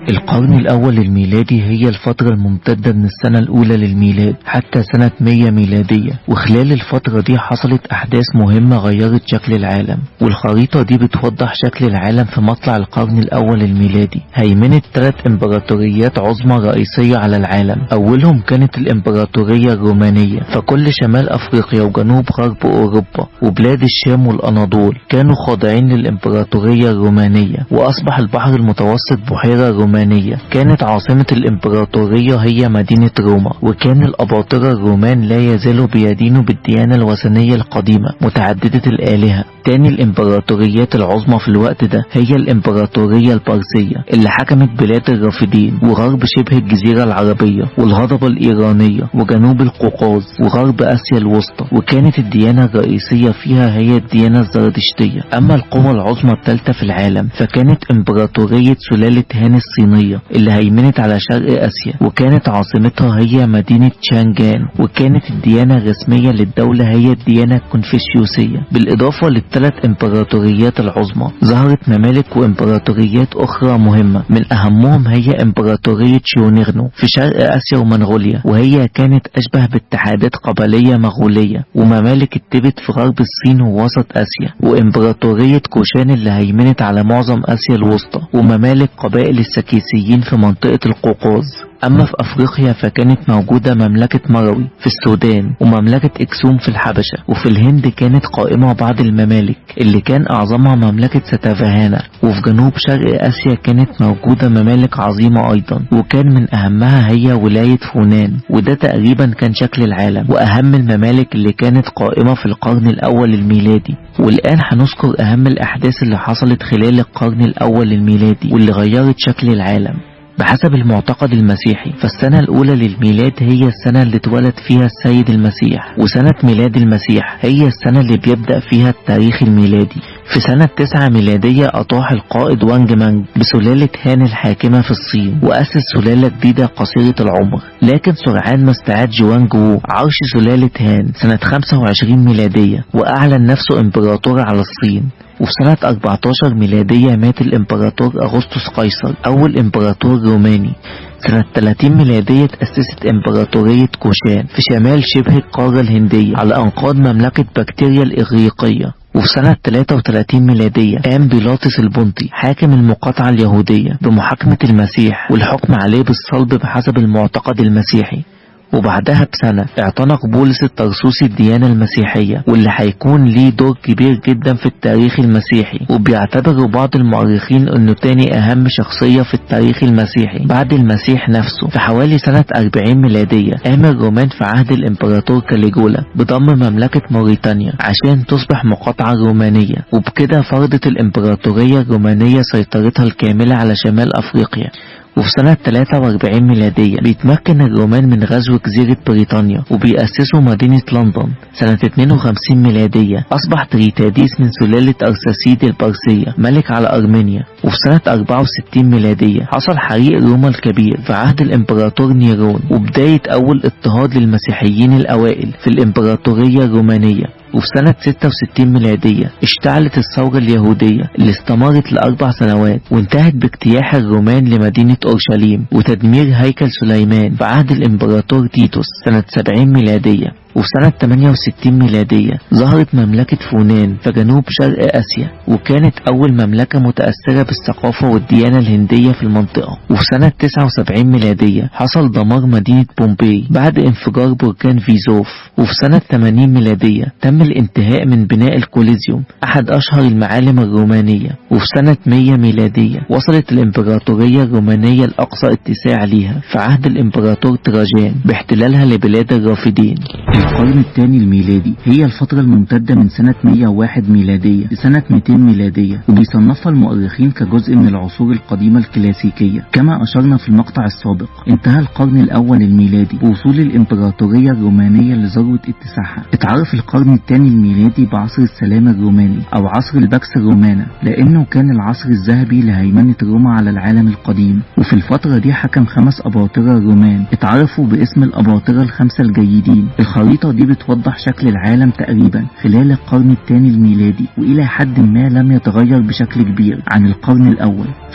القرن الأول الميلادي هي الفترة الممتدة من السنة الأولى للميلاد حتى سنة 100 ميلادية وخلال الفترة دي حصلت أحداث مهمة غيرت شكل العالم والخريطة دي بتوضح شكل العالم في مطلع القرن الأول الميلادي هيمنت ثلاث إمبراطوريات عظمى رئيسية على العالم أولهم كانت الإمبراطورية الرومانية فكل شمال أفريقيا وجنوب غرب أوروبا وبلاد الشام والأناضول كانوا خاضعين للإمبراطورية الرومانية وأصبح البحر المتوسط بحيرة رومانية كانت عاصمة الإمبراطورية هي مدينة روما وكان الأباطرة الرومان لا يزالوا بيدينوا بالديانة الوثنية القديمة متعددة الآلهة تاني الإمبراطوريات العظمى في الوقت ده هي الإمبراطورية البارسية اللي حكمت بلاد الرافدين وغرب شبه الجزيرة العربية والهضبة الإيرانية وجنوب القوقاز وغرب آسيا الوسطى وكانت الديانة الرئيسية فيها هي الديانة الزردشتية أما القوة العظمى الثالثة في العالم فكانت إمبراطورية سلالة هان الصينية اللي هيمنت على شرق آسيا وكانت عاصمتها هي مدينة شانجان وكانت الديانة الرسمية للدولة هي الديانة الكونفوشيوسية بالإضافة للثلاث إمبراطوريات العظمى ظهرت ممالك وإمبراطوريات أخرى مهمة من أهمهم هي إمبراطورية شيونيغنو في شرق آسيا ومنغوليا وهي كانت أشبه باتحادات قبلية مغولية وممالك التبت في غرب الصين ووسط آسيا وإمبراطورية كوشان اللي هيمنت على معظم آسيا الوسطى وممالك قبائل السكيسيين في منطقة القوقاز أما في أفريقيا فكانت موجودة مملكة مروي في السودان ومملكة إكسوم في الحبشة وفي الهند كانت قائمة بعض الممالك اللي كان أعظمها مملكة ستافهانا وفي جنوب شرق آسيا كانت موجودة ممالك عظيمة أيضا وكان من أهمها هي ولاية فونان وده تقريبا كان شكل العالم وأهم الممالك اللي كانت قائمة في القرن الأول الميلادي والآن هنذكر أهم الأحداث اللي حصلت خلال القرن الأول الميلادي واللي غيرت شكل العالم بحسب المعتقد المسيحي فالسنة الأولى للميلاد هي السنة اللي اتولد فيها السيد المسيح وسنة ميلاد المسيح هي السنة اللي بيبدأ فيها التاريخ الميلادي في سنة تسعة ميلادية أطاح القائد وانج مانج بسلالة هان الحاكمة في الصين وأسس سلالة جديدة قصيرة العمر لكن سرعان ما استعاد جوانج وو عرش سلالة هان سنة 25 ميلادية وأعلن نفسه إمبراطور على الصين وفي سنة 14 ميلادية مات الإمبراطور أغسطس قيصر أول إمبراطور روماني سنة 30 ميلادية تأسست إمبراطورية كوشان في شمال شبه القارة الهندية على أنقاض مملكة بكتيريا الإغريقية وفي سنة 33 ميلادية قام بيلاطس البنطي حاكم المقاطعة اليهودية بمحاكمة المسيح والحكم عليه بالصلب بحسب المعتقد المسيحي وبعدها بسنة اعتنق بولس الترسوسي الديانة المسيحية واللي هيكون ليه دور كبير جدا في التاريخ المسيحي وبيعتبروا بعض المؤرخين انه تاني اهم شخصية في التاريخ المسيحي بعد المسيح نفسه في حوالي سنة 40 ميلادية قام الرومان في عهد الامبراطور كاليجولا بضم مملكة موريتانيا عشان تصبح مقاطعة رومانية وبكده فرضت الامبراطورية الرومانية سيطرتها الكاملة على شمال افريقيا وفي سنة 43 ميلادية بيتمكن الرومان من غزو جزيرة بريطانيا وبيأسسوا مدينة لندن سنة 52 ميلادية أصبح تريتاديس من سلالة أرساسيد البارسية ملك على أرمينيا وفي سنة 64 ميلادية حصل حريق روما الكبير في عهد الإمبراطور نيرون وبداية أول اضطهاد للمسيحيين الأوائل في الإمبراطورية الرومانية وفي سنة 66 ميلادية اشتعلت الثورة اليهودية اللي استمرت لأربع سنوات وانتهت باجتياح الرومان لمدينة أورشليم وتدمير هيكل سليمان في عهد الإمبراطور تيتوس سنة 70 ميلادية وفي سنة 68 ميلادية ظهرت مملكة فونان في جنوب شرق آسيا وكانت أول مملكة متأثرة بالثقافة والديانة الهندية في المنطقة وفي سنة 79 ميلادية حصل دمار مدينة بومبي بعد انفجار بركان فيزوف وفي سنة 80 ميلادية تم الانتهاء من بناء الكوليزيوم أحد أشهر المعالم الرومانية وفي سنة 100 ميلادية وصلت الإمبراطورية الرومانية لأقصى اتساع ليها في عهد الإمبراطور تراجان باحتلالها لبلاد الرافدين القرن الثاني الميلادي هي الفترة الممتدة من سنة 101 ميلادية لسنة 200 ميلادية وبيصنفها المؤرخين كجزء من العصور القديمة الكلاسيكية كما أشرنا في المقطع السابق انتهى القرن الأول الميلادي بوصول الإمبراطورية الرومانية لذروة اتساعها اتعرف القرن الثاني الميلادي بعصر السلام الروماني أو عصر البكس الرومانا لأنه كان العصر الذهبي لهيمنة روما على العالم القديم وفي الفترة دي حكم خمس أباطرة رومان اتعرفوا باسم الأباطرة الخمسة الجيدين الخريطة دي بتوضح شكل العالم تقريبا خلال القرن الثاني الميلادي وإلى حد ما لم يتغير بشكل كبير عن القرن الأول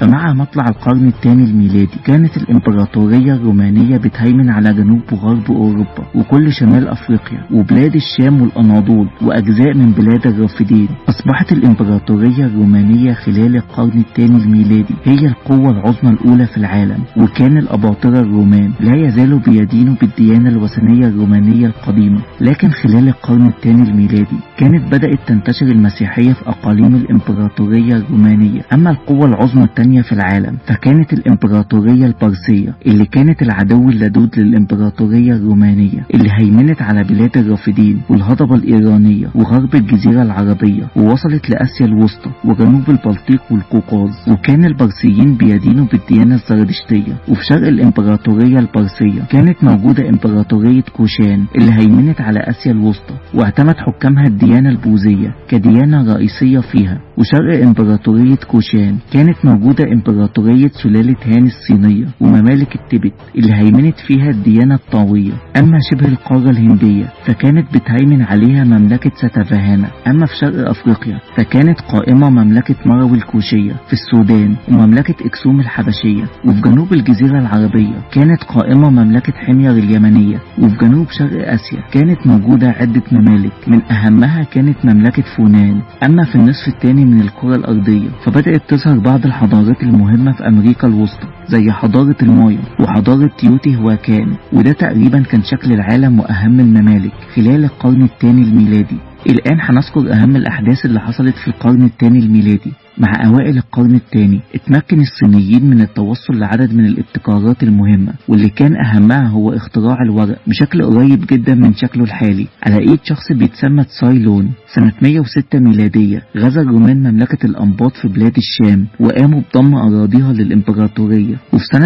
فمع مطلع القرن الثاني الميلادي كانت الإمبراطورية الرومانية بتهيمن على جنوب وغرب أوروبا وكل شمال أفريقيا وبلاد الشام والأناضول وأجزاء من بلاد الرافدين أصبحت الإمبراطورية الرومانية خلال القرن الثاني الميلادي هي القوة العظمى الأولى في العالم وكان الأباطرة الرومان لا يزالوا بيدينوا بالديانة الوثنية الرومانية القديمة لكن خلال القرن الثاني الميلادي كانت بدأت تنتشر المسيحية في أقاليم الإمبراطورية الرومانية أما القوة العظمى الثانية في العالم فكانت الإمبراطورية البارسية اللي كانت العدو اللدود للإمبراطورية الرومانية اللي هيمنت على بلاد الرافدين والهضبة الإيرانية وغرب الجزيرة العربية ووصلت لآسيا الوسطى وجنوب البلطيق والقوقاز وكان البارسيين بيدينوا بالديانة الزردشتية وفي شرق الإمبراطورية البارسية كانت موجودة إمبراطورية كوشان اللي هيمنت على آسيا الوسطى واعتمد حكامها الديانة البوذية كديانة رئيسية فيها وشرق إمبراطورية كوشان كانت موجودة إمبراطورية سلالة هان الصينية وممالك التبت اللي هيمنت فيها الديانة الطاوية أما شبه القارة الهندية فكانت بتهيمن عليها مملكة ستافهانا أما في شرق أفريقيا فكانت قائمة مملكة مروي الكوشية في السودان ومملكة إكسوم الحبشية وفي جنوب الجزيرة العربية كانت قائمة مملكة حمير اليمنية وفي جنوب شرق آسيا كانت موجودة عدة ممالك من أهمها كانت مملكة فونان أما في النصف الثاني من الكرة الأرضية فبدأت تظهر بعض الحضارات المهمة في أمريكا الوسطى زي حضارة المايا وحضارة تيوتي هواكان وده تقريبا كان شكل العالم وأهم الممالك خلال القرن الثاني الميلادي الآن هنذكر أهم الأحداث اللي حصلت في القرن الثاني الميلادي مع أوائل القرن الثاني اتمكن الصينيين من التوصل لعدد من الابتكارات المهمة واللي كان أهمها هو اختراع الورق بشكل قريب جدا من شكله الحالي على إيد شخص بيتسمى تسايلون سنة 106 ميلادية غزا الرومان مملكة الأنباط في بلاد الشام وقاموا بضم أراضيها للإمبراطورية وفي سنة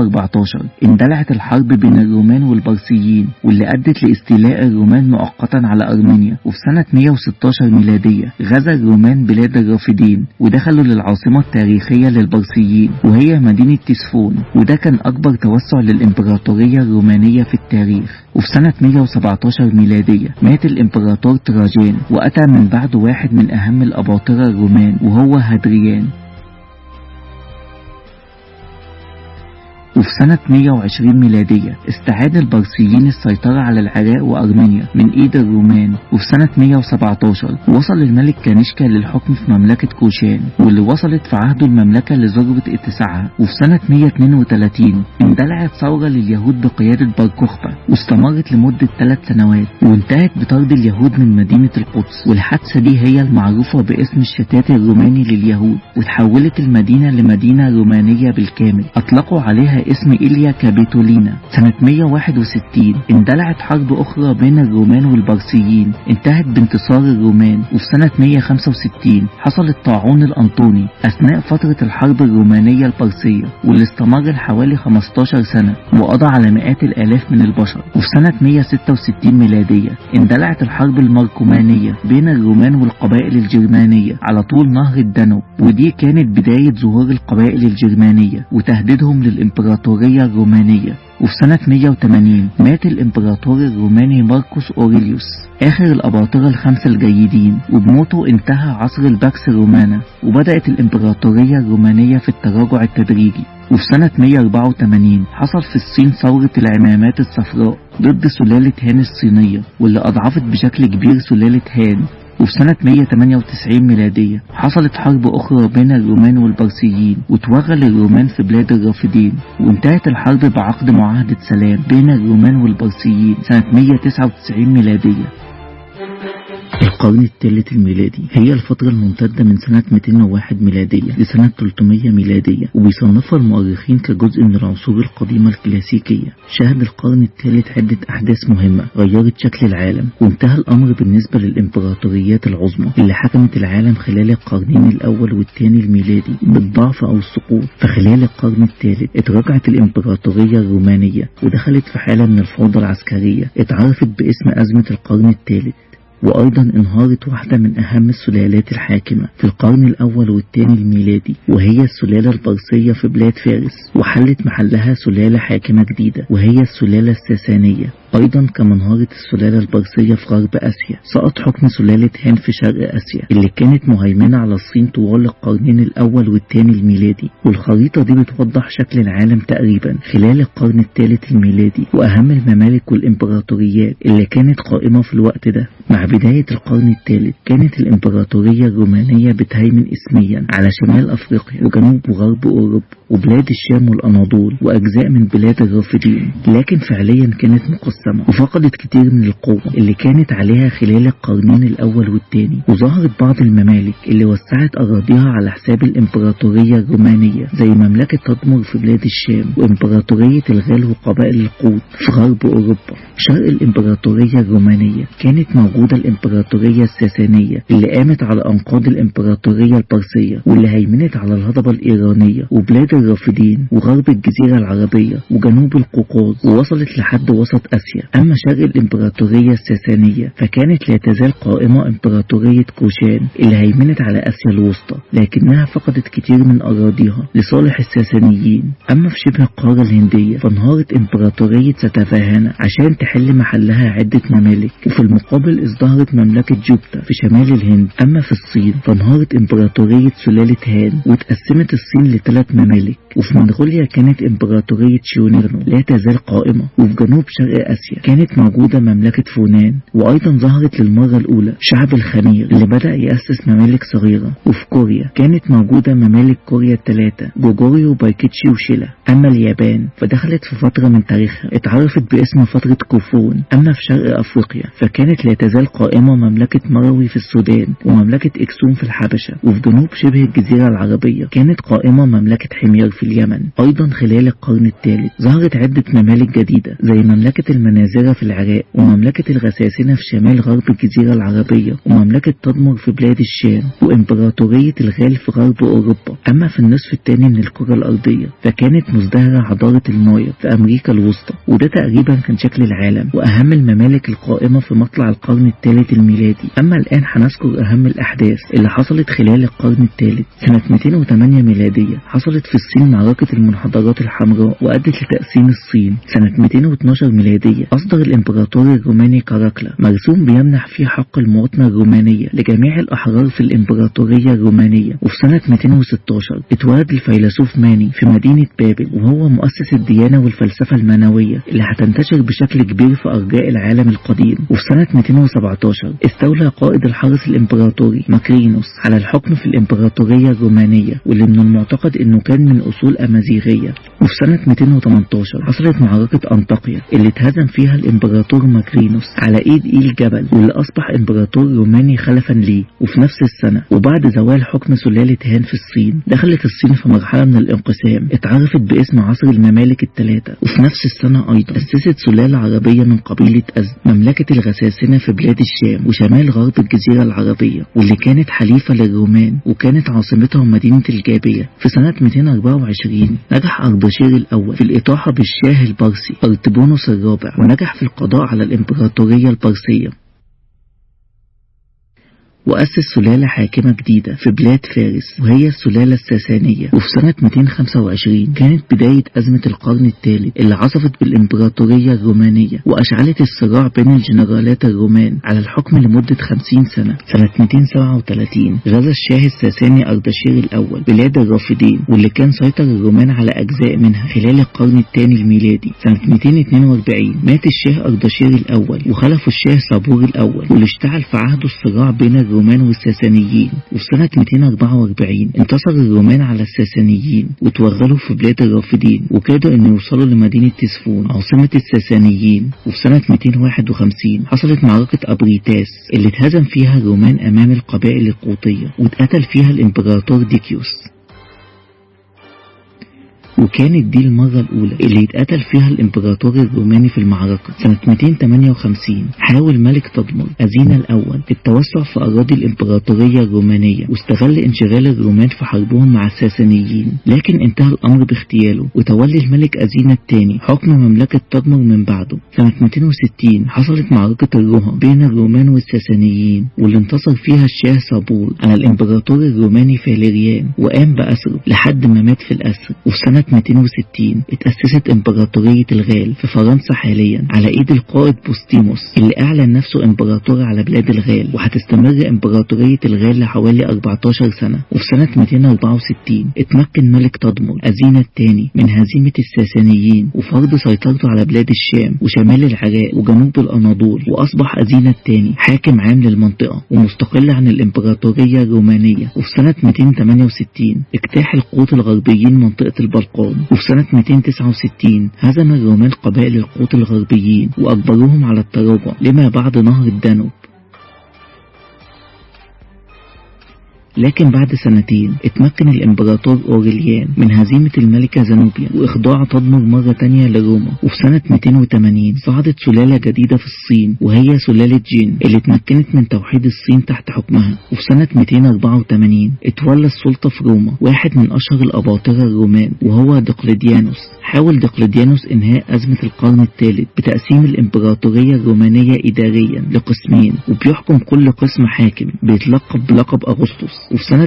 114 اندلعت الحرب بين الرومان والبرسيين واللي أدت لاستيلاء الرومان مؤقتا على أرمينيا وفي سنة 116 ميلادية غزا الرومان بلاد الرافدين ودخلوا للعاصمة التاريخية للبرسيين وهي مدينة تسفون وده كان أكبر توسع للإمبراطورية الرومانية في التاريخ وفي سنة 117 ميلادية مات الإمبراطور تراجان وأتى من بعده واحد من أهم الأباطرة الرومان وهو هادريان وفي سنة 120 ميلادية استعاد البرسيين السيطرة على العراق وأرمينيا من إيد الرومان وفي سنة 117 وصل الملك كانشكا للحكم في مملكة كوشان واللي وصلت في عهده المملكة لذروة اتساعها وفي سنة 132 اندلعت ثورة لليهود بقيادة باركوخبا واستمرت لمدة ثلاث سنوات وانتهت بطرد اليهود من مدينة القدس والحادثة دي هي المعروفة باسم الشتات الروماني لليهود وتحولت المدينة لمدينة رومانية بالكامل أطلقوا عليها اسم إيليا كابيتولينا سنة 161 اندلعت حرب أخرى بين الرومان والبرسيين انتهت بانتصار الرومان وفي سنة 165 حصل الطاعون الأنطوني أثناء فترة الحرب الرومانية البرسية واللي استمر حوالي 15 سنة وقضى على مئات الآلاف من البشر وفي سنة 166 ميلادية اندلعت الحرب الماركومانية بين الرومان والقبائل الجرمانية على طول نهر الدانوب ودي كانت بداية ظهور القبائل الجرمانية وتهديدهم للإمبراطورية الإمبراطورية الرومانية وفي سنة 180 مات الإمبراطور الروماني ماركوس أوريليوس آخر الأباطرة الخمسة الجيدين وبموته انتهى عصر الباكس الرومانا وبدأت الإمبراطورية الرومانية في التراجع التدريجي وفي سنة 184 حصل في الصين ثورة العمامات الصفراء ضد سلالة هان الصينية واللي أضعفت بشكل كبير سلالة هان وفي سنة 198 ميلادية حصلت حرب أخرى بين الرومان والبرسيين وتوغل الرومان في بلاد الرافدين وانتهت الحرب بعقد معاهدة سلام بين الرومان والبرسيين سنة 199 ميلادية القرن الثالث الميلادي هي الفترة الممتدة من سنة 201 ميلادية لسنة 300 ميلادية وبيصنفها المؤرخين كجزء من العصور القديمة الكلاسيكية شهد القرن الثالث عدة أحداث مهمة غيرت شكل العالم وانتهى الأمر بالنسبة للإمبراطوريات العظمى اللي حكمت العالم خلال القرنين الأول والثاني الميلادي بالضعف أو السقوط فخلال القرن الثالث اتراجعت الإمبراطورية الرومانية ودخلت في حالة من الفوضى العسكرية اتعرفت باسم أزمة القرن الثالث وأيضا انهارت واحدة من أهم السلالات الحاكمة في القرن الأول والثاني الميلادي وهي السلالة البرصية في بلاد فارس وحلت محلها سلالة حاكمة جديدة وهي السلالة الساسانية أيضا كما انهارت السلالة البرسية في غرب آسيا سقط حكم سلالة هان في شرق آسيا اللي كانت مهيمنة على الصين طوال القرنين الأول والثاني الميلادي والخريطة دي بتوضح شكل العالم تقريبا خلال القرن الثالث الميلادي وأهم الممالك والإمبراطوريات اللي كانت قائمة في الوقت ده مع بداية القرن الثالث كانت الإمبراطورية الرومانية بتهيمن اسميا على شمال أفريقيا وجنوب وغرب أوروبا وبلاد الشام والأناضول وأجزاء من بلاد الرافدين لكن فعليا كانت مقسمة وفقدت كتير من القوة اللي كانت عليها خلال القرنين الأول والثاني وظهرت بعض الممالك اللي وسعت أراضيها على حساب الإمبراطورية الرومانية زي مملكة تدمر في بلاد الشام وإمبراطورية الغال وقبائل القوط في غرب أوروبا شرق الإمبراطورية الرومانية كانت موجودة الإمبراطورية الساسانية اللي قامت على أنقاض الإمبراطورية البرسية واللي هيمنت على الهضبة الإيرانية وبلاد الرافدين وغرب الجزيرة العربية وجنوب القوقاز ووصلت لحد وسط آسيا أما شرق الإمبراطورية الساسانية فكانت لا تزال قائمة إمبراطورية كوشان اللي هيمنت على آسيا الوسطى لكنها فقدت كتير من أراضيها لصالح الساسانيين أما في شبه القارة الهندية فانهارت إمبراطورية ستافاهانا عشان تحل محلها عدة ممالك وفي المقابل ازدهرت مملكة جوبتا في شمال الهند أما في الصين فانهارت إمبراطورية سلالة هان واتقسمت الصين لثلاث ممالك وفي منغوليا كانت إمبراطورية شيونيرنو لا تزال قائمة وفي جنوب شرق آسيا كانت موجودة مملكة فونان وأيضا ظهرت للمرة الأولى شعب الخمير اللي بدأ يأسس ممالك صغيرة وفي كوريا كانت موجودة ممالك كوريا الثلاثة جوجوري وبايكيتشي وشيلا أما اليابان فدخلت في فترة من تاريخها اتعرفت باسم فترة كوفون أما في شرق أفريقيا فكانت لا تزال قائمة مملكة مروي في السودان ومملكة إكسوم في الحبشة وفي جنوب شبه الجزيرة العربية كانت قائمة مملكة حمير في اليمن أيضا خلال القرن الثالث ظهرت عدة ممالك جديدة زي مملكة المنازرة في العراق ومملكة الغساسنة في شمال غرب الجزيرة العربية ومملكة تدمر في بلاد الشام وإمبراطورية الغال في غرب أوروبا أما في النصف الثاني من الكرة الأرضية فكانت مزدهرة حضارة المايا في أمريكا الوسطى وده تقريبا كان شكل العالم وأهم الممالك القائمة في مطلع القرن الثالث الميلادي أما الآن هنذكر أهم الأحداث اللي حصلت خلال القرن الثالث سنة 208 ميلادية حصلت في الصين معركة المنحدرات الحمراء وأدت لتقسيم الصين سنة 212 ميلادية أصدر الإمبراطور الروماني كاراكلا مرسوم بيمنح فيه حق المواطنة الرومانية لجميع الأحرار في الإمبراطورية الرومانية وفي سنة 216 اتولد الفيلسوف ماني في مدينة بابل وهو مؤسس الديانة والفلسفة المانوية اللي هتنتشر بشكل كبير في أرجاء العالم القديم وفي سنة 217 استولى قائد الحرس الإمبراطوري ماكرينوس على الحكم في الإمبراطورية الرومانية واللي من المعتقد إنه كان من أصول أمازيغية وفي سنة 218 حصلت معركة أنطاكيا اللي اتهزم فيها الإمبراطور ماكرينوس على إيد إيل جبل واللي أصبح إمبراطور روماني خلفا ليه وفي نفس السنة وبعد زوال حكم سلالة هان في الصين دخلت الصين في مرحلة من الانقسام اتعرفت باسم عصر الممالك الثلاثة وفي نفس السنة أيضا أسست سلالة عربية من قبيلة أزد مملكة الغساسنة في بلاد الشام وشمال غرب الجزيرة العربية واللي كانت حليفة للرومان وكانت عاصمتها مدينة الجابية في سنة 224 نجح أردشير الأول في الإطاحة بالشاه البرسي أرتبونوس الرابع ونجح في القضاء على الإمبراطورية البرسية وأسس سلالة حاكمة جديدة في بلاد فارس وهي السلالة الساسانية وفي سنة 225 كانت بداية أزمة القرن الثالث اللي عصفت بالإمبراطورية الرومانية وأشعلت الصراع بين الجنرالات الرومان على الحكم لمدة 50 سنة سنة 237 غزا الشاه الساساني أردشير الأول بلاد الرافدين واللي كان سيطر الرومان على أجزاء منها خلال القرن الثاني الميلادي سنة 242 مات الشاه أردشير الأول وخلفه الشاه صابور الأول واللي اشتعل في عهده الصراع بين الرومان والساسانيين وفي سنة 244 انتصر الرومان على الساسانيين وتوغلوا في بلاد الرافدين وكادوا ان يوصلوا لمدينة تسفون عاصمة الساسانيين وفي سنة 251 حصلت معركة أبريتاس اللي اتهزم فيها الرومان أمام القبائل القوطية واتقتل فيها الإمبراطور ديكيوس وكانت دي المرة الأولى اللي اتقتل فيها الإمبراطور الروماني في المعركة سنة 258 حاول ملك تدمر أزينا الأول التوسع في أراضي الإمبراطورية الرومانية واستغل انشغال الرومان في حربهم مع الساسانيين لكن انتهى الأمر باغتياله وتولي الملك أزينا الثاني حكم مملكة تدمر من بعده سنة 260 حصلت معركة الرها بين الرومان والساسانيين واللي انتصر فيها الشاه صابور على الإمبراطور الروماني فاليريان وقام بأسره لحد ما مات في الأسر وفي سنة سنة 260 اتأسست امبراطورية الغال في فرنسا حاليا على ايد القائد بوستيموس اللي اعلن نفسه امبراطور على بلاد الغال وهتستمر امبراطورية الغال لحوالي 14 سنة وفي سنة 264 اتمكن ملك تدمر أزينة الثاني من هزيمة الساسانيين وفرض سيطرته على بلاد الشام وشمال العراق وجنوب الأناضول وأصبح أزينة الثاني حاكم عام للمنطقة ومستقل عن الإمبراطورية الرومانية وفي سنة 268 اجتاح القوط الغربيين منطقة البلقان وفي سنة 269 هزم الرومان قبائل القوط الغربيين وأجبروهم على التراجع لما بعد نهر الدانوب لكن بعد سنتين اتمكن الامبراطور اوريليان من هزيمة الملكة زنوبيا واخضاع تدمر مرة تانية لروما وفي سنة 280 صعدت سلالة جديدة في الصين وهي سلالة جين اللي اتمكنت من توحيد الصين تحت حكمها وفي سنة 284 اتولى السلطة في روما واحد من اشهر الاباطرة الرومان وهو دقلديانوس حاول دقلديانوس انهاء ازمة القرن الثالث بتقسيم الامبراطورية الرومانية اداريا لقسمين وبيحكم كل قسم حاكم بيتلقب بلقب اغسطس وفي سنة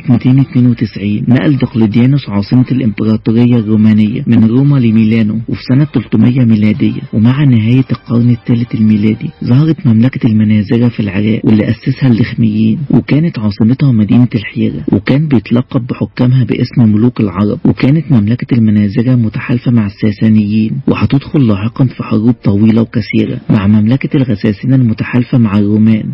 292 نقل دقلديانوس عاصمة الإمبراطورية الرومانية من روما لميلانو وفي سنة 300 ميلادية ومع نهاية القرن الثالث الميلادي ظهرت مملكة المنازرة في العراق واللي أسسها اللخميين وكانت عاصمتها مدينة الحيرة وكان بيتلقب بحكامها باسم ملوك العرب وكانت مملكة المنازرة متحالفة مع الساسانيين وهتدخل لاحقا في حروب طويلة وكثيرة مع مملكة الغساسنة المتحالفة مع الرومان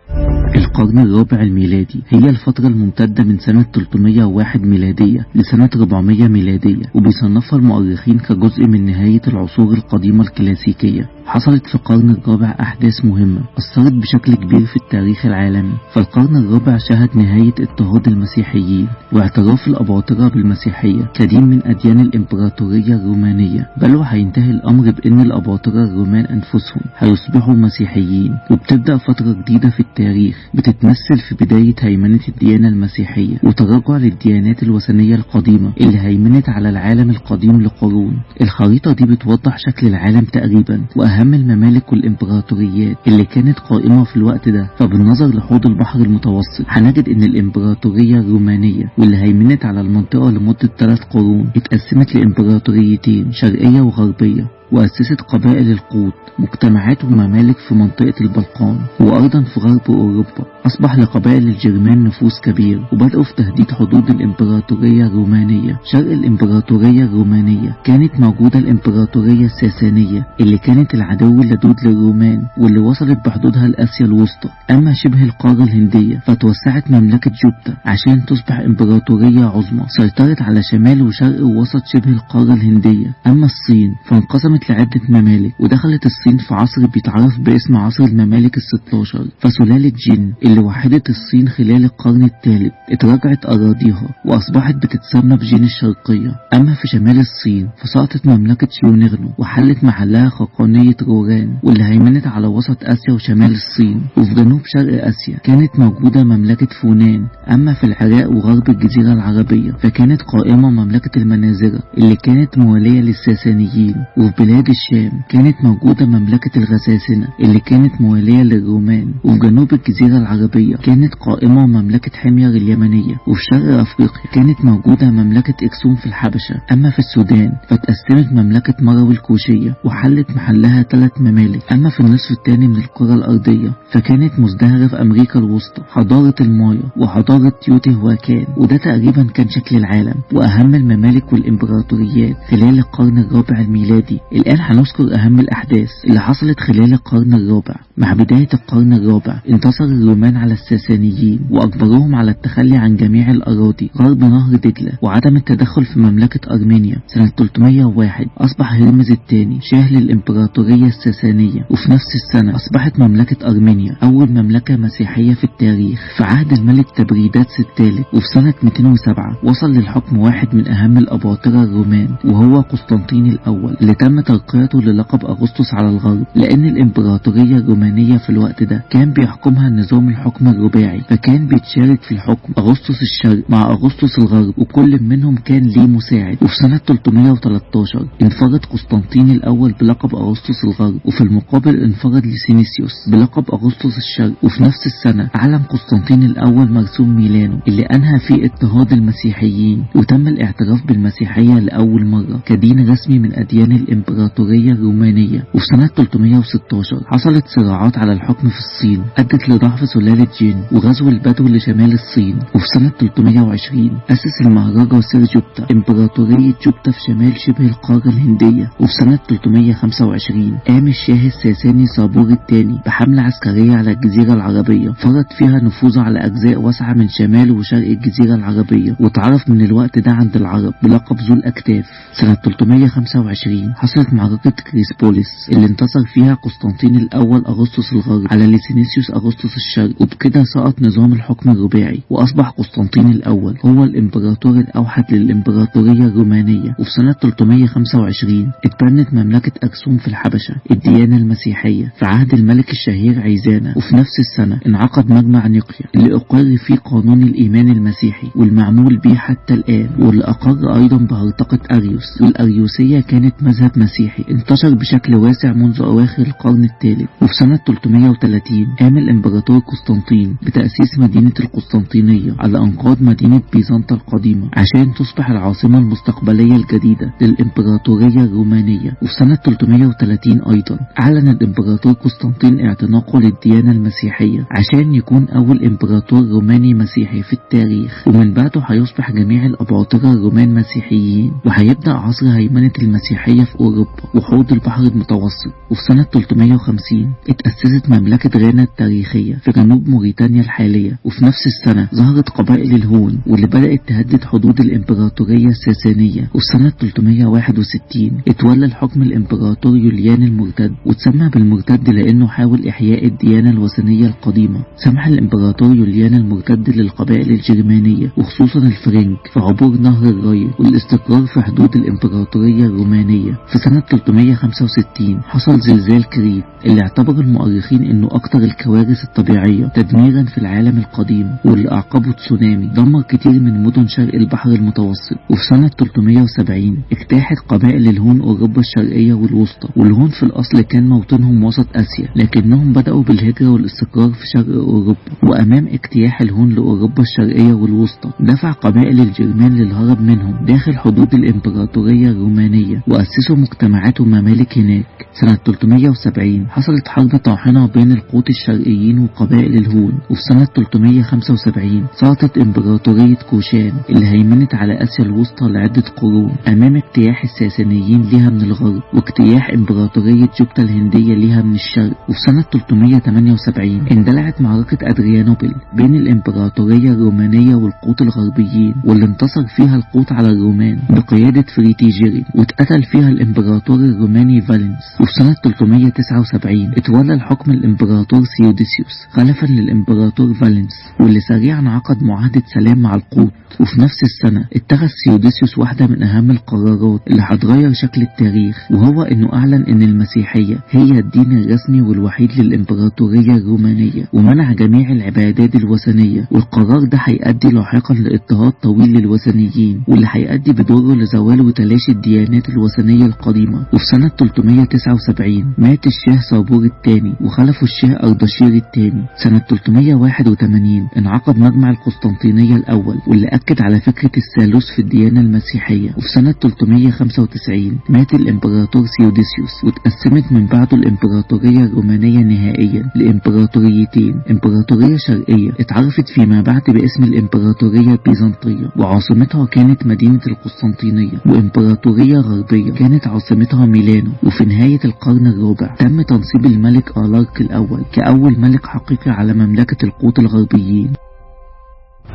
القرن الرابع الميلادي هي الفترة الممتدة من سنة 301 ميلادية لسنة 400 ميلادية وبيصنفها المؤرخين كجزء من نهاية العصور القديمة الكلاسيكية حصلت في القرن الرابع أحداث مهمة أثرت بشكل كبير في التاريخ العالمي فالقرن الرابع شهد نهاية اضطهاد المسيحيين واعتراف الأباطرة بالمسيحية كدين من أديان الإمبراطورية الرومانية بل وهينتهي الأمر بأن الأباطرة الرومان أنفسهم هيصبحوا مسيحيين وبتبدأ فترة جديدة في التاريخ بتتمثل في بداية هيمنة الديانة المسيحية وتراجع للديانات الوثنية القديمة اللي هيمنت على العالم القديم لقرون الخريطة دي بتوضح شكل العالم تقريبا وأهم الممالك والإمبراطوريات اللي كانت قائمة في الوقت ده فبالنظر لحوض البحر المتوسط هنجد إن الإمبراطورية الرومانية واللي هيمنت على المنطقة لمدة ثلاث قرون اتقسمت لإمبراطوريتين شرقية وغربية وأسست قبائل القوط مجتمعات وممالك في منطقة البلقان وأيضا في غرب أوروبا أصبح لقبائل الجرمان نفوذ كبير وبدأوا في تهديد حدود الإمبراطورية الرومانية شرق الإمبراطورية الرومانية كانت موجودة الإمبراطورية الساسانية اللي كانت العدو اللدود للرومان واللي وصلت بحدودها لآسيا الوسطى أما شبه القارة الهندية فتوسعت مملكة جوبتا عشان تصبح إمبراطورية عظمى سيطرت على شمال وشرق ووسط شبه القارة الهندية أما الصين فانقسمت لعدة ممالك ودخلت الصين في عصر بيتعرف باسم عصر الممالك الستاشر فسلالة جين اللي وحدت الصين خلال القرن الثالث اتراجعت أراضيها وأصبحت بتتسمى بجين الشرقية أما في شمال الصين فسقطت مملكة شيونغنو وحلت محلها خقانية روران واللي هيمنت على وسط آسيا وشمال الصين وفي جنوب شرق آسيا كانت موجودة مملكة فونان أما في العراق وغرب الجزيرة العربية فكانت قائمة مملكة المنازرة اللي كانت موالية للساسانيين وفي بلاد الشام كانت موجودة مملكة الغساسنة اللي كانت موالية للرومان وفي جنوب الجزيرة العربية كانت قائمة مملكة حمير اليمنية وفي شرق أفريقيا كانت موجودة مملكة إكسوم في الحبشة أما في السودان فتقسمت مملكة مروي الكوشية وحلت محلها ثلاث ممالك أما في النصف الثاني من الكرة الأرضية فكانت مزدهرة في أمريكا الوسطى حضارة المايا وحضارة تيوتي هواكان وده تقريبا كان شكل العالم وأهم الممالك والإمبراطوريات خلال القرن الرابع الميلادي الآن هنذكر أهم الأحداث اللي حصلت خلال القرن الرابع مع بداية القرن الرابع انتصر الرومان على الساسانيين وأجبروهم على التخلي عن جميع الأراضي غرب نهر دجلة وعدم التدخل في مملكة أرمينيا سنة 301 أصبح هرمز الثاني شاه للإمبراطورية الساسانية وفي نفس السنة أصبحت مملكة أرمينيا أول مملكة مسيحية في التاريخ في عهد الملك تبريداتس الثالث وفي سنة 207 وصل للحكم واحد من أهم الأباطرة الرومان وهو قسطنطين الأول اللي تم ترقيته للقب أغسطس على الغرب لأن الإمبراطورية الرومانية الرومانية في الوقت ده كان بيحكمها نظام الحكم الرباعي فكان بيتشارك في الحكم أغسطس الشرق مع أغسطس الغرب وكل منهم كان ليه مساعد وفي سنة 313 انفرد قسطنطين الأول بلقب أغسطس الغرب وفي المقابل انفرد لسينيسيوس بلقب أغسطس الشرق وفي نفس السنة أعلن قسطنطين الأول مرسوم ميلانو اللي أنهى فيه اضطهاد المسيحيين وتم الاعتراف بالمسيحية لأول مرة كدين رسمي من أديان الإمبراطورية الرومانية وفي سنة 316 حصلت صراعات على الحكم في الصين أدت لضعف سلالة جين وغزو البدو لشمال الصين وفي سنة 320 أسس المهرجة جوبتا إمبراطورية جوبتا في شمال شبه القارة الهندية وفي سنة 325 قام الشاه الساساني صابور الثاني بحملة عسكرية على الجزيرة العربية فرض فيها نفوذه على أجزاء واسعة من شمال وشرق الجزيرة العربية وتعرف من الوقت ده عند العرب بلقب ذو الأكتاف سنة 325 حصلت معركة كريسبوليس اللي انتصر فيها قسطنطين الأول أغسطس الغرب على ليسينيسيوس أغسطس الشرق وبكده سقط نظام الحكم الرباعي وأصبح قسطنطين الأول هو الإمبراطور الأوحد للإمبراطورية الرومانية وفي سنة 325 اتبنت مملكة أكسوم في الحبشة الديانة المسيحية في عهد الملك الشهير عيزانا وفي نفس السنة انعقد مجمع نيقيا اللي أقر فيه قانون الإيمان المسيحي والمعمول به حتى الآن واللي أقر أيضا بهرطقة أريوس والأريوسية كانت مذهب مسيحي انتشر بشكل واسع منذ أواخر القرن الثالث وفي سنة 330 قام الإمبراطور قسطنطين بتأسيس مدينة القسطنطينية على أنقاض مدينة بيزنطة القديمة عشان تصبح العاصمة المستقبلية الجديدة للإمبراطورية الرومانية وفي سنة 330 أيضا أعلن الإمبراطور قسطنطين اعتناقه للديانة المسيحية عشان يكون أول إمبراطور روماني مسيحي في التاريخ ومن بعده هيصبح جميع الأباطرة الرومان مسيحيين وهيبدأ عصر هيمنة المسيحية في أوروبا وحوض البحر المتوسط وفي سنة 350 اتأسست مملكة غانا التاريخية في جنوب موريتانيا الحالية وفي نفس السنة ظهرت قبائل الهون واللي بدأت تهدد حدود الإمبراطورية الساسانية وفي سنة 361 اتولى الحكم الإمبراطور يوليان المرتد وتسمى بالمرتد لأنه حاول إحياء الديانة الوثنية القديمة سمح الإمبراطور يوليان المرتد للقبائل الجرمانية وخصوصا الفرنك في عبور نهر الراين والاستقرار في حدود الإمبراطورية الرومانية في سنة 365 حصل زلزال كريت اللي اعتبر المؤرخين انه اكتر الكوارث الطبيعية تدميرا في العالم القديم واللي اعقبه تسونامي دمر كتير من مدن شرق البحر المتوسط وفي سنة 370 اجتاحت قبائل الهون اوروبا الشرقية والوسطى والهون في الاصل كان موطنهم وسط اسيا لكنهم بدأوا بالهجرة والاستقرار في شرق اوروبا وامام اجتياح الهون لاوروبا الشرقية والوسطى دفع قبائل الجرمان للهرب منهم داخل حدود الامبراطورية الرومانية واسسوا مجتمعات وممالك هناك سنة 370 حصلت حرب طاحنة بين القوط الشرقيين وقبائل الهون وفي سنة 375 سقطت إمبراطورية كوشان اللي هيمنت على آسيا الوسطى لعدة قرون أمام اجتياح الساسانيين ليها من الغرب واجتياح إمبراطورية جوبتا الهندية ليها من الشرق وفي سنة 378 اندلعت معركة أدريانوبل بين الإمبراطورية الرومانية والقوط الغربيين واللي انتصر فيها القوط على الرومان بقيادة فريتيجيري واتقتل فيها الإمبراطور الروماني فالنس وفي سنة 379 اتولى الحكم الإمبراطور سيوديسيوس خلفا للإمبراطور فالنس واللي سريعا عقد معاهدة سلام مع القوط وفي نفس السنة اتخذ سيوديسيوس واحدة من أهم القرارات اللي هتغير شكل التاريخ وهو إنه أعلن إن المسيحية هي الدين الرسمي والوحيد للإمبراطورية الرومانية ومنع جميع العبادات الوثنية والقرار ده هيؤدي لاحقا لاضطهاد طويل للوثنيين واللي هيؤدي بدوره لزوال وتلاشي الديانات الوثنية القديمة وفي سنة 379 مات الشاه صابور الثاني وخلفه الشاه أردشير الثاني سنة 381 انعقد مجمع القسطنطينية الأول واللي أكد على فكرة الثالوث في الديانة المسيحية وفي سنة 395 مات الإمبراطور سيوديسيوس واتقسمت من بعده الإمبراطورية الرومانية نهائيا لإمبراطوريتين إمبراطورية شرقية اتعرفت فيما بعد باسم الإمبراطورية البيزنطية وعاصمتها كانت مدينة القسطنطينية وإمبراطورية غربية كانت عاصمتها ميلانو وفي نهاية القرن الرابع تم تنصيب الملك آلارك الأول كأول ملك حقيقي على مملكة القوط الغربيين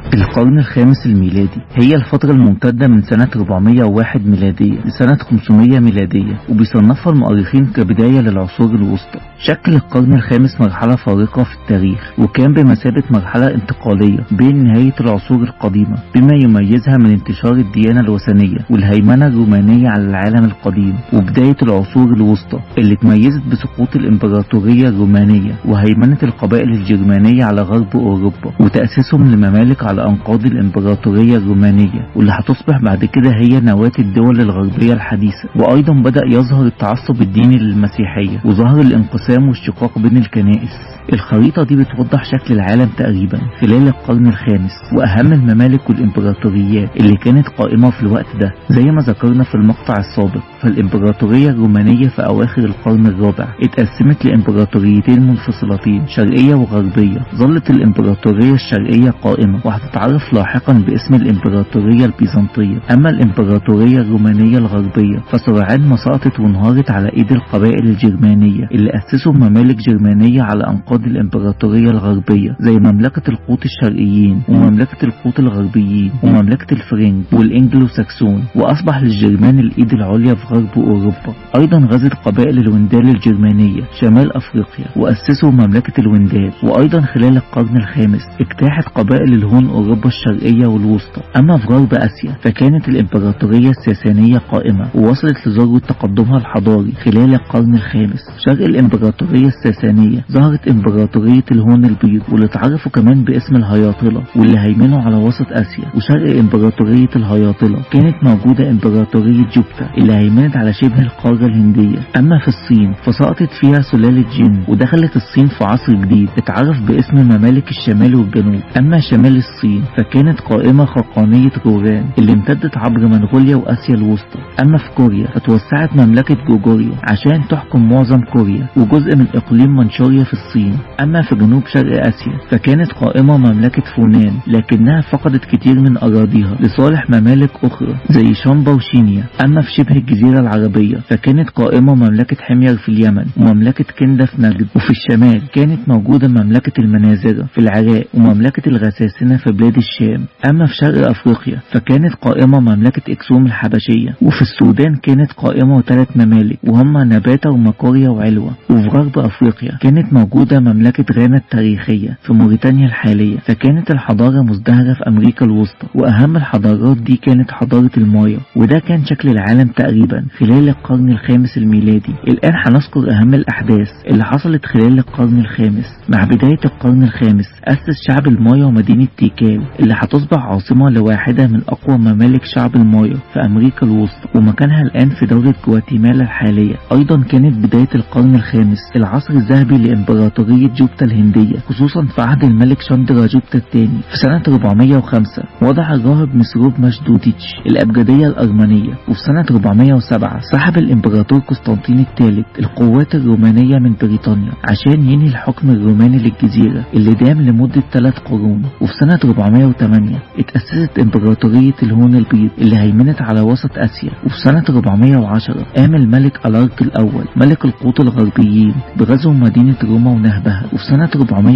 القرن الخامس الميلادي هي الفترة الممتدة من سنة 401 ميلادية لسنة 500 ميلادية وبيصنفها المؤرخين كبداية للعصور الوسطى شكل القرن الخامس مرحلة فارقة في التاريخ وكان بمثابة مرحلة انتقالية بين نهاية العصور القديمة بما يميزها من انتشار الديانة الوثنية والهيمنة الرومانية على العالم القديم وبداية العصور الوسطى اللي تميزت بسقوط الامبراطورية الرومانية وهيمنة القبائل الجرمانية على غرب اوروبا وتأسيسهم لممالك على أنقاض الإمبراطورية الرومانية واللي هتصبح بعد كده هي نواة الدول الغربية الحديثة وأيضا بدأ يظهر التعصب الديني للمسيحية وظهر الانقسام والشقاق بين الكنائس الخريطة دي بتوضح شكل العالم تقريبا خلال القرن الخامس وأهم الممالك والإمبراطوريات اللي كانت قائمة في الوقت ده زي ما ذكرنا في المقطع السابق فالإمبراطورية الرومانية في أواخر القرن الرابع اتقسمت لإمبراطوريتين منفصلتين شرقية وغربية ظلت الإمبراطورية الشرقية قائمة وهتتعرف لاحقا باسم الإمبراطورية البيزنطية أما الإمبراطورية الرومانية الغربية فسرعان ما سقطت وانهارت على إيد القبائل الجرمانية اللي أسسوا ممالك جرمانية على أنقاض أراضي الإمبراطورية الغربية زي مملكة القوط الشرقيين ومملكة القوط الغربيين ومملكة الفرنج والإنجلو ساكسون وأصبح للجرمان الإيد العليا في غرب أوروبا أيضا غزت قبائل الوندال الجرمانية شمال أفريقيا وأسسوا مملكة الوندال وأيضا خلال القرن الخامس اجتاحت قبائل الهون أوروبا الشرقية والوسطى أما في غرب آسيا فكانت الإمبراطورية الساسانية قائمة ووصلت لذروة تقدمها الحضاري خلال القرن الخامس شرق الإمبراطورية الساسانية ظهرت إمبراطورية امبراطورية الهون البيض واللي اتعرفوا كمان باسم الهياطلة واللي هيمنوا على وسط اسيا وشرق امبراطورية الهياطلة كانت موجودة امبراطورية جوبتا اللي هيمنت على شبه القارة الهندية اما في الصين فسقطت فيها سلالة جين ودخلت الصين في عصر جديد اتعرف باسم ممالك الشمال والجنوب اما شمال الصين فكانت قائمة خقانية روران اللي امتدت عبر منغوليا واسيا الوسطى اما في كوريا فتوسعت مملكة جوجوريا عشان تحكم معظم كوريا وجزء من اقليم منشوريا في الصين أما في جنوب شرق آسيا فكانت قائمة مملكة فونان لكنها فقدت كتير من أراضيها لصالح ممالك أخرى زي شامبا وشينيا أما في شبه الجزيرة العربية فكانت قائمة مملكة حمير في اليمن ومملكة كندا في نجد وفي الشمال كانت موجودة مملكة المنازرة في العراق ومملكة الغساسنة في بلاد الشام أما في شرق أفريقيا فكانت قائمة مملكة إكسوم الحبشية وفي السودان كانت قائمة ثلاث ممالك وهم نباتة ومكوريا وعلوة وفي غرب أفريقيا كانت موجودة مملكة غانا التاريخية في موريتانيا الحالية فكانت الحضارة مزدهرة في أمريكا الوسطى وأهم الحضارات دي كانت حضارة المايا وده كان شكل العالم تقريبا خلال القرن الخامس الميلادي الآن هنذكر أهم الأحداث اللي حصلت خلال القرن الخامس مع بداية القرن الخامس أسس شعب المايا مدينة تيكال اللي هتصبح عاصمة لواحدة من أقوى ممالك شعب المايا في أمريكا الوسطى ومكانها الآن في دولة جواتيمالا الحالية أيضا كانت بداية القرن الخامس العصر الذهبي لإمبراطورية جمهورية جوبتا الهندية خصوصا في عهد الملك شاندرا جوبتا الثاني في سنة 405 وضع الراهب مسروب مشدوديتش الأبجدية الأرمنية وفي سنة 407 سحب الإمبراطور قسطنطين الثالث القوات الرومانية من بريطانيا عشان ينهي الحكم الروماني للجزيرة اللي دام لمدة ثلاث قرون وفي سنة 408 اتأسست إمبراطورية الهون البيض اللي هيمنت على وسط آسيا وفي سنة 410 قام الملك ألارك الأول ملك القوط الغربيين بغزو مدينة روما ونهبها بعدها وفي سنة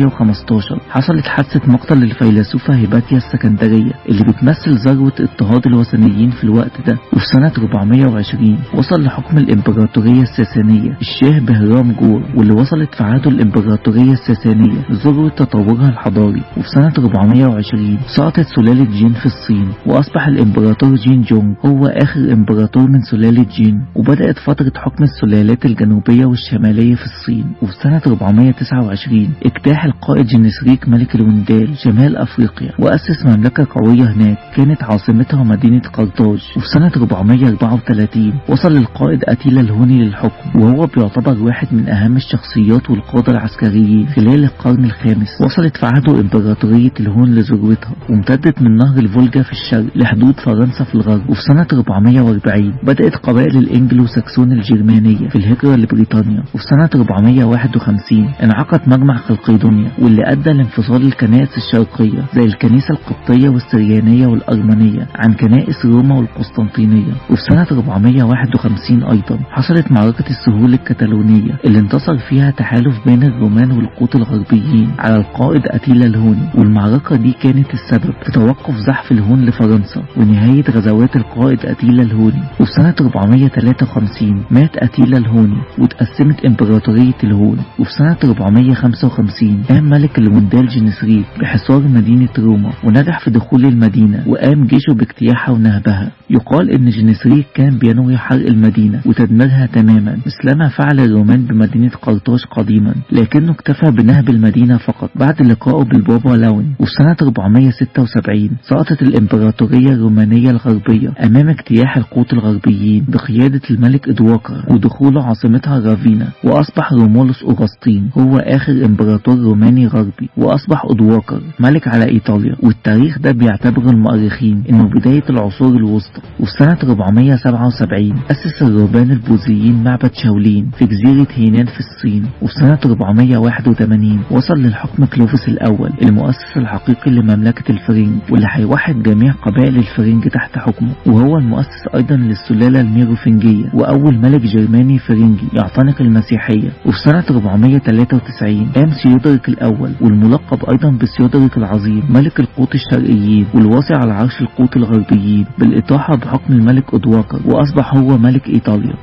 415 حصلت حادثة مقتل للفيلسوفة هيباتيا السكندرية اللي بتمثل ذروة اضطهاد الوثنيين في الوقت ده وفي سنة 420 وصل لحكم الإمبراطورية الساسانية الشاه بهرام جور واللي وصلت في عهده الإمبراطورية الساسانية ذروة تطورها الحضاري وفي سنة 420 سقطت سلالة جين في الصين وأصبح الإمبراطور جين جونج هو آخر إمبراطور من سلالة جين وبدأت فترة حكم السلالات الجنوبية والشمالية في الصين وفي سنة 429 29 اجتاح القائد جنسريك ملك الوندال شمال أفريقيا وأسس مملكة قوية هناك كانت عاصمتها مدينة قرطاج وفي سنة 434 وصل القائد أتيلا الهوني للحكم وهو بيعتبر واحد من أهم الشخصيات والقادة العسكريين خلال القرن الخامس وصلت في عهده إمبراطورية الهون لذروتها وامتدت من نهر الفولجا في الشرق لحدود فرنسا في الغرب وفي سنة 440 بدأت قبائل الإنجلو ساكسون الجرمانية في الهجرة لبريطانيا وفي سنة 451 انعقد انعقد مجمع خلقيدونيا واللي أدى لانفصال الكنائس الشرقية زي الكنيسة القبطية والسريانية والأرمنية عن كنائس روما والقسطنطينية وفي سنة 451 أيضا حصلت معركة السهول الكتالونية اللي انتصر فيها تحالف بين الرومان والقوط الغربيين على القائد أتيلا الهوني والمعركة دي كانت السبب في توقف زحف الهون لفرنسا ونهاية غزوات القائد أتيلا الهوني وفي سنة 453 مات أتيلا الهوني وتقسمت إمبراطورية الهون وفي سنة 455 قام ملك الوندال جنسريت بحصار مدينة روما ونجح في دخول المدينة وقام جيشه باجتياحها ونهبها يقال إن جنسريت كان بينوي حرق المدينة وتدميرها تماما مثلما فعل الرومان بمدينة قرطاج قديما لكنه اكتفى بنهب المدينة فقط بعد لقائه بالبابا لاون وفي سنة 476 سقطت الإمبراطورية الرومانية الغربية أمام اجتياح القوط الغربيين بقيادة الملك إدواكر ودخول عاصمتها رافينا وأصبح رومولوس أوغسطين هو آخر إمبراطور روماني غربي وأصبح أدواكر ملك على إيطاليا والتاريخ ده بيعتبر المؤرخين إنه بداية العصور الوسطى وفي سنة 477 أسس الرومان البوذيين معبد شاولين في جزيرة هينان في الصين وفي سنة 481 وصل للحكم كلوفس الأول المؤسس الحقيقي لمملكة الفرنج واللي هيوحد جميع قبائل الفرنج تحت حكمه وهو المؤسس أيضا للسلالة الميروفنجية وأول ملك جرماني فرنجي يعتنق المسيحية وفي سنة 493 قام سيودريك الأول والملقب أيضا بسيودريك العظيم ملك القوط الشرقيين والواصي على عرش القوط الغربيين بالإطاحة بحكم الملك أدواكر وأصبح هو ملك إيطاليا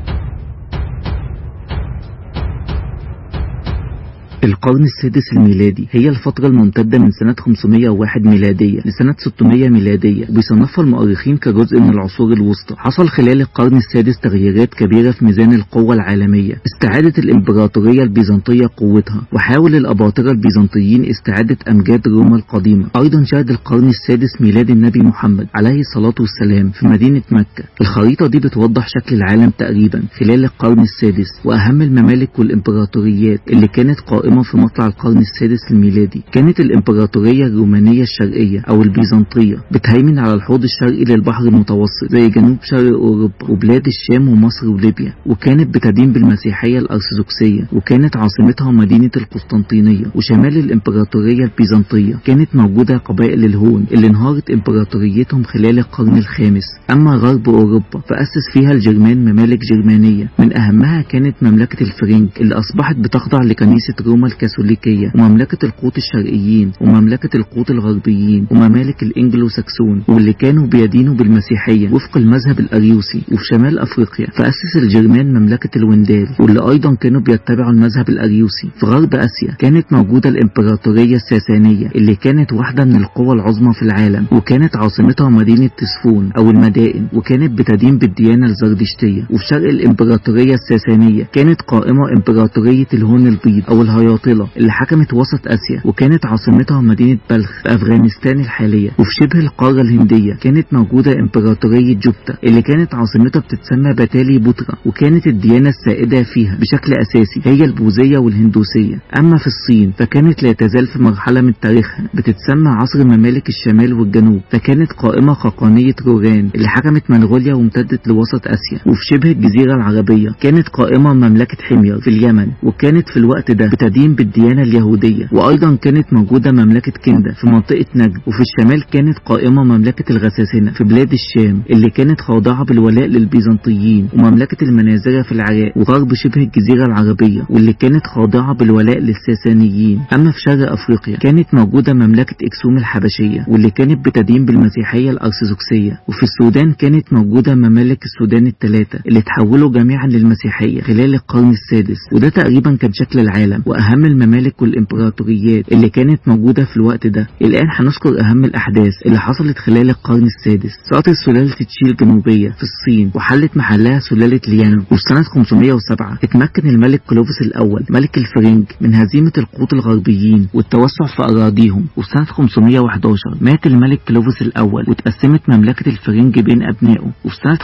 القرن السادس الميلادي هي الفترة الممتدة من سنة 501 ميلادية لسنة 600 ميلادية بيصنفها المؤرخين كجزء من العصور الوسطى حصل خلال القرن السادس تغييرات كبيرة في ميزان القوة العالمية استعادت الإمبراطورية البيزنطية قوتها وحاول الأباطرة البيزنطيين استعادة أمجاد روما القديمة أيضا شهد القرن السادس ميلاد النبي محمد عليه الصلاة والسلام في مدينة مكة الخريطة دي بتوضح شكل العالم تقريبا خلال القرن السادس وأهم الممالك والإمبراطوريات اللي كانت قائمة في مطلع القرن السادس الميلادي كانت الإمبراطورية الرومانية الشرقية أو البيزنطية بتهيمن على الحوض الشرقي للبحر المتوسط زي جنوب شرق أوروبا وبلاد الشام ومصر وليبيا وكانت بتدين بالمسيحية الأرثوذكسية وكانت عاصمتها مدينة القسطنطينية وشمال الإمبراطورية البيزنطية كانت موجودة قبائل الهون اللي انهارت إمبراطوريتهم خلال القرن الخامس أما غرب أوروبا فأسس فيها الجرمان ممالك جرمانية من أهمها كانت مملكة الفرنج اللي أصبحت بتخضع لكنيسة روما الكاثوليكية ومملكة القوط الشرقيين ومملكة القوط الغربيين وممالك الانجلو ساكسون واللي كانوا بيدينوا بالمسيحية وفق المذهب الاريوسي وفي شمال افريقيا فاسس الجرمان مملكة الوندال واللي ايضا كانوا بيتبعوا المذهب الاريوسي في غرب اسيا كانت موجودة الامبراطورية الساسانية اللي كانت واحدة من القوى العظمى في العالم وكانت عاصمتها مدينة تسفون او المدائن وكانت بتدين بالديانة الزردشتية وفي شرق الامبراطورية الساسانية كانت قائمة امبراطورية الهون البيض او الهياطلة اللي حكمت وسط اسيا وكانت عاصمتها مدينة بلخ في افغانستان الحالية وفي شبه القارة الهندية كانت موجودة امبراطورية جوبتا اللي كانت عاصمتها بتتسمى باتالي بوترا وكانت الديانة السائدة فيها بشكل اساسي هي البوذية والهندوسية اما في الصين فكانت لا تزال في مرحلة من تاريخها بتتسمى عصر ممالك الشمال والجنوب فكانت قائمة خاقانية روران اللي حكمت منغوليا وامتدت لوسط اسيا وفي شبه الجزيرة العربية كانت قائمة مملكة حمير في اليمن وكانت في الوقت ده بتدين بالديانة اليهودية وأيضا كانت موجودة مملكة كندا في منطقة نجد وفي الشمال كانت قائمة مملكة الغساسنة في بلاد الشام اللي كانت خاضعة بالولاء للبيزنطيين ومملكة المنازرة في العراق وغرب شبه الجزيرة العربية واللي كانت خاضعة بالولاء للساسانيين أما في شرق أفريقيا كانت موجودة مملكة إكسوم الحبشية واللي كانت بتدين بالمسيحية الأرثوذكسية وفي السودان كانت موجودة ممالك السودان الثلاثة اللي تحولوا جميعا للمسيحية خلال القرن السادس وده تقريبا كان شكل العالم وأهم الممالك والإمبراطوريات اللي كانت موجودة في الوقت ده الآن هنذكر أهم الأحداث اللي حصلت خلال القرن السادس سقطت سلالة تشي الجنوبية في الصين وحلت محلها سلالة ليانغ وفي سنة 507 اتمكن الملك كلوفس الأول ملك الفرنج من هزيمة القوط الغربيين والتوسع في أراضيهم وفي سنة 511 مات الملك كلوفس الأول وتقسمت مملكة الفرنج بين أبنائه وفي سنة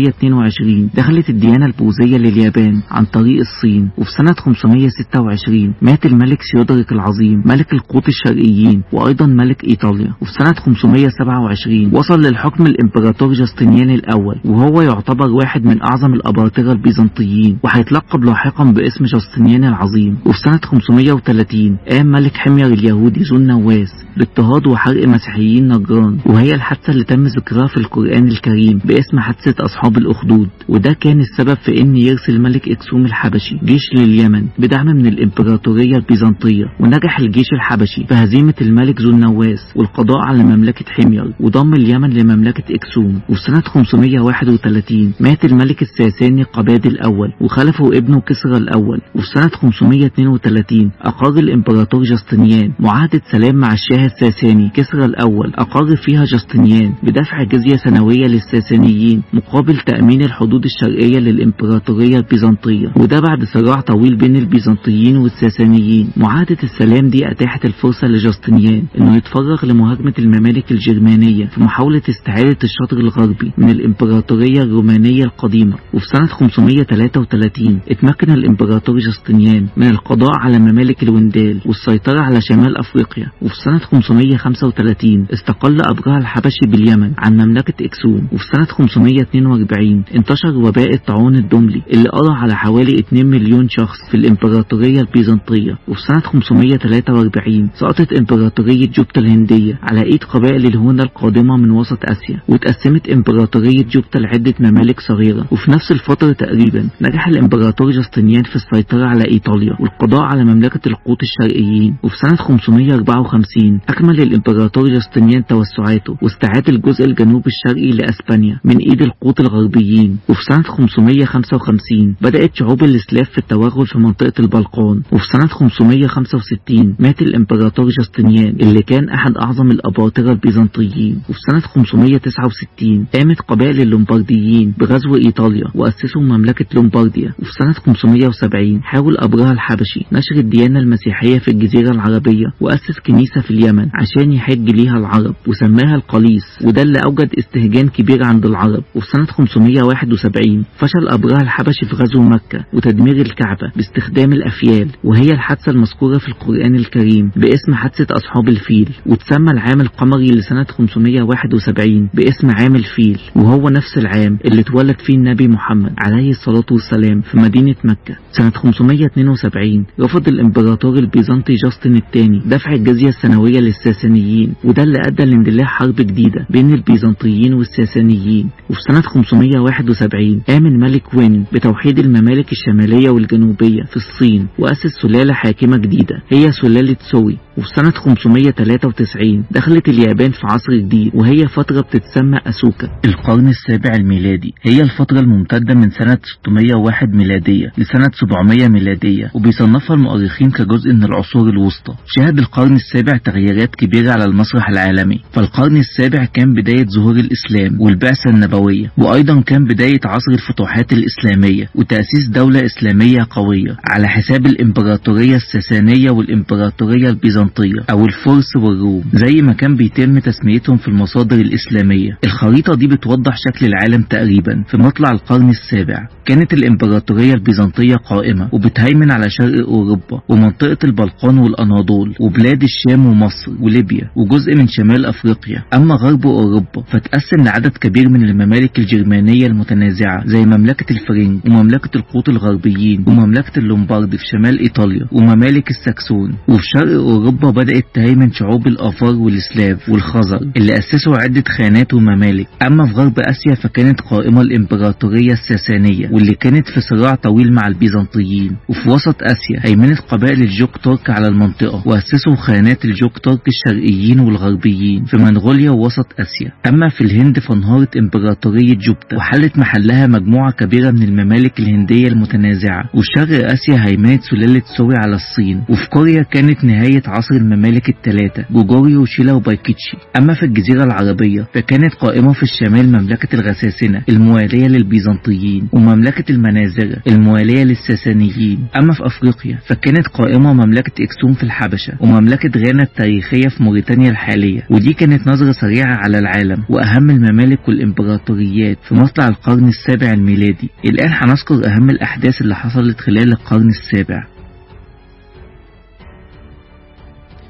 522 دخلت الديانة البوذية لليابان عن طريق الصين وفي سنة 526 مات الملك سيودريك العظيم ملك القوط الشرقيين وأيضا ملك إيطاليا وفي سنة 527 وصل للحكم الإمبراطور جاستنيان الأول وهو يعتبر واحد من أعظم الأباطرة البيزنطيين وهيتلقب لاحقا باسم جاستنيان العظيم وفي سنة 530 قام ملك حمير اليهودي ذو النواس باضطهاد وحرق مسيحيين نجران وهي الحادثة اللي تم ذكرها في القرآن الكريم باسم حادثة أصحاب الأخدود وده كان السبب في إن يرسل ملك إكسوم الحبشي جيش لليمن بدعم من الإمبراطور الإمبراطورية البيزنطية ونجح الجيش الحبشي في هزيمة الملك ذو النواس والقضاء على مملكة حمير وضم اليمن لمملكة إكسوم وفي سنة 531 مات الملك الساساني قباد الأول وخلفه ابنه كسرى الأول وفي سنة 532 أقر الإمبراطور جاستنيان معاهدة سلام مع الشاه الساساني كسرى الأول أقر فيها جاستنيان بدفع جزية سنوية للساسانيين مقابل تأمين الحدود الشرقية للإمبراطورية البيزنطية وده بعد صراع طويل بين البيزنطيين والساسانيين معاهدة السلام دي أتاحت الفرصة لجاستنيان إنه يتفرغ لمهاجمة الممالك الجرمانية في محاولة استعادة الشطر الغربي من الإمبراطورية الرومانية القديمة وفي سنة 533 اتمكن الإمبراطور جاستنيان من القضاء على ممالك الوندال والسيطرة على شمال أفريقيا وفي سنة 535 استقل أبرهة الحبشي باليمن عن مملكة إكسوم وفي سنة 542 انتشر وباء الطاعون الدملي اللي قضى على حوالي 2 مليون شخص في الإمبراطورية البيزنطية وفي سنة 543 سقطت إمبراطورية جوبتا الهندية على إيد قبائل الهونة القادمة من وسط آسيا وتقسمت إمبراطورية جوبتا لعدة ممالك صغيرة وفي نفس الفترة تقريبا نجح الإمبراطور جاستنيان في السيطرة على إيطاليا والقضاء على مملكة القوط الشرقيين وفي سنة 554 أكمل الإمبراطور جاستنيان توسعاته واستعاد الجزء الجنوب الشرقي لأسبانيا من إيد القوط الغربيين وفي سنة 555 بدأت شعوب الإسلاف في التوغل في منطقة البلقان وفي سنة 565 مات الإمبراطور جاستنيان اللي كان أحد أعظم الأباطرة البيزنطيين وفي سنة 569 قامت قبائل اللومبارديين بغزو إيطاليا وأسسوا مملكة لومبارديا وفي سنة 570 حاول أبرهة الحبشي نشر الديانة المسيحية في الجزيرة العربية وأسس كنيسة في اليمن عشان يحج ليها العرب وسماها القليس وده اللي أوجد استهجان كبير عند العرب وفي سنة 571 فشل أبرهة الحبشي في غزو مكة وتدمير الكعبة باستخدام الأفيال وهي الحادثة المذكورة في القرآن الكريم باسم حادثة أصحاب الفيل وتسمى العام القمري لسنة 571 باسم عام الفيل وهو نفس العام اللي اتولد فيه النبي محمد عليه الصلاة والسلام في مدينة مكة سنة 572 رفض الإمبراطور البيزنطي جاستن الثاني دفع الجزية السنوية للساسانيين وده اللي أدى لاندلاع حرب جديدة بين البيزنطيين والساسانيين وفي سنة 571 قام الملك وين بتوحيد الممالك الشمالية والجنوبية في الصين وأسس سلالة حاكمة جديدة هي سلالة سوي وفي سنة 593 دخلت اليابان في عصر جديد وهي فترة بتتسمى أسوكا القرن السابع الميلادي هي الفترة الممتدة من سنة 601 ميلادية لسنة 700 ميلادية وبيصنفها المؤرخين كجزء من العصور الوسطى شهد القرن السابع تغييرات كبيرة على المسرح العالمي فالقرن السابع كان بداية ظهور الإسلام والبعثة النبوية وأيضا كان بداية عصر الفتوحات الإسلامية وتأسيس دولة إسلامية قوية على حساب الإمبراطورية الساسانية والإمبراطورية البيزنطية أو الفرس والروم زي ما كان بيتم تسميتهم في المصادر الإسلامية الخريطة دي بتوضح شكل العالم تقريبا في مطلع القرن السابع كانت الإمبراطورية البيزنطية قائمة وبتهيمن على شرق أوروبا ومنطقة البلقان والأناضول وبلاد الشام ومصر وليبيا وجزء من شمال أفريقيا أما غرب أوروبا فتقسم لعدد كبير من الممالك الجرمانية المتنازعة زي مملكة الفرنج ومملكة القوط الغربيين ومملكة اللومبارد في شمال إيطاليا وممالك الساكسون وفي شرق أوروبا بدأت تهيمن شعوب الآفار والسلاف والخزر اللي أسسوا عدة خانات وممالك أما في غرب آسيا فكانت قائمة الإمبراطورية الساسانية واللي كانت في صراع طويل مع البيزنطيين وفي وسط آسيا هيمنت قبائل الجوك ترك على المنطقة وأسسوا خانات الجوك ترك الشرقيين والغربيين في منغوليا ووسط آسيا أما في الهند فانهارت إمبراطورية جوبتا وحلت محلها مجموعة كبيرة من الممالك الهندية المتنازعة وشرق آسيا هيمنت سلالة سوري على الصين وفي كوريا كانت نهاية عصر الممالك الثلاثة جوجوري وشيلا وبايكيتشي أما في الجزيرة العربية فكانت قائمة في الشمال مملكة الغساسنة الموالية للبيزنطيين ومملكة المنازرة الموالية للساسانيين أما في أفريقيا فكانت قائمة مملكة إكسوم في الحبشة ومملكة غانا التاريخية في موريتانيا الحالية ودي كانت نظرة سريعة على العالم وأهم الممالك والإمبراطوريات في مطلع القرن السابع الميلادي الآن هنذكر أهم الأحداث اللي حصلت خلال القرن السابع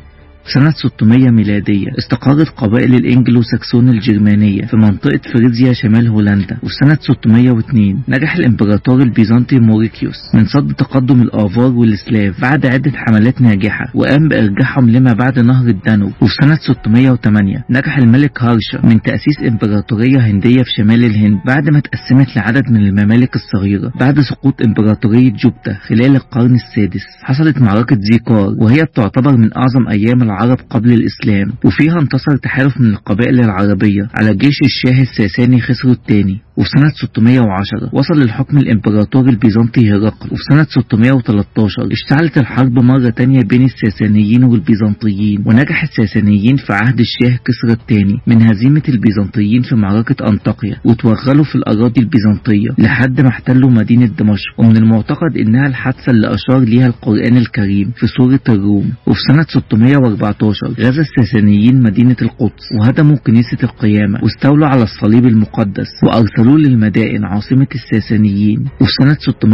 سنة 600 ميلادية استقرت قبائل الإنجلو ساكسون الجرمانية في منطقة فريزيا شمال هولندا وفي سنة 602 نجح الإمبراطور البيزنطي موريكيوس من صد تقدم الآفار والسلاف بعد عدة حملات ناجحة وقام بإرجاعهم لما بعد نهر الدانوب وفي سنة 608 نجح الملك هارشا من تأسيس إمبراطورية هندية في شمال الهند بعد ما تقسمت لعدد من الممالك الصغيرة بعد سقوط إمبراطورية جوبتا خلال القرن السادس حصلت معركة زيكار وهي بتعتبر من أعظم أيام العرب قبل الإسلام وفيها انتصر تحالف من القبائل العربية على جيش الشاه الساساني خسرو الثاني وفي سنة 610 وصل للحكم الإمبراطور البيزنطي هرقل وفي سنة 613 اشتعلت الحرب مرة تانية بين الساسانيين والبيزنطيين ونجح الساسانيين في عهد الشاه كسرى الثاني من هزيمة البيزنطيين في معركة أنطاكيا وتوغلوا في الأراضي البيزنطية لحد ما احتلوا مدينة دمشق ومن المعتقد إنها الحادثة اللي أشار ليها القرآن الكريم في سورة الروم وفي سنة 614 غزا الساسانيين مدينة القدس وهدموا كنيسة القيامة واستولوا على الصليب المقدس وأرسلوا حلول المدائن عاصمة الساسانيين وفي سنة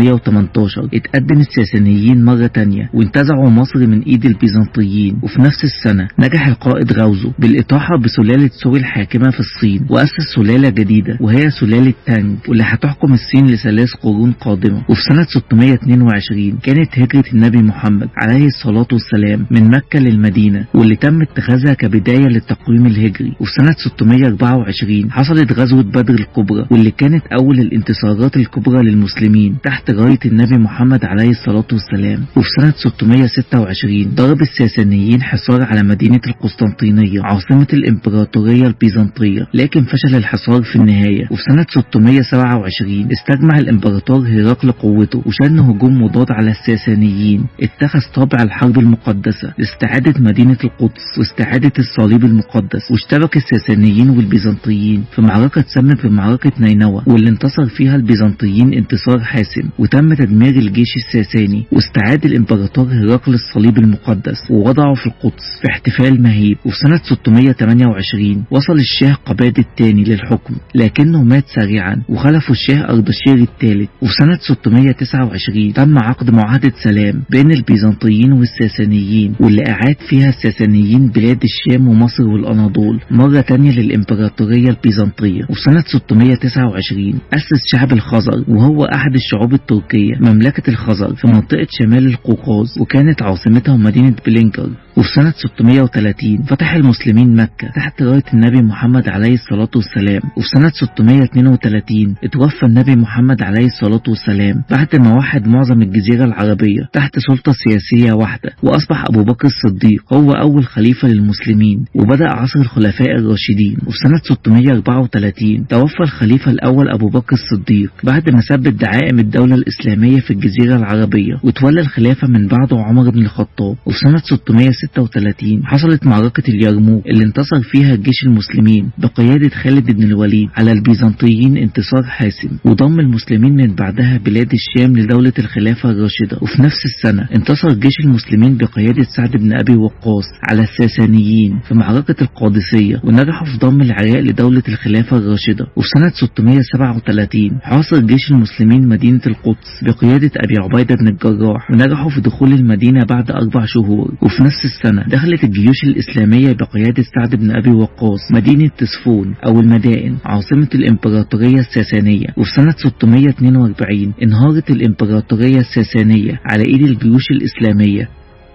618 اتقدم الساسانيين مرة تانية وانتزعوا مصر من ايد البيزنطيين وفي نفس السنة نجح القائد غوزو بالإطاحة بسلالة سوري الحاكمة في الصين وأسس سلالة جديدة وهي سلالة تانج واللي هتحكم الصين لثلاث قرون قادمة وفي سنة 622 كانت هجرة النبي محمد عليه الصلاة والسلام من مكة للمدينة واللي تم اتخاذها كبداية للتقويم الهجري وفي سنة 624 حصلت غزوة بدر الكبرى واللي كانت أول الانتصارات الكبرى للمسلمين تحت راية النبي محمد عليه الصلاة والسلام وفي سنة 626 ضرب الساسانيين حصار على مدينة القسطنطينية عاصمة الإمبراطورية البيزنطية لكن فشل الحصار في النهاية وفي سنة 627 استجمع الإمبراطور هرقل قوته وشن هجوم مضاد على الساسانيين اتخذ طابع الحرب المقدسة لاستعادة مدينة القدس واستعادة الصليب المقدس واشتبك الساسانيين والبيزنطيين في معركة تسمت بمعركة نينوى نينوى واللي انتصر فيها البيزنطيين انتصار حاسم وتم تدمير الجيش الساساني واستعاد الامبراطور هرقل الصليب المقدس ووضعه في القدس في احتفال مهيب وفي سنة 628 وصل الشاه قباد الثاني للحكم لكنه مات سريعا وخلفه الشاه أردشير الثالث وفي سنة 629 تم عقد معاهدة سلام بين البيزنطيين والساسانيين واللي أعاد فيها الساسانيين بلاد الشام ومصر والأناضول مرة تانية للإمبراطورية البيزنطية وفي سنة 629 1929 أسس شعب الخزر وهو أحد الشعوب التركية مملكة الخزر في منطقة شمال القوقاز وكانت عاصمتها مدينة بلينكر وفي سنة 630 فتح المسلمين مكة تحت راية النبي محمد عليه الصلاة والسلام وفي سنة 632 اتوفى النبي محمد عليه الصلاة والسلام بعد ما وحد معظم الجزيرة العربية تحت سلطة سياسية واحدة وأصبح أبو بكر الصديق هو أول خليفة للمسلمين وبدأ عصر الخلفاء الراشدين وفي سنة 634 توفى الخليفة الأول أبو بكر الصديق بعد ما ثبت دعائم الدولة الإسلامية في الجزيرة العربية وتولى الخلافة من بعده عمر بن الخطاب وفي سنة 636 حصلت معركة اليرموك اللي انتصر فيها جيش المسلمين بقيادة خالد بن الوليد على البيزنطيين انتصار حاسم وضم المسلمين من بعدها بلاد الشام لدولة الخلافة الراشدة وفي نفس السنة انتصر جيش المسلمين بقيادة سعد بن أبي وقاص على الساسانيين في معركة القادسية ونجحوا في ضم العراق لدولة الخلافة الراشدة وفي سنة 637 حاصر جيش المسلمين مدينة القدس بقيادة أبي عبيدة بن الجراح ونجحوا في دخول المدينة بعد أربع شهور وفي نفس السنة دخلت الجيوش الإسلامية بقيادة سعد بن أبي وقاص مدينة تسفون أو المدائن عاصمة الإمبراطورية الساسانية وفي سنة 642 انهارت الإمبراطورية الساسانية على إيد الجيوش الإسلامية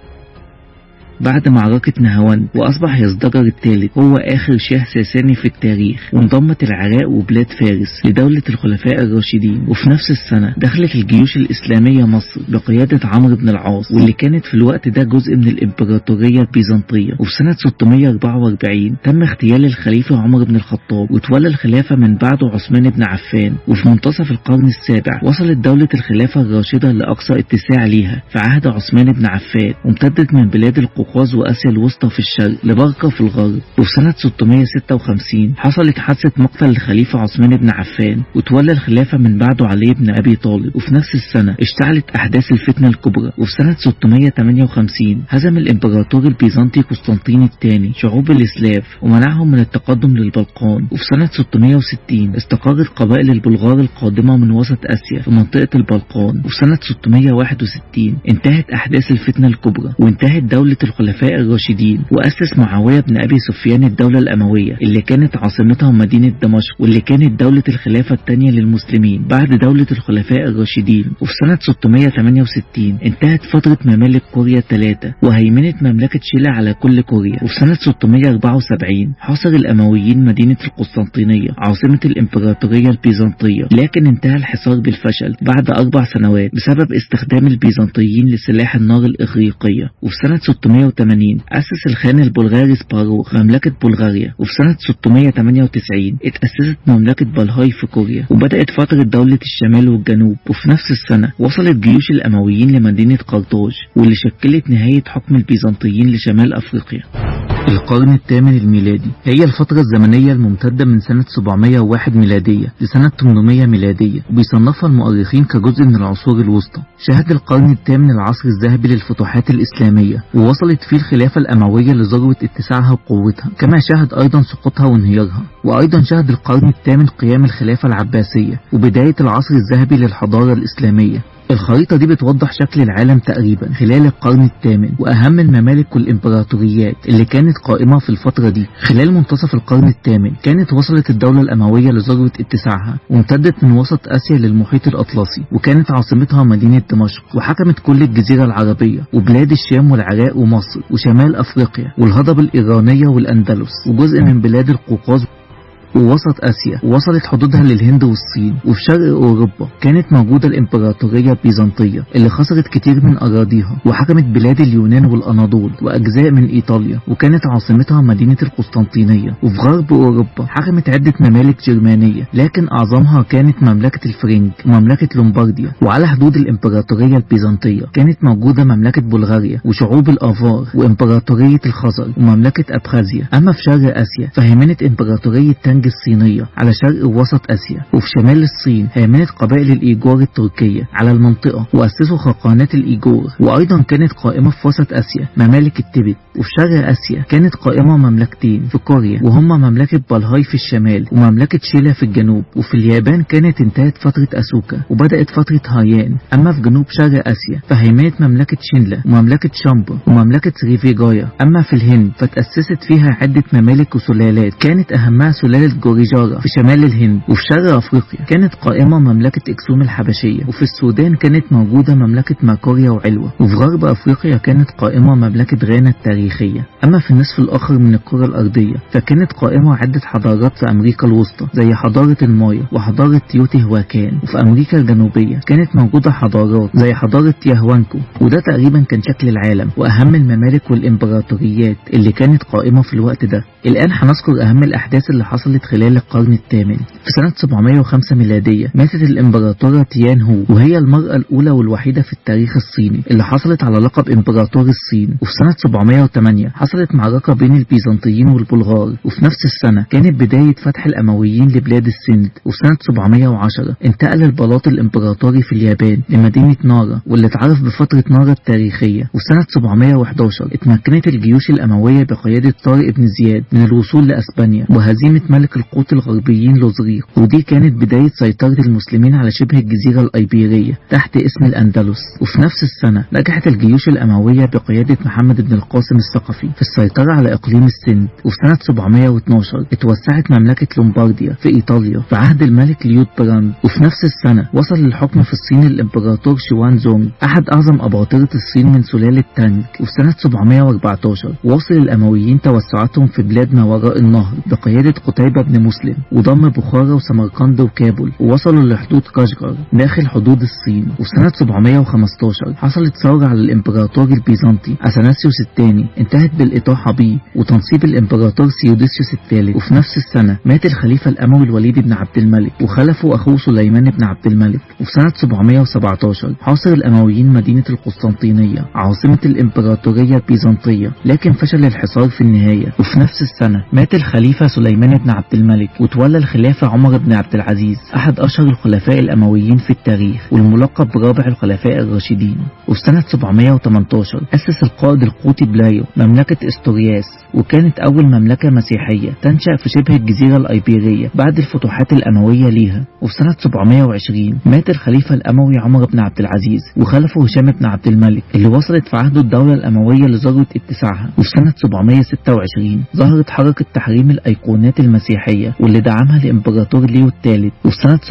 بعد معركة نهاوند وأصبح يزدجر الثالث هو آخر شاه ساساني في التاريخ وانضمت العراق وبلاد فارس لدولة الخلفاء الراشدين وفي نفس السنة دخلت الجيوش الإسلامية مصر بقيادة عمرو بن العاص واللي كانت في الوقت ده جزء من الإمبراطورية البيزنطية وفي سنة 644 تم اغتيال الخليفة عمر بن الخطاب وتولى الخلافة من بعده عثمان بن عفان وفي منتصف القرن السابع وصلت دولة الخلافة الراشدة لأقصى اتساع ليها في عهد عثمان بن عفان وامتدت من بلاد القوقاز القوقاز وآسيا الوسطى في الشرق لبرقة في الغرب وفي سنة 656 حصلت حادثة مقتل الخليفة عثمان بن عفان وتولى الخلافة من بعده علي بن أبي طالب وفي نفس السنة اشتعلت أحداث الفتنة الكبرى وفي سنة 658 هزم الإمبراطور البيزنطي قسطنطين الثاني شعوب الإسلاف ومنعهم من التقدم للبلقان وفي سنة 660 استقرت قبائل البلغار القادمة من وسط آسيا في منطقة البلقان وفي سنة 661 انتهت أحداث الفتنة الكبرى وانتهت دولة الخلفاء الراشدين وأسس معاوية بن أبي سفيان الدولة الأموية اللي كانت عاصمتها مدينة دمشق واللي كانت دولة الخلافة الثانية للمسلمين بعد دولة الخلفاء الراشدين وفي سنة 668 انتهت فترة ممالك كوريا الثلاثة وهيمنت مملكة شيلا على كل كوريا وفي سنة 674 حاصر الأمويين مدينة القسطنطينية عاصمة الإمبراطورية البيزنطية لكن انتهى الحصار بالفشل بعد أربع سنوات بسبب استخدام البيزنطيين لسلاح النار الإغريقية وفي سنة 680 أسس الخان البلغاري سباروخ مملكة بلغاريا وفي سنة 698 اتأسست مملكة بالهاي في كوريا وبدأت فترة دولة الشمال والجنوب وفي نفس السنة وصلت جيوش الأمويين لمدينة قرطاج واللي شكلت نهاية حكم البيزنطيين لشمال أفريقيا القرن الثامن الميلادي هي الفترة الزمنية الممتدة من سنة 701 ميلادية لسنة 800 ميلادية وبيصنفها المؤرخين كجزء من العصور الوسطى شهد القرن الثامن العصر الذهبي للفتوحات الإسلامية ووصلت فيه الخلافة الأموية لذروة اتساعها وقوتها كما شهد أيضا سقوطها وانهيارها وأيضا شهد القرن الثامن قيام الخلافة العباسية وبداية العصر الذهبي للحضارة الإسلامية الخريطة دي بتوضح شكل العالم تقريبا خلال القرن الثامن وأهم الممالك والإمبراطوريات اللي كانت قائمة في الفترة دي خلال منتصف القرن الثامن كانت وصلت الدولة الأموية لذروة اتساعها وامتدت من وسط آسيا للمحيط الأطلسي وكانت عاصمتها مدينة دمشق وحكمت كل الجزيرة العربية وبلاد الشام والعراق ومصر وشمال أفريقيا والهضبة الإيرانية والأندلس وجزء من بلاد القوقاز ووسط آسيا وصلت حدودها للهند والصين وفي شرق أوروبا كانت موجودة الإمبراطورية البيزنطية اللي خسرت كتير من أراضيها وحكمت بلاد اليونان والأناضول وأجزاء من إيطاليا وكانت عاصمتها مدينة القسطنطينية وفي غرب أوروبا حكمت عدة ممالك جرمانية لكن أعظمها كانت مملكة الفرنج ومملكة لومبارديا وعلى حدود الإمبراطورية البيزنطية كانت موجودة مملكة بلغاريا وشعوب الآفار وإمبراطورية الخزر ومملكة أبخازيا أما في شرق آسيا فهيمنت إمبراطورية تانج الصينية على شرق ووسط آسيا وفي شمال الصين هيمنت قبائل الإيجور التركية على المنطقة وأسسوا خاقانات الإيجور وأيضا كانت قائمة في وسط آسيا ممالك التبت وفي شرق آسيا كانت قائمة مملكتين في كوريا وهما مملكة بالهاي في الشمال ومملكة شيلا في الجنوب وفي اليابان كانت انتهت فترة أسوكا وبدأت فترة هايان أما في جنوب شرق آسيا فهيمنت مملكة شينلا ومملكة شامبا ومملكة ريفيجايا أما في الهند فتأسست فيها عدة ممالك وسلالات كانت أهمها سلالة جوريجارا في شمال الهند وفي شرق أفريقيا كانت قائمة مملكة إكسوم الحبشية وفي السودان كانت موجودة مملكة ماكوريا وعلوة وفي غرب أفريقيا كانت قائمة مملكة غانا التاريخية أما في النصف الآخر من الكرة الأرضية فكانت قائمة عدة حضارات في أمريكا الوسطى زي حضارة المايا وحضارة تيوتي هواكان وفي أمريكا الجنوبية كانت موجودة حضارات زي حضارة تياهوانكو وده تقريبا كان شكل العالم وأهم الممالك والإمبراطوريات اللي كانت قائمة في الوقت ده الآن هنذكر أهم الأحداث اللي حصلت خلال القرن الثامن في سنة 705 ميلادية ماتت الإمبراطورة تيان هو وهي المرأة الأولى والوحيدة في التاريخ الصيني اللي حصلت على لقب إمبراطور الصين وفي سنة 708 حصلت معركة بين البيزنطيين والبلغار وفي نفس السنة كانت بداية فتح الأمويين لبلاد السند وفي سنة 710 انتقل البلاط الإمبراطوري في اليابان لمدينة نارا واللي اتعرف بفترة نارا التاريخية وفي سنة 711 اتمكنت الجيوش الأموية بقيادة طارق بن زياد من الوصول لأسبانيا وهزيمة ملك القوط الغربيين لوزريق ودي كانت بداية سيطرة المسلمين على شبه الجزيرة الأيبيرية تحت اسم الأندلس وفي نفس السنة نجحت الجيوش الأموية بقيادة محمد بن القاسم الثقفي في السيطرة على إقليم السند وفي سنة 712 اتوسعت مملكة لومبارديا في إيطاليا في عهد الملك ليود براند وفي نفس السنة وصل للحكم في الصين الإمبراطور شوان زونج أحد أعظم أباطرة الصين من سلالة تانج وفي سنة 714 واصل الأمويين توسعاتهم في بلاد ما وراء النهر بقيادة قتيبة بن مسلم وضم بخارى وسمرقند وكابل ووصلوا لحدود كاشغر داخل حدود الصين وفي سنة 715 حصلت ثورة على الإمبراطور البيزنطي أثناسيوس الثاني انتهت بالإطاحة بيه وتنصيب الإمبراطور سيوديسيوس الثالث وفي نفس السنة مات الخليفة الأموي الوليد بن عبد الملك وخلفه أخوه سليمان بن عبد الملك وفي سنة 717 حاصر الأمويين مدينة القسطنطينية عاصمة الإمبراطورية البيزنطية لكن فشل الحصار في النهاية وفي نفس السنة مات الخليفة سليمان بن عبد عبد الملك وتولى الخلافة عمر بن عبد العزيز أحد أشهر الخلفاء الأمويين في التاريخ والملقب برابع الخلفاء الراشدين وفي سنة 718 أسس القائد القوطي بلايو مملكة استورياس وكانت أول مملكة مسيحية تنشأ في شبه الجزيرة الأيبيرية بعد الفتوحات الأموية ليها وفي سنة 720 مات الخليفة الأموي عمر بن عبد العزيز وخلفه هشام بن عبد الملك اللي وصلت في عهده الدولة الأموية لذروة اتساعها وفي سنة 726 ظهرت حركة تحريم الأيقونات المسيحية واللي دعمها الإمبراطور ليو الثالث وفي سنة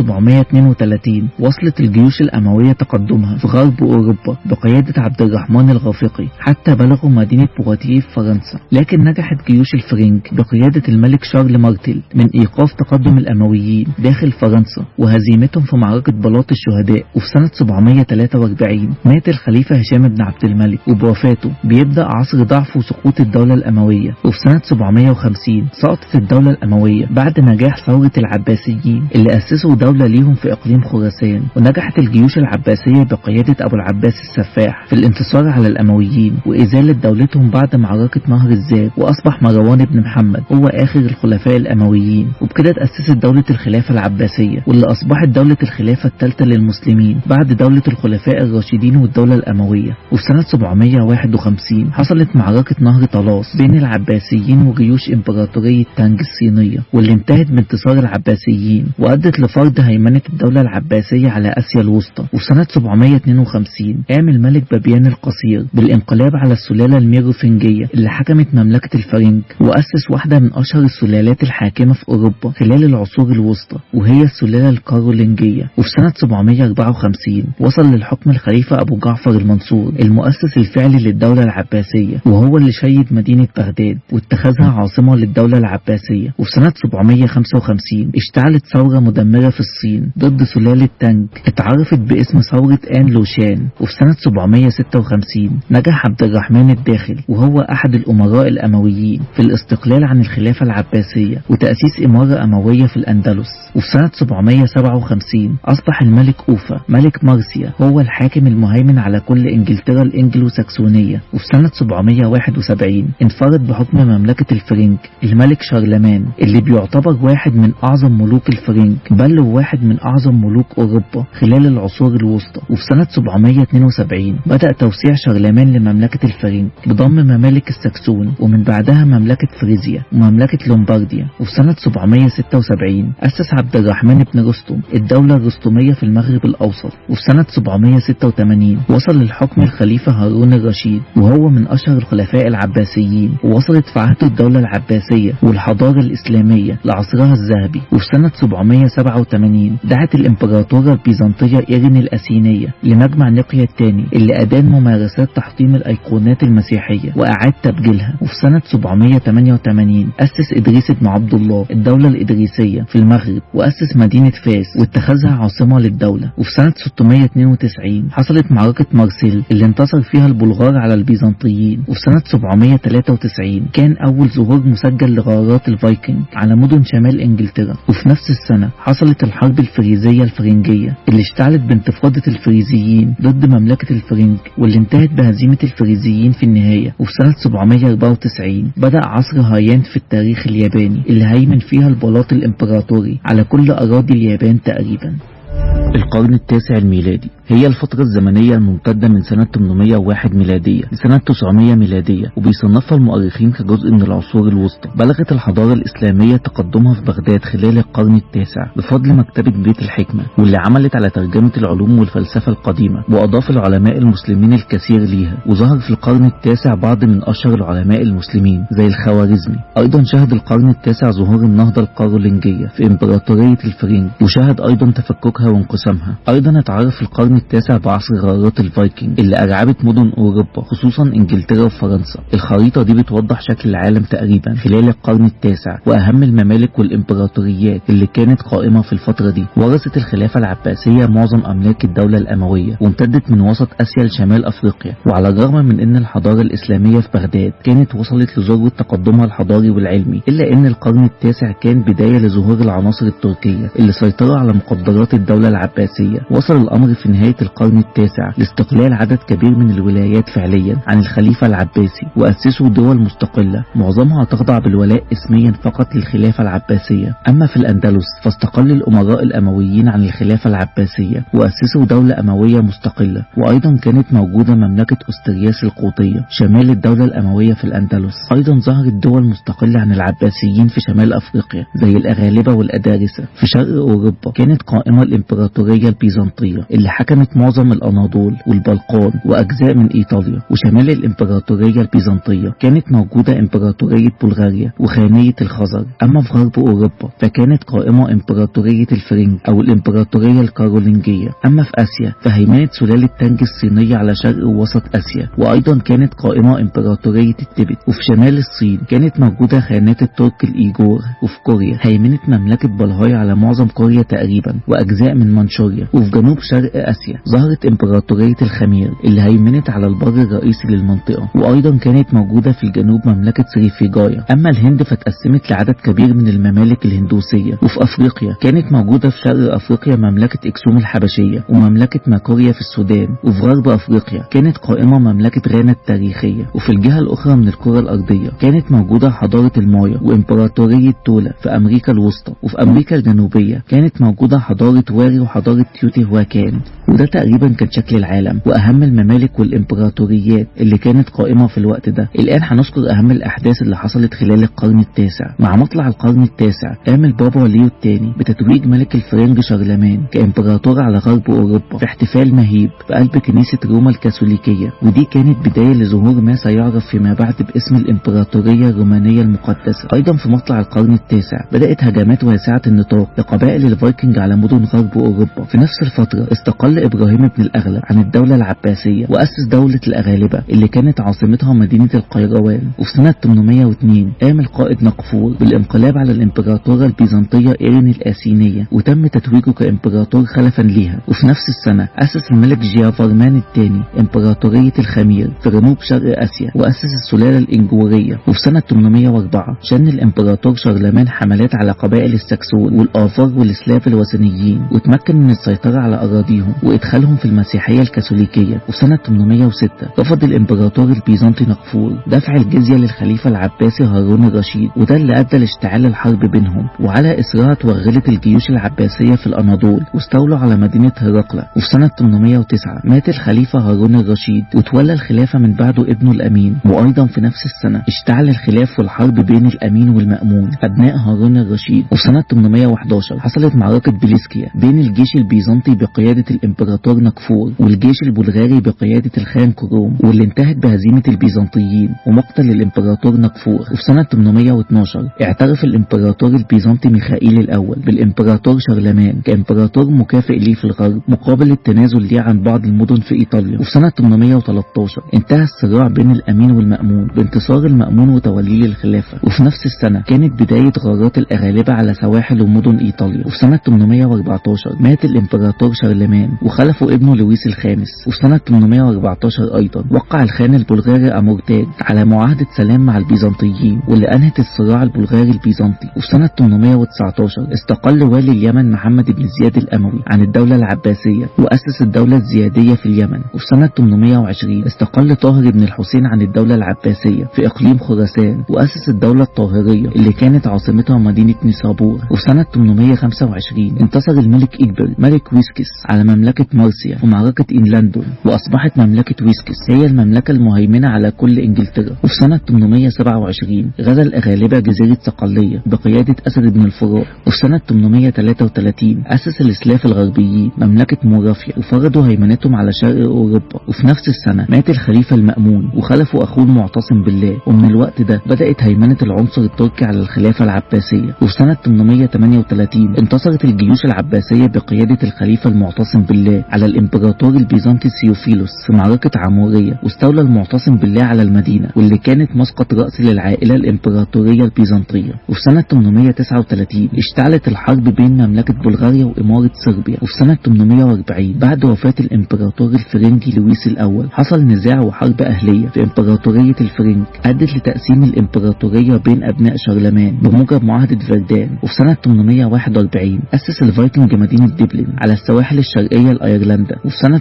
732 وصلت الجيوش الأموية تقدمها في غرب أوروبا بقيادة عبد الرحمن الغافقي حتى بلغوا مدينة بواتيه في فرنسا لكن نجحت جيوش الفرنك بقيادة الملك شارل مارتل من إيقاف تقدم الأمويين داخل فرنسا وهزيمتهم في معركة بلاط الشهداء وفي سنة 743 مات الخليفة هشام بن عبد الملك وبوفاته بيبدأ عصر ضعف وسقوط الدولة الأموية وفي سنة 750 سقطت الدولة الأموية بعد نجاح ثورة العباسيين اللي أسسوا دولة ليهم في إقليم خراسان ونجحت الجيوش العباسية بقيادة أبو العباس السفاح في الانتصار على الأمويين وإزالة دولتهم بعد معركة نهر الزاب وأصبح مروان بن محمد هو آخر الخلفاء الأمويين وبكده تأسست دولة الخلافة العباسية واللي أصبحت دولة الخلافة الثالثة للمسلمين بعد دولة الخلفاء الراشدين والدولة الأموية وفي سنة 751 حصلت معركة نهر طلاس بين العباسيين وجيوش إمبراطورية تانج الصينية واللي انتهت بانتصار العباسيين وأدت لفرض هيمنة الدولة العباسية على آسيا الوسطى وفي سنة 752 قام الملك بابيان القصير بالانقلاب على السلالة الميروفنجية اللي حكمت مملكة الفرنك وأسس واحدة من أشهر السلالات الحاكمة في أوروبا خلال العصور الوسطى وهي السلالة الكارولينجية وفي سنة 754 وصل للحكم الخليفة أبو جعفر المنصور المؤسس الفعلي للدولة العباسية وهو اللي شيد مدينة بغداد واتخذها عاصمة للدولة العباسية وفي سنة 755 اشتعلت ثورة مدمرة في الصين ضد سلالة تانج اتعرفت باسم ثورة آن لوشان وفي سنة 756 نجح عبد الرحمن الداخل وهو أحد الأمراء الأمويين في الاستقلال عن الخلافة العباسية وتأسيس إمارة أموية في الأندلس وفي سنة 757 أصبح الملك أوفا ملك مرسيا هو الحاكم المهيمن على كل إنجلترا الإنجلو ساكسونية وفي سنة 771 انفرد بحكم مملكة الفرنك الملك شارلمان اللي بيعتبر واحد من أعظم ملوك الفرنك بل واحد من أعظم ملوك أوروبا خلال العصور الوسطى وفي سنة 772 بدأ توسيع شارلمان لمملكة الفرنك بضم ممالك السكسون ومن بعدها مملكة فريزيا ومملكة لومبارديا وفي سنة 776 أسس عبد الرحمن بن رستم الدولة الرستمية في المغرب الأوسط وفي سنة 786 وصل للحكم الخليفة هارون الرشيد وهو من أشهر الخلفاء العباسيين ووصلت في عهد الدولة العباسية والحضارة الإسلامية لعصرها الذهبي وفي سنة 787 دعت الإمبراطورة البيزنطية إيرين الأسينية لمجمع نقيا الثاني اللي أدان ممارسات تحطيم الأيقونات المسيحية وأعاد تبجيلها وفي سنة 788 أسس إدريس بن عبد الله الدولة الإدريسية في المغرب وأسس مدينة فاس واتخذها عاصمة للدولة وفي سنة 692 حصلت معركة مارسيل اللي انتصر فيها البلغار على البيزنطيين وفي سنة 793 كان أول ظهور مسجل لغارات الفايكنج على مدن شمال إنجلترا وفي نفس السنة حصلت الحرب الفريزية الفرنجية اللي اشتعلت بانتفاضة الفريزيين ضد مملكة الفرنج واللي انتهت بهزيمة الفريزيين في النهاية وفي سنة 794 بدأ عصر هايان في التاريخ الياباني اللي هيمن فيها البلاط الإمبراطوري على كل أراضي اليابان تقريبا القرن التاسع الميلادي هي الفترة الزمنية الممتدة من سنة 801 ميلادية لسنة 900 ميلادية وبيصنفها المؤرخين كجزء من العصور الوسطى بلغت الحضارة الإسلامية تقدمها في بغداد خلال القرن التاسع بفضل مكتبة بيت الحكمة واللي عملت على ترجمة العلوم والفلسفة القديمة وأضاف العلماء المسلمين الكثير ليها وظهر في القرن التاسع بعض من أشهر العلماء المسلمين زي الخوارزمي أيضا شهد القرن التاسع ظهور النهضة الكارولينجية في إمبراطورية الفرنج وشهد أيضا تفككها وانقسامها أيضا اتعرف القرن التاسع بعصر غارات الفايكنج اللي أرعبت مدن أوروبا خصوصا إنجلترا وفرنسا الخريطة دي بتوضح شكل العالم تقريبا خلال القرن التاسع وأهم الممالك والإمبراطوريات اللي كانت قائمة في الفترة دي ورثت الخلافة العباسية معظم أملاك الدولة الأموية وامتدت من وسط آسيا لشمال أفريقيا وعلى الرغم من أن الحضارة الإسلامية في بغداد كانت وصلت لذروة تقدمها الحضاري والعلمي إلا أن القرن التاسع كان بداية لظهور العناصر التركية اللي سيطروا على مقدرات الدولة العباسية وصل الأمر في نهاية نهاية القرن التاسع لاستقلال عدد كبير من الولايات فعليا عن الخليفة العباسي وأسسوا دول مستقلة معظمها تخضع بالولاء اسميا فقط للخلافة العباسية أما في الأندلس فاستقل الأمراء الأمويين عن الخلافة العباسية وأسسوا دولة أموية مستقلة وأيضا كانت موجودة مملكة أسترياس القوطية شمال الدولة الأموية في الأندلس أيضا ظهرت دول مستقلة عن العباسيين في شمال أفريقيا زي الأغالبة والأدارسة في شرق أوروبا كانت قائمة الإمبراطورية البيزنطية اللي حكمت معظم الأناضول والبلقان وأجزاء من إيطاليا وشمال الإمبراطورية البيزنطية كانت موجودة إمبراطورية بلغاريا وخانية الخزر أما في غرب أوروبا فكانت قائمة إمبراطورية الفرنج أو الإمبراطورية الكارولينجية أما في آسيا فهيمنت سلالة تانج الصينية على شرق ووسط آسيا وأيضا كانت قائمة إمبراطورية التبت وفي شمال الصين كانت موجودة خانات الترك الإيجور وفي كوريا هيمنت مملكة بلهاي على معظم كوريا تقريبا وأجزاء من منشوريا وفي جنوب شرق آسيا ظهرت إمبراطورية الخمير اللي هيمنت على البر الرئيسي للمنطقة وأيضا كانت موجودة في الجنوب مملكة سريفيجايا أما الهند فتقسمت لعدد كبير من الممالك الهندوسية وفي أفريقيا كانت موجودة في شرق أفريقيا مملكة إكسوم الحبشية ومملكة ماكوريا في السودان وفي غرب أفريقيا كانت قائمة مملكة غانا التاريخية وفي الجهة الأخرى من الكرة الأرضية كانت موجودة حضارة المايا وإمبراطورية تولا في أمريكا الوسطى وفي أمريكا الجنوبية كانت موجودة حضارة واري وحضارة تيوتي هواكان وده تقريبا كان شكل العالم وأهم الممالك والإمبراطوريات اللي كانت قائمة في الوقت ده الآن هنذكر أهم الأحداث اللي حصلت خلال القرن التاسع مع مطلع القرن التاسع قام البابا ليو الثاني بتتويج ملك الفرنج شارلمان كإمبراطور على غرب أوروبا في احتفال مهيب في قلب كنيسة روما الكاثوليكية ودي كانت بداية لظهور ما سيعرف فيما بعد باسم الإمبراطورية الرومانية المقدسة أيضا في مطلع القرن التاسع بدأت هجمات واسعة النطاق لقبائل الفايكنج على مدن غرب أوروبا في نفس الفترة استقل إبراهيم بن الأغلب عن الدولة العباسية وأسس دولة الأغالبة اللي كانت عاصمتها مدينة القيروان وفي سنة 802 قام القائد نقفور بالانقلاب على الإمبراطورة البيزنطية إيرين الآسينية وتم تتويجه كإمبراطور خلفا ليها وفي نفس السنة أسس الملك جيافرمان الثاني إمبراطورية الخمير في جنوب شرق آسيا وأسس السلالة الإنجورية وفي سنة 804 شن الإمبراطور شارلمان حملات على قبائل السكسون والآفار والسلاف الوثنيين وتمكن من السيطرة على أراضيهم وإدخالهم في المسيحية الكاثوليكية وفي سنة 806 رفض الإمبراطور البيزنطي نقفور دفع الجزية للخليفة العباسي هارون الرشيد وده اللي أدى لاشتعال الحرب بينهم وعلى إسرها توغلت الجيوش العباسية في الأناضول واستولوا على مدينة هرقلة وفي سنة 809 مات الخليفة هارون الرشيد وتولى الخلافة من بعده ابنه الأمين وأيضا في نفس السنة اشتعل الخلاف والحرب بين الأمين والمأمون أبناء هارون الرشيد وفي سنة 811 حصلت معركة بليسكيا بين الجيش البيزنطي بقيادة الإمبراطور نكفور والجيش البلغاري بقيادة الخان كروم واللي انتهت بهزيمة البيزنطيين ومقتل الإمبراطور نكفور وفي سنة 812 اعترف الإمبراطور البيزنطي ميخائيل الأول بالإمبراطور شارلمان كإمبراطور مكافئ ليه في الغرب مقابل التنازل ليه عن بعض المدن في إيطاليا وفي سنة 813 انتهى الصراع بين الأمين والمأمون بانتصار المأمون وتوليه الخلافة وفي نفس السنة كانت بداية غارات الأغالبة على سواحل ومدن إيطاليا وفي سنة 814 مات الإمبراطور شارلمان وخلفه ابنه لويس الخامس وفي سنة 814 أيضا وقع الخان البلغاري أمورتاج على معاهدة سلام مع البيزنطيين واللي أنهت الصراع البلغاري البيزنطي وفي سنة 819 استقل والي اليمن محمد بن زياد الأموي عن الدولة العباسية وأسس الدولة الزيادية في اليمن وفي سنة 820 استقل طاهر بن الحسين عن الدولة العباسية في إقليم خراسان وأسس الدولة الطاهرية اللي كانت عاصمتها مدينة نيسابور وفي سنة 825 انتصر الملك إجبر ملك ويسكس على مملكة مرسيا في معركة إنلاندون وأصبحت مملكة ويسكس هي المملكة المهيمنة على كل إنجلترا وفي سنة 827 غزا الأغالبة جزيرة صقلية بقيادة أسد بن الفرات وفي سنة 833 أسس الإسلاف الغربيين مملكة مورافيا وفرضوا هيمنتهم على شرق أوروبا وفي نفس السنة مات الخليفة المأمون وخلفه أخوه المعتصم بالله ومن الوقت ده بدأت هيمنة العنصر التركي على الخلافة العباسية وفي سنة 838 انتصرت الجيوش العباسية بقيادة الخليفة المعتصم بالله على الإمبراطور البيزنطي سيوفيلوس في معركة عمورية واستولى المعتصم بالله على المدينة واللي كانت مسقط رأس للعائلة الإمبراطورية البيزنطية وفي سنة 839 اشتعلت الحرب بين مملكة بلغاريا وإمارة صربيا وفي سنة 840 بعد وفاة الإمبراطور الفرنجي لويس الأول حصل نزاع وحرب أهلية في إمبراطورية الفرنج أدت لتقسيم الإمبراطورية بين أبناء شارلمان بموجب معاهدة فردان وفي سنة 841 أسس الفايكنج مدينة دبلن على السواحل الشرقية شمال أيرلندا وفي سنة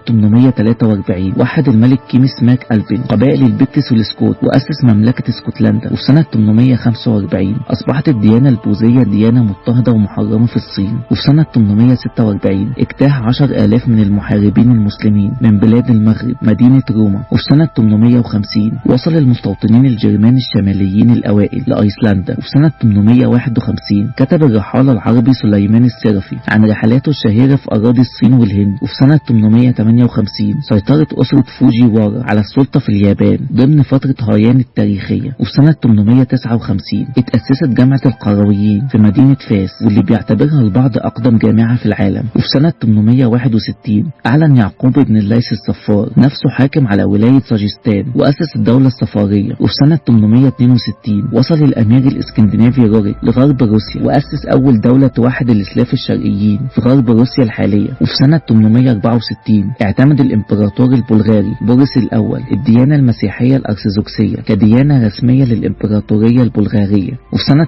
843 وحد الملك كيميس ماك ألبين قبائل البكتس والسكوت وأسس مملكة اسكتلندا وفي سنة 845 أصبحت الديانة البوذية ديانة مضطهدة ومحرمة في الصين وفي سنة 846 اجتاح 10000 من المحاربين المسلمين من بلاد المغرب مدينة روما وفي سنة 850 وصل المستوطنين الجرمان الشماليين الأوائل لأيسلندا وفي سنة 851 كتب الرحالة العربي سليمان السرفي عن رحلاته الشهيرة في أراضي الصين والهند وفي سنة 858 سيطرت أسرة فوجيوارا على السلطة في اليابان ضمن فترة هايان التاريخية وفي سنة 859 اتأسست جامعة القرويين في مدينة فاس واللي بيعتبرها البعض أقدم جامعة في العالم وفي سنة 861 أعلن يعقوب بن الليث الصفار نفسه حاكم على ولاية ساجستان وأسس الدولة الصفارية وفي سنة 862 وصل الأمير الإسكندنافي روري لغرب روسيا وأسس أول دولة توحد الإسلاف الشرقيين في غرب روسيا الحالية وفي سنة 864 اعتمد الإمبراطور البلغاري بوريس الأول الديانة المسيحية الأرثوذكسية كديانة رسمية للإمبراطورية البلغارية وفي سنة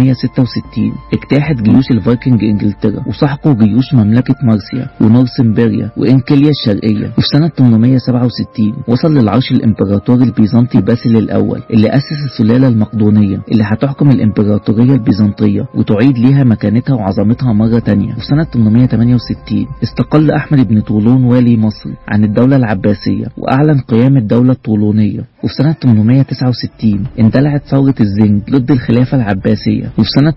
866 اجتاحت جيوش الفايكنج إنجلترا وسحقوا جيوش مملكة مارسيا ونورسمبريا وإنكليا الشرقية وفي سنة 867 وصل للعرش الإمبراطور البيزنطي باسل الأول اللي أسس السلالة المقدونية اللي هتحكم الإمبراطورية البيزنطية وتعيد ليها مكانتها وعظمتها مرة تانية وفي سنة 868 استقل أحمد بن طولون والي مصر عن الدولة العباسية وأعلن قيام الدولة الطولونية وفي سنة 869 اندلعت ثورة الزنج ضد الخلافة العباسية وفي سنة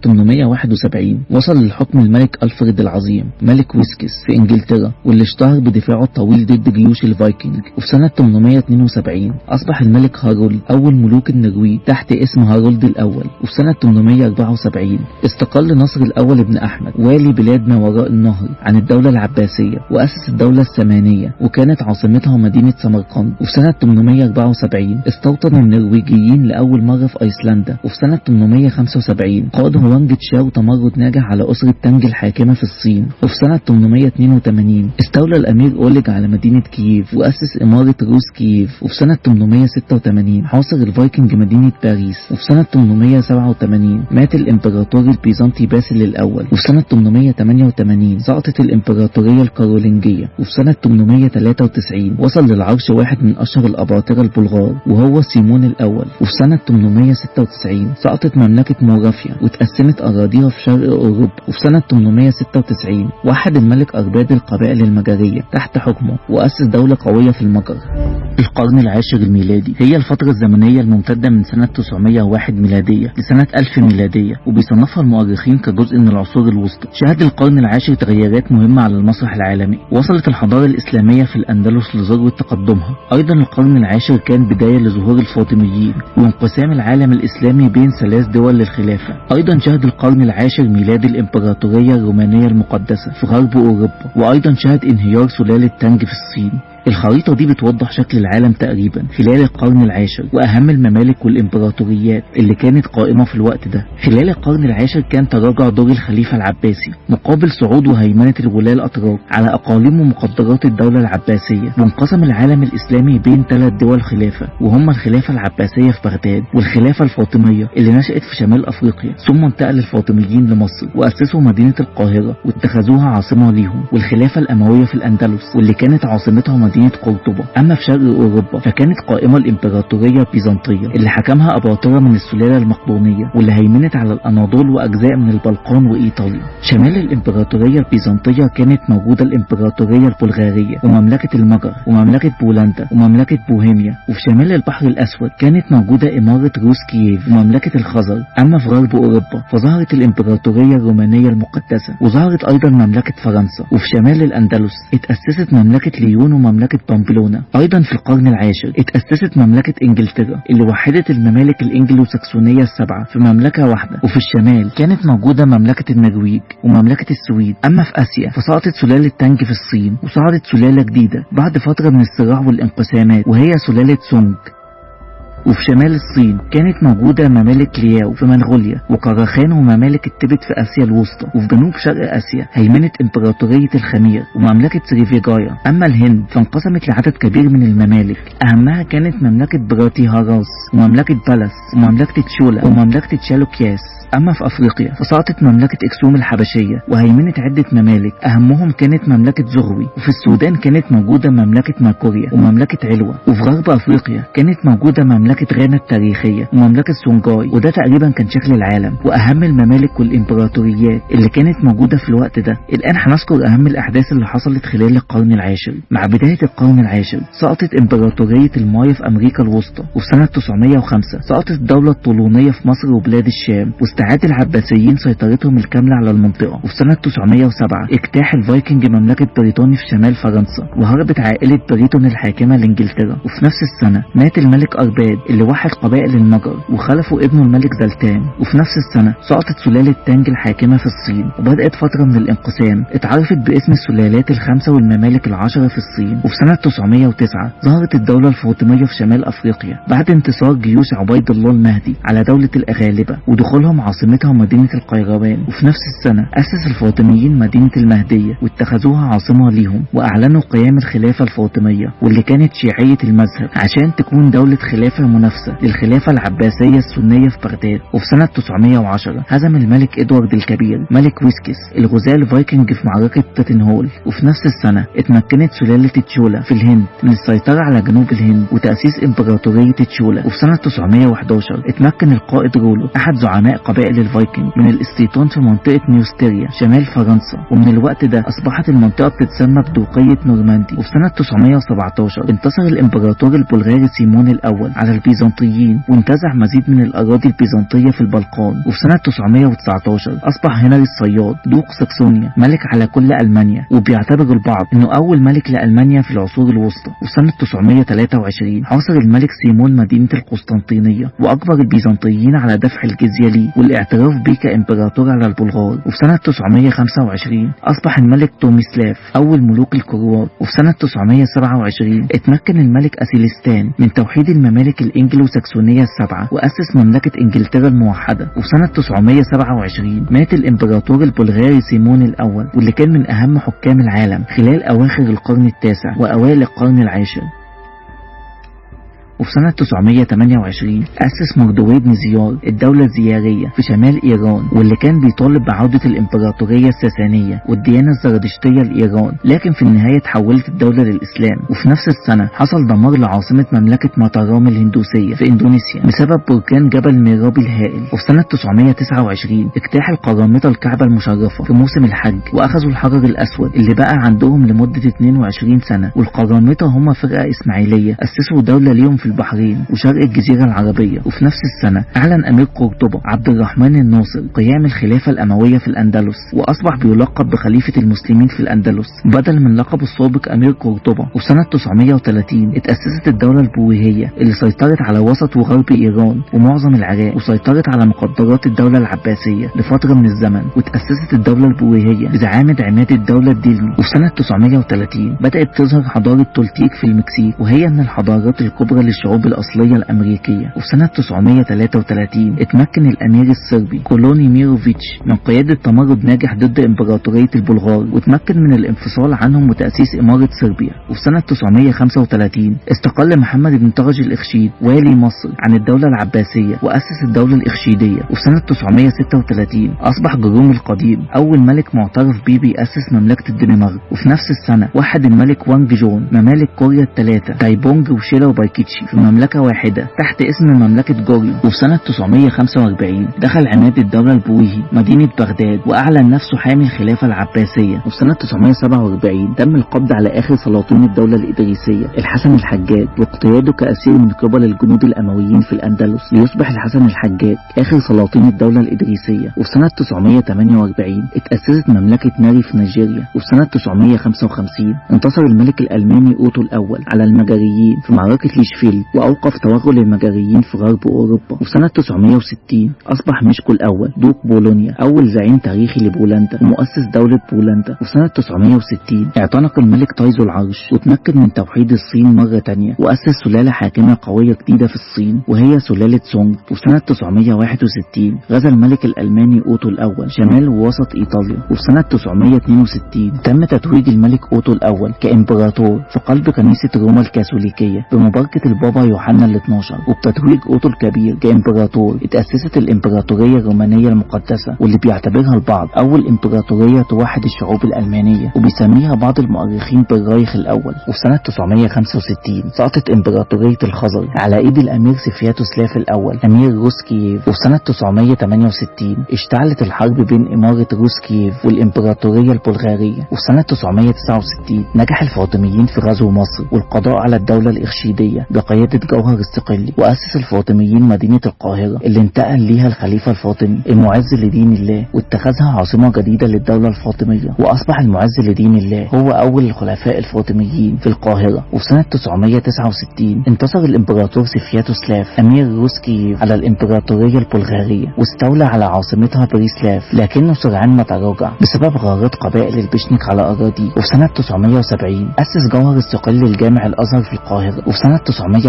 871 وصل للحكم الملك ألفريد العظيم ملك ويسكس في إنجلترا واللي اشتهر بدفاعه الطويل ضد جيوش الفايكنج وفي سنة 872 أصبح الملك هارولد أول ملوك النرويج تحت اسم هارولد الأول وفي سنة 874 استقل نصر الأول بن أحمد والي بلاد ما وراء النهر عن الدولة العباسية وأسس الدولة السمانية وكانت عاصمتها مدينة سمرقند وفي سنة 874 استوطن النرويجيين لأول مرة في أيسلندا وفي سنة 875 قاد هوانج تشاو تمرد ناجح على أسرة تانج الحاكمة في الصين وفي سنة 882 استولى الأمير أوليج على مدينة كييف وأسس إمارة روس كييف وفي سنة 886 حاصر الفايكنج مدينة باريس وفي سنة 887 مات الإمبراطور البيزنطي باسل الأول وفي سنة 888 سقطت الإمبراطورية الكارولينجية وفي سنة 893 وصل للعرش واحد من أشهر الأباطرة البلغار وهو سيمون الأول وفي سنة 896 سقطت مملكة مورافيا وتقسمت أراضيها في شرق أوروبا وفي سنة 896 وحد الملك أرباد القبائل المجرية تحت حكمه وأسس دولة قوية في المجر القرن العاشر الميلادي هي الفترة الزمنية الممتدة من سنة 901 ميلادية لسنة 1000 ميلادية وبيصنفها المؤرخين كجزء من العصور الوسطى شهد القرن العاشر تغيرات مهمة على المسرح العالمي وصلت الحضارة الإسلامية في الأندلس لذروة تقدمها أيضا القرن العاشر كان بداية لظهور الفاطميين وانقسام العالم الإسلامي بين ثلاث دول للخلافة أيضا شهد القرن العاشر ميلاد الإمبراطورية الرومانية المقدسة في غرب أوروبا وأيضا شهد انهيار سلالة تانج في الصين الخريطة دي بتوضح شكل العالم تقريبا خلال القرن العاشر وأهم الممالك والإمبراطوريات اللي كانت قائمة في الوقت ده خلال القرن العاشر كان تراجع دور الخليفة العباسي مقابل صعود وهيمنة الولاة الأتراك على أقاليم ومقدرات الدولة العباسية وانقسم العالم الإسلامي بين ثلاث دول خلافة وهما الخلافة العباسية في بغداد والخلافة الفاطمية اللي نشأت في شمال أفريقيا ثم انتقل الفاطميين لمصر وأسسوا مدينة القاهرة واتخذوها عاصمة ليهم والخلافة الأموية في الأندلس واللي كانت عاصمتها مدينة قرطبة أما في شرق أوروبا فكانت قائمة الإمبراطورية البيزنطية اللي حكمها أباطرة من السلالة المقدونية واللي هيمنت على الأناضول وأجزاء من البلقان وإيطاليا شمال الإمبراطورية البيزنطية كانت موجودة الإمبراطورية البلغارية ومملكة المجر ومملكة بولندا ومملكة بوهيميا وفي شمال البحر الأسود كانت موجودة إمارة روس كييف ومملكة الخزر أما في غرب أوروبا فظهرت الإمبراطورية الرومانية المقدسة وظهرت أيضا مملكة فرنسا وفي شمال الأندلس اتأسست مملكة ليون ومملكة بامبلونا أيضا في القرن العاشر اتأسست مملكة إنجلترا اللي وحدت الممالك الإنجلو ساكسونية السبعة في مملكة واحدة وفي الشمال كانت موجودة مملكة النرويج ومملكة السويد أما في آسيا فسقطت سلالة تانج في الصين وصعدت سلالة جديدة بعد فترة من الصراع والانقسامات وهي سلالة سونج وفي شمال الصين كانت موجودة ممالك لياو في منغوليا وقراخان وممالك التبت في آسيا الوسطى وفي جنوب شرق آسيا هيمنة إمبراطورية الخمير ومملكة سريفيجايا أما الهند فانقسمت لعدد كبير من الممالك أهمها كانت مملكة براتي هاراس ومملكة بلس ومملكة تشولا ومملكة تشالوكياس أما في أفريقيا فسقطت مملكة إكسوم الحبشية وهيمنت عدة ممالك أهمهم كانت مملكة زغوي وفي السودان كانت موجودة مملكة ماكوريا ومملكة علوة وفي غرب أفريقيا كانت موجودة مملكة غانا التاريخية ومملكة سونجاي وده تقريبا كان شكل العالم وأهم الممالك والإمبراطوريات اللي كانت موجودة في الوقت ده الآن هنذكر أهم الأحداث اللي حصلت خلال القرن العاشر مع بداية القرن العاشر سقطت إمبراطورية المايا في أمريكا الوسطى وفي سنة 905 سقطت الدولة الطولونية في مصر وبلاد الشام واستعاد العباسيين سيطرتهم الكاملة على المنطقة وفي سنة 907 اجتاح الفايكنج مملكة بريطانيا في شمال فرنسا وهربت عائلة بريتون الحاكمة لإنجلترا وفي نفس السنة مات الملك أرباد اللي وحد قبائل المجر وخلفه ابنه الملك زلتان وفي نفس السنة سقطت سلالة تانج الحاكمة في الصين وبدأت فترة من الانقسام اتعرفت باسم السلالات الخمسة والممالك العشرة في الصين وفي سنة 909 ظهرت الدولة الفاطمية في شمال أفريقيا بعد انتصار جيوش عبيد الله المهدي على دولة الأغالبة ودخولهم عاصمتها مدينة القيروان وفي نفس السنة أسس الفاطميين مدينة المهدية واتخذوها عاصمة ليهم وأعلنوا قيام الخلافة الفاطمية واللي كانت شيعية المذهب عشان تكون دولة خلافة منافسة للخلافة العباسية السنية في بغداد وفي سنة 910 هزم الملك إدوارد الكبير ملك ويسكس الغزاة الفايكنج في معركة تاتنهول وفي نفس السنة اتمكنت سلالة تشولا في الهند من السيطرة على جنوب الهند وتأسيس إمبراطورية تشولا وفي سنة 911 اتمكن القائد رولو أحد زعماء قبائل الفايكنج من الاستيطان في منطقة نيوستيريا شمال فرنسا ومن الوقت ده أصبحت المنطقة بتتسمى بدوقية نورماندي وفي سنة 917 انتصر الإمبراطور البلغاري سيمون الأول على البيزنطيين وانتزع مزيد من الأراضي البيزنطية في البلقان وفي سنة 919 أصبح هنري الصياد دوق ساكسونيا ملك على كل ألمانيا وبيعتبر البعض إنه أول ملك لألمانيا في العصور الوسطى وفي سنة 923 حاصر الملك سيمون مدينة القسطنطينية وأجبر البيزنطيين على دفع الجزية ليه والاعتراف بيه كإمبراطور على البلغار وفي سنة 925 أصبح الملك توميسلاف أول ملوك الكروات وفي سنة 927 اتمكن الملك أسيلستان من توحيد الممالك الإنجلو ساكسونية السبعة وأسس مملكة إنجلترا الموحدة وفي سنة 927 مات الإمبراطور البلغاري سيمون الأول واللي كان من أهم حكام العالم خلال أواخر القرن التاسع وأوائل القرن العاشر وفي سنة 928 أسس مردوي بن زيار الدولة الزيارية في شمال إيران واللي كان بيطالب بعودة الإمبراطورية الساسانية والديانة الزردشتية لإيران لكن في النهاية تحولت الدولة للإسلام وفي نفس السنة حصل دمار لعاصمة مملكة ماتارام الهندوسية في إندونيسيا بسبب بركان جبل ميرابي الهائل وفي سنة 929 اجتاح القرامطة الكعبة المشرفة في موسم الحج وأخذوا الحجر الأسود اللي بقى عندهم لمدة 22 سنة والقرامطة هم فرقة إسماعيلية أسسوا دولة ليهم في البحرين وشرق الجزيرة العربية وفي نفس السنة أعلن أمير قرطبة عبد الرحمن الناصر قيام الخلافة الأموية في الأندلس وأصبح بيلقب بخليفة المسلمين في الأندلس بدل من لقبه السابق أمير قرطبة وفي سنة 930 اتأسست الدولة البويهية اللي سيطرت على وسط وغرب إيران ومعظم العراق وسيطرت على مقدرات الدولة العباسية لفترة من الزمن وتأسست الدولة البويهية بزعامة عماد الدولة الديلمي وفي سنة 930 بدأت تظهر حضارة تولتيك في المكسيك وهي من الحضارات الكبرى للشعوب الأصلية الأمريكية وفي سنة 933 اتمكن الأمير الصربي كولوني ميروفيتش من قيادة تمرد ناجح ضد إمبراطورية البلغار وتمكن من الانفصال عنهم وتأسيس إمارة صربيا وفي سنة 935 استقل محمد بن طغج الإخشيد والي مصر عن الدولة العباسية وأسس الدولة الإخشيدية وفي سنة 936 أصبح جروم القديم أول ملك معترف بيه بيأسس مملكة الدنمارك وفي نفس السنة وحد الملك وانج جون ممالك كوريا الثلاثة تايبونج وشيلا وبايكيتشي في مملكة واحدة تحت اسم مملكة جوريو وفي سنة 945 دخل عماد الدولة البويهي مدينة بغداد وأعلن نفسه حامي الخلافة العباسية وفي سنة 947 تم القبض على آخر سلاطين الدولة الإدريسية الحسن الحجاج واقتياده كأسير من قبل الجنود الأمويين في الأندلس ليصبح الحسن الحجاج آخر سلاطين الدولة الإدريسية وفي سنة 948 اتأسست مملكة ناري في نيجيريا وفي سنة 955 انتصر الملك الألماني أوتو الأول على المجريين في معركة ليشفيلد وأوقف توغل المجريين في غرب أوروبا وفي سنة 960 أصبح مشكو الأول دوق بولونيا أول زعيم تاريخي لبولندا ومؤسس دولة بولندا وفي سنة 960 اعتنق الملك تايزو العرش وتمكن من توحيد الصين مرة تانية وأسس سلالة حاكمة قوية جديدة في الصين وهي سلالة سونج وفي سنة 961 غزا الملك الألماني أوتو الأول شمال ووسط إيطاليا وفي سنة 962 تم تتويج الملك أوتو الأول كإمبراطور في قلب كنيسة روما الكاثوليكية بمباركة البابا البابا يوحنا ال 12 وبتتويج أوتو الكبير كإمبراطور اتأسست الإمبراطورية الرومانية المقدسة واللي بيعتبرها البعض أول إمبراطورية توحد الشعوب الألمانية وبيسميها بعض المؤرخين بالرايخ الأول وفي سنة 965 سقطت إمبراطورية الخزر على إيد الأمير سفياتوسلاف الأول أمير روس كييف وفي سنة 968 اشتعلت الحرب بين إمارة روس كييف والإمبراطورية البلغارية وفي سنة 969 نجح الفاطميين في غزو مصر والقضاء على الدولة الإرشيدية بقيادة جوهر الصقلي وأسس الفاطميين مدينة القاهرة اللي انتقل ليها الخليفة الفاطمي المعز لدين الله واتخذها عاصمة جديدة للدولة الفاطمية وأصبح المعز لدين الله هو أول الخلفاء الفاطميين في القاهرة وفي سنة 969 انتصر الإمبراطور سفياتوسلاف أمير روس كييف على الإمبراطورية البلغارية واستولى على عاصمتها بريسلاف لكنه سرعان ما تراجع بسبب غارات قبائل البشنك على أراضيه وفي سنة 970 أسس جوهر الصقلي الجامع الأزهر في القاهرة وفي سنة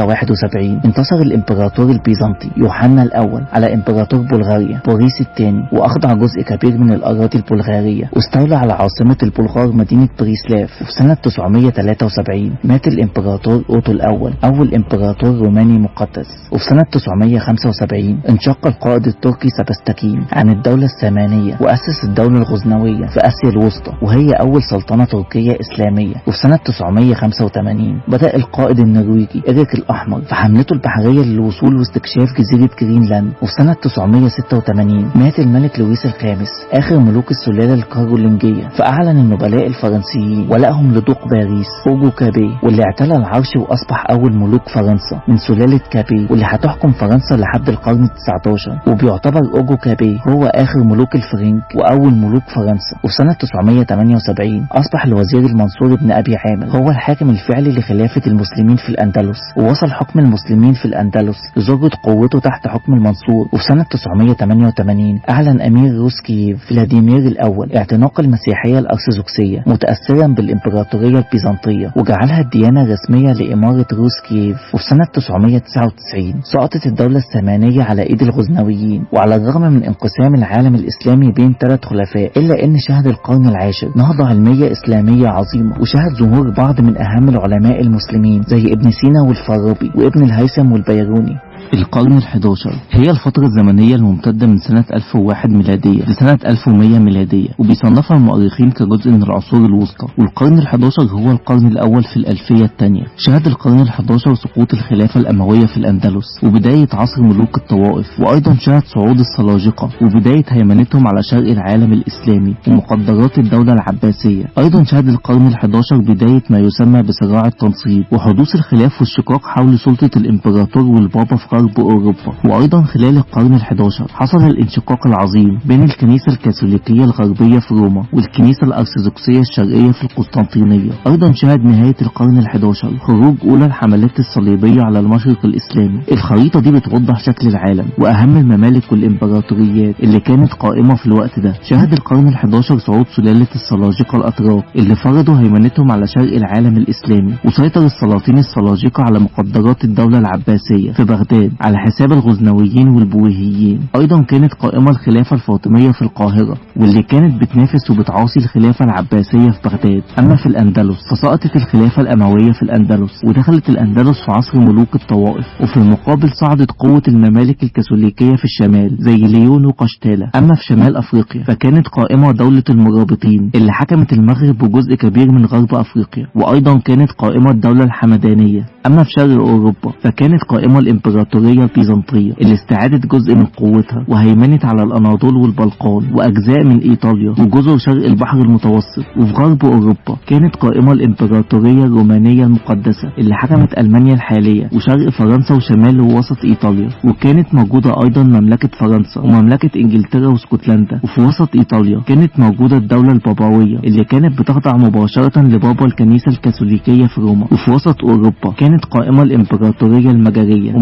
971 انتصر الإمبراطور البيزنطي يوحنا الأول على إمبراطور بلغاريا بوريس الثاني وأخضع جزء كبير من الأراضي البلغارية واستولى على عاصمة البلغار مدينة بريسلاف وفي سنة 973 مات الإمبراطور أوتو الأول أول إمبراطور روماني مقدس وفي سنة 975 انشق القائد التركي سبستكين عن الدولة السامانية وأسس الدولة الغزنوية في آسيا الوسطى وهي أول سلطنة تركية إسلامية وفي سنة 985 بدأ القائد النرويجي إريك الأحمر في حملته البحرية للوصول واستكشاف جزيرة جرينلاند وفي سنة 986 مات الملك لويس الخامس آخر ملوك السلالة الكارولينجية فأعلن النبلاء الفرنسيين ولائهم لدوق باريس أوجو كابي واللي اعتلى العرش وأصبح أول ملوك فرنسا من سلالة كابي واللي هتحكم فرنسا لحد القرن التسعتاشر وبيعتبر أوجو كابي هو آخر ملوك الفرنك وأول ملوك فرنسا وفي سنة 978 أصبح الوزير المنصور بن أبي عامر هو الحاكم الفعلي لخلافة المسلمين في الأندلس ووصل حكم المسلمين في الأندلس لذروة قوته تحت حكم المنصور وفي سنة 988 أعلن أمير روس كييف فلاديمير الأول اعتناق المسيحية الأرثوذكسية متأثرا بالإمبراطورية البيزنطية وجعلها الديانة الرسمية لإمارة روس كييف وفي سنة 999 سقطت الدولة السامانية على إيد الغزنويين وعلى الرغم من انقسام العالم الإسلامي بين ثلاث خلفاء إلا أن شهد القرن العاشر نهضة علمية إسلامية عظيمة وشهد ظهور بعض من أهم العلماء المسلمين زي ابن سينا والفارابي وابن الهيثم والبيروني القرن ال11 هي الفترة الزمنية الممتدة من سنة 1001 ميلادية لسنة 1100 ميلادية وبيصنفها المؤرخين كجزء من العصور الوسطى والقرن ال11 هو القرن الأول في الألفية الثانية شهد القرن ال11 سقوط الخلافة الأموية في الأندلس وبداية عصر ملوك الطوائف وأيضا شهد صعود السلاجقة وبداية هيمنتهم على شرق العالم الإسلامي ومقدرات الدولة العباسية أيضا شهد القرن ال11 بداية ما يسمى بصراع التنصيب وحدوث الخلاف والشقاق حول سلطة الإمبراطور والبابا في غرب أوروبا وأيضا خلال القرن ال11 حصل الانشقاق العظيم بين الكنيسة الكاثوليكية الغربية في روما والكنيسة الأرثوذكسية الشرقية في القسطنطينية أيضا شهد نهاية القرن ال11 خروج أولى الحملات الصليبية على المشرق الإسلامي الخريطة دي بتوضح شكل العالم وأهم الممالك والإمبراطوريات اللي كانت قائمة في الوقت ده شهد القرن ال11 صعود سلالة السلاجقة الأتراك اللي فرضوا هيمنتهم على شرق العالم الإسلامي وسيطر السلاطين السلاجقة على مقدرات الدولة العباسية في بغداد على حساب الغزنويين والبويهيين أيضا كانت قائمة الخلافة الفاطمية في القاهرة واللي كانت بتنافس وبتعاصي الخلافة العباسية في بغداد أما في الأندلس فسقطت الخلافة الأموية في الأندلس ودخلت الأندلس في عصر ملوك الطوائف وفي المقابل صعدت قوة الممالك الكاثوليكية في الشمال زي ليون وقشتالة أما في شمال أفريقيا فكانت قائمة دولة المرابطين اللي حكمت المغرب وجزء كبير من غرب أفريقيا وأيضا كانت قائمة الدولة الحمدانية أما في شرق أوروبا فكانت قائمة الإمبراطورية البيزنطية اللي استعادت جزء من قوتها وهيمنت على الأناضول والبلقان وأجزاء من إيطاليا وجزر شرق البحر المتوسط وفي غرب أوروبا كانت قائمة الإمبراطورية الرومانية المقدسة اللي حكمت ألمانيا الحالية وشرق فرنسا وشمال ووسط إيطاليا وكانت موجودة أيضا مملكة فرنسا ومملكة إنجلترا واسكتلندا وفي وسط إيطاليا كانت موجودة الدولة البابوية اللي كانت بتخضع مباشرة لبابا الكنيسة الكاثوليكية في روما وفي وسط أوروبا كانت قائمة الإمبراطورية المجرية ومملكة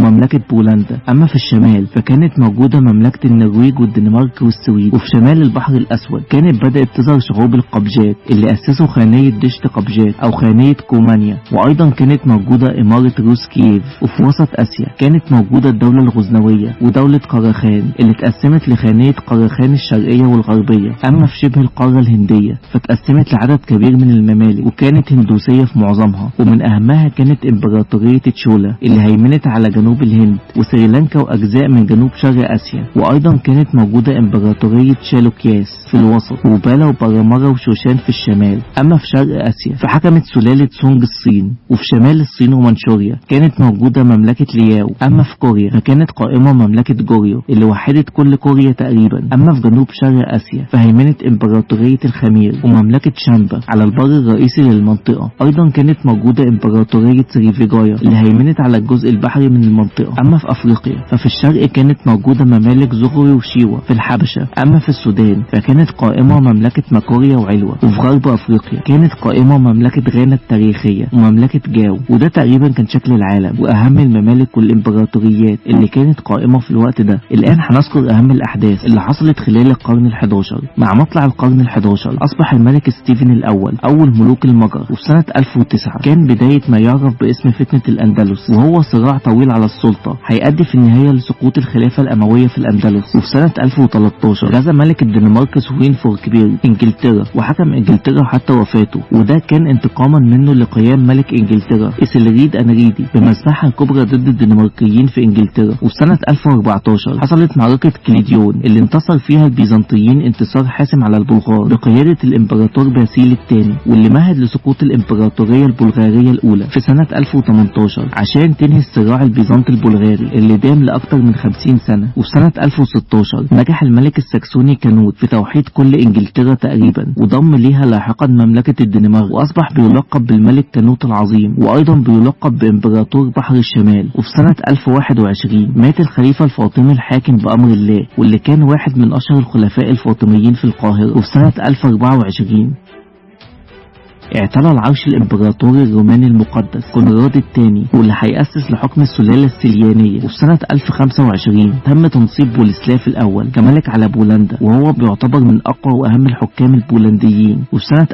بولندا أما في الشمال فكانت موجودة مملكة النرويج والدنمارك والسويد وفي شمال البحر الأسود كانت بدأت تظهر شعوب القبجات اللي أسسوا خانية دشت قبجات أو خانية كومانيا وأيضا كانت موجودة إمارة روس كييف وفي وسط آسيا كانت موجودة الدولة الغزنوية ودولة قراخان اللي اتقسمت لخانية قراخان الشرقية والغربية أما في شبه القارة الهندية فاتقسمت لعدد كبير من الممالك وكانت هندوسية في معظمها ومن أهمها كانت إمبراطورية تشولا اللي هيمنت على جنوب الهند وسريلانكا وأجزاء من جنوب شرق آسيا وأيضا كانت موجودة إمبراطورية شالوكياس في الوسط وبالا وبرامرة وشوشان في الشمال أما في شرق آسيا فحكمت سلالة سونج الصين وفي شمال الصين ومنشوريا كانت موجودة مملكة لياو أما في كوريا فكانت قائمة مملكة جوريو اللي وحدت كل كوريا تقريبا أما في جنوب شرق آسيا فهيمنت إمبراطورية الخمير ومملكة شامبا على البر الرئيسي للمنطقة أيضا كانت موجودة إمبراطورية سريفيجايا اللي هيمنت على الجزء البحري من المنطقة أما في أفريقيا ففي الشرق كانت موجودة ممالك زغري وشيوا في الحبشة أما في السودان فكانت قائمة مملكة ماكوريا وعلوة وفي غرب أفريقيا كانت قائمة مملكة غانا التاريخية ومملكة جاو وده تقريبا كان شكل العالم وأهم الممالك والإمبراطوريات اللي كانت قائمة في الوقت ده الآن هنذكر أهم الأحداث اللي حصلت خلال القرن ال11 مع مطلع القرن ال11 أصبح الملك ستيفن الأول أول ملوك المجر وفي سنة 1009 كان بداية ما يعرف باسم فتنة الأندلس وهو صراع طويل على السلطة هيؤدي في النهاية لسقوط الخلافة الأموية في الأندلس وفي سنة 1013 غزا ملك الدنمارك سوين فوركبير إنجلترا وحكم إنجلترا حتى وفاته وده كان انتقاما منه لقيام ملك إنجلترا إسلريد أنريدي بمذبحة كبرى ضد الدنماركيين في إنجلترا وفي سنة 1014 حصلت معركة كليديون اللي انتصر فيها البيزنطيين انتصار حاسم على البلغار بقيادة الإمبراطور باسيل الثاني واللي مهد لسقوط الإمبراطورية البلغارية الأولى في سنة 1018 عشان تنهي الصراع البيزنطي البلغاري اللي دام لأكثر من 50 سنة وفي سنة 1016 نجح الملك السكسوني كانوت في توحيد كل إنجلترا تقريبا وضم ليها لاحقا مملكة الدنمارك وأصبح بيلقب بالملك كانوت العظيم وأيضا بيلقب بإمبراطور بحر الشمال وفي سنة 1021 مات الخليفة الفاطمي الحاكم بأمر الله واللي كان واحد من أشهر الخلفاء الفاطميين في القاهرة وفي سنة 1024 اعتلى العرش الامبراطوري الروماني المقدس كونراد الثاني واللي هيأسس لحكم السلالة السليانية وفي سنة 1025 تم تنصيب بوليسلاف الأول كملك على بولندا وهو بيعتبر من أقوى وأهم الحكام البولنديين وفي سنة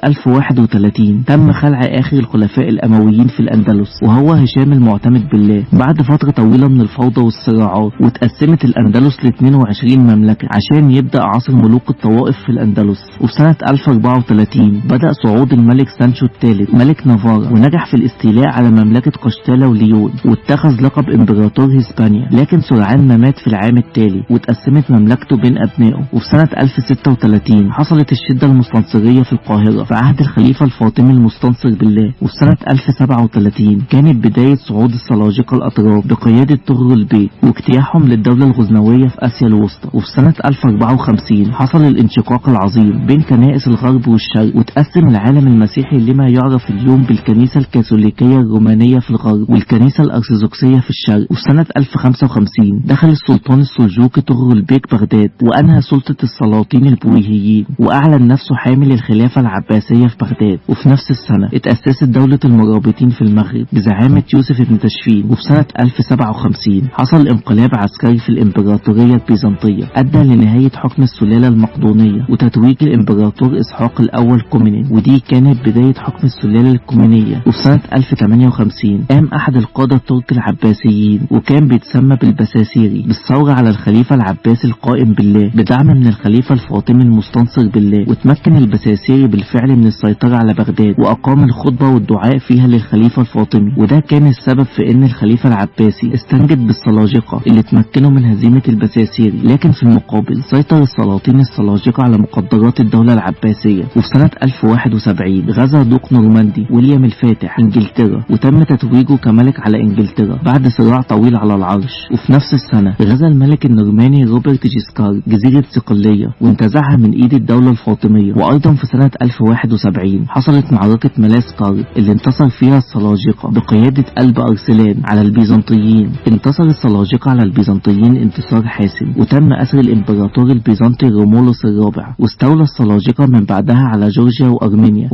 1031 تم خلع آخر الخلفاء الأمويين في الأندلس وهو هشام المعتمد بالله بعد فترة طويلة من الفوضى والصراعات واتقسمت الأندلس ل 22 مملكة عشان يبدأ عصر ملوك الطوائف في الأندلس وفي سنة 1034 بدأ صعود الملك سانشو الثالث ملك نافارا ونجح في الاستيلاء على مملكة قشتالة وليون واتخذ لقب امبراطور هسبانيا لكن سرعان ما مات في العام التالي واتقسمت مملكته بين أبنائه وفي سنة 1036 حصلت الشدة المستنصرية في القاهرة في عهد الخليفة الفاطمي المستنصر بالله وفي سنة 1037 كانت بداية صعود السلاجقة الأطراف بقيادة طغرل البيك واجتياحهم للدولة الغزنوية في آسيا الوسطى وفي سنة 1054 حصل الانشقاق العظيم بين كنائس الغرب والشرق وتقسم العالم المسيحي لما يعرف اليوم بالكنيسة الكاثوليكية الرومانية في الغرب والكنيسة الأرثوذكسية في الشرق وفي سنة 1055 دخل السلطان السلجوقي طغرل البيك بغداد وأنهى سلطة السلاطين البويهيين وأعلن نفسه حامل الخلافة العباسية في بغداد وفي نفس السنة اتأسست دولة المرابطين في المغرب بزعامة يوسف بن تشفين وفي سنة 1057 حصل انقلاب عسكري في الإمبراطورية البيزنطية أدى لنهاية حكم السلالة المقدونية وتتويج الإمبراطور إسحاق الأول كومينين ودي كانت بداية حكم السلالة الكومينية وفي سنة 1058 قام أحد القادة الترك العباسيين وكان بيتسمى بالبساسيري بالثورة على الخليفة العباسي القائم بالله بدعم من الخليفة الفاطمي المستنصر بالله وتمكن البساسيري بالفعل من السيطرة على بغداد وأقام الخطبة والدعاء فيها للخليفة الفاطمي وده كان السبب في أن الخليفة العباسي استنجد بالسلاجقة اللي تمكنوا من هزيمة البساسيري لكن في المقابل سيطر السلاطين السلاجقة على مقدرات الدولة العباسية وفي سنة 1071 غزا دوق نورماندي ويليام الفاتح انجلترا وتم تتويجه كملك على انجلترا بعد صراع طويل على العرش وفي نفس السنة غزا الملك النورماني روبرت جيسكار جزيرة صقلية وانتزعها من ايد الدولة الفاطمية وايضا في سنة 1071 حصلت معركة ملاسكار اللي انتصر فيها السلاجقة بقيادة قلب ارسلان على البيزنطيين انتصر السلاجقة على البيزنطيين انتصار حاسم وتم اسر الامبراطور البيزنطي رومولوس الرابع واستولى السلاجقة من بعدها على جورجيا وارمينيا ومعظم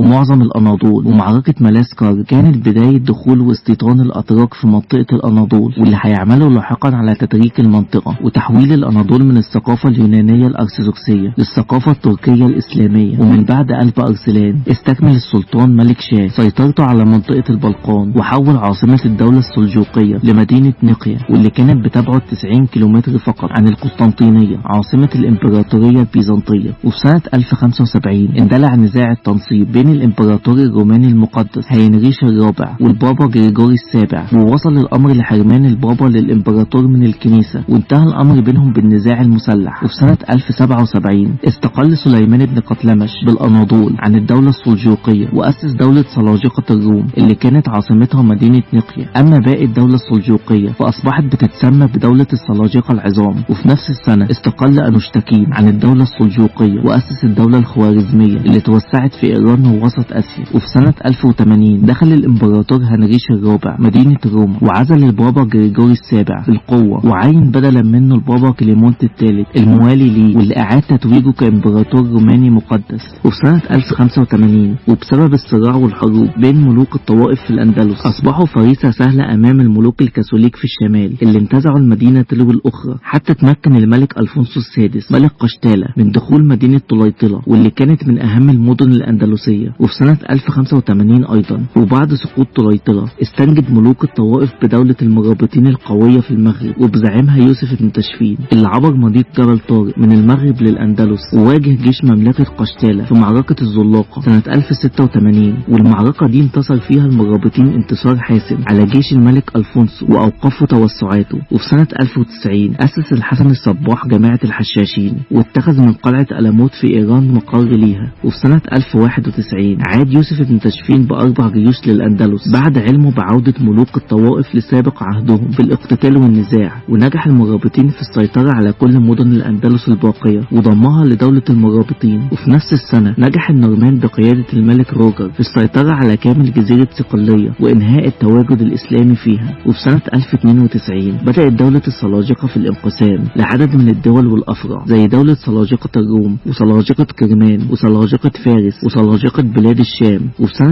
الأناضول ومعركة ملاسكار كانت بداية دخول واستيطان الأتراك في منطقة الأناضول واللي هيعملوا لاحقا على تتريك المنطقة وتحويل الأناضول من الثقافة اليونانية الأرثوذكسية للثقافة التركية الإسلامية ومن بعد ألب أرسلان استكمل السلطان ملك شاه سيطرته على منطقة البلقان وحول عاصمة الدولة السلجوقية لمدينة نقيا واللي كانت بتبعد 90 كيلومتر فقط عن القسطنطينية عاصمة الإمبراطورية البيزنطية وفي سنة 1075 اندلع نزاع التنصيب بين الإمبراطور الروماني المقدس هينريش الرابع والبابا جريجوري السابع ووصل الأمر لحرمان البابا للإمبراطور من الكنيسة وانتهى الأمر بينهم بالنزاع المسلح وفي سنة 1077 استقل سليمان بن قتلمش بالأناضول عن الدولة السلجوقية وأسس دولة سلاجقة الروم اللي كانت عاصمتها مدينة نقيا أما باقي الدولة السلجوقية فأصبحت بتتسمى بدولة السلاجقة العظام وفي نفس السنة استقل أنوشتكين عن الدولة السلجوقية وأسس الدولة الخوارزمية اللي توسعت في إيران ووسط آسيا وفي سنة 1080 دخل الإمبراطور هنريش الرابع مدينة روما وعزل البابا جريجوري السابع في القوة وعين بدلا منه البابا كليمونت الثالث الموالي ليه واللي أعاد تتويجه كإمبراطور روماني مقدس وفي سنة 1085 وبسبب الصراع والحروب بين ملوك الطوائف في الأندلس أصبحوا فريسة سهلة أمام الملوك الكاثوليك في الشمال اللي انتزعوا المدينة تلو الأخرى حتى تمكن الملك ألفونسو السادس ملك قشتالة من دخول مدينة طليطلة واللي كانت من أهم المدن الأندلسية وفي سنة 1085 أيضا وبعد سقوط طليطلة استنجد ملوك الطوائف بدولة المرابطين القوية في المغرب وبزعيمها يوسف بن تشفين اللي عبر مضيق جبل طارق من المغرب للأندلس وواجه جيش مملكة قشتالة في معركة الزلاقة سنة 1086 والمعركة دي انتصر فيها المرابطين انتصار حاسم على جيش الملك ألفونسو وأوقفوا توسعاته وفي سنة 1090 أسس الحسن الصباح جماعة الحشاشين واتخذ من قلعة ألموت في إيران مقر ليها وفي سنة 1091 عاد يوسف بن تشفين بأربع جيوش للأندلس بعد علمه بعودة ملوك الطوائف لسابق عهدهم بالاقتتال والنزاع ونجح المرابطين في السيطرة على كل مدن الأندلس الباقية وضمها لدولة المرابطين وفي نفس السنة نجح النورمان بقيادة الملك روجر في السيطرة على كامل جزيرة صقلية وإنهاء التواجد الإسلامي فيها وفي سنة 1092 بدأت دولة السلاجقة في الانقسام لعدد من الدول والأفرع زي دولة سلاجقة الروم وسلاجقة كرمان وسلاجقة فارس وسلاجقة بلاد الشام وفي سنة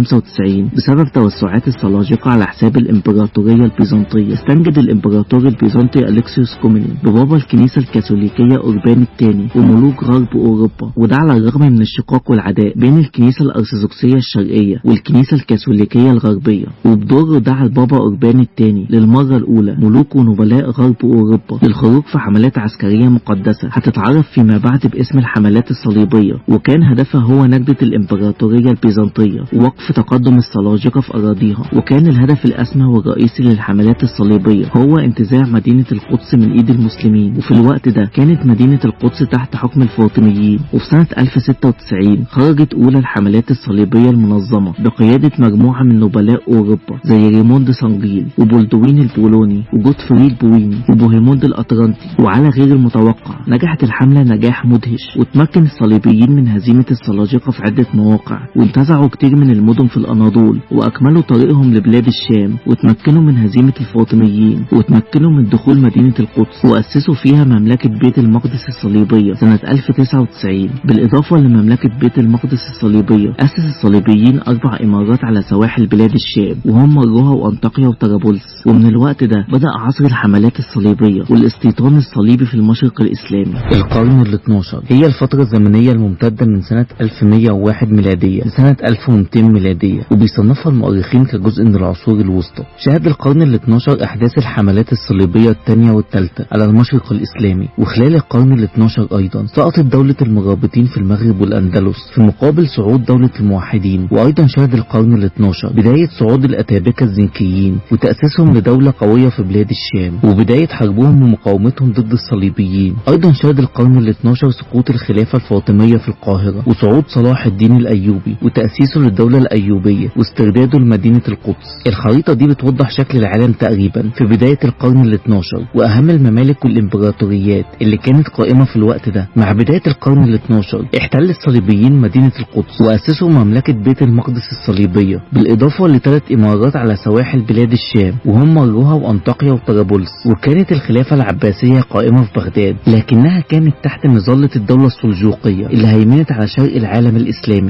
1095 بسبب توسعات السلاجقة على حساب الإمبراطورية البيزنطية استنجد الإمبراطور البيزنطي أليكسيوس كومينين ببابا الكنيسة الكاثوليكية أوربان الثاني وملوك غرب أوروبا وده على الرغم من الشقاق والعداء بين الكنيسة الأرثوذكسية الشرقية والكنيسة الكاثوليكية الغربية وبدوره دعا البابا أوربان الثاني للمرة الأولى ملوك ونبلاء غرب أوروبا للخروج في حملات عسكرية مقدسة هتتعرف فيما بعد باسم الحملات الصليبية وكان هدفها هو نجدة الإمبراطورية البيزنطية ووقف تقدم السلاجقة في أراضيها وكان الهدف الأسمى والرئيسي للحملات الصليبية هو انتزاع مدينة القدس من إيد المسلمين وفي الوقت ده كانت مدينة القدس تحت حكم الفاطميين وفي سنة 1096 خرجت أولى الحملات الصليبية المنظمة بقيادة مجموعة من نبلاء أوروبا زي ريموند سانجيل وبولدوين البولوني وجوتفري البويني وبوهيموند الأطرنطي وعلى غير المتوقع نجحت الحملة نجاح مدهش وتمكن الصليبيين من هزيمة السلاجقة في عدة مواقع وانتزعوا كتير من المدن في الأناضول وأكملوا طريقهم لبلاد الشام وتمكنوا من هزيمة الفاطميين وتمكنوا من دخول مدينة القدس وأسسوا فيها مملكة بيت المقدس الصليبية سنة 1099 بالإضافة لمملكة بيت المقدس الصليبية أسس الصليبيين أربع إمارات على سواحل بلاد الشام وهم روها وأنطاكيا وطرابلس ومن الوقت ده بدأ عصر الحملات الصليبية والاستيطان الصليبي في المشرق الإسلامي القرن ال 12 هي الفترة الزمنية الممتدة من سنة 1101 ميلادية لسنة 1200 ميلادية وبيصنفها المؤرخين كجزء من العصور الوسطى شهد القرن ال 12 أحداث الحملات الصليبية الثانية والثالثة على المشرق الإسلامي وخلال القرن ال 12 أيضا سقطت دولة المرابطين في المغرب والأندلس في مقابل صعود دولة الموحدين وأيضا شهد القرن ال 12 بداية صعود الأتابكة الزنكيين وتأسيسهم لدولة قوية في بلاد الشام وبداية حربهم ومقاومتهم ضد الصليبيين أيضا شهد القرن ال 12 سقوط الخلافة الفاطمية في القاهرة وصعود صلاح الدين الأيوبي وتأسيسه للدولة الأيوبية واسترداده لمدينة القدس الخريطة دي بتوضح شكل العالم تقريبا في بداية القرن ال 12 وأهم الممالك والإمبراطوريات اللي كانت قائمة في الوقت ده مع بداية القرن ال 12 احتل الصليبيين مدينة القدس وأسسوا مملكة بيت المقدس الصليبية بالإضافة لثلاث إمارات على سواحل بلاد الشام وهم روها وأنطاكيا وطرابلس وكانت الخلافة العباسية قائمة في بغداد لكنها كانت تحت مظلة الدولة السلجوقية اللي هيمنت على شرق العالم الإسلامي أيضا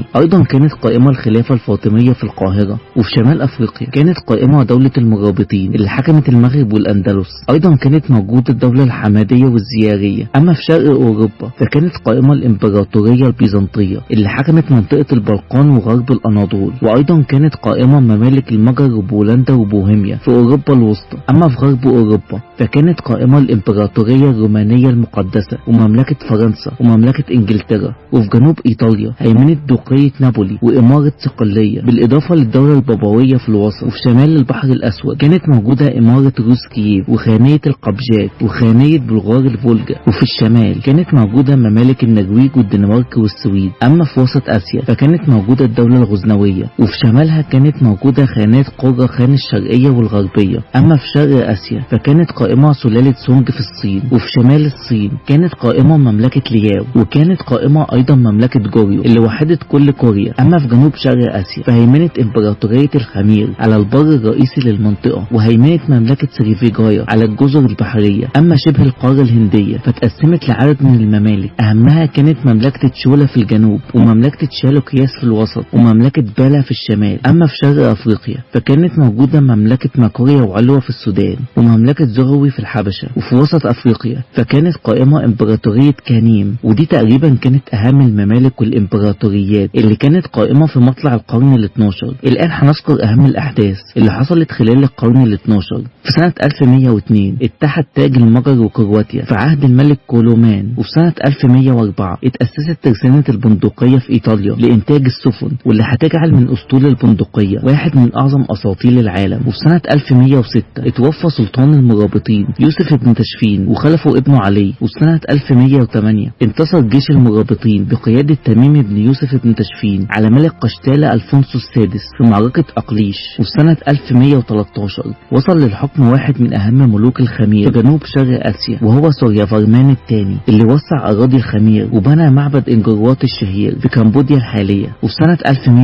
كانت قائمة الخلافة الفاطمية في القاهرة وفي شمال أفريقيا كانت قائمة دولة المرابطين اللي حكمت المغرب والأندلس أيضا كانت موجودة الدولة الحمادية والزيارية أما في شرق أوروبا فكانت قائمة الإمبراطورية البيزنطية اللي حكمت منطقة البلقان وغرب الأناضول وأيضا كانت قائمة ممالك المجر وبولندا وبوهيميا في أوروبا الوسطى أما في غرب أوروبا فكانت قائمة الإمبراطورية الرومانية المقدسة ومملكة فرنسا ومملكة إنجلترا وفي جنوب إيطاليا هيمنة دوقية نابولي وإمارة صقلية بالإضافة للدولة البابوية في الوسط وفي شمال البحر الأسود كانت موجودة إمارة روس كييف وخانية القبجات وخانية بلغار الفولجا وفي الشمال كانت موجودة ممالك النرويج والدنمارك والسويد أما في وسط آسيا فكانت موجودة الدولة الغزنوية وفي شمالها كانت موجودة خانات قرة خان الشرقية والغربية أما في شرق آسيا فكانت قائمة سلالة سونج في الصين وفي شمال الصين كانت قائمة مملكة لياو وكانت قائمة أيضا مملكة جوريو اللي وحدت كل كوريا أما في جنوب شرق آسيا فهيمنة إمبراطورية الخمير على البر الرئيسي للمنطقة وهيمنة مملكة سريفيجايا على الجزر البحرية أما شبه القارة الهندية فتقسمت لعدد من الممالك أهمها كانت مملكة تشولا في الجنوب ومملكة شالوكياس في الوسط ومملكة بالا في الشمال أما في شرق أفريقيا فكانت موجودة مملكة ماكوريا وعلوة في السودان ومملكة زغوي في الحبشة وفي وسط أفريقيا فكانت قائمة إمبراطورية كانيم ودي تقريبا كانت أهم الممالك والإمبراطوريات اللي كانت قائمة في مطلع القرن ال 12 الآن هنذكر أهم الأحداث اللي حصلت خلال القرن ال 12 في سنة 1102 اتحد تاج المجر وكرواتيا في عهد الملك كولومان وفي سنة 1104 اتأسست ترسانة البندقية في إيطاليا لإنتاج السفن واللي هتجعل من أسطول البندقية واحد من أعظم أساطيل العالم وفي سنة 1106 اتوفى سلطان المرابطين يوسف بن تشفين وخلفه ابنه علي وفي سنة 1108 انتصر جيش المرابطين بقيادة تميم بن يوسف بن تشفين على ملك قشتالة ألفونسو السادس في معركة أقليش وفي سنة 1113 وصل للحكم واحد من أهم ملوك الخمير في جنوب شرق آسيا وهو سوريا فرمان الثاني اللي وسع أراضي الخمير وبنى معبد إنجروات الشهير في كمبوديا الحالية وفي سنة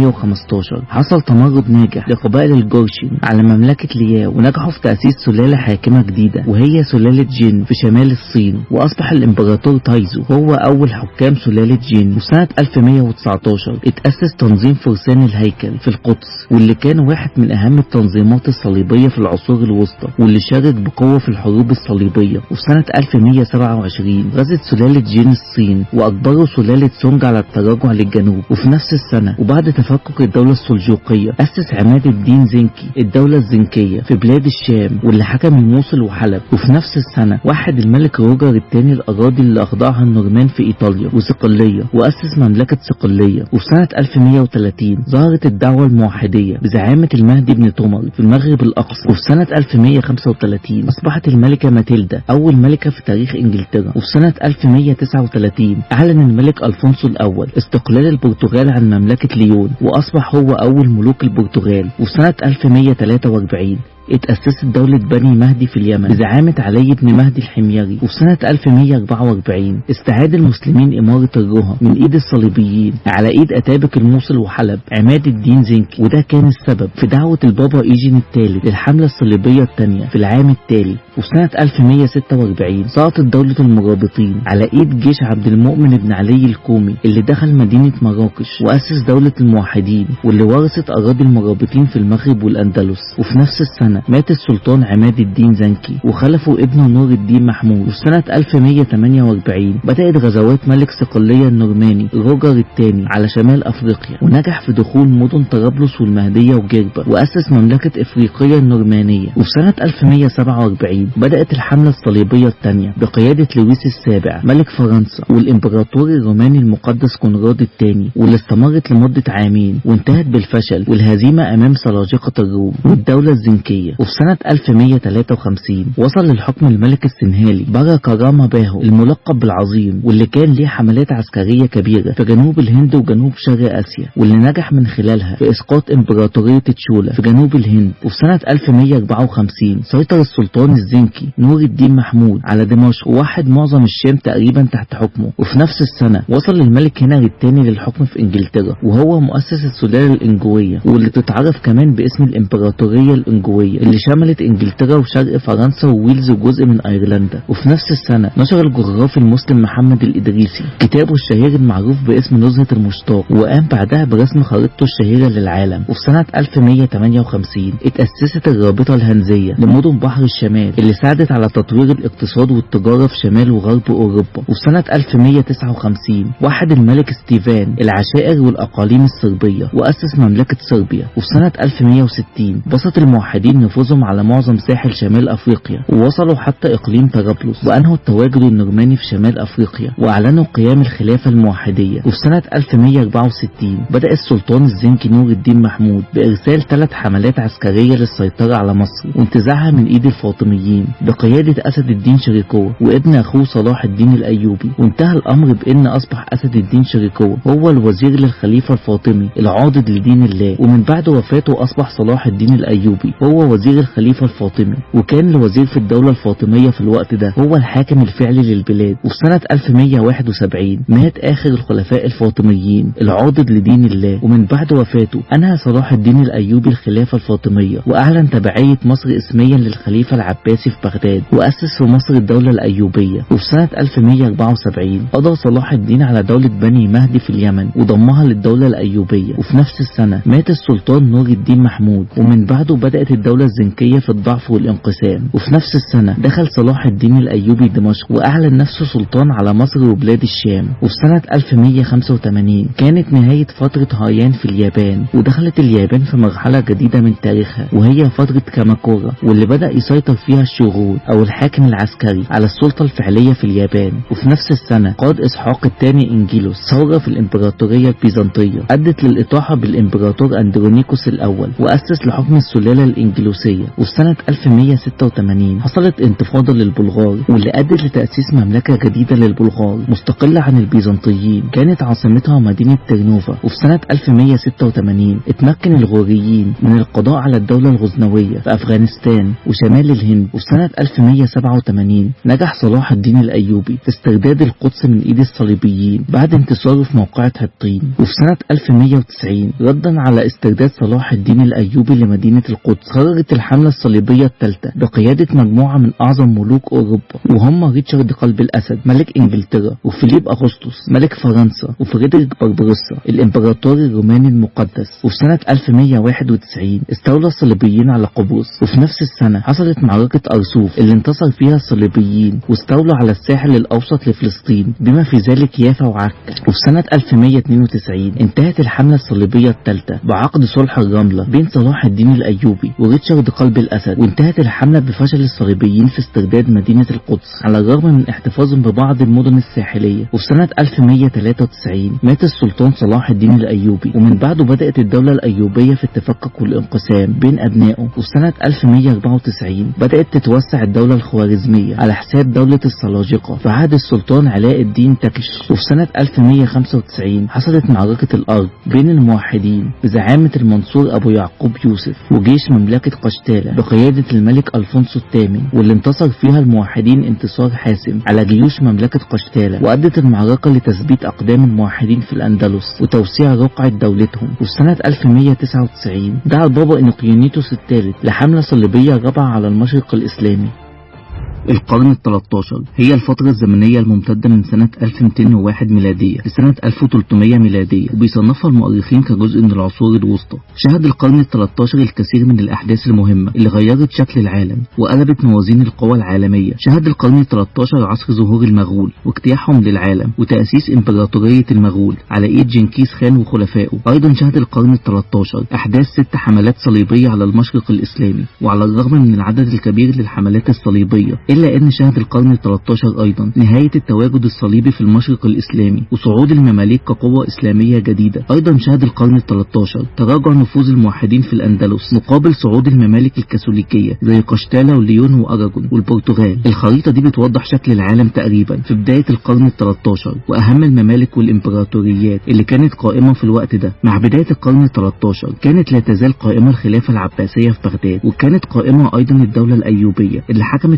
1115 حصل تمرد ناجح لقبائل الجورشين على مملكة لياو ونجحوا في تأسيس سلالة حاكمة جديدة وهي سلالة جين في شمال الصين وأصبح الإمبراطور تايزو هو أول حكام سلالة جين وفي سنة 1119 اتأسس تنظيم فرسان الهيكل في القدس واللي كان واحد من أهم التنظيمات الصليبية في العصور الوسطى واللي شارك بقوة في الحروب الصليبية وفي سنة 1127 غزت سلالة جين الصين وأجبروا سلالة سونج على التراجع للجنوب وفي نفس السنة وبعد تفكك الدولة السلجوقية أسس عماد الدين زنكي الدولة الزنكية في بلاد الشام واللي حكم الموصل وحلب وفي نفس السنة وحد الملك روجر الثاني الأراضي اللي أخضعها النورمان في إيطاليا وصقلية وأسس مملكة صقلية وفي سنة 1130 ظهرت الدعوة الموحدية بزعامة المهدي بن تومر في المغرب الأقصى وفي سنة 1135 أصبحت الملكة ماتيلدا أول ملكة في تاريخ إنجلترا وفي سنة 1139 أعلن الملك ألفونسو الأول استقلال البرتغال عن مملكة ليون وأصبح هو أول ملوك البرتغال وفي سنة 1143 اتأسست دولة بني مهدي في اليمن بزعامة علي بن مهدي الحميري وفي سنة 1144 استعاد المسلمين إمارة الرها من إيد الصليبيين على إيد أتابك الموصل وحلب عماد الدين زنكي وده كان السبب في دعوة البابا إيجين الثالث للحملة الصليبية الثانية في العام التالي وفي سنة 1146 سقطت دولة المرابطين على إيد جيش عبد المؤمن بن علي الكومي اللي دخل مدينة مراكش وأسس دولة الموحدين واللي ورثت أراضي المرابطين في المغرب والأندلس وفي نفس السنة مات السلطان عماد الدين زنكي وخلفه ابنه نور الدين محمود وفي سنة 1148 بدأت غزوات ملك صقلية النورماني روجر الثاني على شمال أفريقيا ونجح في دخول مدن طرابلس والمهدية وجربة وأسس مملكة إفريقية النورمانية وفي سنة 1147 بدأت الحملة الصليبية الثانية بقيادة لويس السابع ملك فرنسا والإمبراطور الروماني المقدس كونراد الثاني واللي استمرت لمدة عامين وانتهت بالفشل والهزيمة أمام سلاجقة الروم والدولة الزنكية وفي سنة 1153 وصل للحكم الملك السنهالي بركة راما باهو الملقب بالعظيم واللي كان ليه حملات عسكرية كبيرة في جنوب الهند وجنوب شرق آسيا واللي نجح من خلالها في إسقاط إمبراطورية تشولا في جنوب الهند وفي سنة 1154 سيطر السلطان الزنكي نور الدين محمود على دمشق ووحد معظم الشام تقريبا تحت حكمه وفي نفس السنة وصل الملك هنري الثاني للحكم في إنجلترا وهو مؤسس السلالة الإنجوية واللي تتعرف كمان باسم الإمبراطورية الإنجوية العالمية اللي شملت انجلترا وشرق فرنسا وويلز وجزء من ايرلندا وفي نفس السنة نشر الجغرافي المسلم محمد الإدريسي كتابه الشهير المعروف باسم نزهة المشتاق وقام بعدها برسم خريطته الشهيرة للعالم وفي سنة 1158 اتأسست الرابطة الهنزية لمدن بحر الشمال اللي ساعدت على تطوير الاقتصاد والتجارة في شمال وغرب أوروبا وفي سنة 1159 وحد الملك ستيفان العشائر والأقاليم الصربية وأسس مملكة صربيا وفي سنة 1160 بسط الموحدين نفوذهم على معظم ساحل شمال أفريقيا ووصلوا حتى إقليم طرابلس وأنهوا التواجد النورماني في شمال أفريقيا وأعلنوا قيام الخلافة الموحدية وفي سنة 1164 بدأ السلطان الزنكي نور الدين محمود بإرسال ثلاث حملات عسكرية للسيطرة على مصر وانتزاعها من إيد الفاطميين بقيادة أسد الدين شريكو وابن أخوه صلاح الدين الأيوبي وانتهى الأمر بأن أصبح أسد الدين شريكو هو الوزير للخليفة الفاطمي العاضد لدين الله ومن بعد وفاته أصبح صلاح الدين الأيوبي هو وزير الخليفة الفاطمي وكان الوزير في الدولة الفاطمية في الوقت ده هو الحاكم الفعلي للبلاد وفي سنة 1171 مات آخر الخلفاء الفاطميين العاضد لدين الله ومن بعد وفاته أنهى صلاح الدين الأيوبي الخلافة الفاطمية وأعلن تبعية مصر اسميا للخليفة العباسي في بغداد وأسس في مصر الدولة الأيوبية وفي سنة 1174 قضى صلاح الدين على دولة بني مهدي في اليمن وضمها للدولة الأيوبية وفي نفس السنة مات السلطان نور الدين محمود ومن بعده بدأت الدولة الزنكية في الضعف والانقسام وفي نفس السنة دخل صلاح الدين الأيوبي دمشق وأعلن نفسه سلطان على مصر وبلاد الشام وفي سنة 1185 كانت نهاية فترة هايان في اليابان ودخلت اليابان في مرحلة جديدة من تاريخها وهي فترة كاماكورا واللي بدأ يسيطر فيها الشغول أو الحاكم العسكري على السلطة الفعلية في اليابان وفي نفس السنة قاد إسحاق الثاني إنجيلوس ثورة في الإمبراطورية البيزنطية أدت للإطاحة بالإمبراطور أندرونيكوس الأول وأسس لحكم السلالة الإنجلوسية وفي سنة 1186 حصلت انتفاضة للبلغار واللي أدت لتأسيس مملكة جديدة للبلغار مستقلة عن البيزنطيين كانت عاصمتها مدينة ترنوفا وفي سنة 1186 اتمكن الغوريين من القضاء على الدولة الغزنوية في أفغانستان وشمال الهند وفي سنة 1187 نجح صلاح الدين الأيوبي في استرداد القدس من إيد الصليبيين بعد انتصاره في موقعة حطين وفي سنة 1190 ردا على استرداد صلاح الدين الأيوبي لمدينة القدس خرجت الحملة الصليبية الثالثة بقيادة مجموعة من أعظم ملوك أوروبا وهم ريتشارد قلب الأسد ملك إنجلترا وفيليب أغسطس ملك فرنسا وفريدريك بربروسا الإمبراطور الروماني المقدس وفي سنة 1191 استولى الصليبيين على قبرص وفي نفس السنة حصلت معركة أرسوف اللي انتصر فيها الصليبيين واستولوا على الساحل الأوسط لفلسطين بما في ذلك يافا وعكا وفي سنة 1192 انتهت الحملة الصليبية الثالثة بعقد صلح الرملة بين صلاح الدين الأيوبي وريتشارد قلب الأسد وانتهت الحملة بفشل الصليبيين في استرداد مدينة القدس على الرغم من احتفاظهم ببعض المدن الساحلية وفي سنة 1193 مات السلطان صلاح الدين الأيوبي ومن بعده بدأت الدولة الأيوبية في التفكك والانقسام بين أبنائه وفي سنة 1194 بدأت تتوسع الدولة الخوارزمية على حساب دولة السلاجقة في عهد السلطان علاء الدين تكش وفي سنة 1195 حصلت معركة الأرض بين الموحدين بزعامة المنصور أبو يعقوب يوسف وجيش مملكة قشتالة بقيادة الملك ألفونسو الثامن واللي انتصر فيها الموحدين انتصار حاسم على جيوش مملكة قشتالة وأدت المعركة لتثبيت أقدام الموحدين في الأندلس وتوسيع رقعة دولتهم وفي سنة 1199 دعا البابا إنقيونيتوس الثالث لحملة صليبية رابعة على المشرق الإسلامي القرن ال 13 هي الفترة الزمنية الممتدة من سنة 1201 ميلادية لسنة 1300 ميلادية وبيصنفها المؤرخين كجزء من العصور الوسطى شهد القرن ال 13 الكثير من الأحداث المهمة اللي غيرت شكل العالم وقلبت موازين القوى العالمية شهد القرن ال 13 عصر ظهور المغول واجتياحهم للعالم وتأسيس إمبراطورية المغول على إيد جنكيز خان وخلفائه أيضا شهد القرن ال 13 أحداث ست حملات صليبية على المشرق الإسلامي وعلى الرغم من العدد الكبير للحملات الصليبية إلا أن شهد القرن ال 13 أيضا نهاية التواجد الصليبي في المشرق الإسلامي وصعود المماليك كقوة إسلامية جديدة أيضا شهد القرن ال 13 تراجع نفوذ الموحدين في الأندلس مقابل صعود الممالك الكاثوليكية زي قشتالة وليون وأراجون والبرتغال الخريطة دي بتوضح شكل العالم تقريبا في بداية القرن ال 13 وأهم الممالك والإمبراطوريات اللي كانت قائمة في الوقت ده مع بداية القرن ال 13 كانت لا تزال قائمة الخلافة العباسية في بغداد وكانت قائمة أيضا الدولة الأيوبية اللي حكمت مصر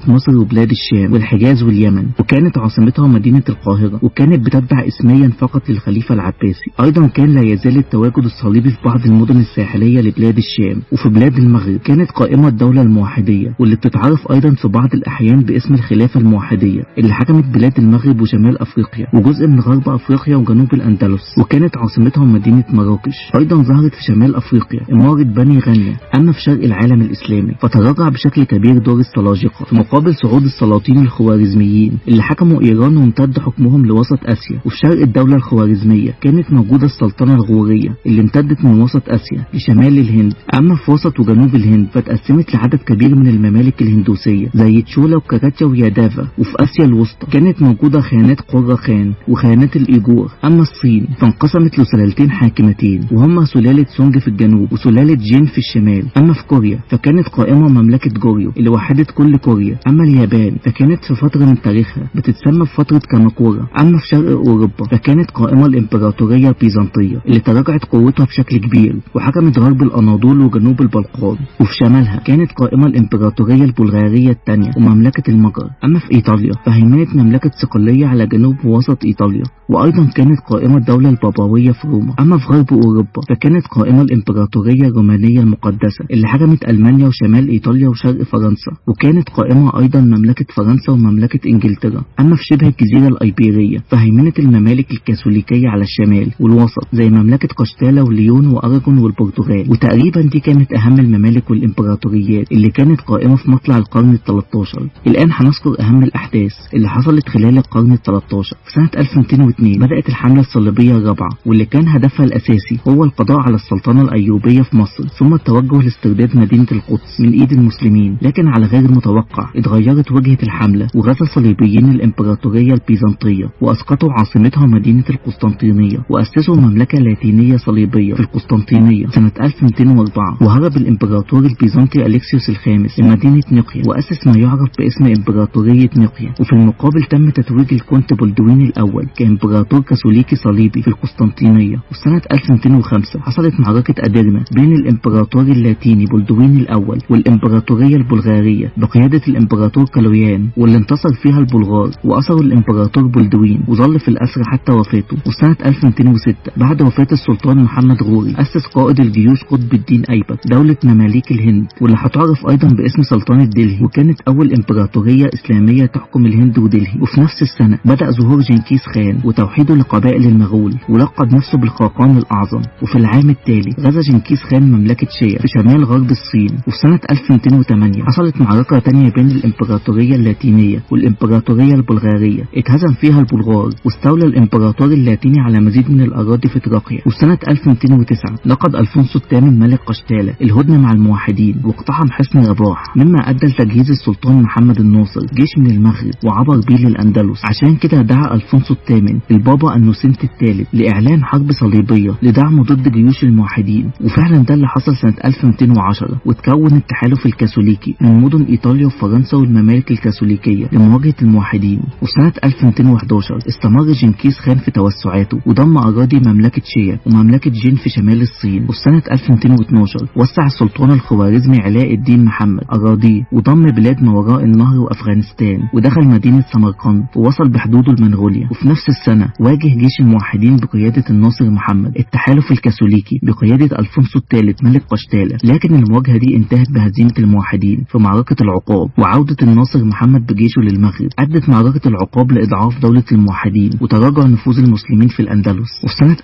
وبلاد الشام والحجاز واليمن وكانت عاصمتها مدينة القاهرة وكانت بتتبع اسميا فقط للخليفة العباسي أيضا كان لا يزال التواجد الصليبي في بعض المدن الساحلية لبلاد الشام وفي بلاد المغرب كانت قائمة الدولة الموحدية واللي بتتعرف أيضا في بعض الأحيان باسم الخلافة الموحدية اللي حكمت بلاد المغرب وشمال أفريقيا وجزء من غرب أفريقيا وجنوب الأندلس وكانت عاصمتها مدينة مراكش أيضا ظهرت في شمال أفريقيا إمارة بني غنية أما في شرق العالم الإسلامي فتراجع بشكل كبير دور السلاجقة في مقابل صعود السلاطين الخوارزميين اللي حكموا إيران وامتد حكمهم لوسط آسيا وفي شرق الدولة الخوارزمية كانت موجودة السلطنة الغورية اللي امتدت من وسط آسيا لشمال الهند أما في وسط وجنوب الهند فتقسمت لعدد كبير من الممالك الهندوسية زي تشولا وكاكاتيا ويادافا وفي آسيا الوسطى كانت موجودة خيانات قرة خان وخيانات الإيجور أما الصين فانقسمت لسلالتين حاكمتين وهما سلالة سونج في الجنوب وسلالة جين في الشمال أما في كوريا فكانت قائمة مملكة جوريو اللي وحدت كل كوريا أما اليابان فكانت في فترة من تاريخها بتتسمى في فترة كاماكورا أما في شرق أوروبا فكانت قائمة الإمبراطورية البيزنطية اللي تراجعت قوتها بشكل كبير وحكمت غرب الأناضول وجنوب البلقان وفي شمالها كانت قائمة الإمبراطورية البلغارية الثانية ومملكة المجر أما في إيطاليا فهيمنت مملكة صقلية على جنوب ووسط إيطاليا وأيضا كانت قائمة الدولة البابوية في روما أما في غرب أوروبا فكانت قائمة الإمبراطورية الرومانية المقدسة اللي حكمت ألمانيا وشمال إيطاليا وشرق فرنسا وكانت قائمة أيضا مملكة فرنسا ومملكة إنجلترا أما في شبه الجزيرة الأيبيرية فهيمنت الممالك الكاثوليكية على الشمال والوسط زي مملكة قشتالة وليون وأراجون والبرتغال وتقريبا دي كانت أهم الممالك والإمبراطوريات اللي كانت قائمة في مطلع القرن ال 13 الآن هنذكر أهم الأحداث اللي حصلت خلال القرن ال 13 في سنة 1202 بدأت الحملة الصليبية الرابعة واللي كان هدفها الأساسي هو القضاء على السلطنة الأيوبية في مصر ثم التوجه لاسترداد مدينة القدس من إيد المسلمين لكن على غير المتوقع اتغيرت وجهة الحملة وغزا الصليبيين الإمبراطورية البيزنطية وأسقطوا عاصمتها مدينة القسطنطينية وأسسوا مملكة لاتينية صليبية في القسطنطينية سنة 1204 وهرب الإمبراطور البيزنطي أليكسيوس الخامس لمدينة نيقيا وأسس ما يعرف باسم إمبراطورية نيقيا وفي المقابل تم تتويج الكونت بولدوين الأول كإمبراطور كاثوليكي صليبي في القسطنطينية وسنة 1205 حصلت معركة أديرنا بين الإمبراطور اللاتيني بولدوين الأول والإمبراطورية البلغارية بقيادة الإمبراطور كالويان واللي انتصر فيها البلغار وأسروا الإمبراطور بولدوين وظل في الأسر حتى وفاته وسنة 1206 بعد وفاة السلطان محمد غوري أسس قائد الجيوش قطب الدين أيبك دولة مماليك الهند واللي هتعرف أيضا باسم سلطنة دلهي وكانت أول إمبراطورية إسلامية تحكم الهند ودلهي وفي نفس السنة بدأ ظهور جنكيز خان وتوحيده لقبائل المغول ولقب نفسه بالخاقان الأعظم وفي العام التالي غزا جنكيز خان مملكة شيا في شمال غرب الصين وفي سنة 1208 حصلت معركة تانية بين الإمبراطورية اللاتينية والإمبراطورية البلغارية اتهزم فيها البلغار واستولى الإمبراطور اللاتيني على مزيد من الأراضي في تراقيا وسنة 1209 لقد ألفونسو الثامن ملك قشتالة الهدنة مع الموحدين واقتحم حصن رباح مما أدى لتجهيز السلطان محمد الناصر جيش من المغرب وعبر بيه للأندلس عشان كده دعا ألفونسو الثامن البابا النوسنت الثالث لإعلان حرب صليبية لدعمه ضد جيوش الموحدين وفعلا ده اللي حصل سنة 1210 وتكون التحالف الكاثوليكي من مدن إيطاليا وفرنسا والممالك الكاثوليكية لمواجهة الموحدين وسنة 1211 استمر جنكيز خان في توسعاته وضم أراضي مملكة شيا ومملكة جين في شمال الصين وفي سنة 1212 وسع السلطان الخوارزمي علاء الدين محمد أراضيه وضم بلاد ما وراء النهر وأفغانستان ودخل مدينة سمرقند ووصل بحدوده لمنغوليا وفي نفس السنة واجه جيش الموحدين بقيادة الناصر محمد التحالف الكاثوليكي بقيادة ألفونسو الثالث ملك قشتالة لكن المواجهة دي انتهت بهزيمة الموحدين في معركة العقاب وعودة الناصر محمد بجيشه للمغرب أدت معركة العقاب لإضعاف دولة الموحدين وتراجع نفوذ المسلمين في الأندلس وفي سنة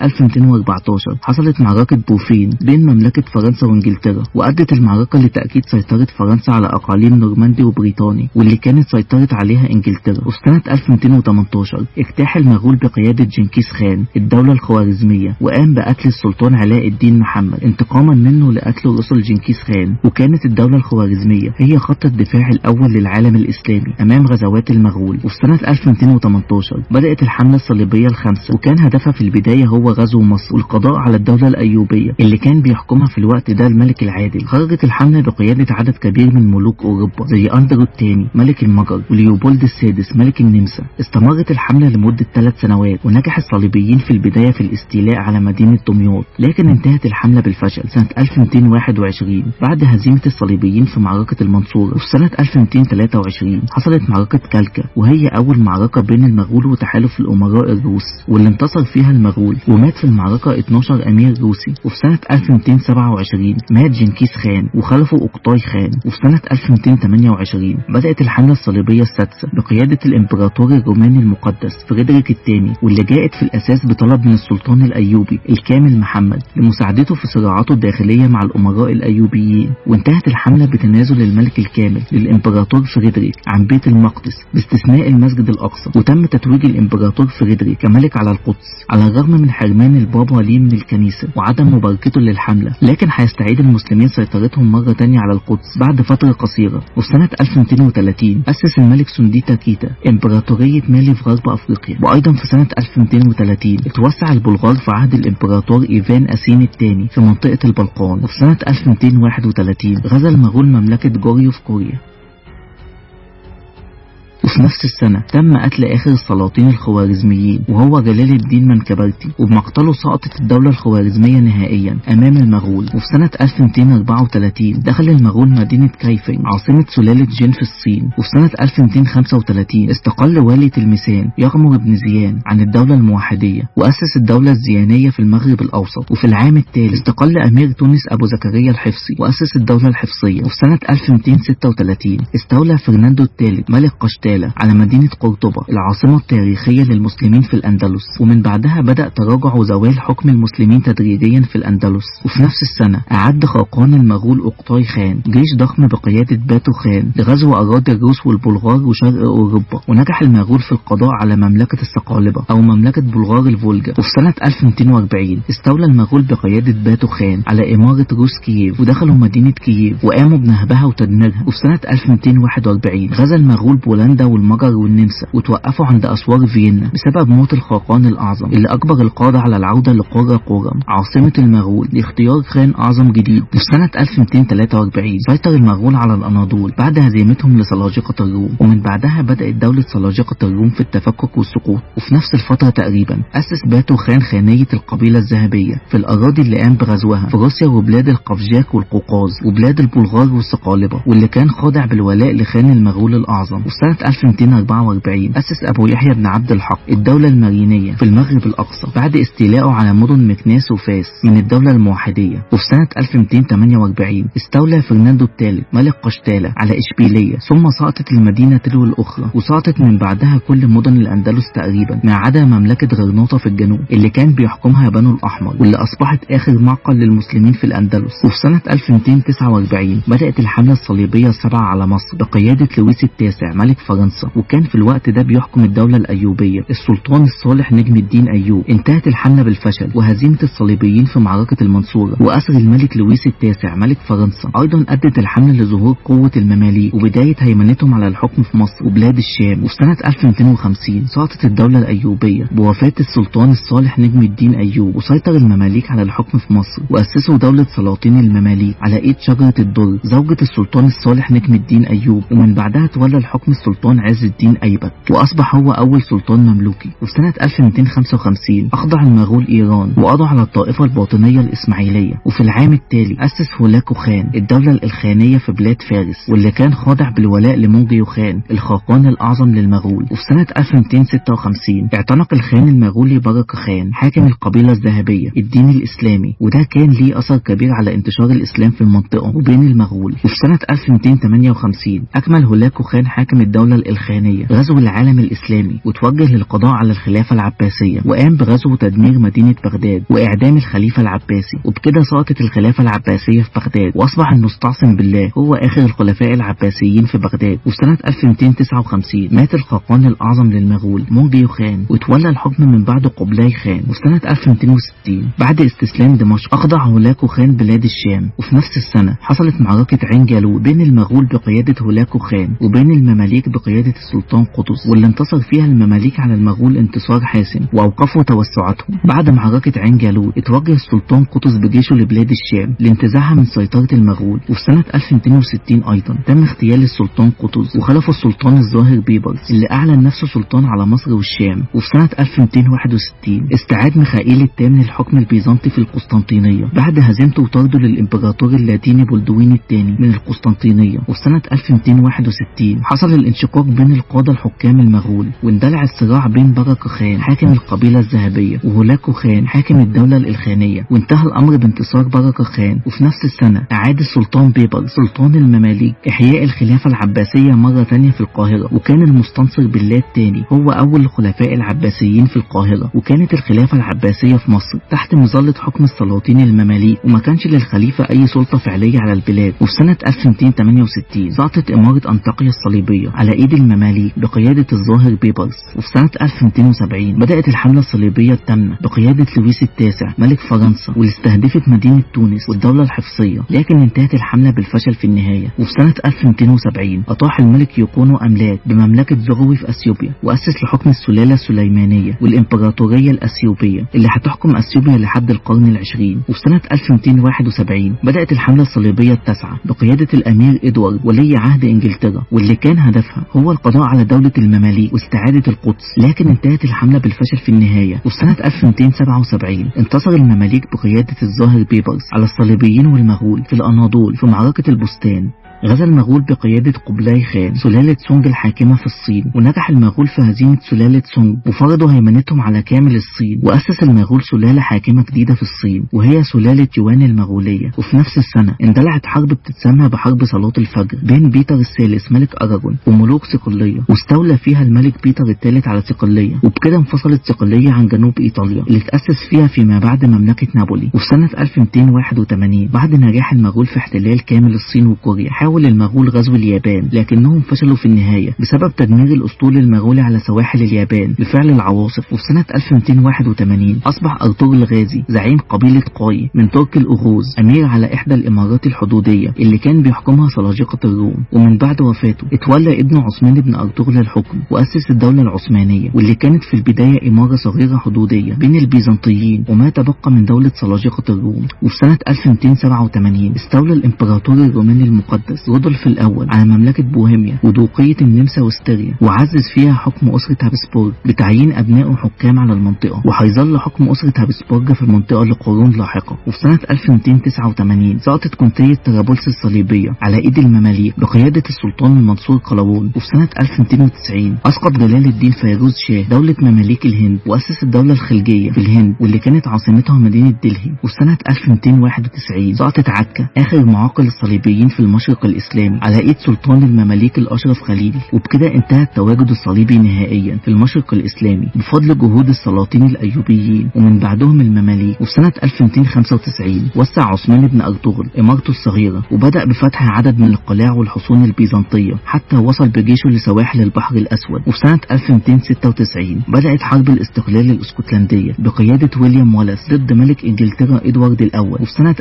1214 حصلت معركة بوفين بين مملكة فرنسا وانجلترا وأدت المعركة لتأكيد سيطرة فرنسا على أقاليم نورماندي وبريطاني واللي كانت سيطرت عليها انجلترا وفي سنة 1218 اجتاح المغول بقيادة جنكيز خان الدولة الخوارزمية وقام بقتل السلطان علاء الدين محمد انتقاما منه لقتل رسل جنكيز خان وكانت الدولة الخوارزمية هي خط الدفاع الأول للعالم الإسلامي أمام غزوات المغول وفي سنة 1218 بدأت الحملة الصليبية الخامسة وكان هدفها في البداية هو غزو مصر والقضاء على الدولة الأيوبية اللي كان بيحكمها في الوقت ده الملك العادل خرجت الحملة بقيادة عدد كبير من ملوك أوروبا زي أندرو الثاني ملك المجر وليوبولد السادس ملك النمسا استمرت الحملة لمدة ثلاث سنوات ونجح الصليبيين في البداية في الاستيلاء على مدينة دمياط لكن انتهت الحملة بالفشل سنة 1221 بعد هزيمة الصليبيين في معركة المنصورة وفي سنة 1923 حصلت معركة كالكا وهي أول معركة بين المغول وتحالف الأمراء الروس واللي انتصر فيها المغول ومات في المعركة 12 أمير روسي وفي سنة 1227 مات جنكيز خان وخلفه أقطاي خان وفي سنة 1228 بدأت الحملة الصليبية السادسة بقيادة الإمبراطور الروماني المقدس فريدريك الثاني واللي جاءت في الأساس بطلب من السلطان الأيوبي الكامل محمد لمساعدته في صراعاته الداخلية مع الأمراء الأيوبيين وانتهت الحملة بتنازل الملك الكامل للإمبراطور فريدريك عن بيت المقدس باستثناء المسجد الأقصى وتم تتويج الإمبراطور فريدريك كملك على القدس على الرغم من حرمان البابا ليه من الكنيسة وعدم مباركته للحملة لكن هيستعيد المسلمين سيطرتهم مرة تانية على القدس بعد فترة قصيرة وفي سنة 1230 أسس الملك سنديتا كيتا إمبراطورية مالي في غرب أفريقيا وأيضا في سنة 1230 اتوسع البلغار في عهد الإمبراطور إيفان أسين الثاني في منطقة البلقان وفي سنة 1231 غزا المغول مملكة جوريو في كوريا وفي نفس السنة تم قتل آخر السلاطين الخوارزميين وهو جلال الدين منكبرتي وبمقتله سقطت الدولة الخوارزمية نهائيا أمام المغول وفي سنة 1234 دخل المغول مدينة كايفين عاصمة سلالة جين في الصين وفي سنة 1235 استقل والي تلمسان يغمر بن زيان عن الدولة الموحدية وأسس الدولة الزيانية في المغرب الأوسط وفي العام التالي استقل أمير تونس أبو زكريا الحفصي وأسس الدولة الحفصية وفي سنة 1236 استولى فرناندو الثالث ملك قشتالة على مدينة قرطبة العاصمة التاريخية للمسلمين في الأندلس ومن بعدها بدأ تراجع وزوال حكم المسلمين تدريجيا في الأندلس وفي نفس السنة أعد خاقان المغول أقطاي خان جيش ضخم بقيادة باتو خان لغزو أراضي الروس والبلغار وشرق أوروبا ونجح المغول في القضاء على مملكة الصقالبة أو مملكة بلغار الفولجا وفي سنة 1240 استولى المغول بقيادة باتو خان على إمارة روس كييف ودخلوا مدينة كييف وقاموا بنهبها وتدميرها وفي سنة 1241 غزا المغول بولندا والمجر والنمسا وتوقفوا عند أسوار فيينا بسبب موت الخاقان الأعظم اللي أجبر القادة على العودة لقرى قرم عاصمة المغول لاختيار خان أعظم جديد وفي سنة 1243 سيطر المغول على الأناضول بعد هزيمتهم لسلاجقة الروم ومن بعدها بدأت دولة سلاجقة الروم في التفكك والسقوط وفي نفس الفترة تقريبا أسس باتو خان خانية القبيلة الذهبية في الأراضي اللي قام بغزوها في روسيا وبلاد القفجاك والقوقاز وبلاد البلغار والصقالبة واللي كان خاضع بالولاء لخان المغول الأعظم وفي سنة 1244 أسس أبو يحيى بن عبد الحق الدولة المارينية في المغرب الأقصى بعد استيلائه على مدن مكناس وفاس من الدولة الموحدية وفي سنة 1248 استولى فرناندو الثالث ملك قشتالة على إشبيلية ثم سقطت المدينة تلو الأخرى وسقطت من بعدها كل مدن الأندلس تقريبا ما عدا مملكة غرناطة في الجنوب اللي كان بيحكمها بنو الأحمر واللي أصبحت آخر معقل للمسلمين في الأندلس وفي سنة 1249 بدأت الحملة الصليبية السبعة على مصر بقيادة لويس التاسع ملك فرنسا وكان في الوقت ده بيحكم الدولة الأيوبية السلطان الصالح نجم الدين أيوب انتهت الحملة بالفشل وهزيمة الصليبيين في معركة المنصورة وأسر الملك لويس التاسع ملك فرنسا أيضا أدت الحملة لظهور قوة المماليك وبداية هيمنتهم على الحكم في مصر وبلاد الشام وفي سنة 1250 سقطت الدولة الأيوبية بوفاة السلطان الصالح نجم الدين أيوب وسيطر المماليك على الحكم في مصر وأسسوا دولة سلاطين المماليك على إيد شجرة الدر زوجة السلطان الصالح نجم الدين أيوب ومن بعدها تولى الحكم السلطان عز الدين أيبك وأصبح هو أول سلطان مملوكي وفي سنة 1255 أخضع المغول إيران وقضوا على الطائفة الباطنية الإسماعيلية وفي العام التالي أسس هولاكو خان الدولة الإلخانية في بلاد فارس واللي كان خاضع بالولاء لمونجيو خان الخاقان الأعظم للمغول وفي سنة 1256 اعتنق الخان المغولي بركة خان حاكم القبيلة الذهبية الدين الإسلامي وده كان ليه أثر كبير على انتشار الإسلام في المنطقة وبين المغول وفي سنة 1258 أكمل هولاكو خان حاكم الدولة الإلخانية غزو العالم الإسلامي وتوجه للقضاء على الخلافة العباسية وقام بغزو وتدمير مدينة بغداد وإعدام الخليفة العباسي وبكده سقطت الخلافة العباسية في بغداد وأصبح المستعصم بالله هو آخر الخلفاء العباسيين في بغداد وفي سنة 1259 مات الخاقان الأعظم للمغول مونجيو خان وتولى الحكم من بعده قبلاي خان وفي سنة 1260 بعد استسلام دمشق أخضع هولاكو خان بلاد الشام وفي نفس السنة حصلت معركة عين جالوت بين المغول بقيادة هولاكو خان وبين المماليك بقيادة بقيادة السلطان قطز واللي انتصر فيها المماليك على المغول انتصار حاسم وأوقفوا توسعاتهم بعد معركة عين جالوت اتوجه السلطان قطز بجيشه لبلاد الشام لانتزاعها من سيطرة المغول وفي سنة 1260 أيضا تم اغتيال السلطان قطز وخلفه السلطان الظاهر بيبرز اللي أعلن نفسه سلطان على مصر والشام وفي سنة 1261 استعاد ميخائيل الثامن الحكم البيزنطي في القسطنطينية بعد هزيمته وطرده للإمبراطور اللاتيني بولدوين الثاني من القسطنطينية وفي سنة 1261 حصل الانشقاق بين القادة الحكام المغول واندلع الصراع بين بركة خان حاكم القبيلة الذهبية وهولاكو خان حاكم الدولة الإلخانية وانتهى الأمر بانتصار بركة خان وفي نفس السنة أعاد السلطان بيبر سلطان المماليك إحياء الخلافة العباسية مرة ثانية في القاهرة وكان المستنصر بالله الثاني هو أول الخلفاء العباسيين في القاهرة وكانت الخلافة العباسية في مصر تحت مظلة حكم السلاطين المماليك وما كانش للخليفة أي سلطة فعلية على البلاد وفي سنة 1268 سقطت إمارة أنطاكيا الصليبية على إيد المماليك بقيادة الظاهر بيبرس وفي سنة 1270 بدأت الحملة الصليبية التامنة بقيادة لويس التاسع ملك فرنسا واللي استهدفت مدينة تونس والدولة الحفصية لكن انتهت الحملة بالفشل في النهاية وفي سنة 1270 أطاح الملك يوكونو أملاك بمملكة زغوي في أثيوبيا وأسس لحكم السلالة السليمانية والإمبراطورية الأثيوبية اللي هتحكم أثيوبيا لحد القرن العشرين وفي سنة 1271 بدأت الحملة الصليبية التاسعة بقيادة الأمير إدوارد ولي عهد إنجلترا واللي كان هدفها هو القضاء على دولة المماليك واستعادة القدس لكن انتهت الحملة بالفشل في النهاية وفي سنة 1277 انتصر المماليك بقيادة الظاهر بيبرس على الصليبيين والمغول في الأناضول في معركة البستان غزا المغول بقيادة قبلاي خان سلالة سونج الحاكمة في الصين ونجح المغول في هزيمة سلالة سونج وفرضوا هيمنتهم على كامل الصين وأسس المغول سلالة حاكمة جديدة في الصين وهي سلالة يوان المغولية وفي نفس السنة اندلعت حرب بتتسمى بحرب صلاة الفجر بين بيتر الثالث ملك أراجون وملوك صقلية واستولى فيها الملك بيتر الثالث على صقلية وبكده انفصلت صقلية عن جنوب إيطاليا اللي تأسس فيها فيما بعد مملكة نابولي وفي سنة 1281 بعد نجاح المغول في احتلال كامل الصين وكوريا حاول المغول غزو اليابان لكنهم فشلوا في النهاية بسبب تدمير الأسطول المغولي على سواحل اليابان بفعل العواصف وفي سنة 1281 أصبح أرطغرل الغازي زعيم قبيلة قاي من ترك الأغوز أمير على إحدى الإمارات الحدودية اللي كان بيحكمها سلاجقة الروم ومن بعد وفاته اتولى ابنه عثمان بن أرطغرل الحكم وأسس الدولة العثمانية واللي كانت في البداية إمارة صغيرة حدودية بين البيزنطيين وما تبقى من دولة سلاجقة الروم وفي سنة 1287 استولى الإمبراطور الروماني المقدس رودولف الأول على مملكة بوهيميا ودوقية النمسا واستريا وعزز فيها حكم أسرة هابسبورغ بتعيين أبنائه حكام على المنطقة وهيظل حكم أسرة هابسبورغ في المنطقة لقرون لاحقة وفي سنة 1289 سقطت كونتية طرابلس الصليبية على إيد المماليك بقيادة السلطان المنصور قلاوون وفي سنة 1290 أسقط جلال الدين فيروز شاه دولة مماليك الهند وأسس الدولة الخليجية في الهند واللي كانت عاصمتها مدينة دلهي وفي سنة 1291 سقطت عكا آخر معاقل الصليبيين في المشرق الإسلامي على إيد سلطان المماليك الأشرف خليل وبكده انتهى التواجد الصليبي نهائيا في المشرق الإسلامي بفضل جهود السلاطين الأيوبيين ومن بعدهم المماليك وفي سنة 1295 وسع عثمان بن أرطغرل إمارته الصغيرة وبدأ بفتح عدد من القلاع والحصون البيزنطية حتى وصل بجيشه لسواحل البحر الأسود وفي سنة 1296 بدأت حرب الاستقلال الاسكتلندية بقيادة ويليام والاس ضد ملك إنجلترا إدوارد الأول وفي سنة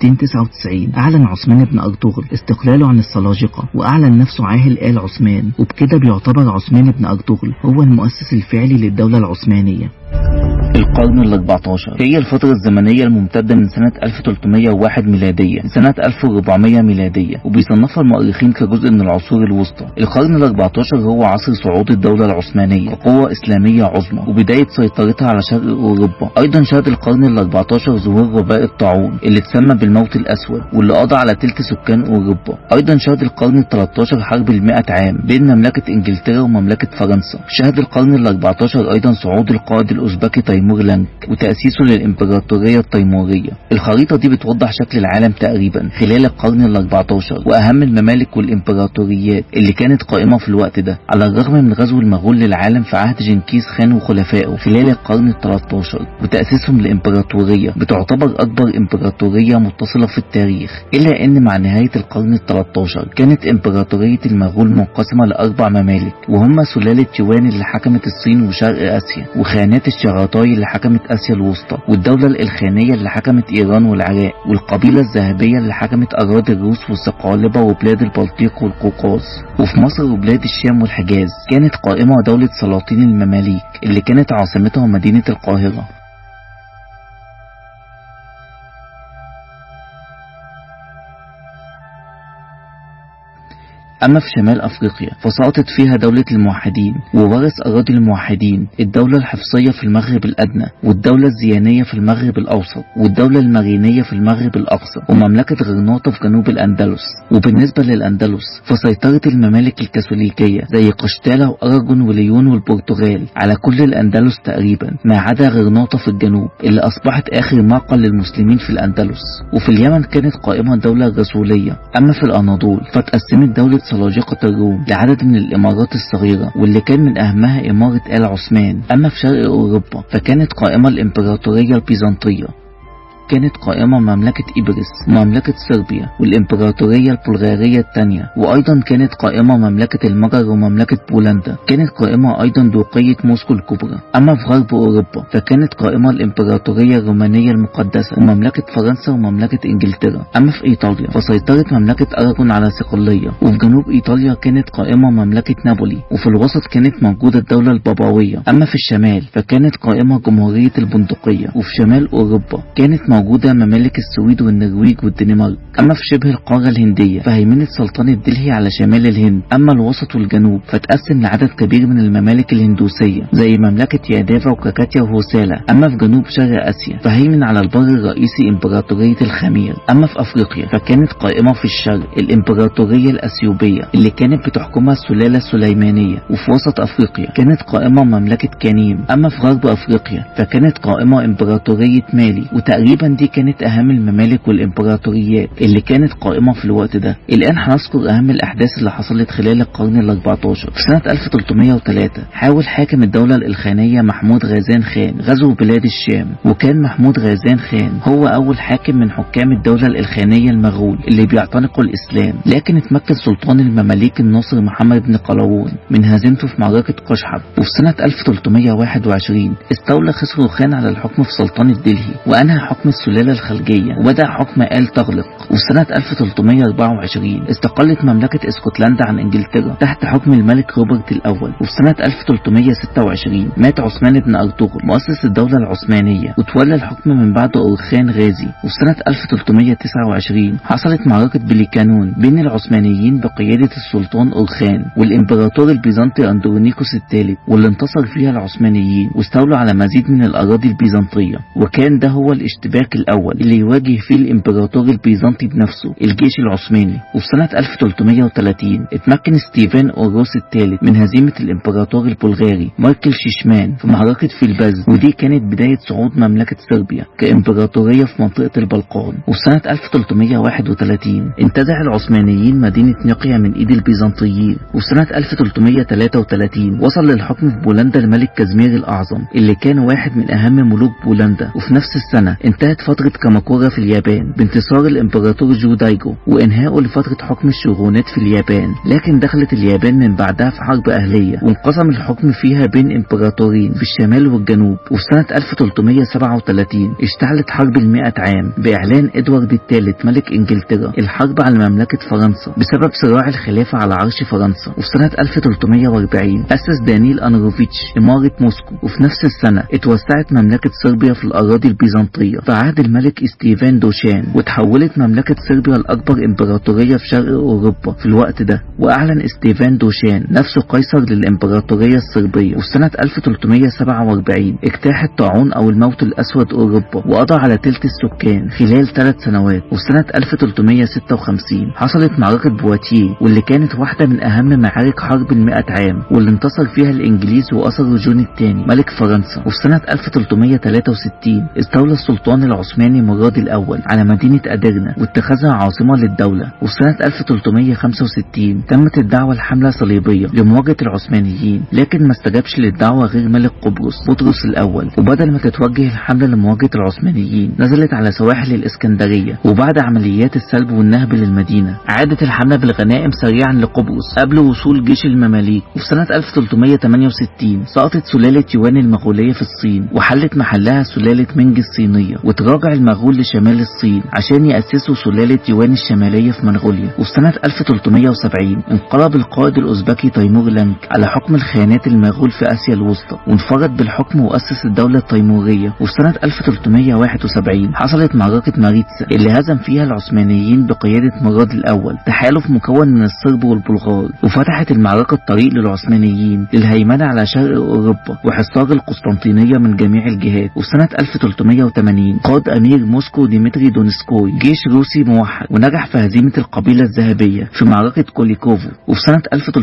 1299 أعلن عثمان بن أرطغرل استقلاله عن السلاجقة وأعلن نفسه عاهل آل عثمان وبكده بيعتبر عثمان بن أرطغرل هو المؤسس الفعلي للدولة العثمانية القرن ال 14 هي الفترة الزمنية الممتدة من سنة 1301 ميلادية لسنة 1400 ميلادية وبيصنفها المؤرخين كجزء من العصور الوسطى القرن ال 14 هو عصر صعود الدولة العثمانية كقوة إسلامية عظمى وبداية سيطرتها على شرق أوروبا أيضا شهد القرن ال 14 ظهور وباء الطاعون اللي اتسمى بالموت الأسود واللي قضى على تلت سكان أوروبا أيضا شهد القرن ال 13 حرب المئة عام بين مملكة إنجلترا ومملكة فرنسا شهد القرن ال 14 أيضا صعود القائد الأوزبكي تيمور لانك وتأسيسه للإمبراطورية التيمورية الخريطة دي بتوضح شكل العالم تقريبا خلال القرن ال 14 وأهم الممالك والإمبراطوريات اللي كانت قائمة في الوقت ده على الرغم من غزو المغول للعالم في عهد جنكيز خان وخلفائه خلال القرن ال 13 وتأسيسهم لإمبراطورية بتعتبر أكبر إمبراطورية متصلة في التاريخ إلا أن مع نهاية القرن ال 13 كانت إمبراطورية المغول منقسمة لأربع ممالك وهم سلالة يوان اللي حكمت الصين وشرق آسيا وخانات الشغطاي اللي حكمت آسيا الوسطى والدولة الإلخانية اللي حكمت إيران والعراق والقبيلة الذهبية اللي حكمت أراضي الروس والصقالبة وبلاد البلطيق والقوقاز وفي مصر وبلاد الشام والحجاز كانت قائمة دولة سلاطين المماليك اللي كانت عاصمتها مدينة القاهرة أما في شمال أفريقيا فسقطت فيها دولة الموحدين وورث أراضي الموحدين الدولة الحفصية في المغرب الأدنى والدولة الزيانية في المغرب الأوسط والدولة المغينية في المغرب الأقصى ومملكة غرناطة في جنوب الأندلس وبالنسبة للأندلس فسيطرت الممالك الكاثوليكية زي قشتالة وأراجون وليون والبرتغال على كل الأندلس تقريبا ما عدا غرناطة في الجنوب اللي أصبحت آخر معقل للمسلمين في الأندلس وفي اليمن كانت قائمة الدولة الرسولية أما في الأناضول فتقسمت دولة سلاجقة الروم لعدد من الإمارات الصغيرة واللي كان من أهمها إمارة آل عثمان أما في شرق أوروبا فكانت قائمة الإمبراطورية البيزنطية كانت قائمة مملكة إبرس ومملكة صربيا والإمبراطورية البلغارية الثانية وأيضا كانت قائمة مملكة المجر ومملكة بولندا كانت قائمة أيضا دوقية موسكو الكبرى أما في غرب أوروبا فكانت قائمة الإمبراطورية الرومانية المقدسة ومملكة فرنسا ومملكة إنجلترا أما في إيطاليا فسيطرت مملكة أراجون على صقلية وفي جنوب إيطاليا كانت قائمة مملكة نابولي وفي الوسط كانت موجودة الدولة البابوية أما في الشمال فكانت قائمة جمهورية البندقية وفي شمال أوروبا كانت موجودة ممالك السويد والنرويج والدنمارك أما في شبه القارة الهندية فهيمنة سلطنة دلهي على شمال الهند أما الوسط والجنوب فتقسم لعدد كبير من الممالك الهندوسية زي مملكة يادافا وكاكاتيا وهوسالا أما في جنوب شرق آسيا فهيمن على البر الرئيسي إمبراطورية الخمير أما في أفريقيا فكانت قائمة في الشرق الإمبراطورية الأثيوبية اللي كانت بتحكمها السلالة السليمانية وفي وسط أفريقيا كانت قائمة مملكة كنيم أما في غرب أفريقيا فكانت قائمة إمبراطورية مالي وتقريبا دي كانت أهم الممالك والإمبراطوريات اللي كانت قائمة في الوقت ده الآن هنذكر أهم الأحداث اللي حصلت خلال القرن ال 14 في سنة 1303 حاول حاكم الدولة الإلخانية محمود غازان خان غزو بلاد الشام وكان محمود غازان خان هو أول حاكم من حكام الدولة الإلخانية المغول اللي بيعتنقوا الإسلام لكن اتمكن سلطان المماليك الناصر محمد بن قلاوون من هزيمته في معركة قشحب وفي سنة 1321 استولى خسرو خان على الحكم في سلطنة دلهي وأنهى حكم السلالة الخليجية وبدأ حكم آل تغلق وفي سنة 1324 استقلت مملكة اسكتلندا عن انجلترا تحت حكم الملك روبرت الأول وفي سنة 1326 مات عثمان بن أرطغرل مؤسس الدولة العثمانية وتولى الحكم من بعد أورخان غازي وفي سنة 1329 حصلت معركة بليكانون بين العثمانيين بقيادة السلطان أورخان والإمبراطور البيزنطي أندرونيكوس الثالث واللي انتصر فيها العثمانيين واستولوا على مزيد من الأراضي البيزنطية وكان ده هو الاشتباك الأول اللي يواجه فيه الإمبراطور البيزنطي بنفسه الجيش العثماني وفي سنة 1330 اتمكن ستيفان أوروس الثالث من هزيمة الإمبراطور البلغاري مايكل شيشمان في معركة فيلباز ودي كانت بداية صعود مملكة صربيا كإمبراطورية في منطقة البلقان وفي سنة 1331 انتزع العثمانيين مدينة نقيا من إيد البيزنطيين وفي سنة 1333 وصل للحكم في بولندا الملك كازمير الأعظم اللي كان واحد من أهم ملوك بولندا وفي نفس السنة انتهت فترة كاماكورا في اليابان بانتصار الإمبراطور جو دايجو وإنهائه لفترة حكم الشوغونات في اليابان لكن دخلت اليابان من بعدها في حرب أهلية وانقسم الحكم فيها بين إمبراطورين في الشمال والجنوب وفي سنة 1337 اشتعلت حرب المئة عام بإعلان إدوارد الثالث ملك إنجلترا الحرب على مملكة فرنسا بسبب صراع الخلافة على عرش فرنسا وفي سنة 1340 أسس دانيل أنروفيتش إمارة موسكو وفي نفس السنة اتوسعت مملكة صربيا في الأراضي البيزنطية في عهد الملك استيفان دوشان وتحولت مملكة صربيا لأكبر إمبراطورية في شرق أوروبا في الوقت ده وأعلن استيفان دوشان نفسه قيصر للإمبراطورية الصربية وفي سنة 1347 اجتاح الطاعون أو الموت الأسود أوروبا وقضى على تلت السكان خلال ثلاث سنوات وفي سنة 1356 حصلت معركة بواتيه واللي كانت واحدة من أهم معارك حرب المئة عام واللي انتصر فيها الإنجليز وأسروا جون الثاني ملك فرنسا وفي سنة 1363 استولى السلطان العثماني مراد الأول على مدينة أدرنا واتخذها عاصمة للدولة وفي سنة 1365 تمت الدعوة الحملة صليبية لمواجهة العثمانيين لكن ما استجابش للدعوة غير ملك قبرص بطرس الأول وبدل ما تتوجه الحملة لمواجهة العثمانيين نزلت على سواحل الإسكندرية وبعد عمليات السلب والنهب للمدينة عادت الحملة بالغنائم سريعا لقبرص قبل وصول جيش المماليك وفي سنة 1368 سقطت سلالة يوان المغولية في الصين وحلت محلها سلالة مينج الصينية وتراجع المغول لشمال الصين عشان يأسسوا سلالة يوان الشمالية في منغوليا وفي سنة 1370 انقلب القائد الأوزبكي تيمور لانك على حكم الخيانات المغول في آسيا الوسطى وانفرد بالحكم وأسس الدولة التيمورية وفي سنة 1371 حصلت معركة ماريتسا اللي هزم فيها العثمانيين بقيادة مراد الأول تحالف مكون من الصرب والبلغار وفتحت المعركة الطريق للعثمانيين للهيمنة على شرق أوروبا وحصار القسطنطينية من جميع الجهات وفي سنة 1380 قاد أمير موسكو ديمتري دونسكوي جيش روسي موحد ونجح في هزيمة القبيلة الذهبية في معركة كوليكوفو وفي سنة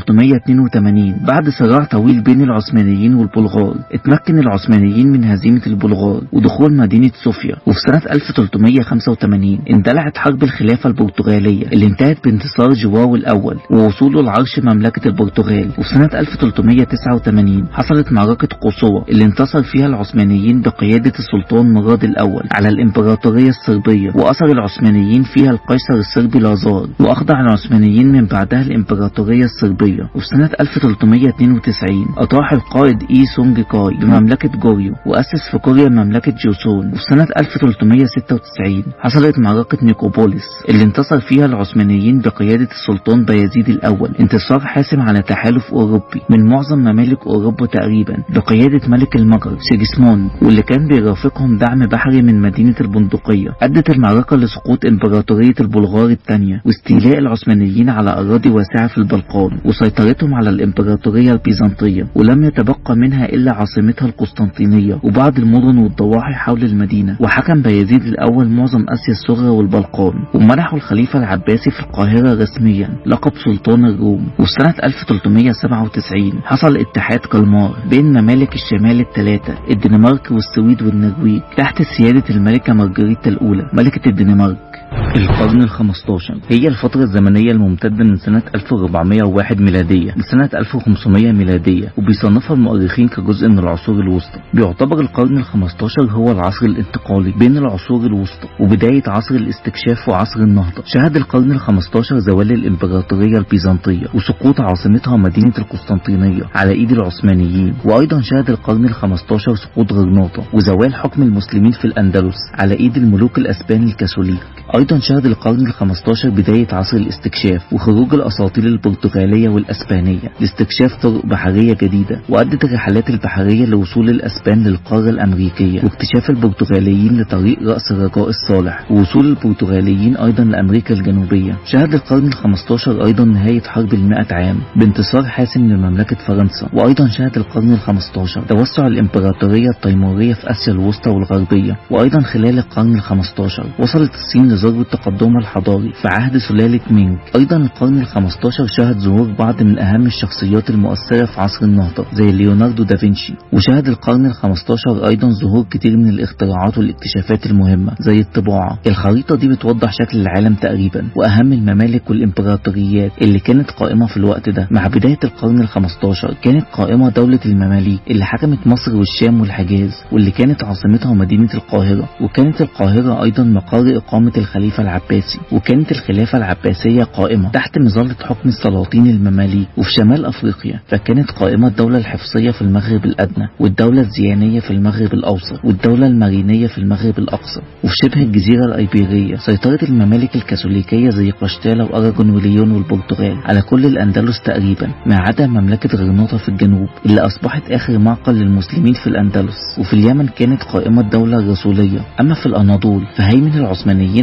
1382 بعد صراع طويل بين العثمانيين والبلغار اتمكن العثمانيين من هزيمة البلغار ودخول مدينة صوفيا وفي سنة 1385 اندلعت حرب الخلافة البرتغالية اللي انتهت بانتصار جواو الأول ووصوله لعرش مملكة البرتغال وفي سنة 1389 حصلت معركة قوصوة اللي انتصر فيها العثمانيين بقيادة السلطان مراد الأول على الإمبراطورية الصربية وأثر العثمانيين فيها القيصر الصربي لازار وأخضع العثمانيين من بعدها الإمبراطورية الصربية وفي سنة 1392 أطاح القائد إي سونج كاي بمملكة جوريو وأسس في كوريا مملكة جوسون وفي سنة 1396 حصلت معركة نيكوبوليس اللي انتصر فيها العثمانيين بقيادة السلطان بايزيد الأول انتصار حاسم على تحالف أوروبي من معظم ممالك أوروبا تقريبا بقيادة ملك المجر سيجسموند واللي كان بيرافقهم دعم بحري من مدينة البندقية أدت المعركة لسقوط إمبراطورية البلغار الثانية واستيلاء العثمانيين على أراضي واسعة في البلقان وسيطرتهم على الإمبراطورية البيزنطية ولم يتبقى منها إلا عاصمتها القسطنطينية وبعض المدن والضواحي حول المدينة وحكم بايزيد الأول معظم آسيا الصغرى والبلقان ومنحوا الخليفة العباسي في القاهرة رسميا لقب سلطان الروم وفي سنة 1397 حصل اتحاد كالمار بين ممالك الشمال الثلاثة الدنمارك والسويد والنرويج تحت سيادة الملكة مارجريتا الأولى ملكة الدنمارك القرن ال15 هي الفترة الزمنية الممتدة من سنة 1401 ميلادية لسنة 1500 ميلادية وبيصنفها المؤرخين كجزء من العصور الوسطى بيعتبر القرن ال15 هو العصر الانتقالي بين العصور الوسطى وبداية عصر الاستكشاف وعصر النهضة شهد القرن ال15 زوال الإمبراطورية البيزنطية وسقوط عاصمتها مدينة القسطنطينية على إيد العثمانيين وأيضا شهد القرن ال15 سقوط غرناطة وزوال حكم المسلمين في الأندلس على إيد الملوك الأسبان الكاثوليك أيضا شهد القرن ال15 بداية عصر الاستكشاف وخروج الأساطيل البرتغالية والأسبانية لاستكشاف طرق بحرية جديدة وأدت الرحلات البحرية لوصول الأسبان للقارة الأمريكية واكتشاف البرتغاليين لطريق رأس الرجاء الصالح ووصول البرتغاليين أيضا لأمريكا الجنوبية شهد القرن ال15 أيضا نهاية حرب المائة عام بانتصار حاسم لمملكة فرنسا وأيضا شهد القرن ال15 توسع الإمبراطورية التيمورية في آسيا الوسطى والغربية وأيضا خلال القرن ال15 وصلت الصين لذروة تقدمها الحضاري في عهد سلالة مينج أيضا القرن ال15 شهد ظهور بعض من أهم الشخصيات المؤثرة في عصر النهضة زي ليوناردو دافنشي وشهد القرن ال15 أيضا ظهور كتير من الاختراعات والاكتشافات المهمة زي الطباعة الخريطة دي بتوضح شكل العالم تقريبا وأهم الممالك والإمبراطوريات اللي كانت قائمة في الوقت ده مع بداية القرن ال15 كانت قائمة دولة المماليك اللي حكمت مصر والشام والحجاز واللي كانت عاصمتها مدينة القاهرة وكانت القاهرة أيضا مقر إقامة الخليفة العباسي وكانت الخلافة العباسية قائمة تحت مظلة حكم السلاطين المماليك وفي شمال أفريقيا فكانت قائمة الدولة الحفصية في المغرب الأدنى والدولة الزيانية في المغرب الأوسط والدولة المارينية في المغرب الأقصى وفي شبه الجزيرة الأيبيرية سيطرت الممالك الكاثوليكية زي قشتالة وأراجون وليون والبرتغال على كل الأندلس تقريبا ما عدا مملكة غرناطة في الجنوب اللي أصبحت آخر معقل للمسلمين في الأندلس وفي اليمن كانت قائمة الدولة الرسولية أما في الأناضول فهيمن العثمانيين على معظم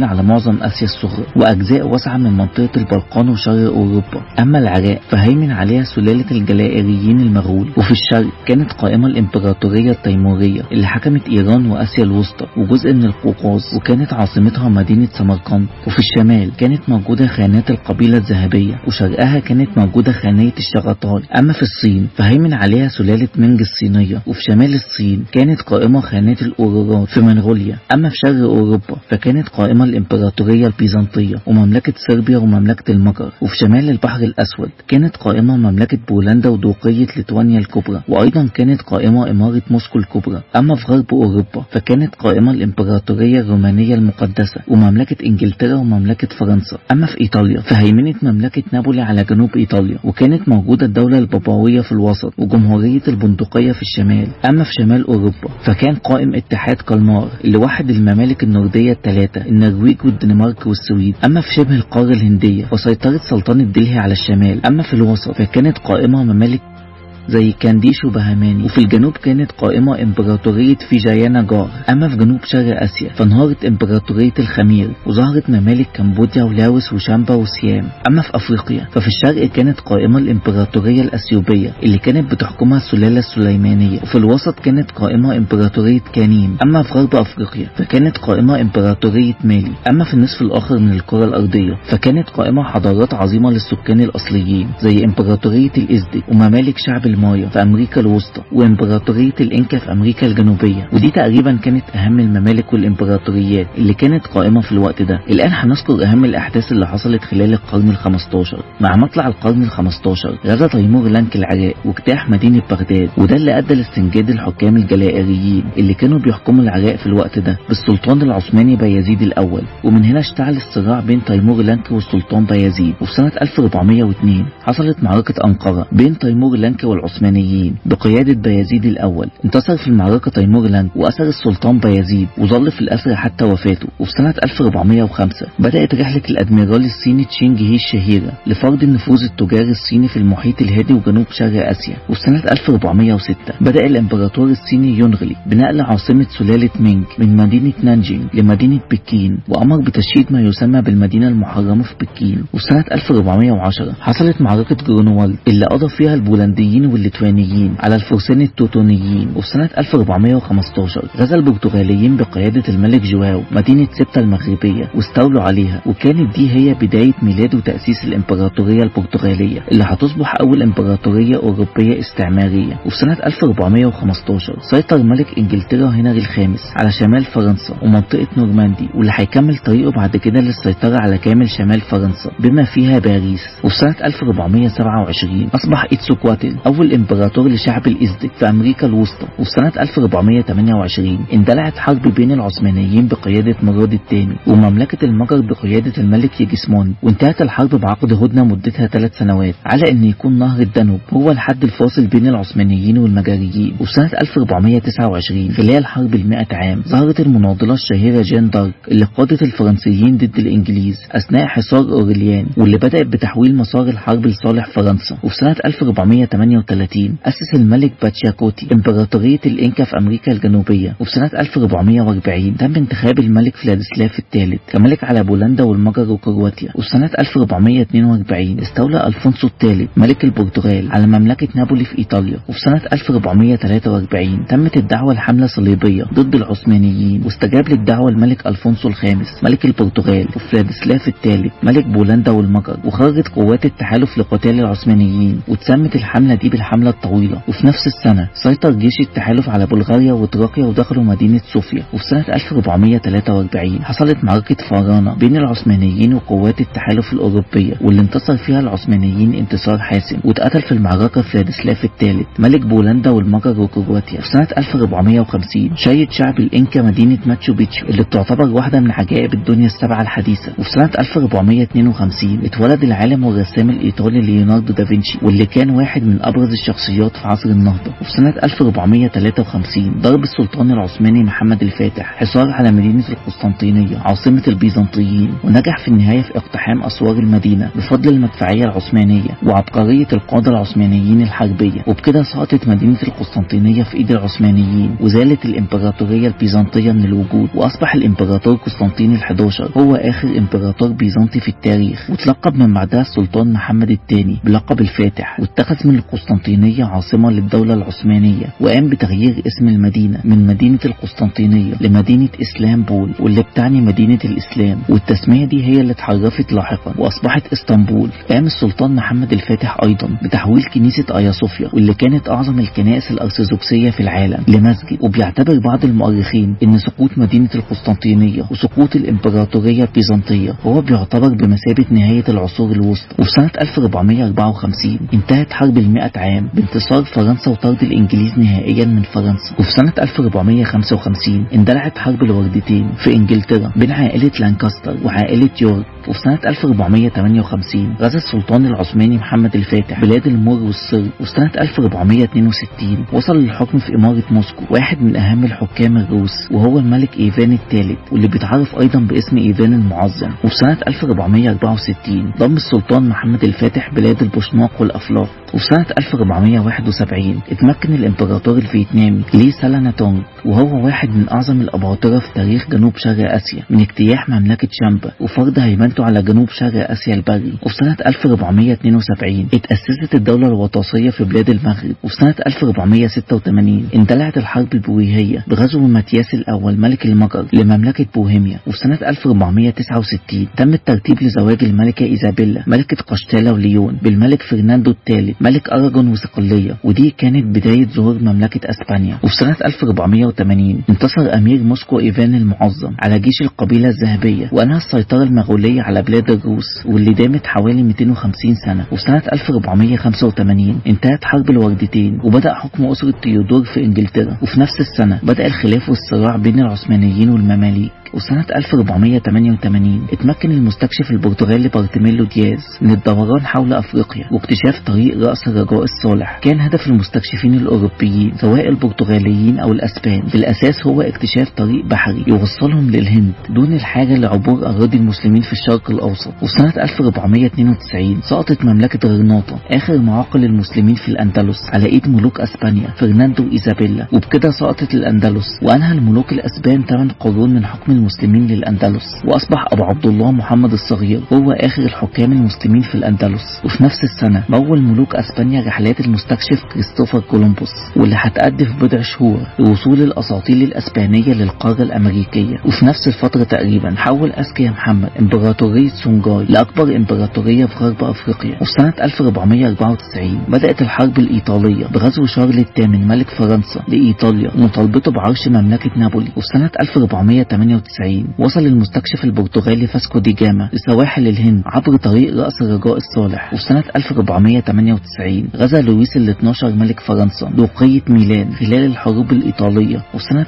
معظم آسيا الصغرى وأجزاء واسعة من منطقة البلقان وشرق أوروبا أما العراق فهيمن عليها سلالة الجلائريين المغول وفي الشرق كانت قائمة الإمبراطورية التيمورية اللي حكمت إيران وآسيا الوسطى وجزء من القوقاز وكانت عاصمتها مدينة سمرقند وفي الشمال كانت موجودة خانات القبيلة الذهبية وشرقها كانت موجودة خانية الشغطاي أما في الصين فهيمن عليها سلالة منج الصينية وفي شمال الصين كانت قائمة خانات الأورورات في منغوليا أما في شرق أوروبا فكانت قائمة الإمبراطورية البيزنطية ومملكة صربيا ومملكة المجر وفي شمال البحر الأسود كانت قائمة مملكة بولندا ودوقية ليتوانيا الكبرى وأيضا كانت قائمة إمارة موسكو الكبرى أما في غرب أوروبا فكانت قائمة الإمبراطورية الرومانية المقدسة ومملكة إنجلترا ومملكة فرنسا أما في إيطاليا فهيمنت مملكة نابولي على جنوب إيطاليا وكانت موجودة الدولة البابوية في الوسط وجمهورية البندقية في الشمال أما في شمال أوروبا فكان قائم اتحاد كالمار اللي وحد الممالك النوردية الثلاثة النرويج والدنمارك والسويد أما في شبه القارة الهندية وسيطرت سلطنة دلهي على الشمال أما في الوسط فكانت قائمة ممالك زي كانديش وبهماني وفي الجنوب كانت قائمة إمبراطورية فيجايانا جار أما في جنوب شرق آسيا فانهارت إمبراطورية الخمير وظهرت ممالك كمبوديا ولاوس وشامبا وسيام أما في أفريقيا ففي الشرق كانت قائمة الإمبراطورية الأثيوبية اللي كانت بتحكمها السلالة السليمانية وفي الوسط كانت قائمة إمبراطورية كانيم أما في غرب أفريقيا فكانت قائمة إمبراطورية مالي أما في النصف الآخر من الكرة الأرضية فكانت قائمة حضارات عظيمة للسكان الأصليين زي إمبراطورية الإزدي وممالك شعب المايا في أمريكا الوسطى وإمبراطورية الإنكا في أمريكا الجنوبية ودي تقريبا كانت أهم الممالك والإمبراطوريات اللي كانت قائمة في الوقت ده الآن هنذكر أهم الأحداث اللي حصلت خلال القرن ال15 مع مطلع القرن ال15 غزا تيمور لانك العراق واجتاح مدينة بغداد وده اللي أدى لاستنجاد الحكام الجلائريين اللي كانوا بيحكموا العراق في الوقت ده بالسلطان العثماني بايزيد الأول ومن هنا اشتعل الصراع بين تيمور لانك والسلطان بايزيد وفي سنة 1402 حصلت معركة أنقرة بين تيمور لانك والعثمانيين بقيادة بايزيد الأول انتصر في المعركة تيمور لانك وأسر السلطان بايزيد وظل في الأسر حتى وفاته وفي سنة 1405 بدأت رحلة الأدميرال الصيني تشينج هي الشهيرة لفرض النفوذ التجاري الصيني في المحيط الهادي وجنوب شرق آسيا وفي سنة 1406 بدأ الإمبراطور الصيني يونغلي بنقل عاصمة سلالة مينج من مدينة نانجينج لمدينة بكين وأمر بتشييد ما يسمى بالمدينة المحرمة في بكين وفي سنة 1410 حصلت معركة جرونوالد اللي قضى فيها البولنديين والليتوانيين على الفرسان التوتونيين وفي سنة 1415 غزا البرتغاليين بقيادة الملك جواو مدينة سبتا المغربية واستولوا عليها وكانت دي هي بداية ميلاد وتأسيس الإمبراطورية البرتغالية اللي هتصبح أول إمبراطورية أوروبية استعمارية وفي سنة 1415 سيطر ملك إنجلترا هنري الخامس على شمال فرنسا ومنطقة نورماندي واللي هيكمل طريقه بعد كده للسيطرة على كامل شمال فرنسا بما فيها باريس وفي سنة 1427 أصبح إتسوكواتل أول إمبراطور لشعب الإزدك في أمريكا الوسطى وفي سنة 1428 اندلعت حرب بين العثمانيين بقيادة مراد الثاني ومملكة المجر بقيادة الملك يجسمون وانتهت الحرب بعقد هدنة مدتها ثلاث سنوات على أن يكون نهر الدانوب هو الحد الفاصل بين العثمانيين والمجريين وفي سنة 1429 خلال حرب المئة عام ظهرت المناضلة الشهيرة جان دارك اللي قادت الفرنسيين ضد الإنجليز أثناء حصار أورليان واللي بدأت بتحويل مسار الحرب لصالح فرنسا وفي سنة 1438 أسس الملك باتشاكوتي إمبراطورية الإنكا في أمريكا الجنوبية وفي سنة 1440 تم انتخاب الملك فلادسلاف الثالث كملك على بولندا والمجر وكرواتيا وفي سنة 1442 استولى ألفونسو الثالث ملك البرتغال على مملكة نابولي في إيطاليا وفي سنة 1443 تمت الدعوة لحملة صليبية ضد العثمانيين واستجاب للدعوة الملك ألفونسو الخامس ملك البرتغال وفلادسلاف الثالث ملك بولندا والمجر وخرجت قوات التحالف لقتال العثمانيين واتسمت الحملة دي بالحملة الطويلة وفي نفس السنة سيطر جيش التحالف على بلغاريا وتراكيا ودخلوا مدينة صوفيا وفي سنة 1443 حصلت معركة فارانا بين العثمانيين وقوات التحالف الأوروبية واللي انتصر فيها العثمانيين انتصار حاسم واتقتل في المعركة فلادسلاف الثالث ملك بولندا والمجر وكرواتيا في سنة 1450 شيد شعب الإنكا مدينة ماتشو بيتشو اللي بتعتبر واحدة من عجائب الدنيا السبعة الحديثة وفي سنة 1452 اتولد العالم والرسام الإيطالي ليوناردو دافنشي واللي كان واحد من أبرز أبرز الشخصيات في عصر النهضة وفي سنة 1453 ضرب السلطان العثماني محمد الفاتح حصار على مدينة القسطنطينية عاصمة البيزنطيين ونجح في النهاية في اقتحام أسوار المدينة بفضل المدفعية العثمانية وعبقرية القادة العثمانيين الحربية وبكده سقطت مدينة القسطنطينية في إيد العثمانيين وزالت الإمبراطورية البيزنطية من الوجود وأصبح الإمبراطور قسطنطين ال11 هو آخر إمبراطور بيزنطي في التاريخ وتلقب من بعدها السلطان محمد الثاني بلقب الفاتح واتخذ من القسطنطينية عاصمة للدولة العثمانية وقام بتغيير اسم المدينة من مدينة القسطنطينية لمدينة إسلامبول واللي بتعني مدينة الإسلام والتسمية دي هي اللي اتحرفت لاحقا وأصبحت إسطنبول قام السلطان محمد الفاتح أيضا بتحويل كنيسة آيا صوفيا واللي كانت أعظم الكنائس الأرثوذكسية في العالم لمسجد وبيعتبر بعض المؤرخين إن سقوط مدينة القسطنطينية وسقوط الإمبراطورية البيزنطية هو بيعتبر بمثابة نهاية العصور الوسطى وفي سنة 1454 انتهت حرب المئة عام بانتصار فرنسا وطرد الإنجليز نهائيا من فرنسا وفي سنة 1455 اندلعت حرب الوردتين في إنجلترا بين عائلة لانكاستر وعائلة يورك وفي سنة 1458 غزا السلطان العثماني محمد الفاتح بلاد المر والصر وفي سنة 1462 وصل للحكم في إمارة موسكو واحد من أهم الحكام الروس وهو الملك إيفان الثالث واللي بيتعرف أيضا باسم إيفان المعظم وفي سنة 1464 ضم السلطان محمد الفاتح بلاد البوشناق والأفلاق وفي سنة 1471 اتمكن الإمبراطور الفيتنامي لي سالانا تونغ وهو واحد من أعظم الأباطرة في تاريخ جنوب شرق آسيا من اجتياح مملكة شامبا وفرض هيمنته على جنوب شرق آسيا البري وفي سنة 1472 اتأسست الدولة الوطاسية في بلاد المغرب وفي سنة 1486 اندلعت الحرب البويهية بغزو ماتياس الأول ملك المجر لمملكة بوهيميا وفي سنة 1469 تم الترتيب لزواج الملكة إيزابيلا ملكة قشتالة وليون بالملك فرناندو الثالث ملك أراجون وصقلية ودي كانت بداية ظهور مملكة أسبانيا وفي سنة 1480 انتصر أمير موسكو إيفان المعظم على جيش القبيلة الذهبية وأنهى السيطرة المغولية على بلاد الروس واللي دامت حوالي 250 سنة وفي سنة 1485 انتهت حرب الوردتين وبدأ حكم أسرة تيودور في إنجلترا وفي نفس السنة بدأ الخلاف والصراع بين العثمانيين والمماليك وسنة 1488 اتمكن المستكشف البرتغالي بارتيميلو دياز من الدوران حول أفريقيا واكتشاف طريق رأس الرجاء الصالح كان هدف المستكشفين الأوروبيين سواء البرتغاليين أو الأسبان في الأساس هو اكتشاف طريق بحري يوصلهم للهند دون الحاجة لعبور أراضي المسلمين في الشرق الأوسط وسنة 1492 سقطت مملكة غرناطة آخر معاقل المسلمين في الأندلس على إيد ملوك أسبانيا فرناندو وإيزابيلا وبكده سقطت الأندلس وأنهى الملوك الأسبان ثمان قرون من حكم المسلمين للأندلس وأصبح أبو عبد الله محمد الصغير هو آخر الحكام المسلمين في الأندلس وفي نفس السنة مول ملوك أسبانيا رحلات المستكشف كريستوفر كولومبوس واللي هتأدي في بضع شهور لوصول الأساطيل الأسبانية للقارة الأمريكية وفي نفس الفترة تقريبا حول أسكيا محمد إمبراطورية سونجاي لأكبر إمبراطورية في غرب أفريقيا وفي سنة 1494 بدأت الحرب الإيطالية بغزو شارل الثامن ملك فرنسا لإيطاليا ومطالبته بعرش مملكة نابولي وفي سنة 1498 وصل المستكشف البرتغالي فاسكو دي جاما لسواحل الهند عبر طريق رأس الرجاء الصالح وفي سنة 1498 غزا لويس ال 12 ملك فرنسا دوقية ميلان خلال الحروب الإيطالية وفي سنة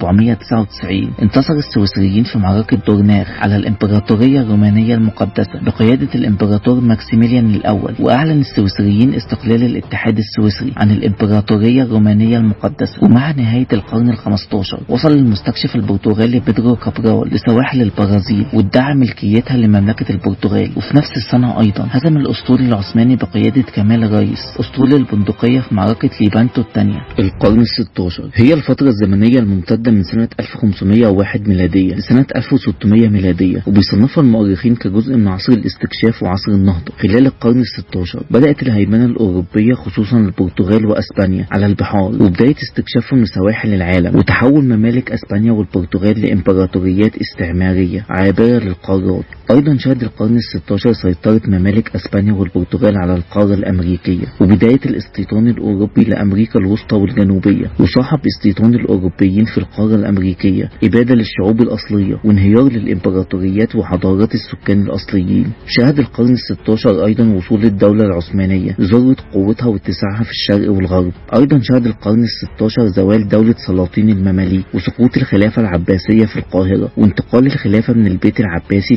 1499 انتصر السويسريين في معركة دورناخ على الإمبراطورية الرومانية المقدسة بقيادة الإمبراطور ماكسيميليان الأول وأعلن السويسريين استقلال الاتحاد السويسري عن الإمبراطورية الرومانية المقدسة ومع نهاية القرن ال 15 وصل المستكشف البرتغالي بيدرو كابرال لسواحل البرازيل وادعى ملكيتها لمملكة البرتغال وفي نفس السنة أيضا هزم الأسطول العثماني بقيادة كمال رئيس أسطول البندقية في معركة ليبانتو الثانية القرن ال 16 هي الفترة الزمنية الممتدة من سنة 1501 ميلادية لسنة 1600 ميلادية وبيصنفها المؤرخين كجزء من عصر الاستكشاف وعصر النهضة خلال القرن ال 16 بدأت الهيمنة الأوروبية خصوصا البرتغال وأسبانيا على البحار وبداية استكشافهم لسواحل العالم وتحول ممالك أسبانيا والبرتغال لإمبراطوريات استعمارية عابرة للقارات أيضا شهد القرن ال 16 سيطرة ممالك أسبانيا والبرتغال على القارة الأمريكية وبداية الاستيطان الأوروبي لأمريكا الوسطى والجنوبية وصاحب استيطان الأوروبيين في القارة الأمريكية إبادة للشعوب الأصلية وانهيار للإمبراطوريات وحضارات السكان الأصليين شهد القرن ال 16 أيضا وصول الدولة العثمانية ذروة قوتها واتساعها في الشرق والغرب أيضا شهد القرن ال 16 زوال دولة سلاطين المماليك وسقوط الخلافة العباسية في القاهرة وانتقال الخلافة من البيت العباسي للبيت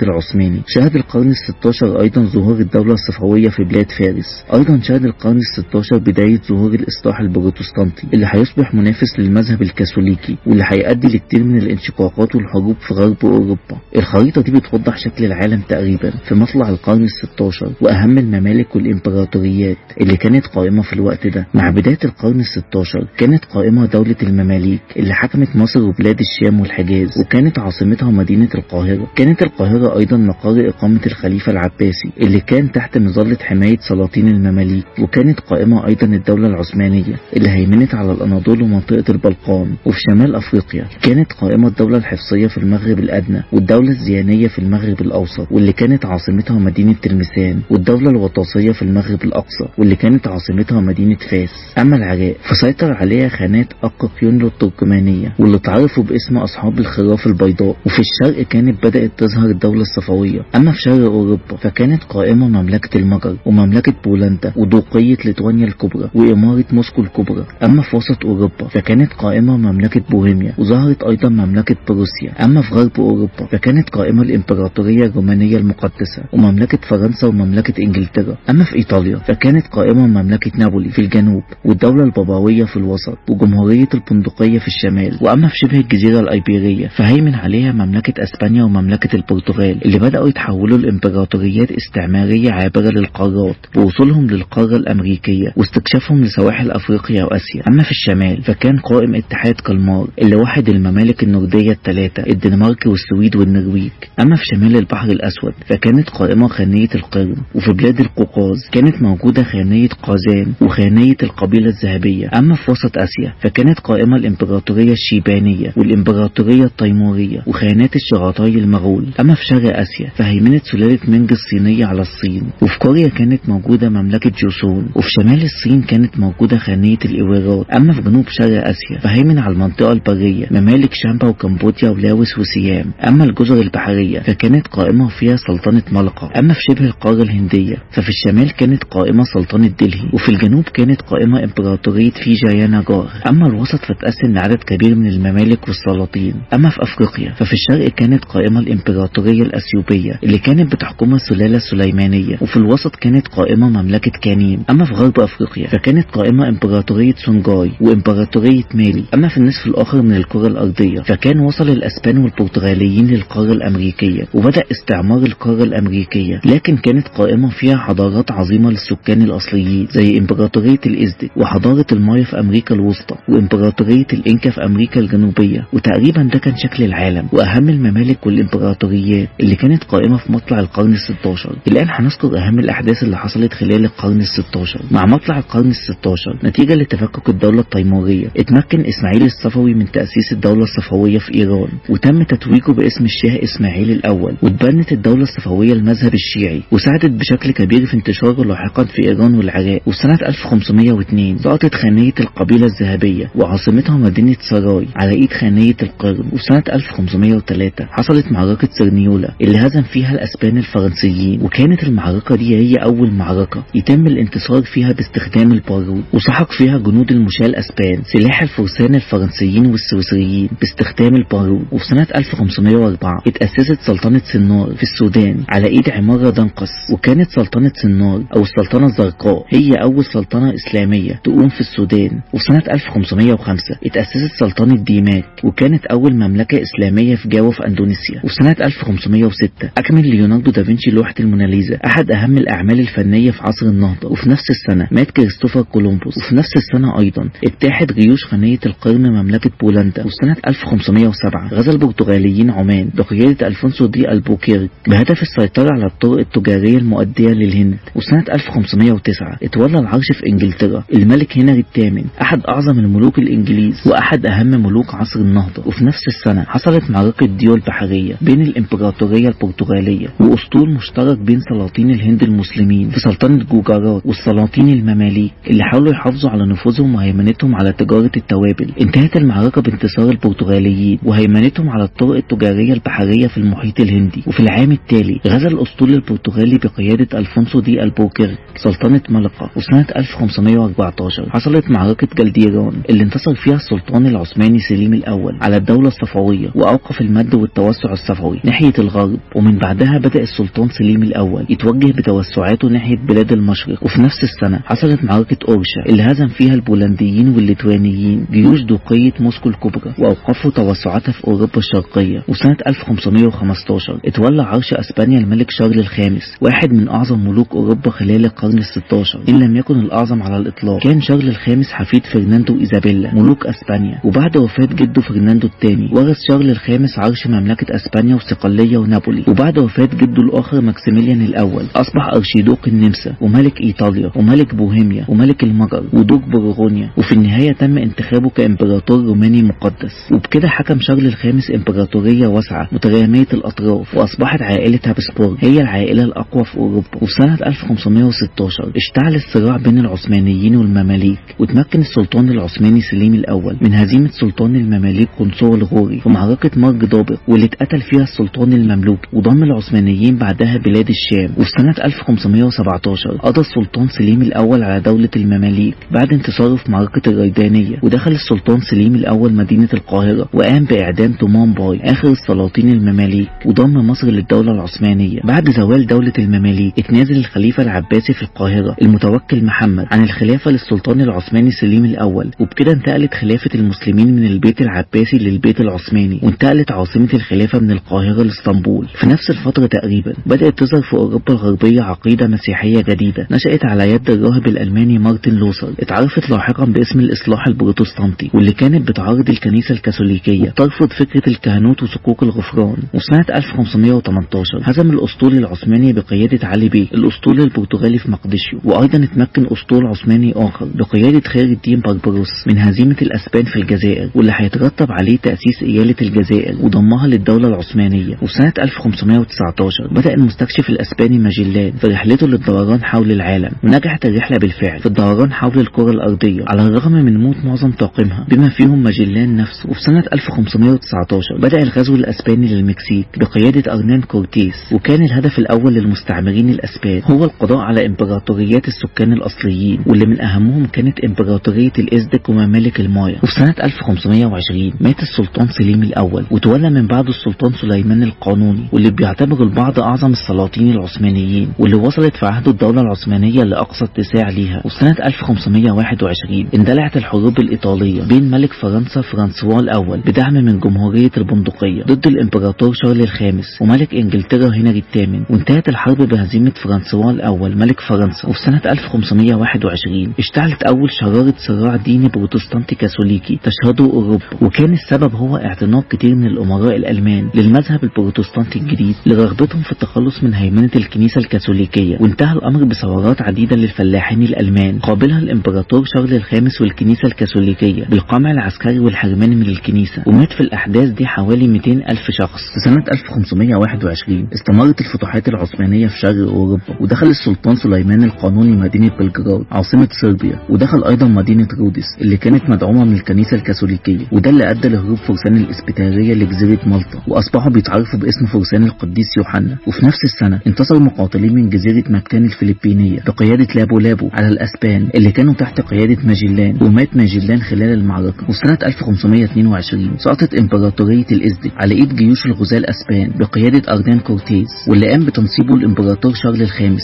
العثماني شهد القرن الستاشر أيضا ظهور الدولة الصفوية في بلاد فارس أيضا شهد القرن الستاشر بداية ظهور الإصلاح البروتستانتي اللي هيصبح منافس للمذهب الكاثوليكي واللي هيؤدي لكتير من الانشقاقات والحروب في غرب أوروبا الخريطة دي بتوضح شكل العالم تقريبا في مطلع القرن الستاشر وأهم الممالك والإمبراطوريات اللي كانت قائمة في الوقت ده مع بداية القرن الستاشر كانت قائمة دولة المماليك اللي حكمت مصر وبلاد الشام والحجاز وكانت عاصمتها مدينة القاهرة كانت القاهرة أيضا مقر إقامة الخليفة العباسي اللي كان تحت مظلة حماية سلاطين المماليك وكانت قائمة أيضا الدولة العثمانية اللي هيمنت على الأناضول ومنطقة البلقان وفي شمال أفريقيا كانت قائمة الدولة الحفصية في المغرب الأدنى والدولة الزيانية في المغرب الأوسط واللي كانت عاصمتها مدينة تلمسان والدولة الوطاسية في المغرب الأقصى واللي كانت عاصمتها مدينة فاس أما العراق فسيطر عليها خانات أقا كيونلو التركمانية واللي تعرفوا باسم أصحاب الخراف البيضاء وفي الشرق كانت بدأت تظهر الدولة الصفوية أما في شرق أوروبا فكانت قائمة مملكة المجر ومملكة بولندا ودوقية ليتوانيا الكبرى وإمارة موسكو الكبرى أما في وسط أوروبا فكانت قائمة مملكة بوهيميا وظهرت أيضا مملكة بروسيا أما في غرب أوروبا فكانت قائمة الإمبراطورية الرومانية المقدسة ومملكة فرنسا ومملكة إنجلترا أما في إيطاليا فكانت قائمة مملكة نابولي في الجنوب والدولة البابوية في الوسط وجمهورية البندقية في الشمال وأما في شبه الجزيرة الأيبيرية فهيمن عليها مملكة أسبانيا ومملكة البرتغال اللي بدأوا يتحولوا لإمبراطوريات استعمارية عابرة للقارات بوصولهم للقارة الأمريكية واستكشافهم لسواحل أفريقيا وآسيا أما في الشمال فكان قائم اتحاد كالمار اللي وحد الممالك النوردية الثلاثة الدنمارك والسويد والنرويج أما في شمال البحر الأسود فكانت قائمة خانية القرن وفي بلاد القوقاز كانت موجودة خانية قازان وخانية القبيلة الذهبية أما في وسط آسيا فكانت قائمة الإمبراطورية الشيبانية والإمبراطورية التيمورية وخانات الشغطاي المغول أما في شرق آسيا فهيمنت سلالة منج الصينية على الصين وفي كوريا كانت موجودة مملكة جوسون وفي شمال الصين كانت موجودة خانية الإيويرات أما في جنوب شرق آسيا فهيمن على المنطقة البرية ممالك شامبا وكمبوديا ولاوس وسيام أما الجزر البحرية فكانت قائمة فيها سلطنة ملقا أما في شبه القارة الهندية ففي الشمال كانت قائمة سلطنة دلهي وفي الجنوب كانت قائمة إمبراطورية فيجاياناجار أما الوسط فتقسم لعدد كبير من الممالك والسلاطين أما في أفريقيا ففي الشرق كانت قائمة الإمبراطورية الأثيوبية اللي كانت بتحكمها السلالة السليمانية وفي الوسط كانت قائمة مملكة كانيم أما في غرب أفريقيا فكانت قائمة إمبراطورية سونجاي وإمبراطورية مالي أما في النصف الآخر من الكرة الأرضية فكان وصل الأسبان والبرتغاليين للقارة الأمريكية وبدأ استعمار القارة الأمريكية لكن كانت قائمة فيها حضارات عظيمة للسكان الأصليين زي إمبراطورية الإزدك وحضارة المايا في أمريكا الوسطى وإمبراطورية الإنكا في أمريكا الجنوبية وتقريبا ده كان شكل العالم وأهم الممالك والإمبراطوريات اللي كانت قائمة في مطلع القرن الستاشر الآن هنذكر أهم الأحداث اللي حصلت خلال القرن الستاشر مع مطلع القرن الستاشر نتيجة لتفكك الدولة التيمورية اتمكن إسماعيل الصفوي من تأسيس الدولة الصفوية في إيران وتم تتويجه باسم الشاه إسماعيل الأول واتبنت الدولة الصفوية المذهب الشيعي وساعدت بشكل كبير في انتشاره لاحقا في إيران والعراق وسنة 1502 سقطت خانية القبيلة الذهبية وعاصمتها مدينة سراي على إيد خانية القرن وسنة 1503 حصلت معركة سرنيولا اللي هزم فيها الأسبان الفرنسيين وكانت المعركة دي هي أول معركة يتم الانتصار فيها باستخدام البارود وسحق فيها جنود المشاة الأسبان سلاح الفرسان الفرنسيين والسويسريين باستخدام البارود وفي سنة 1504 اتأسست سلطنة سنار في السودان على إيد عمارة دنقس وكانت سلطنة سنار أو السلطنة الزرقاء هي أول سلطنة إسلامية تقوم في السودان وفي سنة 1505 اتأسست سلطنة ديماك وكانت أول مملكة إسلامية في جاوا في أندونيسيا وفي سنة 1506 أكمل ليوناردو دافنشي لوحة الموناليزا أحد أهم الأعمال الفنية في عصر النهضة وفي نفس السنة مات كريستوفر كولومبوس وفي نفس السنة أيضا اتحد جيوش خانية القرن مملكة بولندا وسنة 1507 غزا البرتغاليين عمان بقيادة ألفونسو دي البوكيرك بهدف السيطرة على الطرق التجارية المؤدية للهند وسنة 1509 اتولى العرش في إنجلترا الملك هنري الثامن أحد أعظم الملوك الإنجليز وأحد أهم ملوك عصر النهضة وفي نفس السنة حصلت معركة ديو البحرية بين الإمبراطورية البرتغالية وأسطول مشترك بين سلاطين الهند المسلمين في سلطنة جوجارات والسلاطين المماليك اللي حاولوا يحافظوا على نفوذهم وهيمنتهم على تجارة التوابل انتهت المعركة بانتصار البرتغاليين وهيمنتهم على الطرق التجارية البحرية في المحيط الهندي وفي العام التالي غزا الأسطول البرتغالي بقيادة ألفونسو دي البوكيرك سلطنة ملقا وسنة 1514 حصلت معركة جلديران اللي انتصر فيها السلطان العثماني سليم الأول على الدولة الصفوية وأوقف المد والتوسع الصفوي ناحية الغرب ومن بعدها بدأ السلطان سليم الأول يتوجه بتوسعاته ناحية بلاد المشرق وفي نفس السنة حصلت معركة أورشا اللي هزم فيها البولنديين والليتوانيين جيوش دوقية موسكو الكبرى وأوقفوا توسعاتها في أوروبا الشرقية وسنة 1515 اتولى عرش أسبانيا الملك شارل الخامس واحد من أعظم ملوك أوروبا خلال القرن الستاشر إن لم يكن الأعظم على الإطلاق كان شارل الخامس حفيد فرناندو إيزابيلا ملوك أسبانيا وبعد وفاة جده فرناندو الثاني ورث شارل الخامس عرش مملكة أسبانيا وصقلية ونابولي وبعد وفاة جده الآخر ماكسيميليان الأول أصبح أرشيدوق النمسا وملك إيطاليا وملك بوهيميا وملك المجر ودوق بورغونيا وفي النهاية تم انتخابه كإمبراطور روماني مقدس وبكده حكم شارل الخامس إمبراطورية واسعة مترامية الأطراف وأصبحت عائلة هابسبورغ هي العائلة الأقوى في أوروبا وفي سنة 1516 اشتعل الصراع بين العثمانيين والمماليك وتمكن السلطان العثماني سليم الأول من هزيمة سلطان المماليك قنصوة الغوري في معركة مرج دابق واللي اتقتل فيها السلطان المملوكي وضم العثمانيين بعدها بلاد الشام وفي سنة 1517 قضى السلطان سليم الأول على دولة المماليك بعد انتصاره في معركة الريدانية ودخل السلطان سليم الأول مدينة القاهرة وقام بإعدام تومان باي آخر السلاطين المماليك وضم مصر للدولة العثمانية بعد زوال دولة المماليك اتنازل الخليفة العباسي في القاهرة المتوكل محمد عن الخلافة للسلطان العثماني سليم الأول وبكده انتقلت خلافة المسلمين من البيت العباسي للبيت العثماني وانتقلت عاصمة الخلافة من القاهرة لاسطنبول في نفس الفترة تقريبا بدأت تظهر في أوروبا الغربية عقيدة مسيحية جديدة نشأت على يد الراهب الألماني مارتن لوثر اتعرفت لاحقا باسم الإصلاح البروتستانتي واللي كانت بتعارض الكنيسة الكاثوليكية ترفض فكرة الكهنوت وصكوك الغفران وسنة 1518 هزم الأسطول العثماني بقيادة علي بيه الأسطول البرتغالي في مقدشيو وأيضا اتمكن أسطول عثماني آخر بقيادة خير الدين بربروس من هزيمة الأسبان في الجزائر واللي هيترتب عليه تأسيس إيالة الجزائر وضمها للدولة العثمانية وسنة 1519 بدأ المستكشف الأسباني ماجلان في رحلته للدوران حول العالم ونجحت الرحلة بالفعل في الدوران حول الكرة الأرضية على الرغم من موت معظم طاقمها بما فيهم ماجلان نفسه وفي سنة 1519 بدأ الغزو الأسباني للمكسيك بقيادة أرنان كورتيس وكان الهدف الأول للمستعمرين الأسبان هو القضاء على إمبراطوريات السكان الأصليين واللي من أهمهم كانت إمبراطورية الإزدك وممالك المايا وفي سنة 1520 مات السلطان سليم الأول وتولى من بعده السلطان سليمان القانوني واللي بيعتبر البعض أعظم السلاطين العثمانيين واللي وصلت في عهده الدولة العثمانية لأقصى اتساع ليها وسنة 1521 اندلعت الحروب الإيطالية بين ملك فرنسا فرانسوا الأول بدعم من جمهورية البندقية ضد الإمبراطور شارل الخامس وملك إنجلترا هنري الثامن وانتهت الحرب بهزيمة فرانسوا الأول ملك فرنسا وفي سنة 1521 اشتعلت أول شرارة صراع ديني بروتستانتي كاثوليكي تشهده أوروبا وكان السبب هو اعتناق كتير من الأمراء الألمان للمذهب البروتستانتي الجديد لرغبتهم في التخلص من هيمنة الكنيسة الكاثوليكية وانتهى الأمر بثورات عديدة للفلاحين الألمان قابلها الإمبراطور شارل الخامس والكنيسة الكاثوليكية بالقمع العسكري والحرمان من الكنيسة ومات في الأحداث دي حوالي 200 ألف شخص في سنة 1521 استمرت الفتوحات العثمانية في شرق أوروبا ودخل السلطان سليمان القانوني مدينة بلجراد عاصمة صربيا ودخل أيضا مدينة رودس اللي كانت مدعومة من الكنيسة الكاثوليكية وده اللي أدى لهروب فرسان الإسبيتارية لجزيرة مالطا وأصبحوا بيتعرفوا باسم فرسان القديس يوحنا وفي نفس السنة انتصر مقاتلين من جزيرة مكتان الفلبينية بقيادة لابو لابو على الأسبان اللي كانوا تحت قيادة ماجلان ومات ماجلان خلال المعركة وسنة 1522 سقطت إمبراطورية الإزدك على إيد جيوش الغزاة الأسبان بقيادة أردان كورتيز واللي قام بتنصيبه الإمبراطور شارل الخامس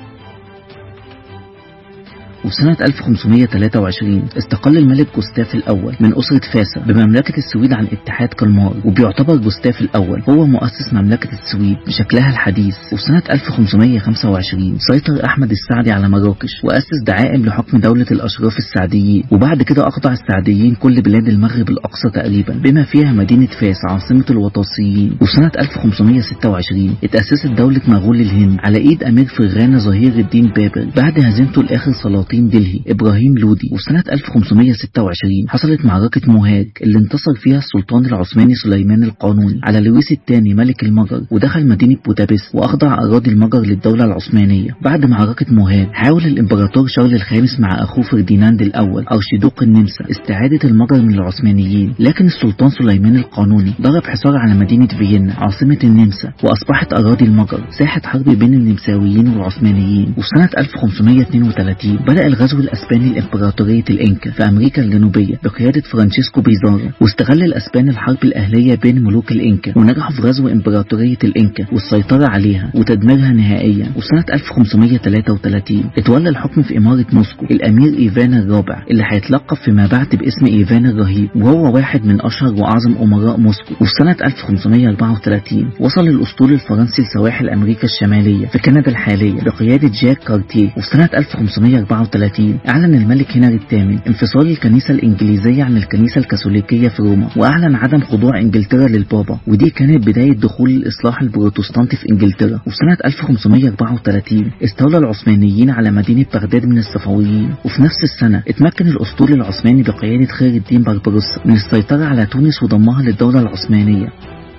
وسنة 1523 استقل الملك جوستاف الأول من أسرة فاسا بمملكة السويد عن اتحاد كالمار وبيعتبر جوستاف الأول هو مؤسس مملكة السويد بشكلها الحديث وسنة 1525 سيطر أحمد السعدي على مراكش وأسس دعائم لحكم دولة الأشراف السعديين وبعد كده أخضع السعديين كل بلاد المغرب الأقصى تقريبا بما فيها مدينة فاس عاصمة الوطاسيين وسنة 1526 اتأسست دولة مغول الهند على إيد أمير فرغانة ظهير الدين بابر بعد هزيمته لآخر سلاطين دلهي إبراهيم لودي وسنة 1526 حصلت معركة موهاج اللي انتصر فيها السلطان العثماني سليمان القانوني على لويس الثاني ملك المجر ودخل مدينة بودابست وأخضع أراضي المجر للدولة العثمانية بعد معركة موهاج حاول الإمبراطور شارل الخامس مع أخوه فرديناند الأول أرشيدوق النمسا استعادة المجر من العثمانيين لكن السلطان سليمان القانوني ضرب حصار على مدينة فيينا عاصمة النمسا وأصبحت أراضي المجر ساحة حرب بين النمساويين والعثمانيين وسنة 1532 بدأ بدأ الغزو الأسباني لإمبراطورية الإنكا في أمريكا الجنوبية بقيادة فرانشيسكو بيزارو واستغل الأسبان الحرب الأهلية بين ملوك الإنكا ونجحوا في غزو إمبراطورية الإنكا والسيطرة عليها وتدميرها نهائيا وسنة 1533 اتولى الحكم في إمارة موسكو الأمير إيفان الرابع اللي هيتلقب فيما بعد باسم إيفان الرهيب وهو واحد من أشهر وأعظم أمراء موسكو وفي سنة 1534 وصل الأسطول الفرنسي لسواحل أمريكا الشمالية في كندا الحالية بقيادة جاك كارتيه وفي سنة 1534 أعلن الملك هنري الثامن انفصال الكنيسة الإنجليزية عن الكنيسة الكاثوليكية في روما وأعلن عدم خضوع إنجلترا للبابا ودي كانت بداية دخول الإصلاح البروتستانتي في إنجلترا وفي سنة 1534 استولى العثمانيين على مدينة بغداد من الصفويين وفي نفس السنة اتمكن الأسطول العثماني بقيادة خير الدين بربروس من السيطرة على تونس وضمها للدولة العثمانية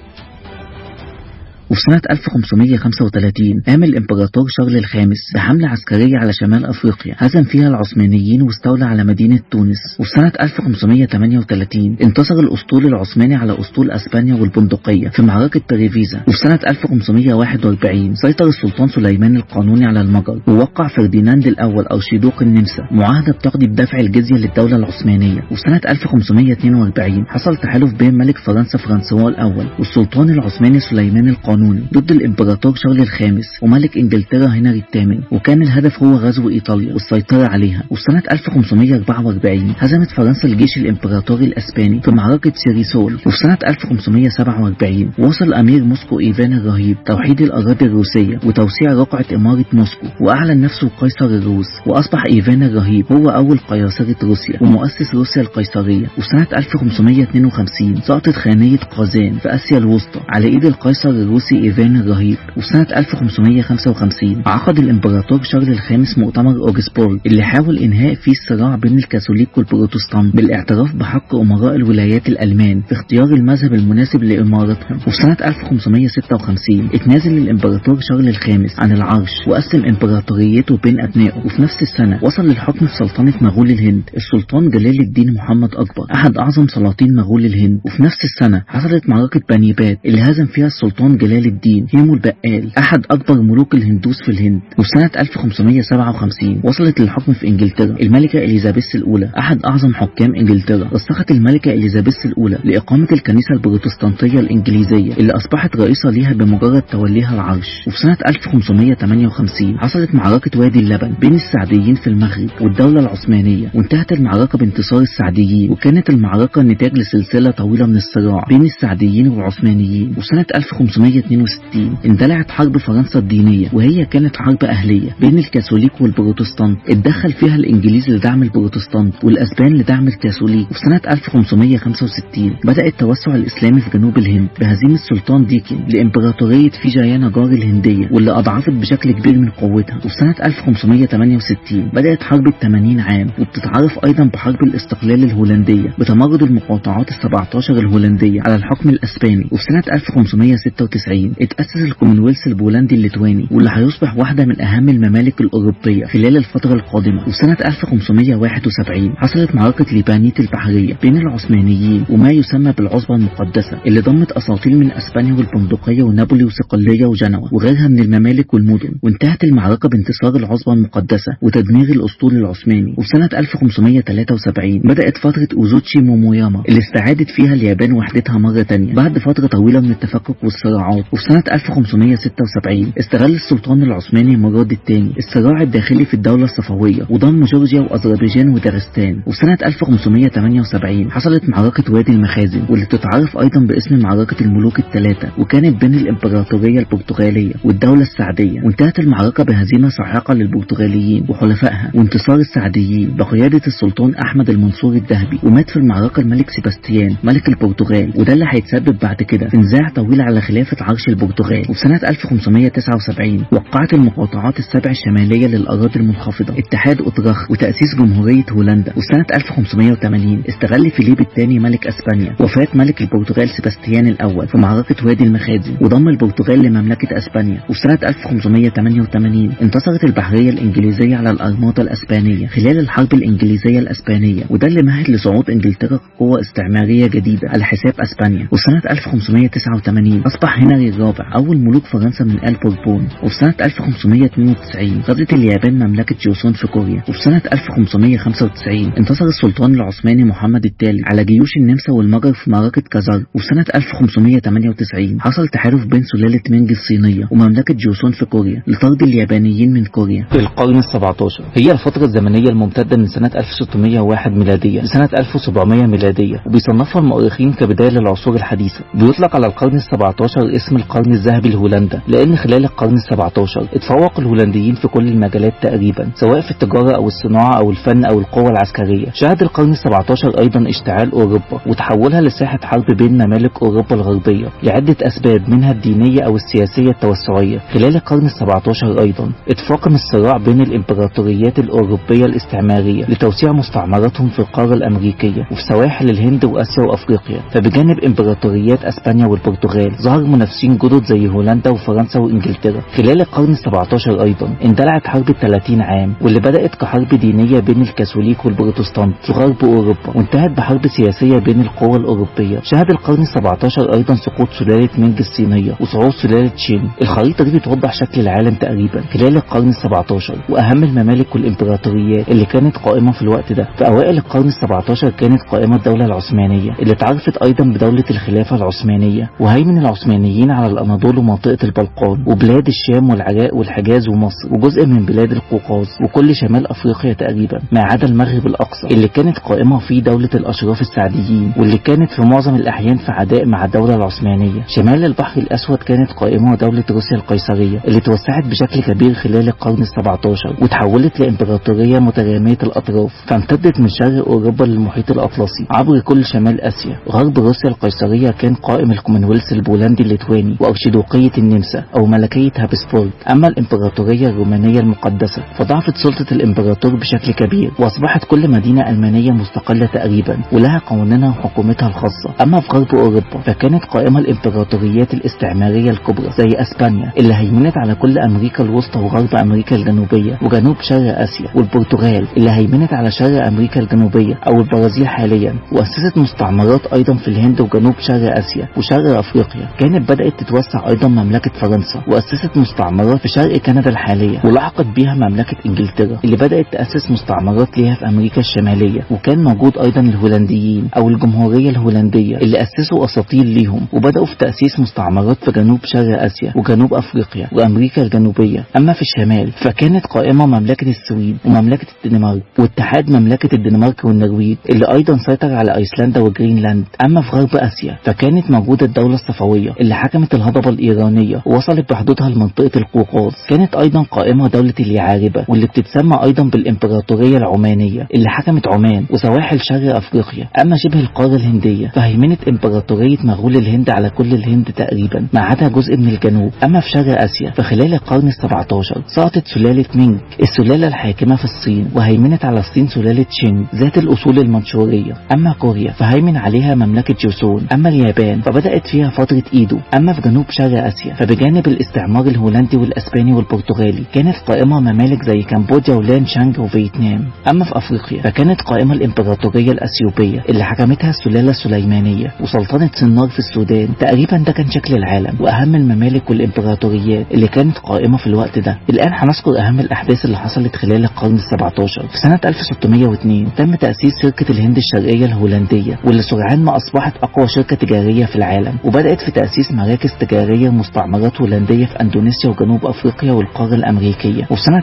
وفي سنة 1535 قام الإمبراطور شارل الخامس بحملة عسكرية على شمال أفريقيا هزم فيها العثمانيين واستولى على مدينة تونس وفي سنة 1538 انتصر الأسطول العثماني على أسطول أسبانيا والبندقية في معركة تريفيزا وفي سنة 1541 سيطر السلطان سليمان القانوني على المجر ووقع فرديناند الأول أرشيدوق النمسا معاهدة بتقضي بدفع الجزية للدولة العثمانية وفي سنة 1542 حصل تحالف بين ملك فرنسا فرانسوا الأول والسلطان العثماني سليمان القانوني القانوني ضد الامبراطور شارل الخامس وملك انجلترا هنري الثامن وكان الهدف هو غزو ايطاليا والسيطرة عليها وفي سنة 1544 هزمت فرنسا الجيش الامبراطوري الاسباني في معركة سيريسول وفي سنة 1547 وصل امير موسكو ايفان الرهيب توحيد الاراضي الروسية وتوسيع رقعة امارة موسكو واعلن نفسه قيصر الروس واصبح ايفان الرهيب هو اول قياصرة روسيا ومؤسس روسيا القيصرية وسنة 1552 سقطت خانية قازان في اسيا الوسطى على ايد القيصر الروسي إيفان الرهيب وسنة 1555 عقد الإمبراطور شارل الخامس مؤتمر أوجسبورغ اللي حاول إنهاء فيه الصراع بين الكاثوليك والبروتستانت بالاعتراف بحق أمراء الولايات الألمان في اختيار المذهب المناسب لإمارتهم وفي سنة 1556 اتنازل الإمبراطور شارل الخامس عن العرش وقسم إمبراطوريته بين أبنائه وفي نفس السنة وصل للحكم في سلطنة مغول الهند السلطان جلال الدين محمد أكبر أحد أعظم سلاطين مغول الهند وفي نفس السنة حصلت معركة بانيبات اللي هزم فيها السلطان جلال الدين هيمو البقال أحد أكبر ملوك الهندوس في الهند وفي سنة 1557 وصلت للحكم في إنجلترا الملكة إليزابيث الأولى أحد أعظم حكام إنجلترا رسخت الملكة إليزابيث الأولى لإقامة الكنيسة البروتستانتية الإنجليزية اللي أصبحت رئيسة ليها بمجرد توليها العرش وفي سنة 1558 حصلت معركة وادي اللبن بين السعديين في المغرب والدولة العثمانية وانتهت المعركة بانتصار السعديين وكانت المعركة نتاج لسلسلة طويلة من الصراع بين السعديين والعثمانيين وسنة 1562 اندلعت حرب فرنسا الدينية وهي كانت حرب أهلية بين الكاثوليك والبروتستانت اتدخل فيها الإنجليز لدعم البروتستانت والأسبان لدعم الكاثوليك وفي سنة 1565 بدأ التوسع الإسلامي في جنوب الهند بهزيمة السلطان ديكن لإمبراطورية فيجايانا والأنجار الهندية واللي أضعفت بشكل كبير من قوتها وفي سنة 1568 بدأت حرب الثمانين عام وبتتعرف أيضا بحرب الاستقلال الهولندية بتمرد المقاطعات ال17 الهولندية على الحكم الأسباني وفي سنة 1596 اتأسس الكومنولث البولندي الليتواني واللي هيصبح واحدة من أهم الممالك الأوروبية خلال الفترة القادمة وفي سنة 1571 حصلت معركة ليبانيت البحرية بين العثمانيين وما يسمى بالعصبة المقدسة اللي ضمت أساطيل من أسبانيا والبندقية ونابولي وصقلية وجنوة وغيرها من الممالك والمدن وانتهت المعركة بانتصار العصبة المقدسة وتدمير الأسطول العثماني وفي سنة 1573 بدأت فترة أوزوتشي موموياما اللي استعادت فيها اليابان وحدتها مرة تانية بعد فترة طويلة من التفكك والصراعات وفي سنة 1576 استغل السلطان العثماني مراد الثاني الصراع الداخلي في الدولة الصفوية وضم جورجيا وأذربيجان وداغستان وفي سنة 1578 حصلت معركة وادي المخازن واللي بتتعرف أيضا باسم معركة الملوك الثلاثة وكانت بين الإمبراطورية البرتغالية والدولة السعدية وانتهت المعركة بهزيمة ساحقة للبرتغاليين وحلفائها وانتصار السعديين بقيادة السلطان أحمد المنصور الذهبي ومات في المعركة الملك سيباستيان ملك البرتغال وده اللي هيتسبب بعد كده في نزاع طويل على خلافة عرش البرتغال وفي سنة 1579 وقعت المقاطعات السبع الشمالية للأراضي المنخفضة اتحاد أوتراخ وتأسيس جمهورية هولندا وسنة 1580 استغل فيليب الثاني ملك أسبانيا وفاة ملك البرتغال سيباستيان الأول في معركة وادي المخازن وضم البرتغال لمملكة أسبانيا وفي سنة 1588 انتصرت البحرية الإنجليزية على الأرماطة الأسبانية خلال الحرب الإنجليزية الأسبانية وده اللي مهد لصعود إنجلترا كقوة استعمارية جديدة على حساب أسبانيا وسنة 1589 أصبح هنا هنري الرابع أول ملوك فرنسا من آل بوربون وفي سنة 1592 غزت اليابان مملكة جوسون في كوريا وفي سنة 1595 انتصر السلطان العثماني محمد الثالث على جيوش النمسا والمجر في معركة كازار وفي سنة 1598 حصل تحالف بين سلالة مينج الصينية ومملكة جوسون في كوريا لطرد اليابانيين من كوريا في القرن ال17 هي الفترة الزمنية الممتدة من سنة 1601 ميلادية لسنة 1700 ميلادية وبيصنفها المؤرخين كبداية للعصور الحديثة بيطلق على القرن ال17 اسم القرن الذهبي لهولندا لأن خلال القرن ال17 اتفوق الهولنديين في كل المجالات تقريبا سواء في التجارة أو الصناعة أو الفن أو القوة العسكرية شهد القرن ال17 أيضا اشتعال أوروبا وتحولها لساحة حرب بين ممالك أوروبا الغربية لعدة أسباب منها الدينية أو السياسية التوسعية خلال القرن ال17 أيضا اتفاقم الصراع بين الإمبراطوريات الأوروبية الاستعمارية لتوسيع مستعمراتهم في القارة الأمريكية وفي سواحل الهند وآسيا وأفريقيا فبجانب إمبراطوريات أسبانيا والبرتغال ظهر منافسين جدد زي هولندا وفرنسا وإنجلترا خلال القرن ال17 أيضا اندلعت حرب ال 30 عام واللي بدأت كحرب دينية بين الكاثوليك والبروتستانت في غرب أوروبا وانتهت بحرب سياسية بين القوى الأوروبية شهد القرن ال17 أيضا سقوط سلالة مينج الصينية وصعود سلالة شين الخريطة دي بتوضح شكل العالم تقريبا خلال القرن ال17 وأهم الممالك والإمبراطوريات اللي كانت قائمة في الوقت ده في أوائل القرن ال17 كانت قائمة الدولة العثمانية اللي اتعرفت أيضا بدولة الخلافة العثمانية وهيمن العثمانيين على الأناضول ومنطقة البلقان وبلاد الشام والعراق والحجاز ومصر وجزء من بلاد القوقاز وكل شمال أفريقيا تقريبا ما عدا المغرب الأقصى اللي كانت قائمة فيه دولة الأشراف السعديين واللي كانت في معظم الأحيان في عداء مع الدولة العثمانية شمال البحر الأسود كانت قائمة دولة روسيا القيصرية اللي توسعت بشكل كبير خلال القرن ال17 وتحولت لإمبراطورية مترامية الأطراف فامتدت من شرق أوروبا للمحيط الأطلسي عبر كل شمال آسيا غرب روسيا القيصرية كان قائم الكومنولث البولندي الليتواني وأرشيدوقية النمسا أو ملكية هابسبورغ أما الإمبراطورية الرومانية المقدسة فضعفت سلطة الإمبراطور بشكل كبير وأصبحت كل مدينة ألمانية مستقلة تقريبا ولها قوانينها وحكومتها الخاصة أما في غرب أوروبا فكانت قائمة الإمبراطوريات الاستعمارية الكبرى زي أسبانيا اللي هيمنت على كل أمريكا الوسطى وغرب أمريكا الجنوبية وجنوب شرق آسيا والبرتغال اللي هيمنت على شرق أمريكا الجنوبية أو البرازيل حاليا وأسست مستعمرات أيضا في الهند وجنوب شرق آسيا وشرق أفريقيا كانت بدأت تتوسع أيضا مملكة فرنسا وأسست مستعمرات في شرق كندا الحالية ولحقت بيها مملكة إنجلترا اللي بدأت تأسس مستعمرات ليها في أمريكا الشمالية وكان موجود أيضا الهولنديين أو الجمهورية الهولندية اللي أسسوا أساطيل ليهم وبدأوا في تأسيس مستعمرات في جنوب شرق آسيا وجنوب أفريقيا وأمريكا الجنوبية أما في الشمال فكانت قائمة مملكة السويد ومملكة الدنمارك واتحاد مملكة الدنمارك والنرويج اللي أيضا سيطر على أيسلندا وجرينلاند أما في غرب آسيا فكانت موجودة الدولة الصفوية اللي حكمت الهضبة الإيرانية ووصلت بحدودها لمنطقة القوقاز كانت أيضا قائمة دولة اليعاربة واللي بتتسمى أيضا بالإمبراطورية العمانية اللي حكمت عمان وسواحل شرق أفريقيا أما شبه القارة الهندية فهيمنت إمبراطورية مغول الهند على كل الهند تقريبا ما عدا جزء من الجنوب أما في شرق آسيا فخلال القرن ال17 سقطت سلالة مينج السلالة الحاكمة في الصين وهيمنت على الصين سلالة شينج ذات الأصول المنشورية أما كوريا فهيمن عليها مملكة جوسون أما اليابان فبدأت فيها فترة إيدو أما في جنوب شرق آسيا فبجانب الاستعمار الهولندي والأسباني والبرتغالي كانت قائمة ممالك زي كمبوديا ولان شانج وفيتنام أما في أفريقيا فكانت قائمة الإمبراطورية الأثيوبية اللي حكمتها السلالة السليمانية وسلطنة سنار في السودان تقريبا ده كان شكل العالم وأهم الممالك والإمبراطوريات اللي كانت قائمة في الوقت ده الآن هنذكر أهم الأحداث اللي حصلت خلال القرن ال17 في سنة 1602 تم تأسيس شركة الهند الشرقية الهولندية واللي سرعان ما أصبحت أقوى شركة تجارية في العالم وبدأت في تأسيس مراكز تجارية ومستعمرات هولندية في أندونيسيا وجنوب أفريقيا والقارة الأمريكية وفي سنة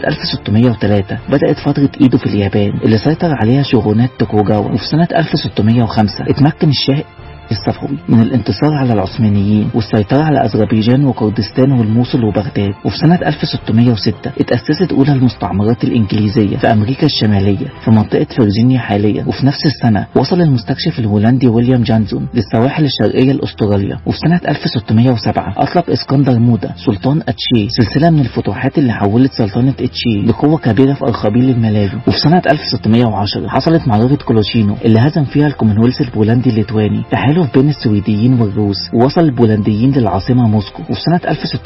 1603 بدأت فترة إيدو في اليابان اللي سيطر عليها شوغونات توكوجاوا وفي سنة 1605 اتمكن الشاه الصفوي من الانتصار على العثمانيين والسيطرة على أذربيجان وكردستان والموصل وبغداد وفي سنة 1606 اتأسست أولى المستعمرات الإنجليزية في أمريكا الشمالية في منطقة فرجينيا حاليا وفي نفس السنة وصل المستكشف الهولندي ويليام جانزون للسواحل الشرقية لأستراليا وفي سنة 1607 أطلق اسكندر مودا سلطان أتشي سلسلة من الفتوحات اللي حولت سلطنة أتشي لقوة كبيرة في أرخبيل الملاذ وفي سنة 1610 حصلت معركة كولوشينو اللي هزم فيها الكومنولث البولندي الليتواني في حال تحالف بين السويديين والروس ووصل البولنديين للعاصمة موسكو وفي سنة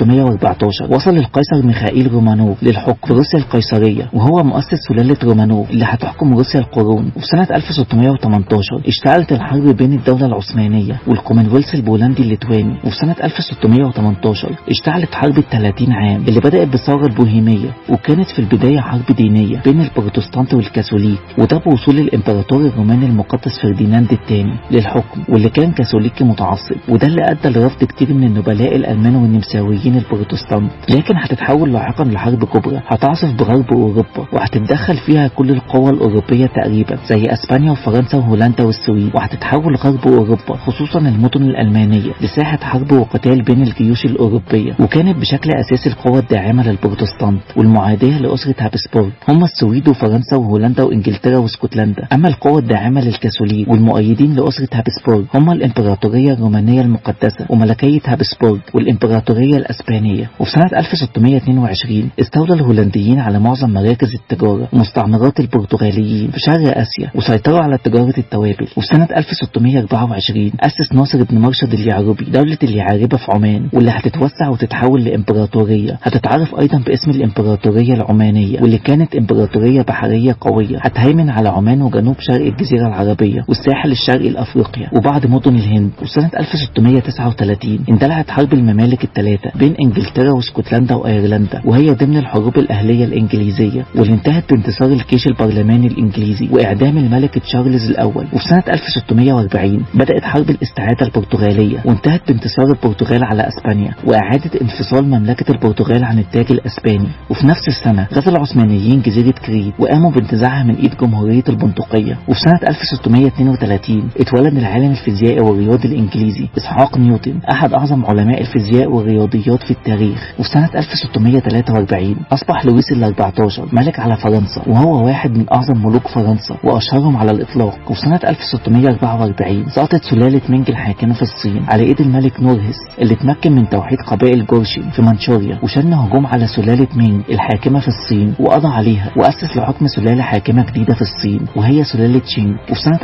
1614 وصل القيصر ميخائيل رومانوف للحكم في روسيا القيصرية وهو مؤسس سلالة رومانوف اللي هتحكم روسيا القرون وفي سنة 1618 اشتعلت الحرب بين الدولة العثمانية والكومنولث البولندي الليتواني وفي سنة 1618 اشتعلت حرب ال 30 عام اللي بدأت بالثورة البوهيمية وكانت في البداية حرب دينية بين البروتستانت والكاثوليك وده بوصول الامبراطور الروماني المقدس فرديناند الثاني للحكم واللي كان كاثوليكي متعصب وده اللي ادى لرفض كتير من النبلاء الالمان والنمساويين البروتستانت لكن هتتحول لاحقا لحرب كبرى هتعصف بغرب اوروبا وهتتدخل فيها كل القوى الاوروبيه تقريبا زي اسبانيا وفرنسا وهولندا والسويد وهتتحول غرب اوروبا خصوصا المدن الالمانيه لساحه حرب وقتال بين الجيوش الاوروبيه وكانت بشكل اساسي القوى الداعمه للبروتستانت والمعاديه لاسره هابسبورغ هم السويد وفرنسا وهولندا وانجلترا واسكتلندا اما القوى الداعمه للكاثوليك والمؤيدين لاسره هابسبورغ هم الامبراطوريه الرومانيه المقدسه وملكيه هابسبورغ والامبراطوريه الاسبانيه وفي سنه 1622 استولى الهولنديين على معظم مراكز التجاره ومستعمرات البرتغاليين في شرق اسيا وسيطروا على تجاره التوابل وفي سنه 1624 اسس ناصر بن مرشد اليعربي دوله اليعاربه في عمان واللي هتتوسع وتتحول لامبراطوريه هتتعرف ايضا باسم الامبراطوريه العمانيه واللي كانت امبراطوريه بحريه قويه هتهيمن على عمان وجنوب شرق الجزيره العربيه والساحل الشرقي لافريقيا وبعض مدن الهند وسنه 1639 اندلعت حرب الممالك الثلاثه بين انجلترا واسكتلندا وايرلندا وهي ضمن الحروب الاهليه الانجليزيه واللي انتهت بانتصار الجيش البرلماني الانجليزي واعدام الملك تشارلز الاول وفي سنه 1640 بدات حرب الاستعاده البرتغاليه وانتهت بانتصار البرتغال على اسبانيا واعاده انفصال مملكه البرتغال عن التاج الاسباني وفي نفس السنه غزا العثمانيين جزيره كريت وقاموا بانتزاعها من ايد جمهوريه البندقيه وفي سنه 1632 اتولد العالم الفيزيائي والرياضي الانجليزي اسحاق نيوتن احد اعظم علماء الفيزياء والرياضيات في التاريخ وفي سنه 1643 اصبح لويس ال 14 ملك على فرنسا وهو واحد من اعظم ملوك فرنسا واشهرهم على الاطلاق وفي سنه 1644 سقطت سلاله مينج الحاكمه في الصين على ايد الملك نورهس اللي تمكن من توحيد قبائل جورشين في منشوريا وشن هجوم على سلاله مينج الحاكمه في الصين وقضى عليها واسس لحكم سلاله حاكمه جديده في الصين وهي سلاله تشينج وفي سنه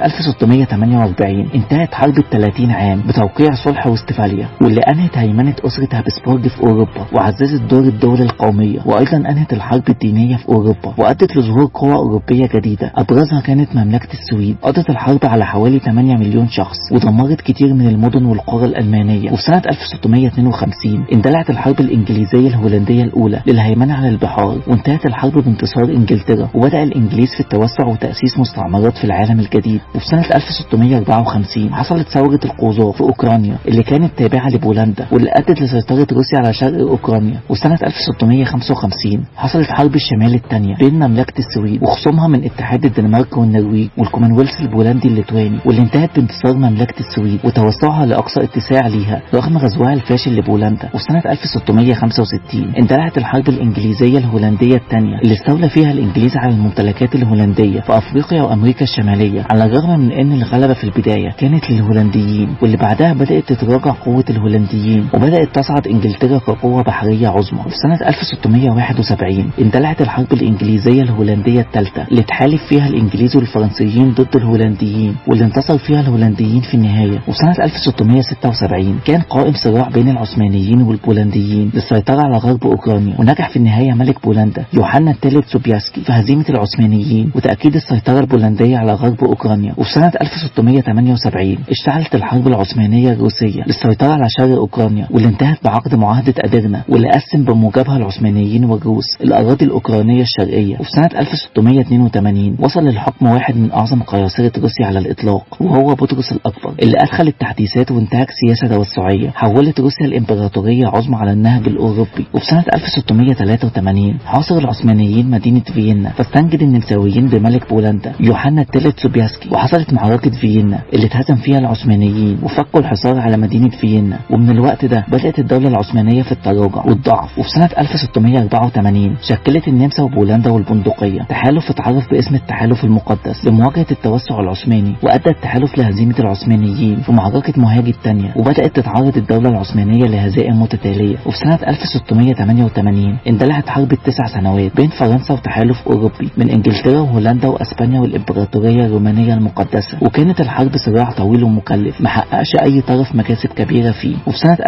1648 انتهت حرب ال 30 عام بتوقيع صلح وستفاليا واللي انهت هيمنه اسره هابسبورج في اوروبا وعززت دور الدول القوميه وايضا انهت الحرب الدينيه في اوروبا وادت لظهور قوى اوروبيه جديده ابرزها كانت مملكه السويد قضت الحرب على حوالي 8 مليون شخص ودمرت كتير من المدن والقرى الالمانيه وفي سنه 1652 اندلعت الحرب الانجليزيه الهولنديه الاولى للهيمنه على البحار وانتهت الحرب بانتصار انجلترا وبدا الانجليز في التوسع وتاسيس مستعمرات في العالم الجديد وفي سنه 1654 حصلت ثوره القوزاق في اوكرانيا اللي كانت تابعه لبولندا واللي ادت لسيطره روسيا على شرق اوكرانيا وسنه 1655 حصلت حرب الشمال الثانيه بين مملكه السويد وخصومها من اتحاد الدنمارك والنرويج والكومنولث البولندي الليتواني واللي انتهت بانتصار مملكه السويد وتوسعها لاقصى اتساع ليها رغم غزوها الفاشل لبولندا وسنه 1665 اندلعت الحرب الانجليزيه الهولنديه الثانيه اللي استولى فيها الانجليز على الممتلكات الهولنديه في افريقيا وامريكا الشماليه على الرغم من ان الغلبه في البدايه كانت للهولنديين واللي بعدها بدات تتراجع قوه الهولنديين وبدات تصعد انجلترا كقوه بحريه عظمى وفي سنه 1671 اندلعت الحرب الانجليزيه الهولنديه الثالثه اللي تحالف فيها الانجليز والفرنسيين ضد الهولنديين واللي انتصر فيها الهولنديين في النهايه وسنه 1676 كان قائم صراع بين العثمانيين والبولنديين للسيطره على غرب اوكرانيا ونجح في النهايه ملك بولندا يوحنا الثالث سوبياسكي في هزيمه العثمانيين وتاكيد السيطره البولنديه على غرب اوكرانيا وفي سنه 1678 اشتعلت الحرب العثمانيه الروسيه للسيطره على شرق اوكرانيا واللي انتهت بعقد معاهده ادرنا واللي قسم بموجبها العثمانيين والروس الاراضي الاوكرانيه الشرقيه وفي سنه 1682 وصل للحكم واحد من اعظم قياصره روسيا على الاطلاق وهو بطرس الاكبر اللي ادخل التحديثات وانتهج سياسه توسعيه حولت روسيا الامبراطوريه عظمى على النهج الاوروبي وفي سنه 1683 حاصر العثمانيين مدينه فيينا فاستنجد النمساويين بملك بولندا يوحنا الثالث سوبياسكي وحصلت معركه فيينا اللي اتهزم فيها العثمانيين وفكوا الحصار على مدينه فيينا ومن الوقت ده بدات الدوله العثمانيه في التراجع والضعف وفي سنه 1684 شكلت النمسا وبولندا والبندقيه تحالف اتعرف باسم التحالف المقدس لمواجهه التوسع العثماني وادى التحالف لهزيمه العثمانيين في معركه مهاج الثانيه وبدات تتعرض الدوله العثمانيه لهزائم متتاليه وفي سنه 1688 اندلعت حرب التسع سنوات بين فرنسا وتحالف اوروبي من انجلترا وهولندا واسبانيا والامبراطوريه الرومانيه المقدسه وكانت الحرب صراع طويل مكلف ما حققش أي طرف مكاسب كبيرة فيه وفي سنة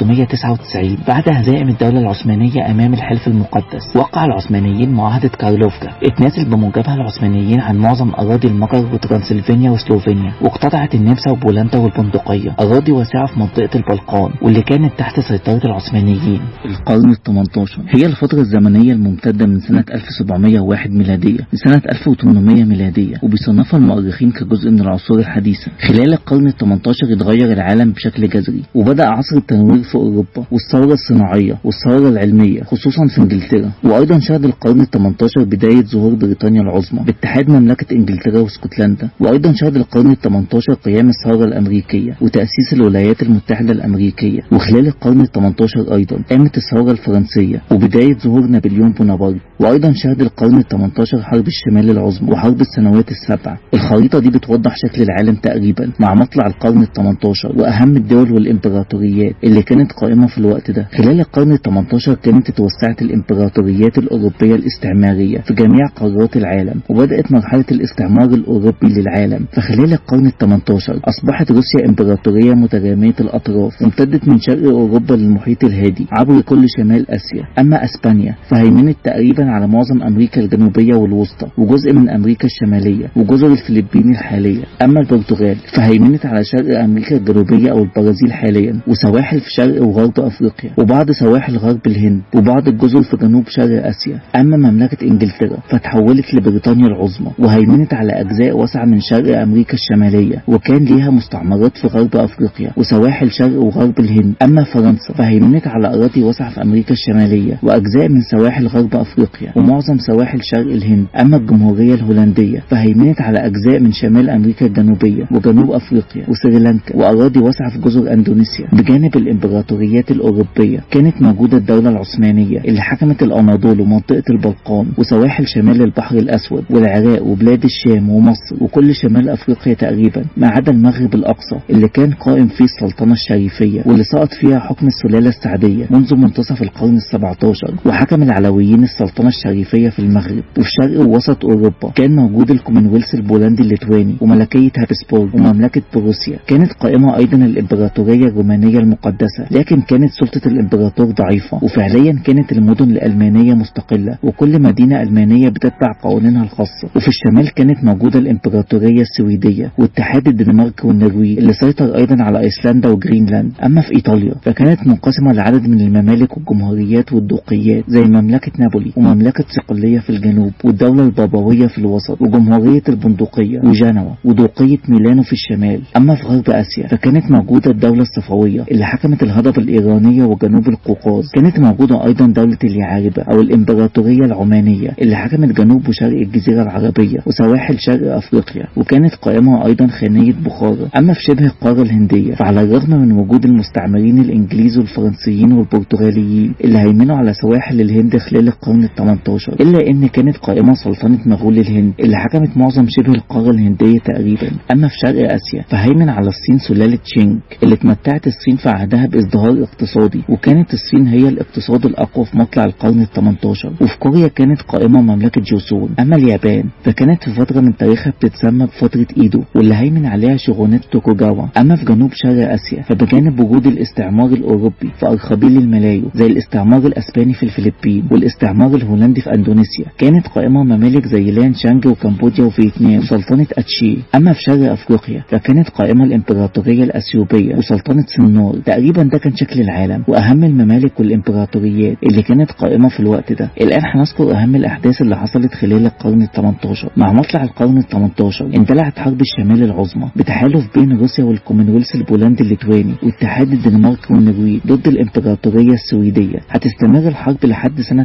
1699 بعد هزائم الدولة العثمانية أمام الحلف المقدس وقع العثمانيين معاهدة كارلوفكا اتنازل بموجبها العثمانيين عن معظم أراضي المجر وترانسلفانيا وسلوفينيا واقتطعت النمسا وبولندا والبندقية أراضي واسعة في منطقة البلقان واللي كانت تحت سيطرة العثمانيين القرن ال 18 هي الفترة الزمنية الممتدة من سنة 1701 ميلادية لسنة 1800 ميلادية وبيصنفها المؤرخين كجزء من العصور الحديثة خلال القرن ال 18 اتغير العالم بشكل جذري وبدأ عصر التنوير في أوروبا والثورة الصناعية والثورة العلمية خصوصا في انجلترا وايضا شهد القرن ال 18 بداية ظهور بريطانيا العظمى باتحاد مملكة انجلترا واسكتلندا وايضا شهد القرن ال 18 قيام الثورة الامريكية وتأسيس الولايات المتحدة الامريكية وخلال القرن ال 18 ايضا قامت الثورة الفرنسية وبداية ظهور نابليون بونابرت وايضا شهد القرن ال 18 حرب الشمال العظمى وحرب السنوات السبع الخريطة دي بتوضح شكل العالم تقريبا مع مطلع القرن ال 18 واهم الدول والامبراطوريات اللي كانت قائمة في الوقت ده خلال القرن ال 18 كانت اتوسعت الامبراطوريات الاوروبية الاستعمارية في جميع قارات العالم وبدأت مرحلة الاستعمار الاوروبي للعالم فخلال القرن ال 18 اصبحت روسيا امبراطورية مترامية الاطراف وامتدت من شرق اوروبا للمحيط الهادي عبر كل شمال اسيا اما اسبانيا فهيمنت تقريبا على معظم امريكا الجنوبية والوسطى وجزء من امريكا الشمالية وجزر الفلبين الحالية اما البرتغال فهيمنت على شرق امريكا الجنوبية او البرازيل حاليا وسواحل في شرق وغرب افريقيا وبعض سواحل غرب الهند وبعض الجزر في جنوب شرق اسيا اما مملكة انجلترا فتحولت لبريطانيا العظمى وهيمنت على اجزاء واسعة من شرق امريكا الشمالية وكان ليها مستعمرات في غرب افريقيا وسواحل شرق وغرب الهند اما فرنسا فهيمنت على اراضي واسعة في امريكا الشمالية واجزاء من سواحل غرب افريقيا ومعظم سواحل شرق الهند اما الجمهورية الهولندية فهيمنت على اجزاء من شمال امريكا الجنوبية وجنوب افريقيا وسريلانكا واراضي واسعة في جزر اندونيسيا بجانب الامبراطوريات الاوروبية كانت موجودة الدولة العثمانية اللي حكمت الاناضول ومنطقة البلقان وسواحل شمال البحر الاسود والعراق وبلاد الشام ومصر وكل شمال افريقيا تقريبا ما عدا المغرب الاقصى اللي كان قائم فيه السلطنة الشريفية واللي سقط فيها حكم السلالة السعدية منذ منتصف القرن السبعتاشر وحكم العلويين السلطنة الشريفية في المغرب وفي شرق ووسط اوروبا كان موجود الكومنولث البولندي الليتواني وملكية هابسبورغ ومملكة بروسيا كانت قائمة ايضا الامبراطورية الرومانية المقدسة لكن كانت سلطة الامبراطور ضعيفة وفعليا كانت المدن الالمانية مستقلة وكل مدينة المانية بتتبع قوانينها الخاصة وفي الشمال كانت موجودة الامبراطورية السويدية واتحاد الدنمارك والنرويج اللي سيطر ايضا على ايسلندا وجرينلاند اما في ايطاليا فكانت منقسمة لعدد من الممالك والجمهوريات والدوقيات زي مملكة نابولي ومملكة صقلية في الجنوب والدولة البابوية في الوسط وجمهورية البندقية وجنوة ودوقية ميلانو في الشمال اما في غرب اسيا فكانت موجودة الدولة الصفوية اللي حكمت الهضبة الايرانية وجنوب القوقاز كانت موجودة ايضا دولة اليعاربة او الامبراطورية العمانية اللي حكمت جنوب وشرق الجزيرة العربية وسواحل شرق افريقيا وكانت قائمة ايضا خانية بخارى اما في شبه القارة الهندية فعلى الرغم من وجود المستعمرين الانجليز والفرنسيين والبرتغاليين اللي هيمنوا على سواحل الهند خلال القرن ال 18 الا ان كانت قائمة سلطنة مغول الهند اللي حكمت معظم شبه القارة الهندية تقريبا اما في شرق اسيا فهيمن على الصين سلالة تشينج اللي اتمتعت الصين في عهدها بازدهار اقتصادي وكانت الصين هي الاقتصاد الاقوى في مطلع القرن ال 18 وفي كوريا كانت قائمة مملكة جوسون اما اليابان فكانت في فترة من تاريخها بتتسمى بفترة ايدو واللي هيمن عليها شغونات توكوجاوا اما في جنوب شرق اسيا فبجانب وجود الاستعمار الاوروبي في ارخبيل الملايو زي الاستعمار الاسباني في الفلبين والاستعمار الهولندي في اندونيسيا كانت قائمة ممالك زي لان شانج وكمبوديا وفيتنام وسلطنة اتشي اما في شرق افريقيا فكانت قائمة الامبراطورية الاثيوبية وسلطنة سنور تقريبا ده كان شكل العالم واهم الممالك والامبراطوريات اللي كانت قائمة في الوقت ده الان هنذكر اهم الاحداث اللي حصلت خلال القرن ال 18 مع مطلع القرن ال 18 اندلعت حرب الشمال العظمى بتحالف بين روسيا والكومنولث البولندي الليتواني واتحاد الدنمارك والنرويج ضد الامبراطورية السويدية هتستمر الحرب لحد سنة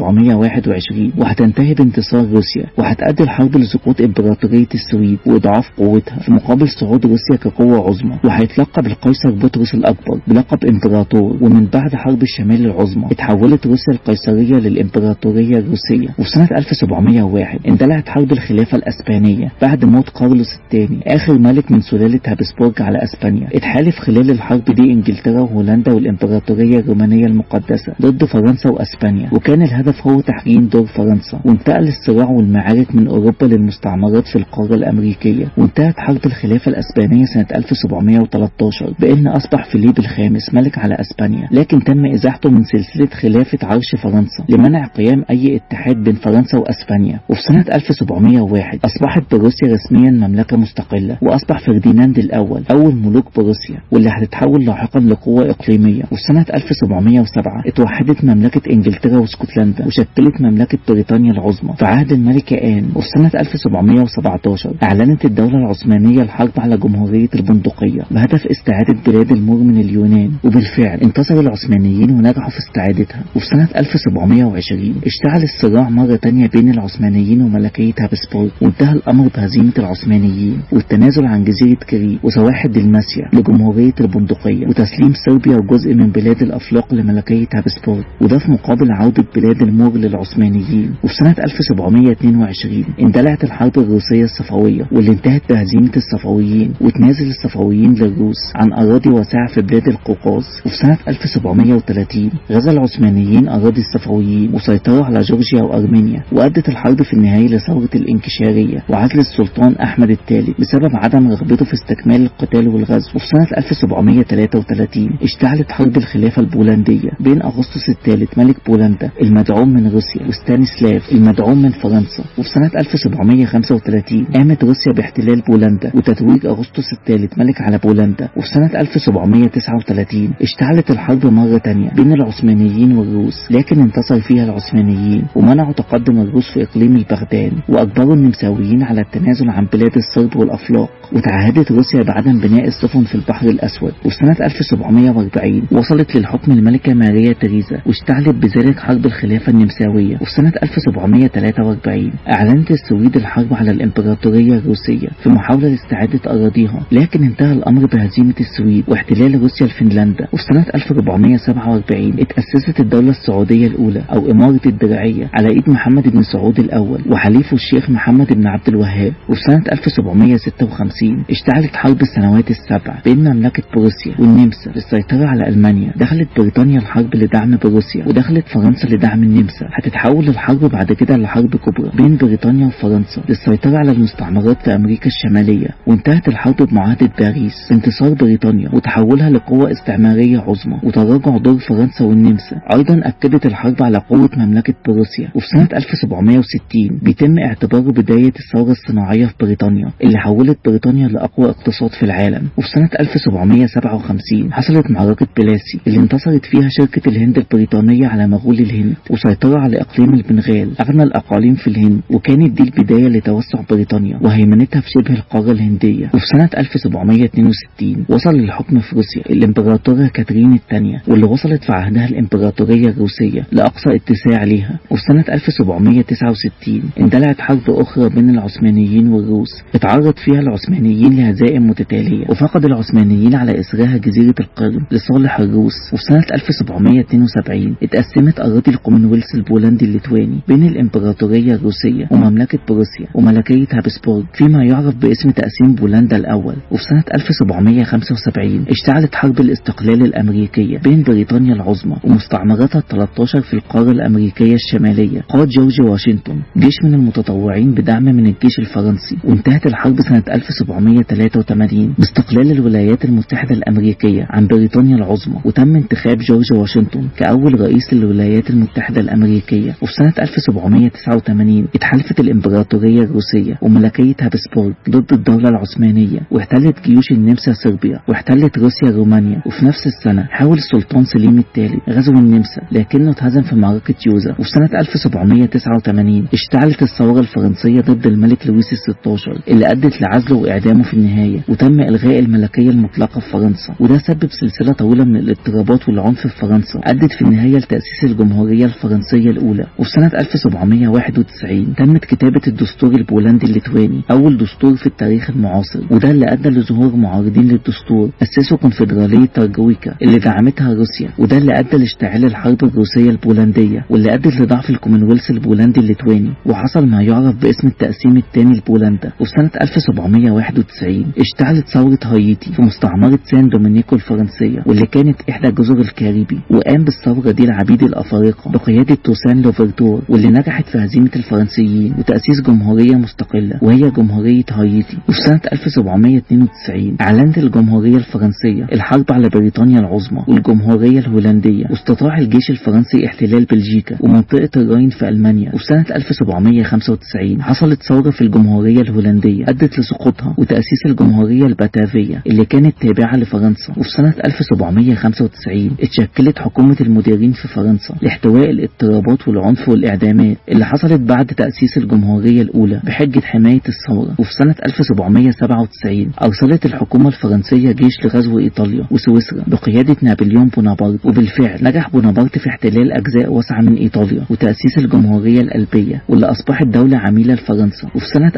1721 وهتنتهي بانتصار روسيا وهتأدي الحرب لسقوط امبراطورية السويد واضعاف قوتها في مقابل صعود روسيا كقوة عظمى وهيتلقب القيصر بطرس الأكبر بلقب امبراطور ومن بعد حرب الشمال العظمى اتحولت روسيا القيصرية للامبراطورية الروسية وفي سنة 1701 اندلعت حرب الخلافة الأسبانية بعد موت كارلوس الثاني آخر ملك من سلالة هابسبورج على أسبانيا اتحالف خلال الحرب دي انجلترا وهولندا والامبراطورية الرومانية المقدسة ضد فرنسا وأسبانيا وكان الهدف هو تحجيم دور فرنسا وانتقل الصراع والمعارك من أوروبا للمستعمرات في القارة الأمريكية وانتهت حرب الخلافة الأسبانية الإسبانية سنة 1713 بأن أصبح فيليب الخامس ملك على أسبانيا لكن تم إزاحته من سلسلة خلافة عرش فرنسا لمنع قيام أي اتحاد بين فرنسا وأسبانيا وفي سنة 1701 أصبحت بروسيا رسميا مملكة مستقلة وأصبح فرديناند الأول أول ملوك بروسيا واللي هتتحول لاحقا لقوة إقليمية وفي سنة 1707 اتوحدت مملكة إنجلترا واسكتلندا وشكلت مملكة بريطانيا العظمى في عهد الملكة آن وفي سنة 1717 أعلنت الدولة العثمانية الحرب على جمهورية البندقية بهدف استعادة بلاد المر من اليونان وبالفعل انتصر العثمانيين ونجحوا في استعادتها وفي سنة 1720 اشتعل الصراع مرة تانية بين العثمانيين وملكية هابسبورغ وانتهى الأمر بهزيمة العثمانيين والتنازل عن جزيرة كري وسواحل دلماسيا لجمهورية البندقية وتسليم صربيا وجزء من بلاد الأفلاق لملكية هابسبورغ وده في مقابل عودة بلاد المور للعثمانيين وفي سنة 1722 اندلعت الحرب الروسية الصفوية واللي انتهت بهزيمة الصفويين وتنازل الصفويين للروس عن أراضي واسعة في بلاد القوقاز وفي سنة 1730 غزا العثمانيين أراضي الصفويين وسيطروا على جورجيا وأرمينيا وأدت الحرب في النهاية لثورة الانكشارية وعزل السلطان أحمد الثالث بسبب عدم رغبته في استكمال القتال والغزو وفي سنة 1733 اشتعلت حرب الخلافة البولندية بين أغسطس الثالث ملك بولندا المدعوم من روسيا وستانيسلاف المدعوم من فرنسا وفي سنة 1735 قامت روسيا باحتلال بولندا وتتويج أغسطس الثالث ملك على بولندا وفي سنة 1739 اشتعلت الحرب مرة تانية بين العثمانيين والروس لكن انتصر فيها العثمانيين ومنعوا تقدم الروس في إقليم البغداد وأجبروا النمساويين على التنازل عن بلاد الصرب والأفلاق وتعهدت روسيا بعدم بناء السفن في البحر الأسود وفي سنة 1740 وصلت للحكم الملكة ماريا تريزا واشتعلت بذلك حرب الخلافة النمساوية وفي سنة 1743 أعلنت السويد الحرب على الإمبراطورية الروسية في محاولة لاستعادة أراضيها لكن انتهى الأمر بهزيمة السويد واحتلال روسيا لفنلندا وفي سنة 1447 اتأسست الدولة السعودية الأولى أو إمارة الدرعية على إيد محمد بن سعود الأول وحليفه الشيخ محمد بن عبد الوهاب وفي سنة 1756 اشتعلت حرب السنوات السبع بين مملكة بروسيا والنمسا للسيطرة على ألمانيا دخلت بريطانيا الحرب لدعم بروسيا ودخلت فرنسا لدعم النمسا هتتحول الحرب بعد كده لحرب كبرى بين بريطانيا وفرنسا للسيطرة على المستعمرات في أمريكا الشمالية وانتهت الحرب بمعاهدة باريس بانتصار بريطانيا وتحولها لقوة استعمارية عظمى وتراجع دور فرنسا والنمسا أيضا أكدت الحرب على قوة مملكة بروسيا وفي سنة 1760 بيتم اعتباره بداية الثورة الصناعية في بريطانيا اللي حولت بريطانيا لأقوى اقتصاد في العالم وفي سنة 1757 حصلت معركة بلاسي اللي انتصرت فيها شركة الهند البريطانية على مغول الهند وسيطروا على إقليم البنغال أغنى الأقاليم في الهند وكانت دي البداية لتوسع بريطانيا وهيمنتها في شبه القارة الهندية وفي سنة 1762 وصل للحكم في روسيا الإمبراطورة كاترين الثانية واللي وصلت في عهدها الإمبراطورية الروسية لأقصى اتساع ليها وفي سنة 1769 اندلعت حرب أخرى بين العثمانيين والروس اتعرض فيها العثمانيين لهزائم متتالية وفقد العثمانيين على إسرها جزيرة القرم لصالح الروس وفي سنة 1772 اتقسمت أراضي الكومنولث البولندي الليتواني بين الإمبراطورية الروسية ومملكة بروسيا وملكية هابسبورغ فيما يعرف باسم تقسيم بولندا الأول وفي سنة 1775 اشتعلت حرب الاستقلال الأمريكية بين بريطانيا العظمى ومستعمراتها ال 13 في القارة الأمريكية الشمالية قاد جورج واشنطن جيش من المتطوعين بدعم من الجيش الفرنسي وانتهت الحرب سنة 1783 باستقلال الولايات المتحدة الأمريكية عن بريطانيا العظمى وتم انتخاب جورج واشنطن كأول رئيس للولايات المتحدة الأمريكية وفي سنة 1789 اتحالفت الإمبراطورية الروسية وملكية هابسبورغ ضد الدولة العثمانية واحتلت جيوش النمسا صربيا واحتلت روسيا رومانيا وفي نفس السنة حاول السلطان سليم الثالث غزو النمسا لكنه اتهزم في معركة يوزا وفي سنة 1789 اشتعلت الثورة الفرنسية ضد الملك لويس الستاشر اللي أدت لعزله وإعدامه في النهاية وتم إلغاء الملكية المطلقة في فرنسا وده سبب سلسلة طويلة من الاضطرابات والعنف في فرنسا أدت في النهاية لتأسيس الجمهورية الفرنسية الأولى وفي سنة 1791 تمت كتابة الدستور البولندي الليتواني أول دستور في التاريخ المعاصر وده اللي أدى لظهور معارضين للدستور أسسوا كونفدرالية ترجويكا اللي دعمتها روسيا وده اللي أدى لاشتعال الحرب الروسية البولندية واللي أدت لضعف الكومنولث البولندي الليتواني وحصل ما يعرف باسم التقسيم الثاني لبولندا وفي سنة 1791 اشتعلت ثورة هايتي في مستعمرة سان دومينيكو الفرنسية واللي كانت إحدى جزر الكاريبي وقام بالثورة دي العبيد الأفارقة بقيادة توسان لوفرتور واللي نجحت في هزيمة الفرنسيين وتأسيس جمهورية مستقلة وهي جمهورية هايتي وفي سنة 1792 أعلنت الجمهورية الفرنسية الحرب على بريطانيا العظمى والجمهورية الهولندية واستطاع الجيش الفرنسي احتلال بلجيكا ومنطقة الراين في ألمانيا وفي سنة 1795 حصلت ثورة في الجمهورية الهولندية أدت لسقوطها وتأسيس الجمهورية الباتافية اللي كانت تابعة لفرنسا وفي سنة 1795 اتشكلت حكومة المديرين في فرنسا لاحتواء الاضطرابات والعنف والإعدامات اللي حصلت بعد تأسيس الجمهورية الأولى بحجة حماية الثورة وفي سنة 1797 أرسلت الحكومة الفرنسية جيش لغزو إيطاليا وسويسرا بقيادة نابليون بونابرت وبالفعل نجح بونابرت في احتلال أجزاء واسعة من إيطاليا وتأسيس الجمهورية الألبية واللي أصبحت دولة عميلة لفرنسا وفي سنة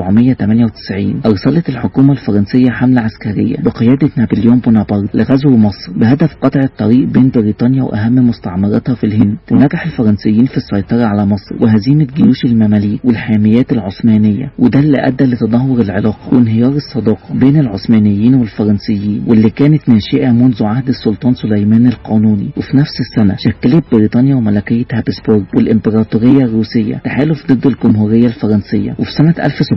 1798 أرسلت الحكومة الفرنسية حملة عسكرية بقيادة نابليون بونابرت لغزو مصر بهدف قطع الطريق بين بريطانيا وأهم مستعمراتها في الهند ونجح الفرنسيين في السيطرة على مصر وهزيمة جيوش المماليك والحاميات العثمانية وده اللي أدى لتدهور العلاقة وانهيار الصداقة بين العثمانيين والفرنسيين واللي كانت ناشئة منذ عهد السلطان سليمان القانوني وفي نفس السنة شكلت بريطانيا وملكية هابسبورغ والإمبراطورية الروسية تحالف ضد الجمهورية الفرنسية وفي سنة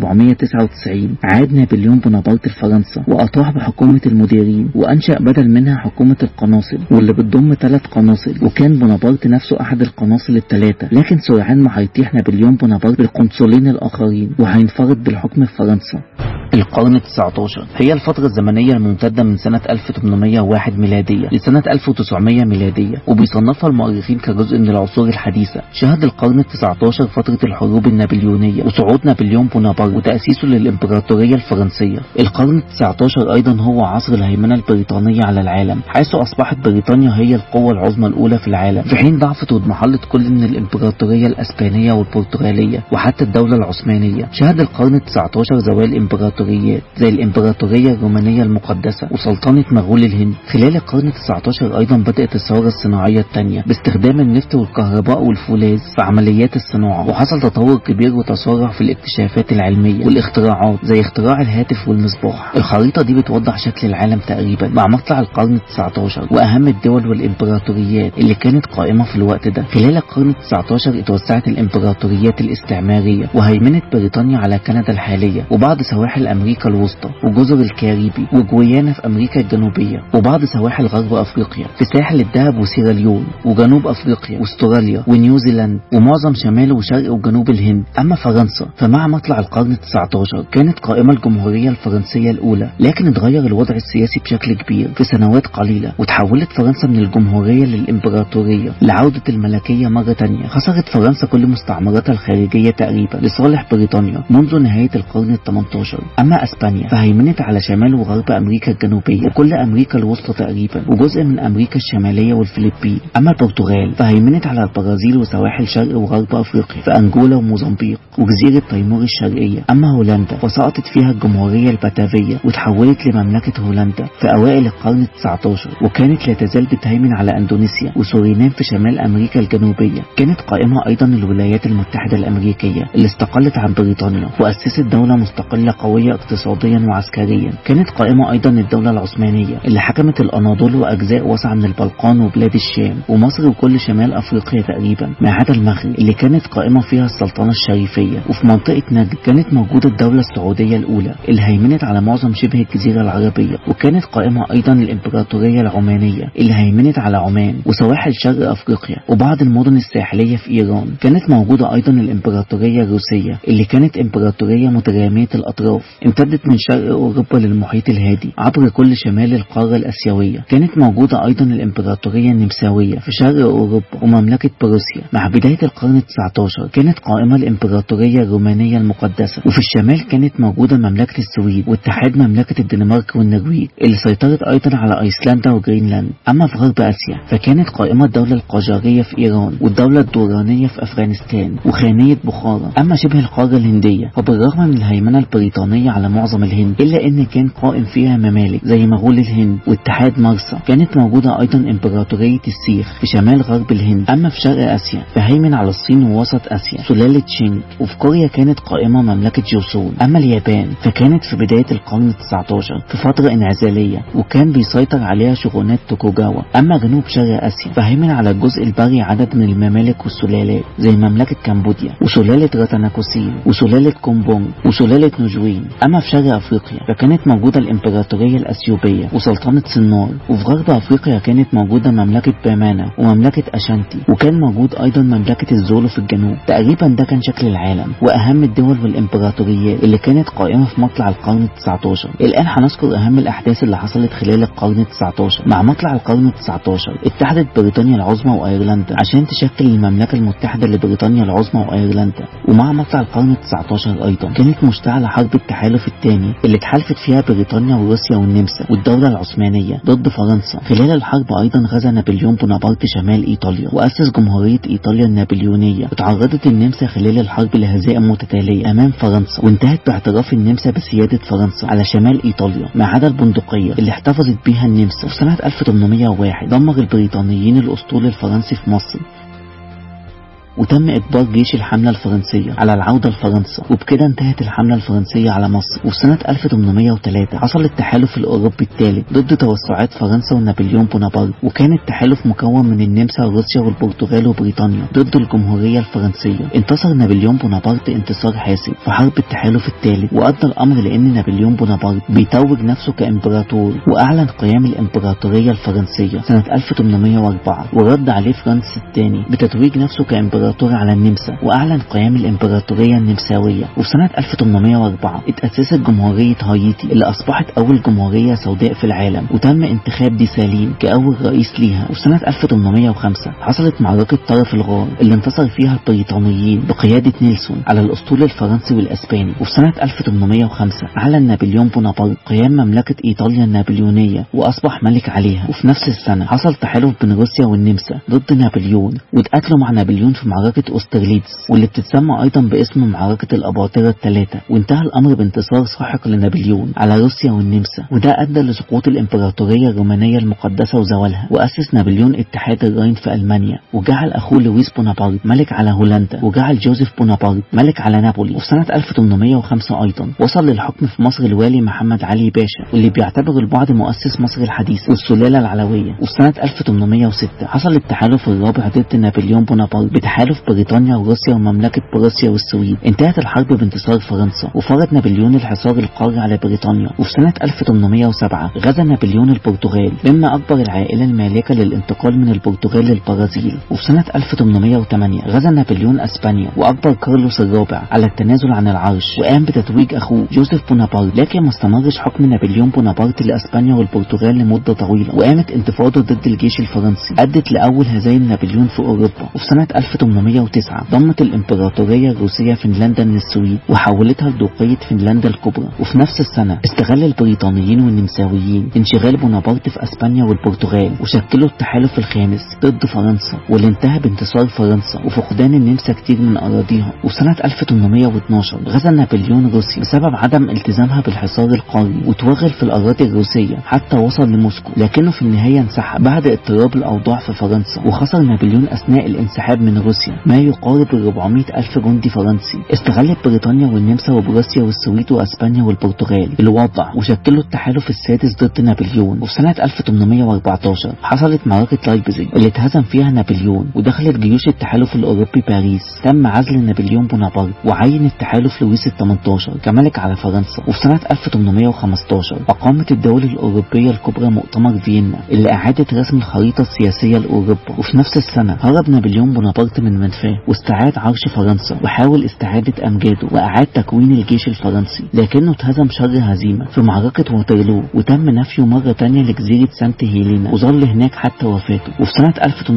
1799 عاد نابليون بونابرت لفرنسا وأطاح بحكومة المديرين وأنشأ بدل منها حكومة القناصل واللي بتضم ثلاث قناصل وكان بونابرت نفسه أحد القناصل الثلاثة لكن سرعان ما هيطيح نابليون بونابرت بالقنصلين الآخرين وهينفرد بالحكم في فرنسا القرن 19 هي الفترة الزمنية الممتدة من سنة 1801 ميلادية لسنة 1900 ميلادية وبيصنفها المؤرخين كجزء من العصور الحديثة شهد القرن 19 فترة الحروب النابليونية وصعود نابليون بونابرت وتأسيسه للإمبراطورية الفرنسية القرن 19 أيضا هو عصر الهيمنة البريطانية على العالم حيث أصبحت بريطانيا هي القوة العظمى الأولى في العالم في حين ضعفت واضمحلت كل من الإمبراطورية الأسبانية والبرتغالية وحتى الدولة العثمانية شهد القرن 19 زوال إمبراطورية الإمبراطوريات زي الإمبراطورية الرومانية المقدسة وسلطنة مغول الهند خلال القرن 19 أيضا بدأت الثورة الصناعية الثانية باستخدام النفط والكهرباء والفولاذ في عمليات الصناعة وحصل تطور كبير وتسارع في الاكتشافات العلمية والاختراعات زي اختراع الهاتف والمصباح الخريطة دي بتوضح شكل العالم تقريبا مع مطلع القرن 19 وأهم الدول والإمبراطوريات اللي كانت قائمة في الوقت ده خلال القرن 19 اتوسعت الإمبراطوريات الاستعمارية وهيمنت بريطانيا على كندا الحالية وبعض سواحل أمريكا الوسطى وجزر الكاريبي وجويانا في أمريكا الجنوبية وبعض سواحل غرب أفريقيا في ساحل الدهب وسيراليون وجنوب أفريقيا واستراليا ونيوزيلاند ومعظم شمال وشرق وجنوب الهند أما فرنسا فمع مطلع القرن 19 كانت قائمة الجمهورية الفرنسية الأولى لكن اتغير الوضع السياسي بشكل كبير في سنوات قليلة وتحولت فرنسا من الجمهورية للإمبراطورية لعودة الملكية مرة تانية خسرت فرنسا كل مستعمراتها الخارجية تقريبا لصالح بريطانيا منذ نهاية القرن ال 18 أما أسبانيا فهيمنت على شمال وغرب أمريكا الجنوبية وكل أمريكا الوسطى تقريبا وجزء من أمريكا الشمالية والفلبين أما البرتغال فهيمنت على البرازيل وسواحل شرق وغرب أفريقيا في أنجولا وموزمبيق وجزيرة تيمور الشرقية أما هولندا فسقطت فيها الجمهورية الباتافية وتحولت لمملكة هولندا في أوائل القرن 19 وكانت لا تزال بتهيمن على أندونيسيا وسورينام في شمال أمريكا الجنوبية كانت قائمة أيضا الولايات المتحدة الأمريكية اللي استقلت عن بريطانيا وأسست دولة مستقلة قوية اقتصاديا وعسكريا كانت قائمة أيضا الدولة العثمانية اللي حكمت الأناضول وأجزاء واسعة من البلقان وبلاد الشام ومصر وكل شمال أفريقيا تقريبا ما عدا المغرب اللي كانت قائمة فيها السلطنة الشريفية وفي منطقة نجد كانت موجودة الدولة السعودية الأولى اللي هيمنت على معظم شبه الجزيرة العربية وكانت قائمة أيضا الإمبراطورية العمانية اللي هيمنت على عمان وسواحل شرق أفريقيا وبعض المدن الساحلية في إيران كانت موجودة أيضا الإمبراطورية الروسية اللي كانت إمبراطورية مترامية الأطراف امتدت من شرق أوروبا للمحيط الهادي عبر كل شمال القارة الآسيوية كانت موجودة أيضا الإمبراطورية النمساوية في شرق أوروبا ومملكة بروسيا مع بداية القرن 19 كانت قائمة الإمبراطورية الرومانية المقدسة وفي الشمال كانت موجودة مملكة السويد واتحاد مملكة الدنمارك والنرويج اللي سيطرت أيضا على أيسلندا وجرينلاند أما في غرب آسيا فكانت قائمة الدولة القاجارية في إيران والدولة الدورانية في أفغانستان وخانية بخارى أما شبه القارة الهندية فبالرغم من الهيمنة البريطانية على معظم الهند إلا إن كان قائم فيها ممالك زي مغول الهند واتحاد مرسى كانت موجودة أيضا إمبراطورية السيخ في شمال غرب الهند أما في شرق آسيا فهيمن على الصين ووسط آسيا سلالة شينج وفي كوريا كانت قائمة مملكة جوسون أما اليابان فكانت في بداية القرن 19 في فترة انعزالية وكان بيسيطر عليها شغونات توكوجاوا أما جنوب شرق آسيا فهيمن على الجزء البري عدد من الممالك والسلالات زي مملكة كمبوديا وسلالة راتاناكوسين وسلالة كومبونج وسلالة نوجوين أما في شرق أفريقيا فكانت موجودة الإمبراطورية الأثيوبية وسلطنة سنار وفي غرب أفريقيا كانت موجودة مملكة بامانا ومملكة أشانتي وكان موجود أيضا مملكة الزولو في الجنوب تقريبا ده كان شكل العالم وأهم الدول والإمبراطوريات اللي كانت قائمة في مطلع القرن ال19 الآن هنذكر أهم الأحداث اللي حصلت خلال القرن ال19 مع مطلع القرن ال19 اتحدت بريطانيا العظمى وأيرلندا عشان تشكل المملكة المتحدة لبريطانيا العظمى وأيرلندا ومع مطلع القرن ال19 أيضا كانت مشتعلة حرب التحالف الثاني اللي اتحالفت فيها بريطانيا وروسيا والنمسا والدولة العثمانية ضد فرنسا خلال الحرب أيضا غزا نابليون بونابرت شمال إيطاليا وأسس جمهورية إيطاليا النابليونية وتعرضت النمسا خلال الحرب لهزائم متتالية أمام فرنسا وانتهت باعتراف النمسا بسيادة فرنسا على شمال إيطاليا ما عدا البندقية اللي احتفظت بيها النمسا وفي سنة 1801 دمر البريطانيين الأسطول الفرنسي في مصر وتم إجبار جيش الحملة الفرنسية على العودة لفرنسا وبكده انتهت الحملة الفرنسية على مصر وفي سنة 1803 حصل التحالف الأوروبي الثالث ضد توسعات فرنسا ونابليون بونابرت وكان التحالف مكون من النمسا وروسيا والبرتغال وبريطانيا ضد الجمهورية الفرنسية انتصر نابليون بونابرت انتصار حاسم في حرب التحالف الثالث وأدى الأمر لأن نابليون بونابرت بيتوج نفسه كإمبراطور وأعلن قيام الإمبراطورية الفرنسية سنة 1804 ورد عليه فرانس الثاني بتتويج نفسه كإمبراطور الإمبراطوري على النمسا وأعلن قيام الإمبراطورية النمساوية وفي سنة 1804 اتأسست جمهورية هايتي اللي أصبحت أول جمهورية سوداء في العالم وتم انتخاب دي ساليم كأول رئيس ليها وفي سنة 1805 حصلت معركة طرف الغار اللي انتصر فيها البريطانيين بقيادة نيلسون على الأسطول الفرنسي والأسباني وفي سنة 1805 أعلن نابليون بونابرت قيام مملكة إيطاليا النابليونية وأصبح ملك عليها وفي نفس السنة حصل تحالف بين روسيا والنمسا ضد نابليون واتقاتلوا مع نابليون في معركة أوسترليتس واللي بتتسمى أيضا باسم معركة الأباطرة الثلاثة وانتهى الأمر بانتصار ساحق لنابليون على روسيا والنمسا وده أدى لسقوط الإمبراطورية الرومانية المقدسة وزوالها وأسس نابليون اتحاد الراين في ألمانيا وجعل أخوه لويس بونابرت ملك على هولندا وجعل جوزيف بونابرت ملك على نابولي وفي سنة 1805 أيضا وصل للحكم في مصر الوالي محمد علي باشا واللي بيعتبر البعض مؤسس مصر الحديثة والسلالة العلوية وفي سنة 1806 حصل التحالف الرابع ضد نابليون بونابرت بتحالف بريطانيا وروسيا ومملكة بروسيا والسويد انتهت الحرب بانتصار فرنسا وفرض نابليون الحصار القاري على بريطانيا وفي سنة 1807 غزا نابليون البرتغال مما أجبر العائلة المالكة للانتقال من البرتغال للبرازيل وفي سنة 1808 غزا نابليون أسبانيا وأجبر كارلوس الرابع على التنازل عن العرش وقام بتتويج أخوه جوزيف بونابرت لكن ما استمرش حكم نابليون بونابرت لأسبانيا والبرتغال لمدة طويلة وقامت انتفاضة ضد الجيش الفرنسي أدت لأول هزايم نابليون في أوروبا وفي سنة 1809 ضمت الإمبراطورية الروسية فنلندا من السويد وحولتها لدوقية فنلندا الكبرى وفي نفس السنة استغل البريطانيين والنمساويين انشغال بونابرت في أسبانيا والبرتغال وشكلوا التحالف الخامس ضد فرنسا واللي انتهى بانتصار فرنسا وفقدان النمسا كتير من أراضيها وسنة 1812 غزا نابليون روسيا بسبب عدم التزامها بالحصار القاري وتوغل في الأراضي الروسية حتى وصل لموسكو لكنه في النهاية انسحب بعد اضطراب الأوضاع في فرنسا وخسر نابليون أثناء الانسحاب من روسيا ما يقارب ال 400 ألف جندي فرنسي استغلت بريطانيا والنمسا وبروسيا والسويد وأسبانيا والبرتغال الوضع وشكلوا التحالف السادس ضد نابليون وفي سنة 1814 حصلت معركة لايبزيج اللي اتهزم فيها نابليون ودخلت جيوش التحالف الأوروبي باريس تم عزل نابليون بونابرت وعين التحالف لويس ال 18 كملك على فرنسا وفي سنة 1815 أقامت الدول الأوروبية الكبرى مؤتمر فيينا اللي أعادت رسم الخريطة السياسية لأوروبا وفي نفس السنة هرب نابليون بونابرت من منفاه واستعاد عرش فرنسا وحاول استعادة أمجاده وأعاد تكوين الجيش الفرنسي لكنه اتهزم شر هزيمة في معركة واترلو وتم نفيه مرة تانية لجزيرة سانت هيلينا وظل هناك حتى وفاته وفي سنة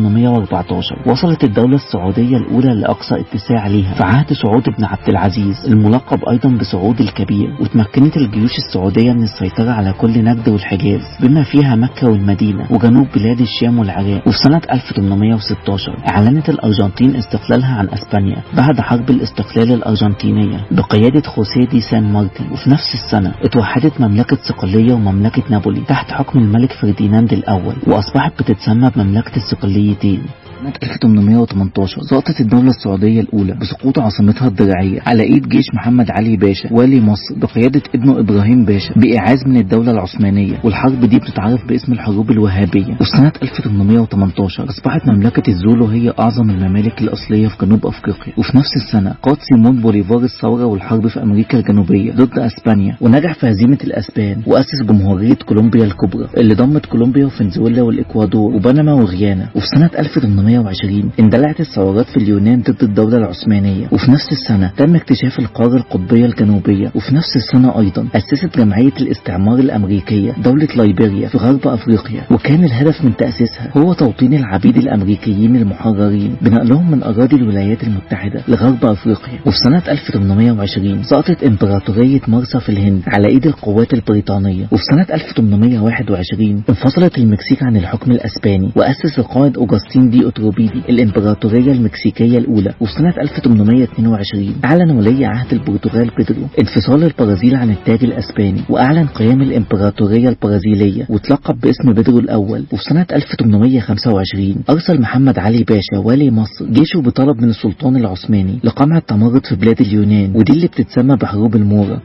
1814 وصلت الدولة السعودية الأولى لأقصى اتساع ليها في عهد سعود بن عبد العزيز الملقب أيضا بسعود الكبير وتمكنت الجيوش السعودية من السيطرة على كل نجد والحجاز بما فيها مكة والمدينة وجنوب بلاد الشام والعراق وفي سنة 1816 أعلنت الأرجنتين استقلالها عن أسبانيا بعد حرب الاستقلال الأرجنتينية بقيادة خوسيه دي سان مارتن وفي نفس السنة اتوحدت مملكة صقلية ومملكة نابولي تحت حكم الملك فرديناند الأول وأصبحت بتتسمى بمملكة الصقليتين سنة 1818 سقطت الدولة السعودية الأولى بسقوط عاصمتها الدرعية على إيد جيش محمد علي باشا والي مصر بقيادة ابنه إبراهيم باشا بإعاز من الدولة العثمانية والحرب دي بتتعرف باسم الحروب الوهابية وفي سنة 1818 أصبحت مملكة الزولو هي أعظم الممالك الأصلية في جنوب أفريقيا وفي نفس السنة قاد سيمون بوليفار الثورة والحرب في أمريكا الجنوبية ضد أسبانيا ونجح في هزيمة الأسبان وأسس جمهورية كولومبيا الكبرى اللي ضمت كولومبيا وفنزويلا والإكوادور وبنما وغيانا وفي سنة 1820 اندلعت الثورات في اليونان ضد الدولة العثمانية وفي نفس السنة تم اكتشاف القارة القطبية الجنوبية وفي نفس السنة أيضا أسست جمعية الاستعمار الأمريكية دولة ليبيريا في غرب أفريقيا وكان الهدف من تأسيسها هو توطين العبيد الأمريكيين المحررين بنقلهم من أراضي الولايات المتحدة لغرب أفريقيا وفي سنة 1820 سقطت إمبراطورية مرسى في الهند على إيد القوات البريطانية وفي سنة 1821 انفصلت المكسيك عن الحكم الأسباني وأسس القائد أوغسطين دي أوتروبيدي الإمبراطورية المكسيكية الأولى وفي سنة 1822 أعلن ولي عهد البرتغال بيدرو انفصال البرازيل عن التاج الأسباني وأعلن قيام الإمبراطورية البرازيلية وتلقب باسم بيدرو الأول وفي سنة 1825 أرسل محمد علي باشا والي مصر جيشه بطلب من السلطان العثماني لقمع التمرد في بلاد اليونان ودي اللي بتتسمى بحروب المورة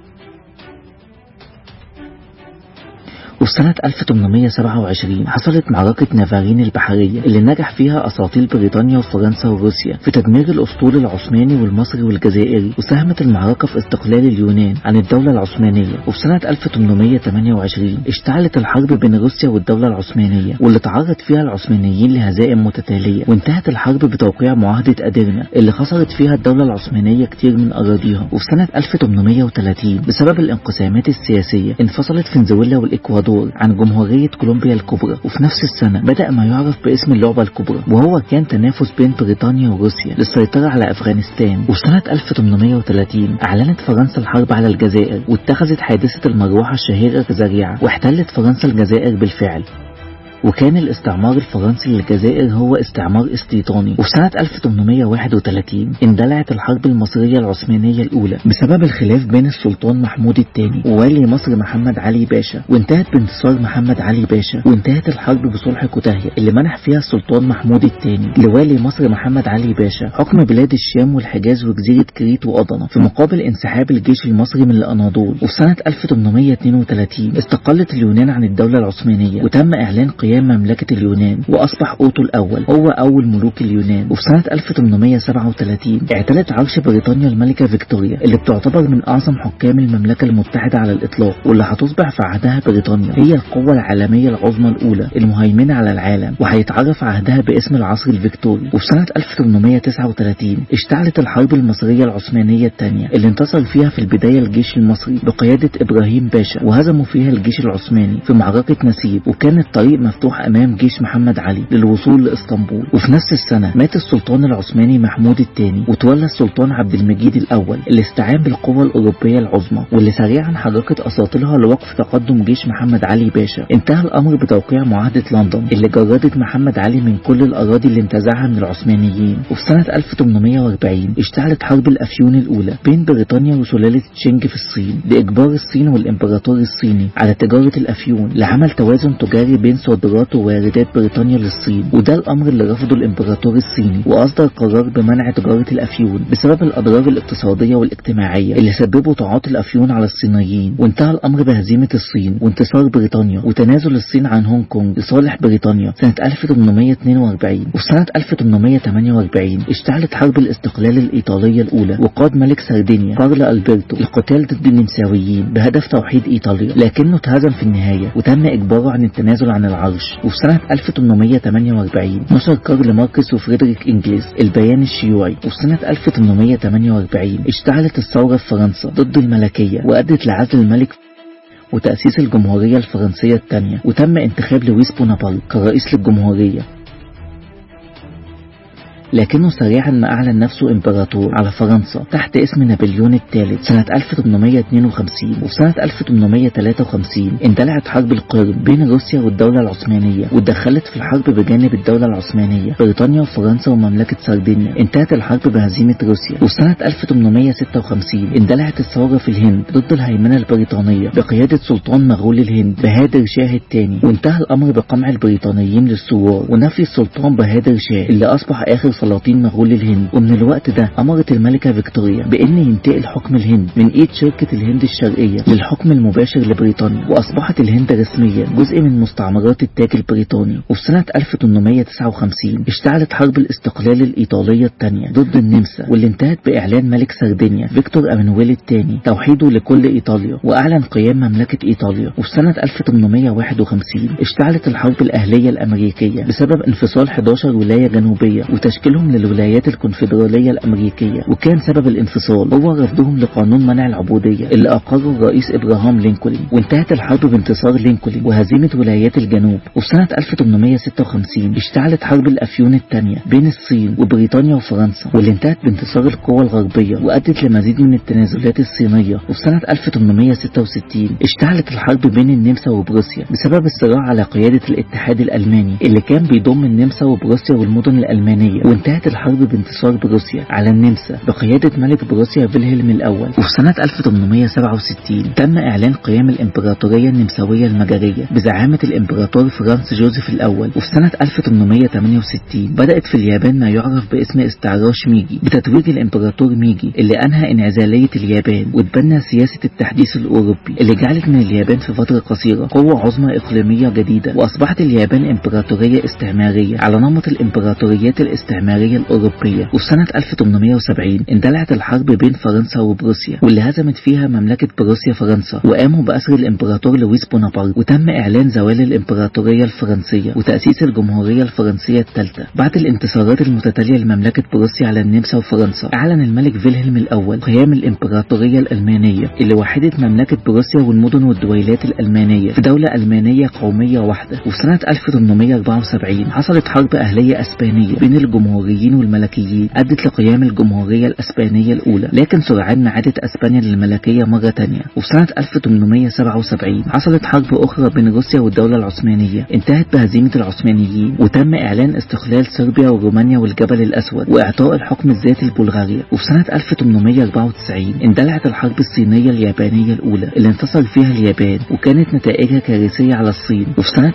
وفي سنة 1827 حصلت معركة نافارين البحرية اللي نجح فيها أساطيل بريطانيا وفرنسا وروسيا في تدمير الأسطول العثماني والمصري والجزائري وساهمت المعركة في استقلال اليونان عن الدولة العثمانية وفي سنة 1828 اشتعلت الحرب بين روسيا والدولة العثمانية واللي تعرض فيها العثمانيين لهزائم متتالية وانتهت الحرب بتوقيع معاهدة أديرنا اللي خسرت فيها الدولة العثمانية كتير من أراضيها وفي سنة 1830 بسبب الانقسامات السياسية انفصلت فنزويلا والإكوادور عن جمهورية كولومبيا الكبرى وفي نفس السنة بدأ ما يعرف باسم اللعبة الكبرى وهو كان تنافس بين بريطانيا وروسيا للسيطرة على أفغانستان وفي سنة 1830 أعلنت فرنسا الحرب على الجزائر واتخذت حادثة المروحة الشهيرة كذريعة واحتلت فرنسا الجزائر بالفعل وكان الاستعمار الفرنسي للجزائر هو استعمار استيطاني وفي سنة 1831 اندلعت الحرب المصرية العثمانية الأولى بسبب الخلاف بين السلطان محمود الثاني ووالي مصر محمد علي باشا وانتهت بانتصار محمد علي باشا وانتهت الحرب بصلح كوتاهية اللي منح فيها السلطان محمود الثاني لوالي مصر محمد علي باشا حكم بلاد الشام والحجاز وجزيرة كريت وأضنة في مقابل انسحاب الجيش المصري من الأناضول وفي سنة 1832 استقلت اليونان عن الدولة العثمانية وتم إعلان قيام قيام مملكة اليونان وأصبح أوتو الأول هو أول ملوك اليونان وفي سنة 1837 اعتلت عرش بريطانيا الملكة فيكتوريا اللي بتعتبر من أعظم حكام المملكة المتحدة على الإطلاق واللي هتصبح في عهدها بريطانيا هي القوة العالمية العظمى الأولى المهيمنة على العالم وهيتعرف عهدها باسم العصر الفيكتوري وفي سنة 1839 اشتعلت الحرب المصرية العثمانية الثانية اللي انتصر فيها في البداية الجيش المصري بقيادة إبراهيم باشا وهزموا فيها الجيش العثماني في معركة نسيب وكان الطريق مفتوح أمام جيش محمد علي للوصول لإسطنبول وفي نفس السنة مات السلطان العثماني محمود الثاني وتولى السلطان عبد المجيد الأول اللي استعان بالقوة الأوروبية العظمى واللي سريعا حركت أساطيلها لوقف تقدم جيش محمد علي باشا انتهى الأمر بتوقيع معاهدة لندن اللي جردت محمد علي من كل الأراضي اللي انتزعها من العثمانيين وفي سنة 1840 اشتعلت حرب الأفيون الأولى بين بريطانيا وسلالة تشينج في الصين لإجبار الصين والإمبراطور الصيني على تجارة الأفيون لعمل توازن تجاري بين صادرات وواردات بريطانيا للصين وده الأمر اللي رفضه الإمبراطور الصيني وأصدر قرار بمنع تجارة الأفيون بسبب الأضرار الاقتصادية والاجتماعية اللي سببوا تعاطي الأفيون على الصينيين وانتهى الأمر بهزيمة الصين وانتصار بريطانيا وتنازل الصين عن هونج كونج لصالح بريطانيا سنة 1842 وفي سنة 1848 اشتعلت حرب الاستقلال الإيطالية الأولى وقاد ملك سردينيا كارل ألبرتو القتال ضد النمساويين بهدف توحيد إيطاليا لكنه اتهزم في النهاية وتم إجباره عن التنازل عن العرش وفي سنة 1848 نشر كارل ماركس وفريدريك إنجليز البيان الشيوعي وفي سنة 1848 اشتعلت الثورة في فرنسا ضد الملكية وأدت لعزل الملك وتأسيس الجمهورية الفرنسية الثانية وتم انتخاب لويس بونابرت كرئيس للجمهورية لكنه سريعا ما أعلن نفسه إمبراطور على فرنسا تحت اسم نابليون الثالث سنة 1852 وفي سنة 1853 اندلعت حرب القرم بين روسيا والدولة العثمانية واتدخلت في الحرب بجانب الدولة العثمانية بريطانيا وفرنسا ومملكة سردينيا انتهت الحرب بهزيمة روسيا وفي سنة 1856 اندلعت الثورة في الهند ضد الهيمنة البريطانية بقيادة سلطان مغول الهند بهادر شاه الثاني وانتهى الأمر بقمع البريطانيين للثوار ونفي السلطان بهادر شاه اللي أصبح آخر سلاطين مغول الهند ومن الوقت ده أمرت الملكة فيكتوريا بأن ينتقل حكم الهند من إيد شركة الهند الشرقية للحكم المباشر لبريطانيا وأصبحت الهند رسميا جزء من مستعمرات التاج البريطاني وفي سنة 1859 اشتعلت حرب الاستقلال الإيطالية الثانية ضد النمسا واللي انتهت بإعلان ملك سردينيا فيكتور أمانويل الثاني توحيده لكل إيطاليا وأعلن قيام مملكة إيطاليا وفي سنة 1851 اشتعلت الحرب الأهلية الأمريكية بسبب انفصال 11 ولاية جنوبية وتشكيلهم للولايات الكونفدرالية الأمريكية وكان سبب الانفصال هو رفضهم لقانون منع العبودية اللي أقره الرئيس إبراهام لينكولن وانتهت الحرب بانتصار لينكولن وهزيمة ولايات الجنوب وفي سنة 1856 اشتعلت حرب الأفيون الثانية بين الصين وبريطانيا وفرنسا واللي انتهت بانتصار القوى الغربية وأدت لمزيد من التنازلات الصينية وفي سنة 1866 اشتعلت الحرب بين النمسا وبروسيا بسبب الصراع على قيادة الاتحاد الألماني اللي كان بيضم النمسا وبروسيا والمدن الألمانية وانتهت الحرب بانتصار بروسيا على النمسا بقيادة ملك بروسيا فيلهلم الأول وفي سنة 1867 تم إعلان قيام الإمبراطورية النمساوية المجرية بزعامة الإمبراطور فرانس جوزيف الأول وفي سنة 1868 بدأت في اليابان ما يعرف باسم استعراش ميجي بتتويج الإمبراطور ميجي اللي أنهى انعزالية اليابان وتبنى سياسة التحديث الأوروبي اللي جعلت من اليابان في فترة قصيرة قوة عظمى إقليمية جديدة وأصبحت اليابان إمبراطورية استعمارية على نمط الإمبراطوريات الاستعمارية الأوروبية وفي سنة 1870 اندلعت الحرب بين فرنسا وبروسيا واللي هزمت فيها مملكة بروسيا فرنسا وقاموا بأسر الإمبراطور لويس بونابرت وتم إعلان زوال الإمبراطورية الفرنسية وتأسيس الجمهورية الفرنسية الثالثة بعد الانتصارات المتتالية لمملكة بروسيا على النمسا وفرنسا أعلن الملك فيلهلم الأول قيام الإمبراطورية الألمانية اللي وحدت مملكة بروسيا والمدن والدويلات الألمانية في دولة ألمانية قومية واحدة وفي سنة 1874 حصلت حرب أهلية أسبانية بين الجمهوريين والملكيين أدت لقيام الجمهورية الأسبانية الأولى لكن سرعان ما عادت أسبانيا للملكية مرة تانية وفي سنة 1877 حصلت حرب أخرى بين روسيا والدولة العثمانية انتهت بهزيمة العثمانيين وتم إعلان استقلال صربيا ورومانيا والجبل الأسود وإعطاء الحكم الذاتي لبلغاريا وفي سنة 1894 اندلعت الحرب الصينية اليابانية الأولى اللي انتصر فيها اليابان وكانت نتائجها كارثية على الصين وفي سنة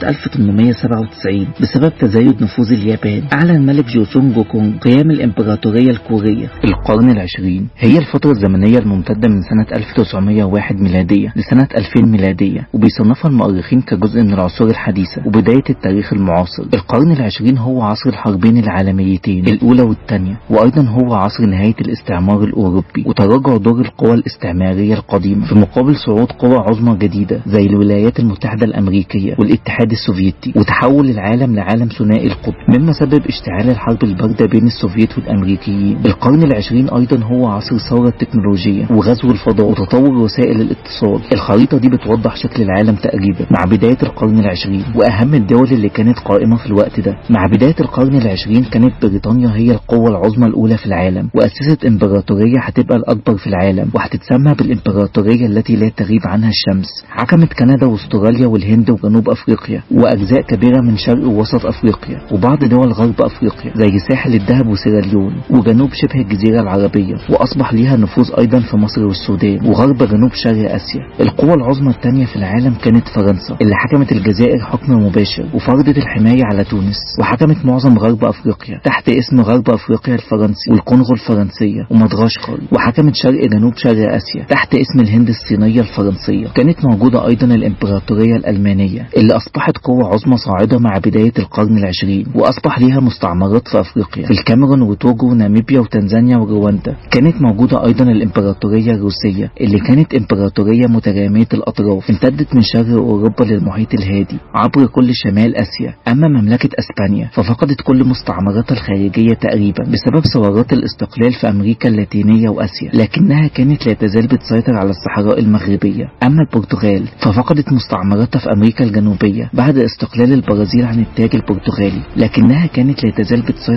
1897 بسبب تزايد نفوذ اليابان أعلن ملك جوسونج جوكونج قيام الإمبراطورية الكورية القرن العشرين هي الفترة الزمنية الممتدة من سنة 1901 ميلادية لسنة 2000 ميلادية وبيصنفها المؤرخين كجزء من العصور الحديثة وبداية التاريخ المعاصر القرن العشرين هو عصر الحربين العالميتين الأولى والثانية وأيضا هو عصر نهاية الاستعمار الأوروبي وتراجع دور القوى الاستعمارية القديمة في مقابل صعود قوى عظمى جديدة زي الولايات المتحدة الأمريكية والاتحاد السوفيتي وتحول العالم لعالم ثنائي القطب مما سبب اشتعال الحرب الباردة بين السوفيت والأمريكيين القرن العشرين أيضا هو عصر الثورة التكنولوجية وغزو الفضاء وتطور وسائل الاتصال الخريطة دي بتوضح شكل العالم تقريبا مع بداية القرن العشرين وأهم الدول اللي كانت قائمة في الوقت ده مع بداية القرن العشرين كانت بريطانيا هي القوة العظمى الأولى في العالم وأسست إمبراطورية هتبقى الأكبر في العالم وهتتسمى بالإمبراطورية التي لا تغيب عنها الشمس حكمت كندا واستراليا والهند وجنوب أفريقيا وأجزاء كبيرة من شرق ووسط أفريقيا وبعض دول غرب أفريقيا زي ساحل الذهب وسيراليون وجنوب شبه الجزيرة العربية وأصبح ليها نفوذ أيضا في مصر والسودان وغرب جنوب شرق آسيا القوة العظمى الثانية في العالم كانت فرنسا اللي حكمت الجزائر حكم مباشر وفرضت الحماية على تونس وحكمت معظم غرب أفريقيا تحت اسم غرب أفريقيا الفرنسي والكونغو الفرنسية ومدغشقر وحكمت شرق جنوب شرق آسيا تحت اسم الهند الصينية الفرنسية كانت موجودة أيضا الإمبراطورية الألمانية اللي أصبحت قوة عظمى صاعدة مع بداية القرن العشرين وأصبح ليها مستعمرات في أفريقيا في الكاميرون وتوجو وناميبيا وتنزانيا ورواندا كانت موجودة أيضا الإمبراطورية الروسية اللي كانت إمبراطورية مترامية الأطراف امتدت من شرق أوروبا للمحيط الهادي عبر كل شمال آسيا أما مملكة أسبانيا ففقدت كل مستعمراتها الخارجية تقريبا بسبب ثورات الاستقلال في أمريكا اللاتينية وآسيا لكنها كانت لا تزال بتسيطر على الصحراء المغربية أما البرتغال ففقدت مستعمراتها في أمريكا الجنوبية بعد استقلال البرازيل عن التاج البرتغالي لكنها كانت لا تزال بتسيطر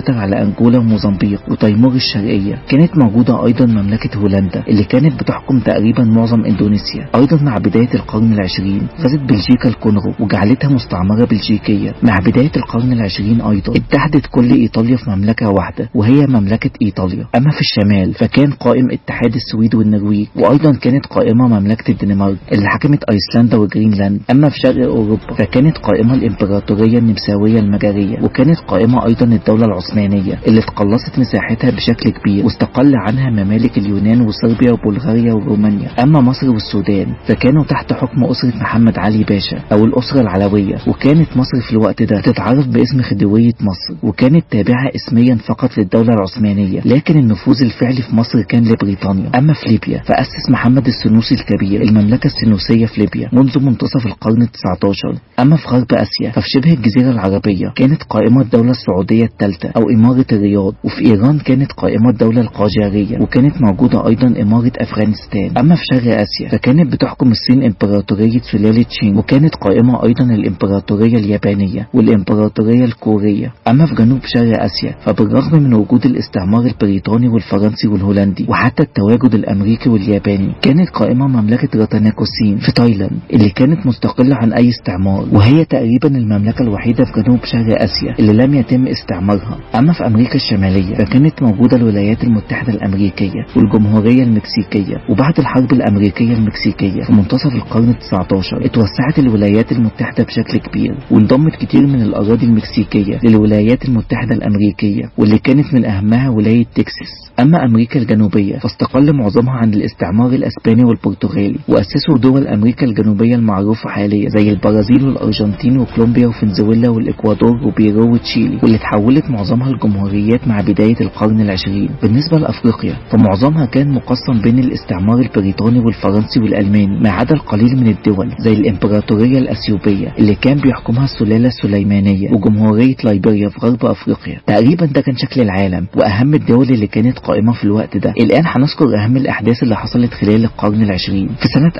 تسيطر على أنجولا وموزمبيق وتيمور الشرقية كانت موجودة أيضا مملكة هولندا اللي كانت بتحكم تقريبا معظم إندونيسيا أيضا مع بداية القرن العشرين غزت بلجيكا الكونغو وجعلتها مستعمرة بلجيكية مع بداية القرن العشرين أيضا اتحدت كل إيطاليا في مملكة واحدة وهي مملكة إيطاليا أما في الشمال فكان قائم اتحاد السويد والنرويج وأيضا كانت قائمة مملكة الدنمارك اللي حكمت أيسلندا وجرينلاند أما في شرق أوروبا فكانت قائمة الإمبراطورية النمساوية المجرية وكانت قائمة أيضا الدولة العثمانية اللي تقلصت مساحتها بشكل كبير واستقل عنها ممالك اليونان وصربيا وبلغاريا ورومانيا أما مصر والسودان فكانوا تحت حكم أسرة محمد علي باشا أو الأسرة العلوية وكانت مصر في الوقت ده تتعرف باسم خديوية مصر وكانت تابعة اسميا فقط للدولة العثمانية لكن النفوذ الفعلي في مصر كان لبريطانيا أما في ليبيا فأسس محمد السنوسي الكبير المملكة السنوسية في ليبيا منذ منتصف القرن ال19 أما في غرب آسيا ففي شبه الجزيرة العربية كانت قائمة الدولة السعودية الثالثة أو إمارة الرياض وفي إيران كانت قائمة الدولة القاجارية وكانت موجودة أيضا إمارة أفغانستان أما في شرق آسيا فكانت بتحكم الصين إمبراطورية سلالة شين وكانت قائمة أيضا الإمبراطورية اليابانية والإمبراطورية الكورية أما في جنوب شرق آسيا فبالرغم من وجود الاستعمار البريطاني والفرنسي والهولندي وحتى التواجد الأمريكي والياباني كانت قائمة مملكة راتاناكوسين في تايلاند اللي كانت مستقلة عن أي استعمار وهي تقريبا المملكة الوحيدة في جنوب شرق آسيا اللي لم يتم استعمارها أما في أمريكا الشمالية فكانت موجودة الولايات المتحدة الأمريكية والجمهورية المكسيكية وبعد الحرب الأمريكية المكسيكية في منتصف القرن ال19 اتوسعت الولايات المتحدة بشكل كبير وانضمت كتير من الأراضي المكسيكية للولايات المتحدة الأمريكية واللي كانت من أهمها ولاية تكساس أما أمريكا الجنوبية فاستقل معظمها عن الاستعمار الأسباني والبرتغالي وأسسوا دول أمريكا الجنوبية المعروفة حاليا زي البرازيل والأرجنتين وكولومبيا وفنزويلا والإكوادور وبيرو وتشيلي واللي تحولت معظمها لجمهوريات مع بداية القرن العشرين بالنسبة لأفريقيا فمعظمها كان مقسم بين الاستعمار البريطاني والفرنسي والألماني ما عدا القليل من الدول زي الإمبراطورية الأثيوبية اللي كان بيحكمها السلالة السليمانية وجمهورية ليبيريا في غرب أفريقيا تقريبا ده كان شكل العالم وأهم الدول اللي كانت قائمة في الوقت ده الآن هنذكر أهم الأحداث اللي حصلت خلال القرن العشرين في سنة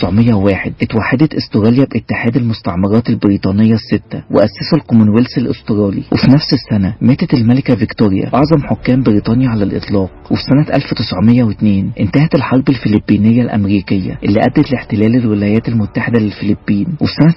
1901 اتوحدت استراليا باتحاد المستعمرات البريطانية الستة وأسسوا الكومنولث الأسترالي وفي نفس السنة ماتت الملكة فيكتوريا أعظم حكام بريطانيا على الإطلاق وفي سنة 1902 انتهت الحرب الفلبينية الأمريكية اللي أدت لاحتلال الولايات المتحدة للفلبين وفي سنة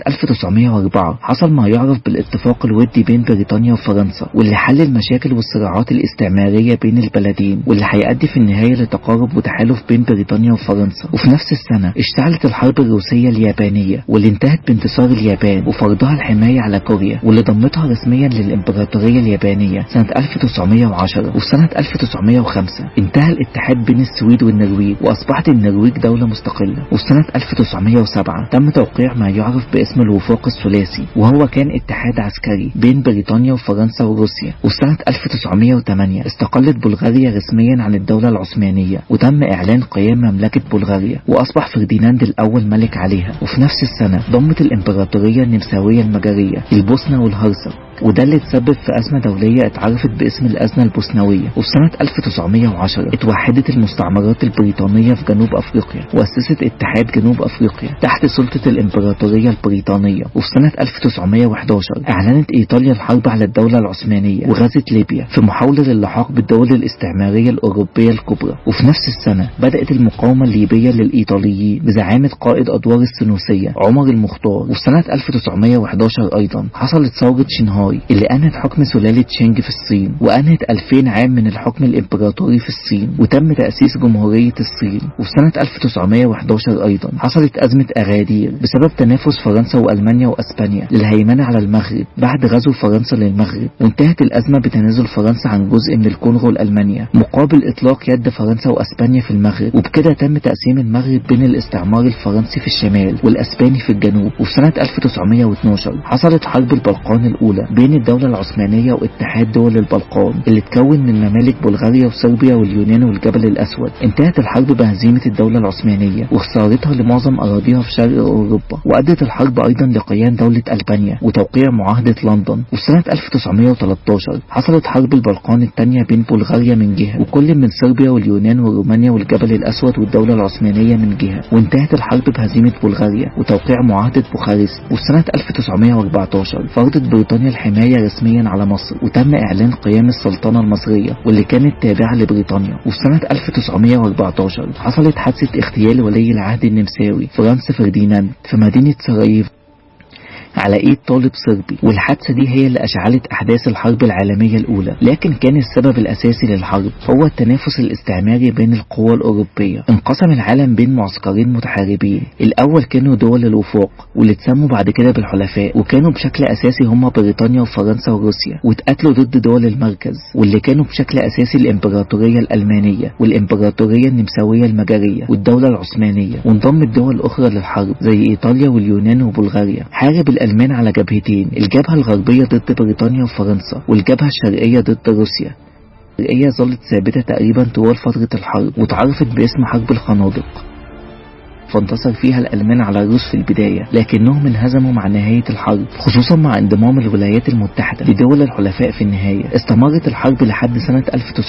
1904 حصل ما يعرف بالاتفاق الودي بين بريطانيا وفرنسا واللي حل المشاكل والصراعات الاستعمارية بين البلدين واللي هيؤدي في النهاية لتقارب وتحالف بين بريطانيا وفرنسا وفي نفس السنة اشتعلت الحرب الروسية اليابانية واللي انتهت بانتصار اليابان وفرضها الحماية على كوريا واللي ضمتها رسميا للإمبراطورية اليابانية سنة 1910 وفي سنة 1905 انتهى الاتحاد بين السويد والنرويج وأصبحت النرويج دولة مستقلة وفي سنة 1907 تم توقيع ما يعرف باسم الوفاق الثلاثي وهو كان اتحاد عسكري بين بريطانيا وفرنسا وروسيا وفي سنة 1908 استقلت بلغاريا رسميا عن الدولة العثمانية وتم إعلان قيام مملكة بلغاريا وأصبح فرديناند الأول ملك عليها وفي نفس السنة ضمت الإمبراطورية النمساوية المجرية البوسنة والهرسك وده اللي تسبب في أزمة دولية اتعرفت باسم الأزمة البوسنوية وفي سنة 1910 اتوحدت المستعمرات البريطانية في جنوب أفريقيا وأسست اتحاد جنوب أفريقيا تحت سلطة الإمبراطورية البريطانية وفي سنة 1911 أعلنت إيطاليا الحرب على الدولة العثمانية وغزت ليبيا في محاولة للحاق بالدول الاستعمارية الأوروبية الكبرى وفي نفس السنة بدأت المقاومة الليبية للإيطاليين بزعامة قائد أدوار السنوسية عمر المختار وفي سنة 1911 أيضا حصلت ثورة شنهار الصناعي اللي أنهت حكم سلالة شينج في الصين وأنهت 2000 عام من الحكم الإمبراطوري في الصين وتم تأسيس جمهورية الصين وفي سنة 1911 أيضا حصلت أزمة أغادير بسبب تنافس فرنسا وألمانيا وأسبانيا للهيمنة على المغرب بعد غزو فرنسا للمغرب وانتهت الأزمة بتنازل فرنسا عن جزء من الكونغو لألمانيا مقابل إطلاق يد فرنسا وأسبانيا في المغرب وبكده تم تقسيم المغرب بين الاستعمار الفرنسي في الشمال والأسباني في الجنوب وفي سنة 1912 حصلت حرب البلقان الأولى بين الدولة العثمانية واتحاد دول البلقان اللي اتكون من ممالك بلغاريا وصربيا واليونان والجبل الأسود انتهت الحرب بهزيمة الدولة العثمانية وخسارتها لمعظم أراضيها في شرق أوروبا وأدت الحرب أيضا لقيام دولة ألبانيا وتوقيع معاهدة لندن وفي سنة 1913 حصلت حرب البلقان الثانية بين بلغاريا من جهة وكل من صربيا واليونان ورومانيا والجبل الأسود والدولة العثمانية من جهة وانتهت الحرب بهزيمة بلغاريا وتوقيع معاهدة بوخارست وفي سنة 1914 فرضت بريطانيا الحكم الحماية رسميا على مصر وتم إعلان قيام السلطنة المصرية واللي كانت تابعة لبريطانيا وفي سنة 1914 حصلت حادثة اغتيال ولي العهد النمساوي فرانس فرديناند في مدينة سراييف على ايد طالب صربي والحادثة دي هي اللي اشعلت احداث الحرب العالمية الاولى لكن كان السبب الاساسي للحرب هو التنافس الاستعماري بين القوى الاوروبية انقسم العالم بين معسكرين متحاربين الاول كانوا دول الوفاق واللي اتسموا بعد كده بالحلفاء وكانوا بشكل اساسي هم بريطانيا وفرنسا وروسيا واتقاتلوا ضد دول المركز واللي كانوا بشكل اساسي الامبراطورية الالمانية والامبراطورية النمساوية المجرية والدولة العثمانية وانضمت دول اخرى للحرب زي ايطاليا واليونان وبلغاريا حارب الألمان على جبهتين الجبهة الغربية ضد بريطانيا وفرنسا والجبهة الشرقية ضد روسيا الشرقية ظلت ثابتة تقريبا طوال فترة الحرب وتعرفت باسم حرب الخنادق فانتصر فيها الألمان على الروس في البداية لكنهم انهزموا مع نهاية الحرب خصوصا مع انضمام الولايات المتحدة لدول الحلفاء في النهاية استمرت الحرب لحد سنة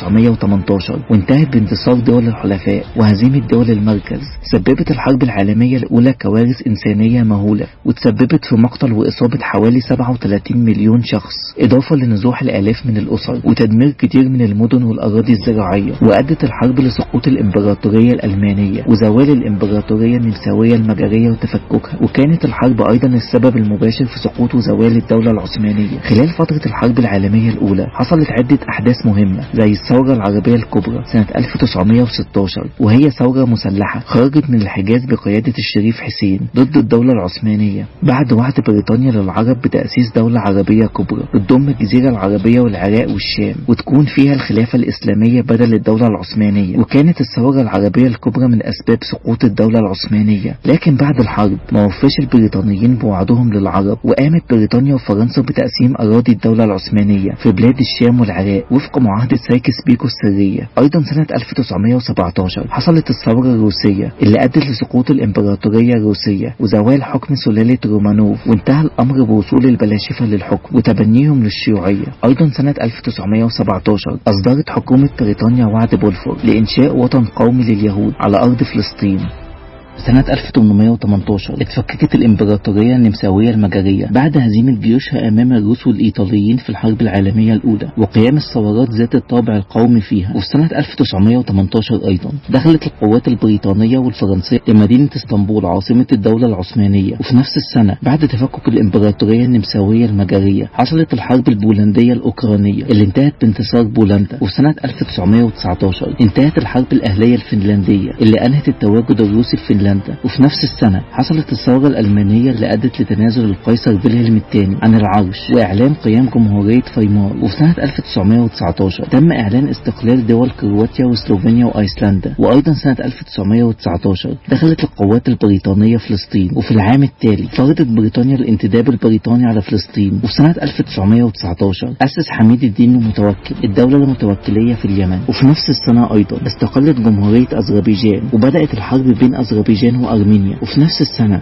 1918 وانتهت بانتصار دول الحلفاء وهزيمة دول المركز سببت الحرب العالمية الأولى كوارث إنسانية مهولة وتسببت في مقتل وإصابة حوالي 37 مليون شخص إضافة لنزوح الآلاف من الأسر وتدمير كتير من المدن والأراضي الزراعية وأدت الحرب لسقوط الإمبراطورية الألمانية وزوال الإمبراطورية النمساوية المجرية وتفككها وكانت الحرب أيضا السبب المباشر في سقوط وزوال الدولة العثمانية خلال فترة الحرب العالمية الأولى حصلت عدة أحداث مهمة زي الثورة العربية الكبرى سنة 1916 وهي ثورة مسلحة خرجت من الحجاز بقيادة الشريف حسين ضد الدولة العثمانية بعد وعد بريطانيا للعرب بتأسيس دولة عربية كبرى تضم الجزيرة العربية والعراق والشام وتكون فيها الخلافة الإسلامية بدل الدولة العثمانية وكانت الثورة العربية الكبرى من أسباب سقوط الدولة العثمانية لكن بعد الحرب ما وفاش البريطانيين بوعدهم للعرب وقامت بريطانيا وفرنسا بتقسيم أراضي الدولة العثمانية في بلاد الشام والعراق وفق معاهدة سايكس بيكو السرية أيضا سنة 1917 حصلت الثورة الروسية اللي أدت لسقوط الإمبراطورية الروسية وزوال حكم سلالة رومانوف وانتهى الأمر بوصول البلاشفة للحكم وتبنيهم للشيوعية أيضا سنة 1917 أصدرت حكومة بريطانيا وعد بولفور لإنشاء وطن قومي لليهود على أرض فلسطين سنة 1818 اتفككت الإمبراطورية النمساوية المجرية بعد هزيمة جيوشها أمام الروس والإيطاليين في الحرب العالمية الأولى وقيام الثورات ذات الطابع القومي فيها وفي سنة 1918 أيضا دخلت القوات البريطانية والفرنسية لمدينة اسطنبول عاصمة الدولة العثمانية وفي نفس السنة بعد تفكك الإمبراطورية النمساوية المجرية حصلت الحرب البولندية الأوكرانية اللي انتهت بانتصار بولندا وفي سنة 1919 انتهت الحرب الأهلية الفنلندية اللي أنهت التواجد الروسي في فنلندا وفي نفس السنة حصلت الثورة الألمانية اللي أدت لتنازل القيصر فيلهلم الثاني عن العرش وإعلان قيام جمهورية فيمار وفي سنة 1919 تم إعلان استقلال دول كرواتيا وسلوفينيا وأيسلندا وأيضا سنة 1919 دخلت القوات البريطانية فلسطين وفي العام التالي فرضت بريطانيا الانتداب البريطاني على فلسطين وفي سنة 1919 أسس حميد الدين المتوكل الدولة المتوكلية في اليمن وفي نفس السنة أيضا استقلت جمهورية أذربيجان وبدأت الحرب بين أذربيجان وأرمينيا وفي نفس السنة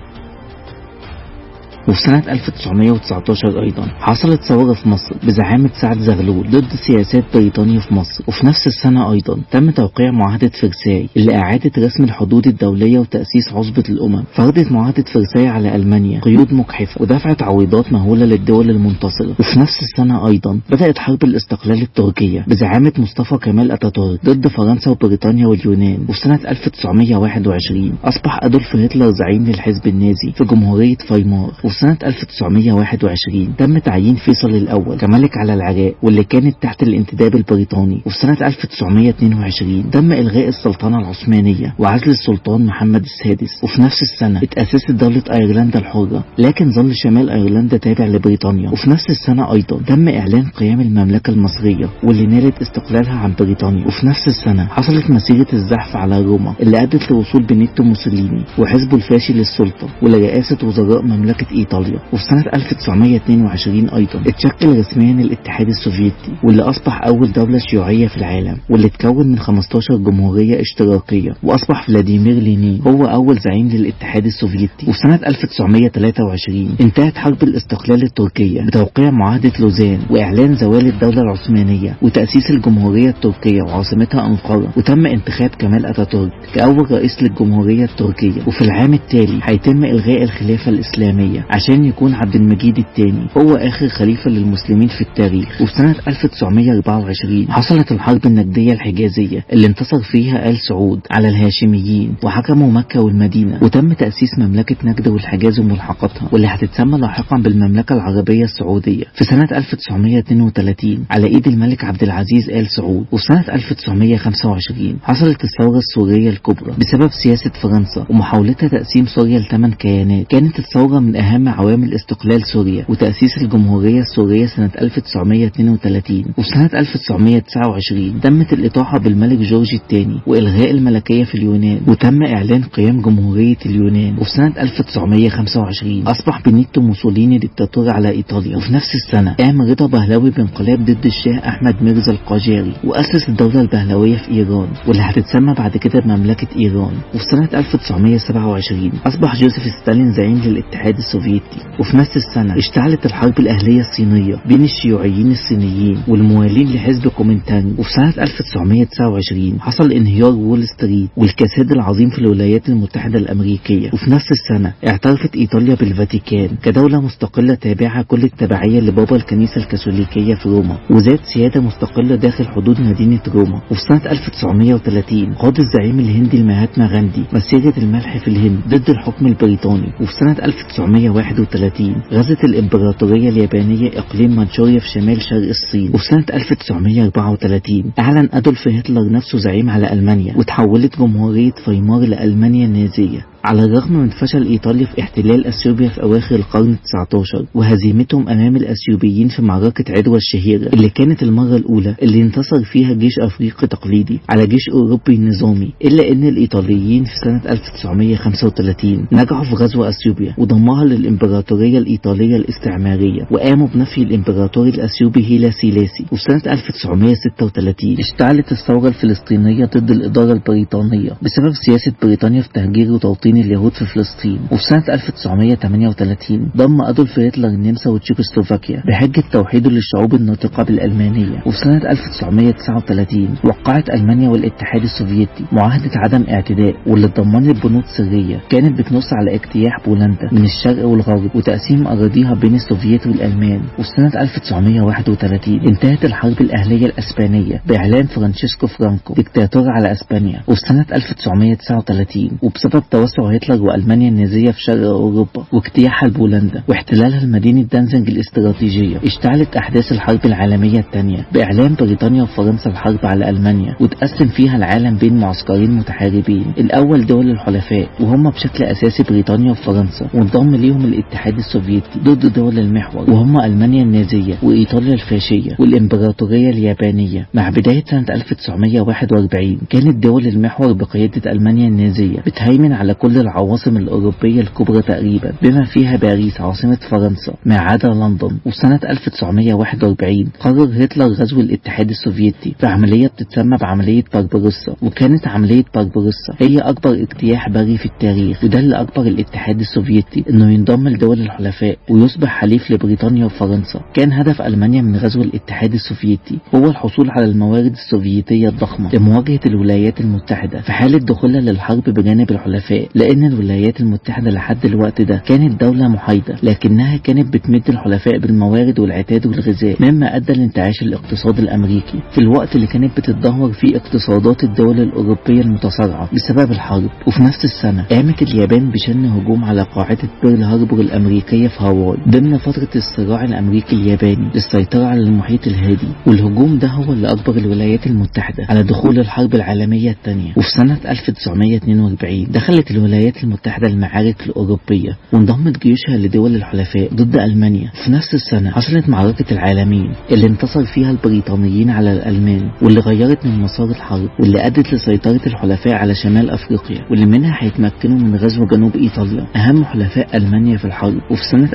وفي سنة 1919 أيضا حصلت ثورة في مصر بزعامة سعد زغلول ضد سياسات بريطانيا في مصر وفي نفس السنة أيضا تم توقيع معاهدة فرساي اللي أعادت رسم الحدود الدولية وتأسيس عصبة الأمم فرضت معاهدة فرساي على ألمانيا قيود مجحفة ودفعت عويضات مهولة للدول المنتصرة وفي نفس السنة أيضا بدأت حرب الاستقلال التركية بزعامة مصطفى كمال أتاتورك ضد فرنسا وبريطانيا واليونان وفي سنة 1921 أصبح أدولف هتلر زعيم للحزب النازي في جمهورية فايمار وفي سنة 1921 تم تعيين فيصل الأول كملك على العراق واللي كانت تحت الانتداب البريطاني وفي سنة 1922 تم إلغاء السلطنة العثمانية وعزل السلطان محمد السادس وفي نفس السنة اتأسست دولة أيرلندا الحرة لكن ظل شمال أيرلندا تابع لبريطانيا وفي نفس السنة أيضا تم إعلان قيام المملكة المصرية واللي نالت استقلالها عن بريطانيا وفي نفس السنة حصلت مسيرة الزحف على روما اللي أدت لوصول بنيتو موسوليني وحزبه الفاشي للسلطة ولرئاسة وزراء مملكة إيطاليا وفي سنة 1922 أيضا اتشكل رسميا الاتحاد السوفيتي واللي أصبح أول دولة شيوعية في العالم واللي اتكون من 15 جمهورية اشتراكية وأصبح فلاديمير لينين هو أول زعيم للاتحاد السوفيتي وفي سنة 1923 انتهت حرب الاستقلال التركية بتوقيع معاهدة لوزان وإعلان زوال الدولة العثمانية وتأسيس الجمهورية التركية وعاصمتها أنقرة وتم انتخاب كمال أتاتورك كأول رئيس للجمهورية التركية وفي العام التالي هيتم إلغاء الخلافة الإسلامية عشان يكون عبد المجيد الثاني هو آخر خليفة للمسلمين في التاريخ وفي سنة 1924 حصلت الحرب النجدية الحجازية اللي انتصر فيها آل سعود على الهاشميين وحكموا مكة والمدينة وتم تأسيس مملكة نجد والحجاز وملحقاتها واللي هتتسمى لاحقا بالمملكة العربية السعودية في سنة 1932 على إيد الملك عبد العزيز آل سعود وفي سنة 1925 حصلت الثورة السورية الكبرى بسبب سياسة فرنسا ومحاولتها تقسيم سوريا لثمان كيانات كانت الثورة من أهم عوامل استقلال سوريا وتأسيس الجمهورية السورية سنة 1932 وفي سنة 1929 تمت الإطاحة بالملك جورج الثاني وإلغاء الملكية في اليونان وتم إعلان قيام جمهورية اليونان وفي سنة 1925 أصبح بنيتو موسوليني ديكتاتور على إيطاليا وفي نفس السنة قام رضا بهلوي بانقلاب ضد الشاه أحمد ميرزا القاجاري وأسس الدولة البهلوية في إيران واللي هتتسمى بعد كده بمملكة إيران وفي سنة 1927 أصبح جوزيف ستالين زعيم للاتحاد السوفيتي وفي نفس السنة اشتعلت الحرب الأهلية الصينية بين الشيوعيين الصينيين والموالين لحزب كومينتانج وفي سنة 1929 حصل انهيار وول ستريت والكساد العظيم في الولايات المتحدة الأمريكية وفي نفس السنة اعترفت إيطاليا بالفاتيكان كدولة مستقلة تابعة كل التبعية لبابا الكنيسة الكاثوليكية في روما وذات سيادة مستقلة داخل حدود مدينة روما وفي سنة 1930 قاد الزعيم الهندي المهاتما غاندي مسيرة الملح في الهند ضد الحكم البريطاني وفي سنة 1931 غزت الإمبراطورية اليابانية إقليم مانشوريا في شمال شرق الصين وفي سنة 1934 أعلن أدولف هتلر نفسه زعيم على ألمانيا وتحولت جمهورية فيمار لألمانيا النازية على الرغم من فشل إيطاليا في احتلال أثيوبيا في أواخر القرن ال19 وهزيمتهم أمام الأثيوبيين في معركة عدوى الشهيرة اللي كانت المرة الأولى اللي انتصر فيها جيش أفريقي تقليدي على جيش أوروبي نظامي إلا أن الإيطاليين في سنة 1935 نجحوا في غزو أثيوبيا وضمها للإمبراطورية الإيطالية الاستعمارية وقاموا بنفي الإمبراطور الأثيوبي هيلا سيلاسي وفي سنة 1936 اشتعلت الثورة الفلسطينية ضد الإدارة البريطانية بسبب سياسة بريطانيا في تهجير وتوطين اليهود في فلسطين وفي سنة 1938 ضم أدولف هتلر النمسا وتشيكوسلوفاكيا بحجة توحيده للشعوب الناطقة بالألمانية وفي سنة 1939 وقعت ألمانيا والاتحاد السوفيتي معاهدة عدم اعتداء واللي اتضمنت بنود سرية كانت بتنص على اجتياح بولندا من الشرق والغرب وتقسيم أراضيها بين السوفييت والألمان وفي سنة 1931 انتهت الحرب الأهلية الأسبانية بإعلان فرانشيسكو فرانكو ديكتاتور على أسبانيا وفي سنة 1939 وبسبب توسع هتلر وألمانيا النازية في شرق أوروبا واجتياحها لبولندا واحتلالها لمدينة دانزنج الاستراتيجية اشتعلت أحداث الحرب العالمية الثانية بإعلان بريطانيا وفرنسا الحرب على ألمانيا وتقسم فيها العالم بين معسكرين متحاربين الأول دول الحلفاء وهم بشكل أساسي بريطانيا وفرنسا وانضم ليهم الاتحاد السوفيتي ضد دول المحور وهم ألمانيا النازية وإيطاليا الفاشية والإمبراطورية اليابانية مع بداية سنة 1941 كانت دول المحور بقيادة ألمانيا النازية بتهيمن على كل العواصم الأوروبية الكبرى تقريبا بما فيها باريس عاصمة فرنسا ما عدا لندن وسنة 1941 قرر هتلر غزو الاتحاد السوفيتي في عملية بتتسمى بعملية باربروسا وكانت عملية باربروسا هي أكبر اجتياح بري في التاريخ وده اللي أكبر الاتحاد السوفيتي إنه ينضم لدول الحلفاء ويصبح حليف لبريطانيا وفرنسا كان هدف ألمانيا من غزو الاتحاد السوفيتي هو الحصول على الموارد السوفيتية الضخمة لمواجهة الولايات المتحدة في حالة دخولها للحرب بجانب الحلفاء لأن الولايات المتحدة لحد الوقت ده كانت دولة محايدة لكنها كانت بتمد الحلفاء بالموارد والعتاد والغذاء مما أدى لانتعاش الاقتصاد الأمريكي في الوقت اللي كانت بتتدهور فيه اقتصادات الدول الأوروبية المتصارعة بسبب الحرب وفي نفس السنة قامت اليابان بشن هجوم على قاعدة بيرل هاربور الأمريكية في هاواي ضمن فترة الصراع الأمريكي الياباني للسيطرة على المحيط الهادي والهجوم ده هو اللي أجبر الولايات المتحدة على دخول الحرب العالمية الثانية وفي سنة 1942 دخلت الولايات المتحدة المعارك الأوروبية وانضمت جيوشها لدول الحلفاء ضد ألمانيا في نفس السنة حصلت معركة العالمين اللي انتصر فيها البريطانيين على الألمان واللي غيرت من مسار الحرب واللي أدت لسيطرة الحلفاء على شمال أفريقيا واللي منها هيتمكنوا من غزو جنوب إيطاليا أهم حلفاء ألمانيا في الحرب وفي سنة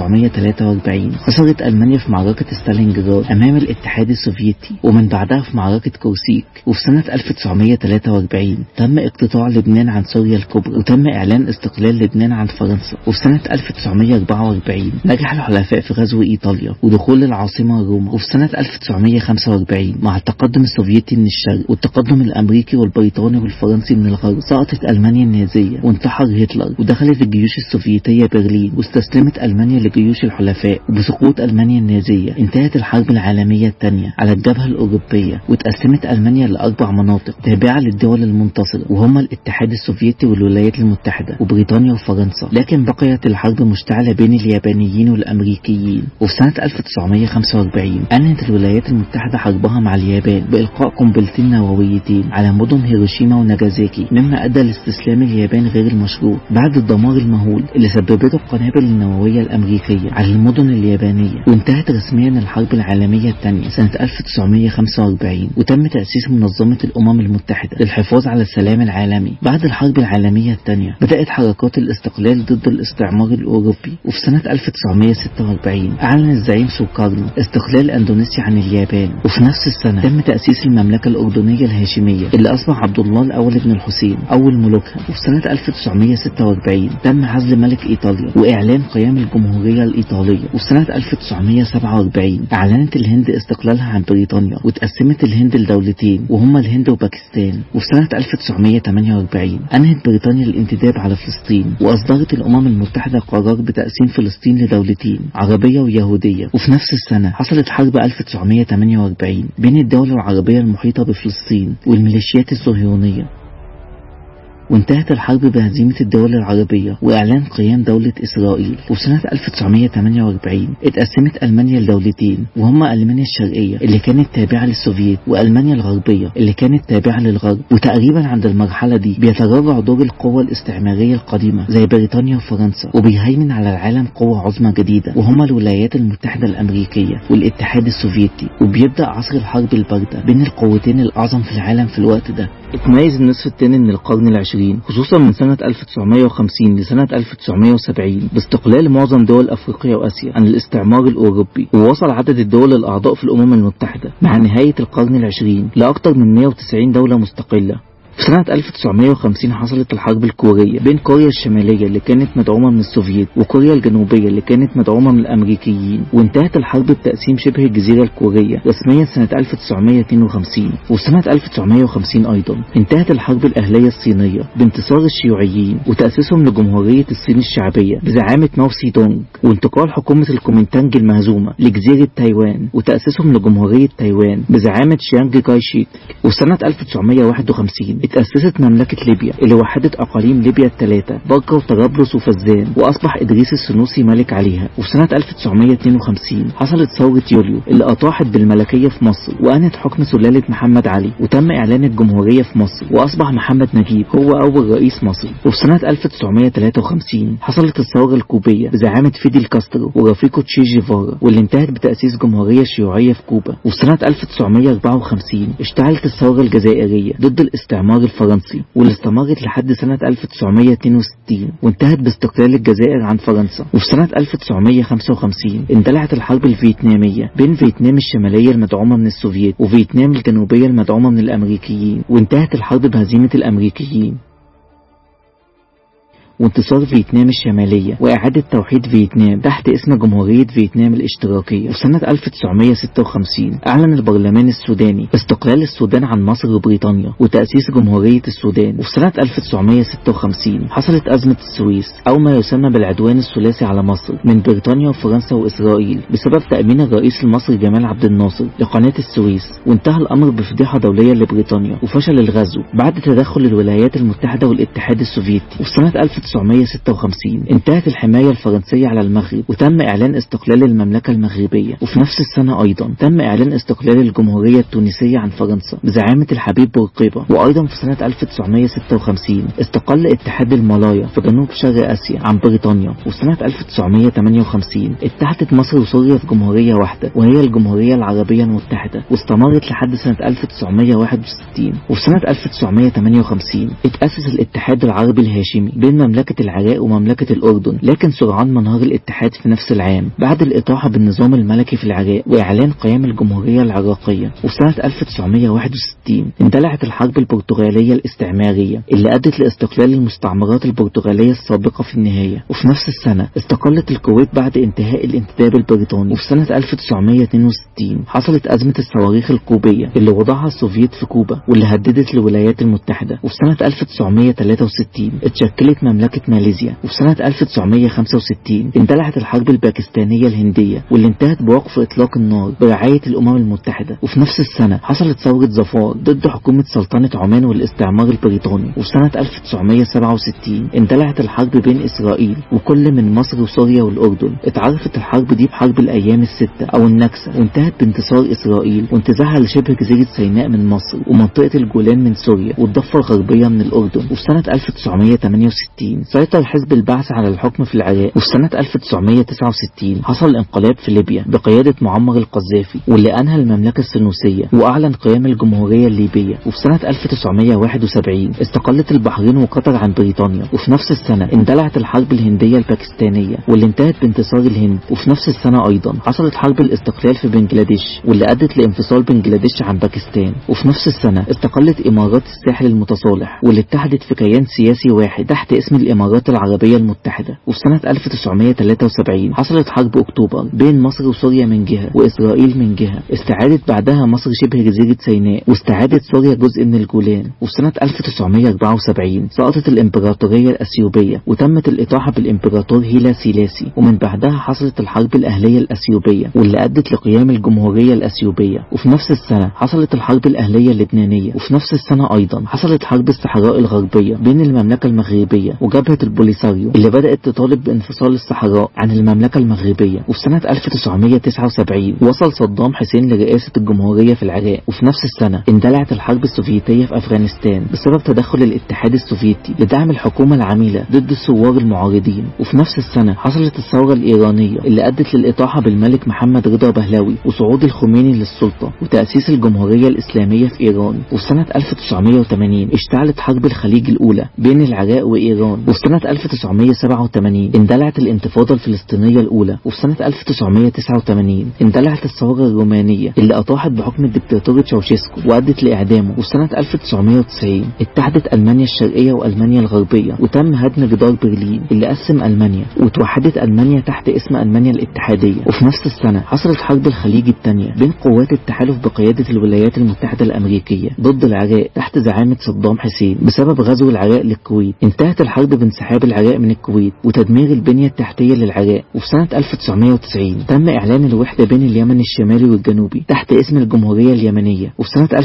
1943 خسرت ألمانيا في معركة ستالينجراد أمام الاتحاد السوفيتي ومن بعدها في معركة كورسيك وفي سنة 1943 تم اقتطاع لبنان عن سوريا الكبرى وتم إعلان استقلال لبنان عن فرنسا وفي سنة 1944 نجح الحلفاء في غزو إيطاليا ودخول العاصمة روما وفي سنة 1945 مع التقدم السوفيتي من الشرق والتقدم الأمريكي والبريطاني والفرنسي من الغرب سقطت ألمانيا النازية وانتحر هتلر ودخلت الجيوش السوفيتية برلين واستسلمت ألمانيا لجيوش الحلفاء وبسقوط ألمانيا النازية انتهت الحرب العالمية الثانية على الجبهة الأوروبية وتقسمت ألمانيا لأربع مناطق تابعة للدول المنتصرة وهما الاتحاد السوفيتي والولايات المتحدة وبريطانيا وفرنسا لكن بقيت الحرب مشتعلة بين اليابانيين والأمريكيين وفي سنة 1945 أنهت الولايات المتحدة حربها مع اليابان بإلقاء قنبلتين نوويتين على مدن هيروشيما وناجازاكي مما أدى لاستسلام اليابان غير المشروط بعد الدمار المهول اللي سببته القنابل النووية الأمريكية على المدن اليابانية وانتهت رسميا الحرب العالمية الثانية سنة 1945 وتم تأسيس منظمة الأمم المتحدة للحفاظ على السلام العالمي بعد الحرب العالمية الثانية بدأت حركات الاستقلال ضد الاستعمار الأوروبي وفي سنة 1946 أعلن الزعيم سوكارنو استقلال أندونيسيا عن اليابان وفي نفس السنة تم تأسيس المملكة الأردنية الهاشمية اللي أصبح عبد الله الأول بن الحسين أول ملوكها وفي سنة 1946 تم عزل ملك إيطاليا وإعلان قيام الجمهورية الإيطالية وفي سنة 1947 أعلنت الهند استقلالها عن بريطانيا وتقسمت الهند لدولتين وهما الهند وباكستان وفي سنة 1948 أنهت بريطانيا الانتداب على فلسطين وأصدرت الأمم المتحدة قرار بتقسيم فلسطين لدولتين عربية ويهودية وفي نفس السنة حصلت حرب 1948 بين الدول العربية المحيطة بفلسطين والميليشيات الصهيونية وانتهت الحرب بهزيمة الدول العربية وإعلان قيام دولة إسرائيل وفي سنة 1948 اتقسمت ألمانيا لدولتين وهما ألمانيا الشرقية اللي كانت تابعة للسوفييت وألمانيا الغربية اللي كانت تابعة للغرب وتقريبا عند المرحلة دي بيتراجع دور القوى الاستعمارية القديمة زي بريطانيا وفرنسا وبيهيمن على العالم قوة عظمى جديدة وهما الولايات المتحدة الأمريكية والاتحاد السوفيتي وبيبدأ عصر الحرب الباردة بين القوتين الأعظم في العالم في الوقت ده اتميز النصف الثاني من القرن العشرين خصوصا من سنة 1950 لسنة 1970 باستقلال معظم دول أفريقيا وآسيا عن الاستعمار الأوروبي ووصل عدد الدول الأعضاء في الأمم المتحدة مع نهاية القرن العشرين لأكثر من 190 دولة مستقلة في سنة 1950 حصلت الحرب الكورية بين كوريا الشمالية اللي كانت مدعومة من السوفييت وكوريا الجنوبية اللي كانت مدعومة من الأمريكيين وانتهت الحرب بتقسيم شبه الجزيرة الكورية رسميا سنة 1952 وفي سنة 1950 أيضا انتهت الحرب الأهلية الصينية بانتصار الشيوعيين وتأسيسهم لجمهورية الصين الشعبية بزعامة ماو سي دونج وانتقال حكومة الكومينتانج المهزومة لجزيرة تايوان وتأسيسهم لجمهورية تايوان بزعامة شيانج كاي شيك وسنة 1951 اتأسست مملكة ليبيا اللي وحدت أقاليم ليبيا الثلاثة بركة وطرابلس وفزان وأصبح إدريس السنوسي ملك عليها وفي سنة 1952 حصلت ثورة يوليو اللي أطاحت بالملكية في مصر وأنهت حكم سلالة محمد علي وتم إعلان الجمهورية في مصر وأصبح محمد نجيب هو أول رئيس مصري وفي سنة 1953 حصلت الثورة الكوبية بزعامة فيديل كاسترو ورفيقه تشي جيفارا واللي انتهت بتأسيس جمهورية شيوعية في كوبا وفي سنة 1954 اشتعلت الثورة الجزائرية ضد الاستعمار الفرنسي واللي استمرت لحد سنة 1962 وانتهت باستقلال الجزائر عن فرنسا وفي سنة 1955 اندلعت الحرب الفيتنامية بين فيتنام الشمالية المدعومة من السوفييت وفيتنام الجنوبية المدعومة من الأمريكيين وانتهت الحرب بهزيمة الأمريكيين وانتصار فيتنام الشمالية وإعادة توحيد فيتنام تحت اسم جمهورية فيتنام الاشتراكية وفي سنة 1956 أعلن البرلمان السوداني استقلال السودان عن مصر وبريطانيا وتأسيس جمهورية السودان وفي سنة 1956 حصلت أزمة السويس أو ما يسمى بالعدوان الثلاثي على مصر من بريطانيا وفرنسا وإسرائيل بسبب تأمين الرئيس المصري جمال عبد الناصر لقناة السويس وانتهى الأمر بفضيحة دولية لبريطانيا وفشل الغزو بعد تدخل الولايات المتحدة والاتحاد السوفيتي وفي سنة 1956 انتهت الحماية الفرنسية على المغرب وتم إعلان استقلال المملكة المغربية وفي نفس السنة أيضا تم إعلان استقلال الجمهورية التونسية عن فرنسا بزعامة الحبيب بورقيبة وأيضا في سنة 1956 استقل اتحاد الملايا في جنوب شرق آسيا عن بريطانيا وفي سنة 1958 اتحدت مصر وسوريا في جمهورية واحدة وهي الجمهورية العربية المتحدة واستمرت لحد سنة 1961 وفي سنة 1958 اتأسس الاتحاد العربي الهاشمي بين مملكة العراق ومملكة الأردن لكن سرعان ما انهار الاتحاد في نفس العام بعد الإطاحة بالنظام الملكي في العراق وإعلان قيام الجمهورية العراقية وفي سنة 1961 اندلعت الحرب البرتغالية الاستعمارية اللي أدت لاستقلال المستعمرات البرتغالية السابقة في النهاية وفي نفس السنة استقلت الكويت بعد انتهاء الانتداب البريطاني وفي سنة 1962 حصلت أزمة الصواريخ الكوبية اللي وضعها السوفييت في كوبا واللي هددت الولايات المتحدة وفي سنة 1963 اتشكلت مملكة ماليزيا وفي سنة 1965 اندلعت الحرب الباكستانية الهندية واللي انتهت بوقف إطلاق النار برعاية الأمم المتحدة وفي نفس السنة حصلت ثورة ظفار ضد حكومة سلطنة عمان والاستعمار البريطاني وفي سنة 1967 اندلعت الحرب بين إسرائيل وكل من مصر وسوريا والأردن اتعرفت الحرب دي بحرب الأيام الستة أو النكسة وانتهت بانتصار إسرائيل وانتزاعها لشبه جزيرة سيناء من مصر ومنطقة الجولان من سوريا والضفة الغربية من الأردن وفي سنة 1968 سيطر حزب البعث على الحكم في العراق وفي سنة 1969 حصل انقلاب في ليبيا بقيادة معمر القذافي واللي أنهى المملكة السنوسية وأعلن قيام الجمهورية الليبية وفي سنة 1971 استقلت البحرين وقطر عن بريطانيا وفي نفس السنة اندلعت الحرب الهندية الباكستانية واللي انتهت بانتصار الهند وفي نفس السنة أيضا حصلت حرب الاستقلال في بنجلاديش واللي أدت لانفصال بنجلاديش عن باكستان وفي نفس السنة استقلت إمارات الساحل المتصالح واللي اتحدت في كيان سياسي واحد تحت اسم الإمارات العربية المتحدة وفي سنة 1973 حصلت حرب أكتوبر بين مصر وسوريا من جهة وإسرائيل من جهة استعادت بعدها مصر شبه جزيرة سيناء واستعادت سوريا جزء من الجولان وفي سنة 1974 سقطت الإمبراطورية الأثيوبية وتمت الإطاحة بالإمبراطور هيلا سيلاسي ومن بعدها حصلت الحرب الأهلية الأثيوبية واللي أدت لقيام الجمهورية الأثيوبية وفي نفس السنة حصلت الحرب الأهلية اللبنانية وفي نفس السنة أيضا حصلت حرب الصحراء الغربية بين المملكة المغربية وجبهة البوليساريو اللي بدأت تطالب بانفصال الصحراء عن المملكة المغربية وفي سنة 1979 وصل صدام حسين لرئاسة الجمهورية في العراق وفي نفس السنة اندلعت الحرب السوفيتية في أفغانستان بسبب تدخل الاتحاد السوفيتي لدعم الحكومة العميلة ضد الثوار المعارضين وفي نفس السنة حصلت الثورة الإيرانية اللي أدت للإطاحة بالملك محمد رضا بهلوي وصعود الخميني للسلطة وتأسيس الجمهورية الإسلامية في إيران وفي سنة 1980 اشتعلت حرب الخليج الأولى بين العراق وإيران وفي سنة 1987 اندلعت الانتفاضة الفلسطينية الأولى وفي سنة 1989 اندلعت الثورة الرومانية اللي أطاحت بحكم الدكتاتور تشاوشيسكو وأدت لإعدامه وفي سنة 1990 اتحدت ألمانيا الشرقية وألمانيا الغربية وتم هدم جدار برلين اللي قسم ألمانيا وتوحدت ألمانيا تحت اسم ألمانيا الاتحادية وفي نفس السنة حصلت حرب الخليج الثانية بين قوات التحالف بقيادة الولايات المتحدة الأمريكية ضد العراق تحت زعامة صدام حسين بسبب غزو العراق للكويت انتهت الحرب بانسحاب العراق من الكويت وتدمير البنية التحتية للعراق وفي سنة 1990 تم إعلان الوحدة بين اليمن الشمالي والجنوبي تحت اسم الجمهورية اليمنية وفي سنة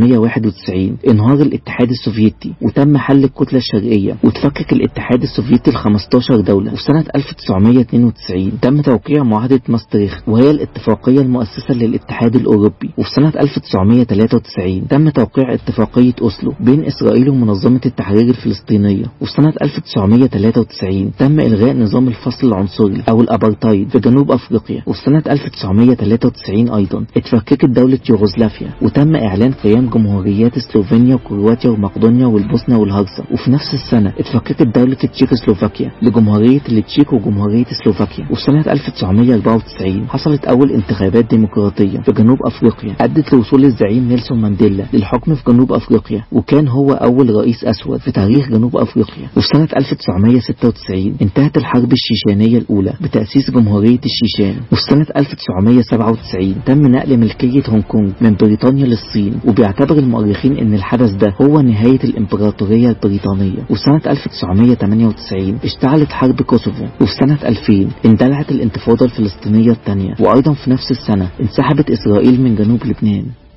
1991 انهار الاتحاد السوفيتي وتم حل الكتلة الشرقية وتفكك الاتحاد السوفيتي ل 15 دولة وفي سنة 1992 تم توقيع معاهدة ماستريخت وهي الاتفاقية المؤسسة للاتحاد الأوروبي وفي سنة 1993 تم توقيع اتفاقية أوسلو بين إسرائيل ومنظمة التحرير الفلسطينية وفي سنة 1993 تم إلغاء نظام الفصل العنصري أو الأبرتايد في جنوب أفريقيا وفي سنة 1993 أيضا اتفككت دولة يوغوسلافيا وتم إعلان قيام جمهوريات سلوفينيا وكرواتيا ومقدونيا والبوسنة والهرسك وفي نفس السنة اتفككت دولة تشيكوسلوفاكيا لجمهورية التشيك وجمهورية سلوفاكيا وفي سنة 1994 حصلت أول انتخابات ديمقراطية في جنوب أفريقيا أدت لوصول الزعيم نيلسون مانديلا للحكم في جنوب أفريقيا وكان هو أول رئيس أسود في تاريخ جنوب أفريقيا وفي سنة 1996 انتهت الحرب الشيشانية الأولى بتأسيس جمهورية الشيشان وفي سنة 1997 تم نقل ملكية هونج كونج من بريطانيا للصين وبيعتبر المؤرخين ان الحدث ده هو نهاية الامبراطورية البريطانية وفي سنة 1998 اشتعلت حرب كوسوفو وفي سنة 2000 اندلعت الانتفاضة الفلسطينية الثانية وأيضا في نفس السنة انسحبت إسرائيل من جنوب لبنان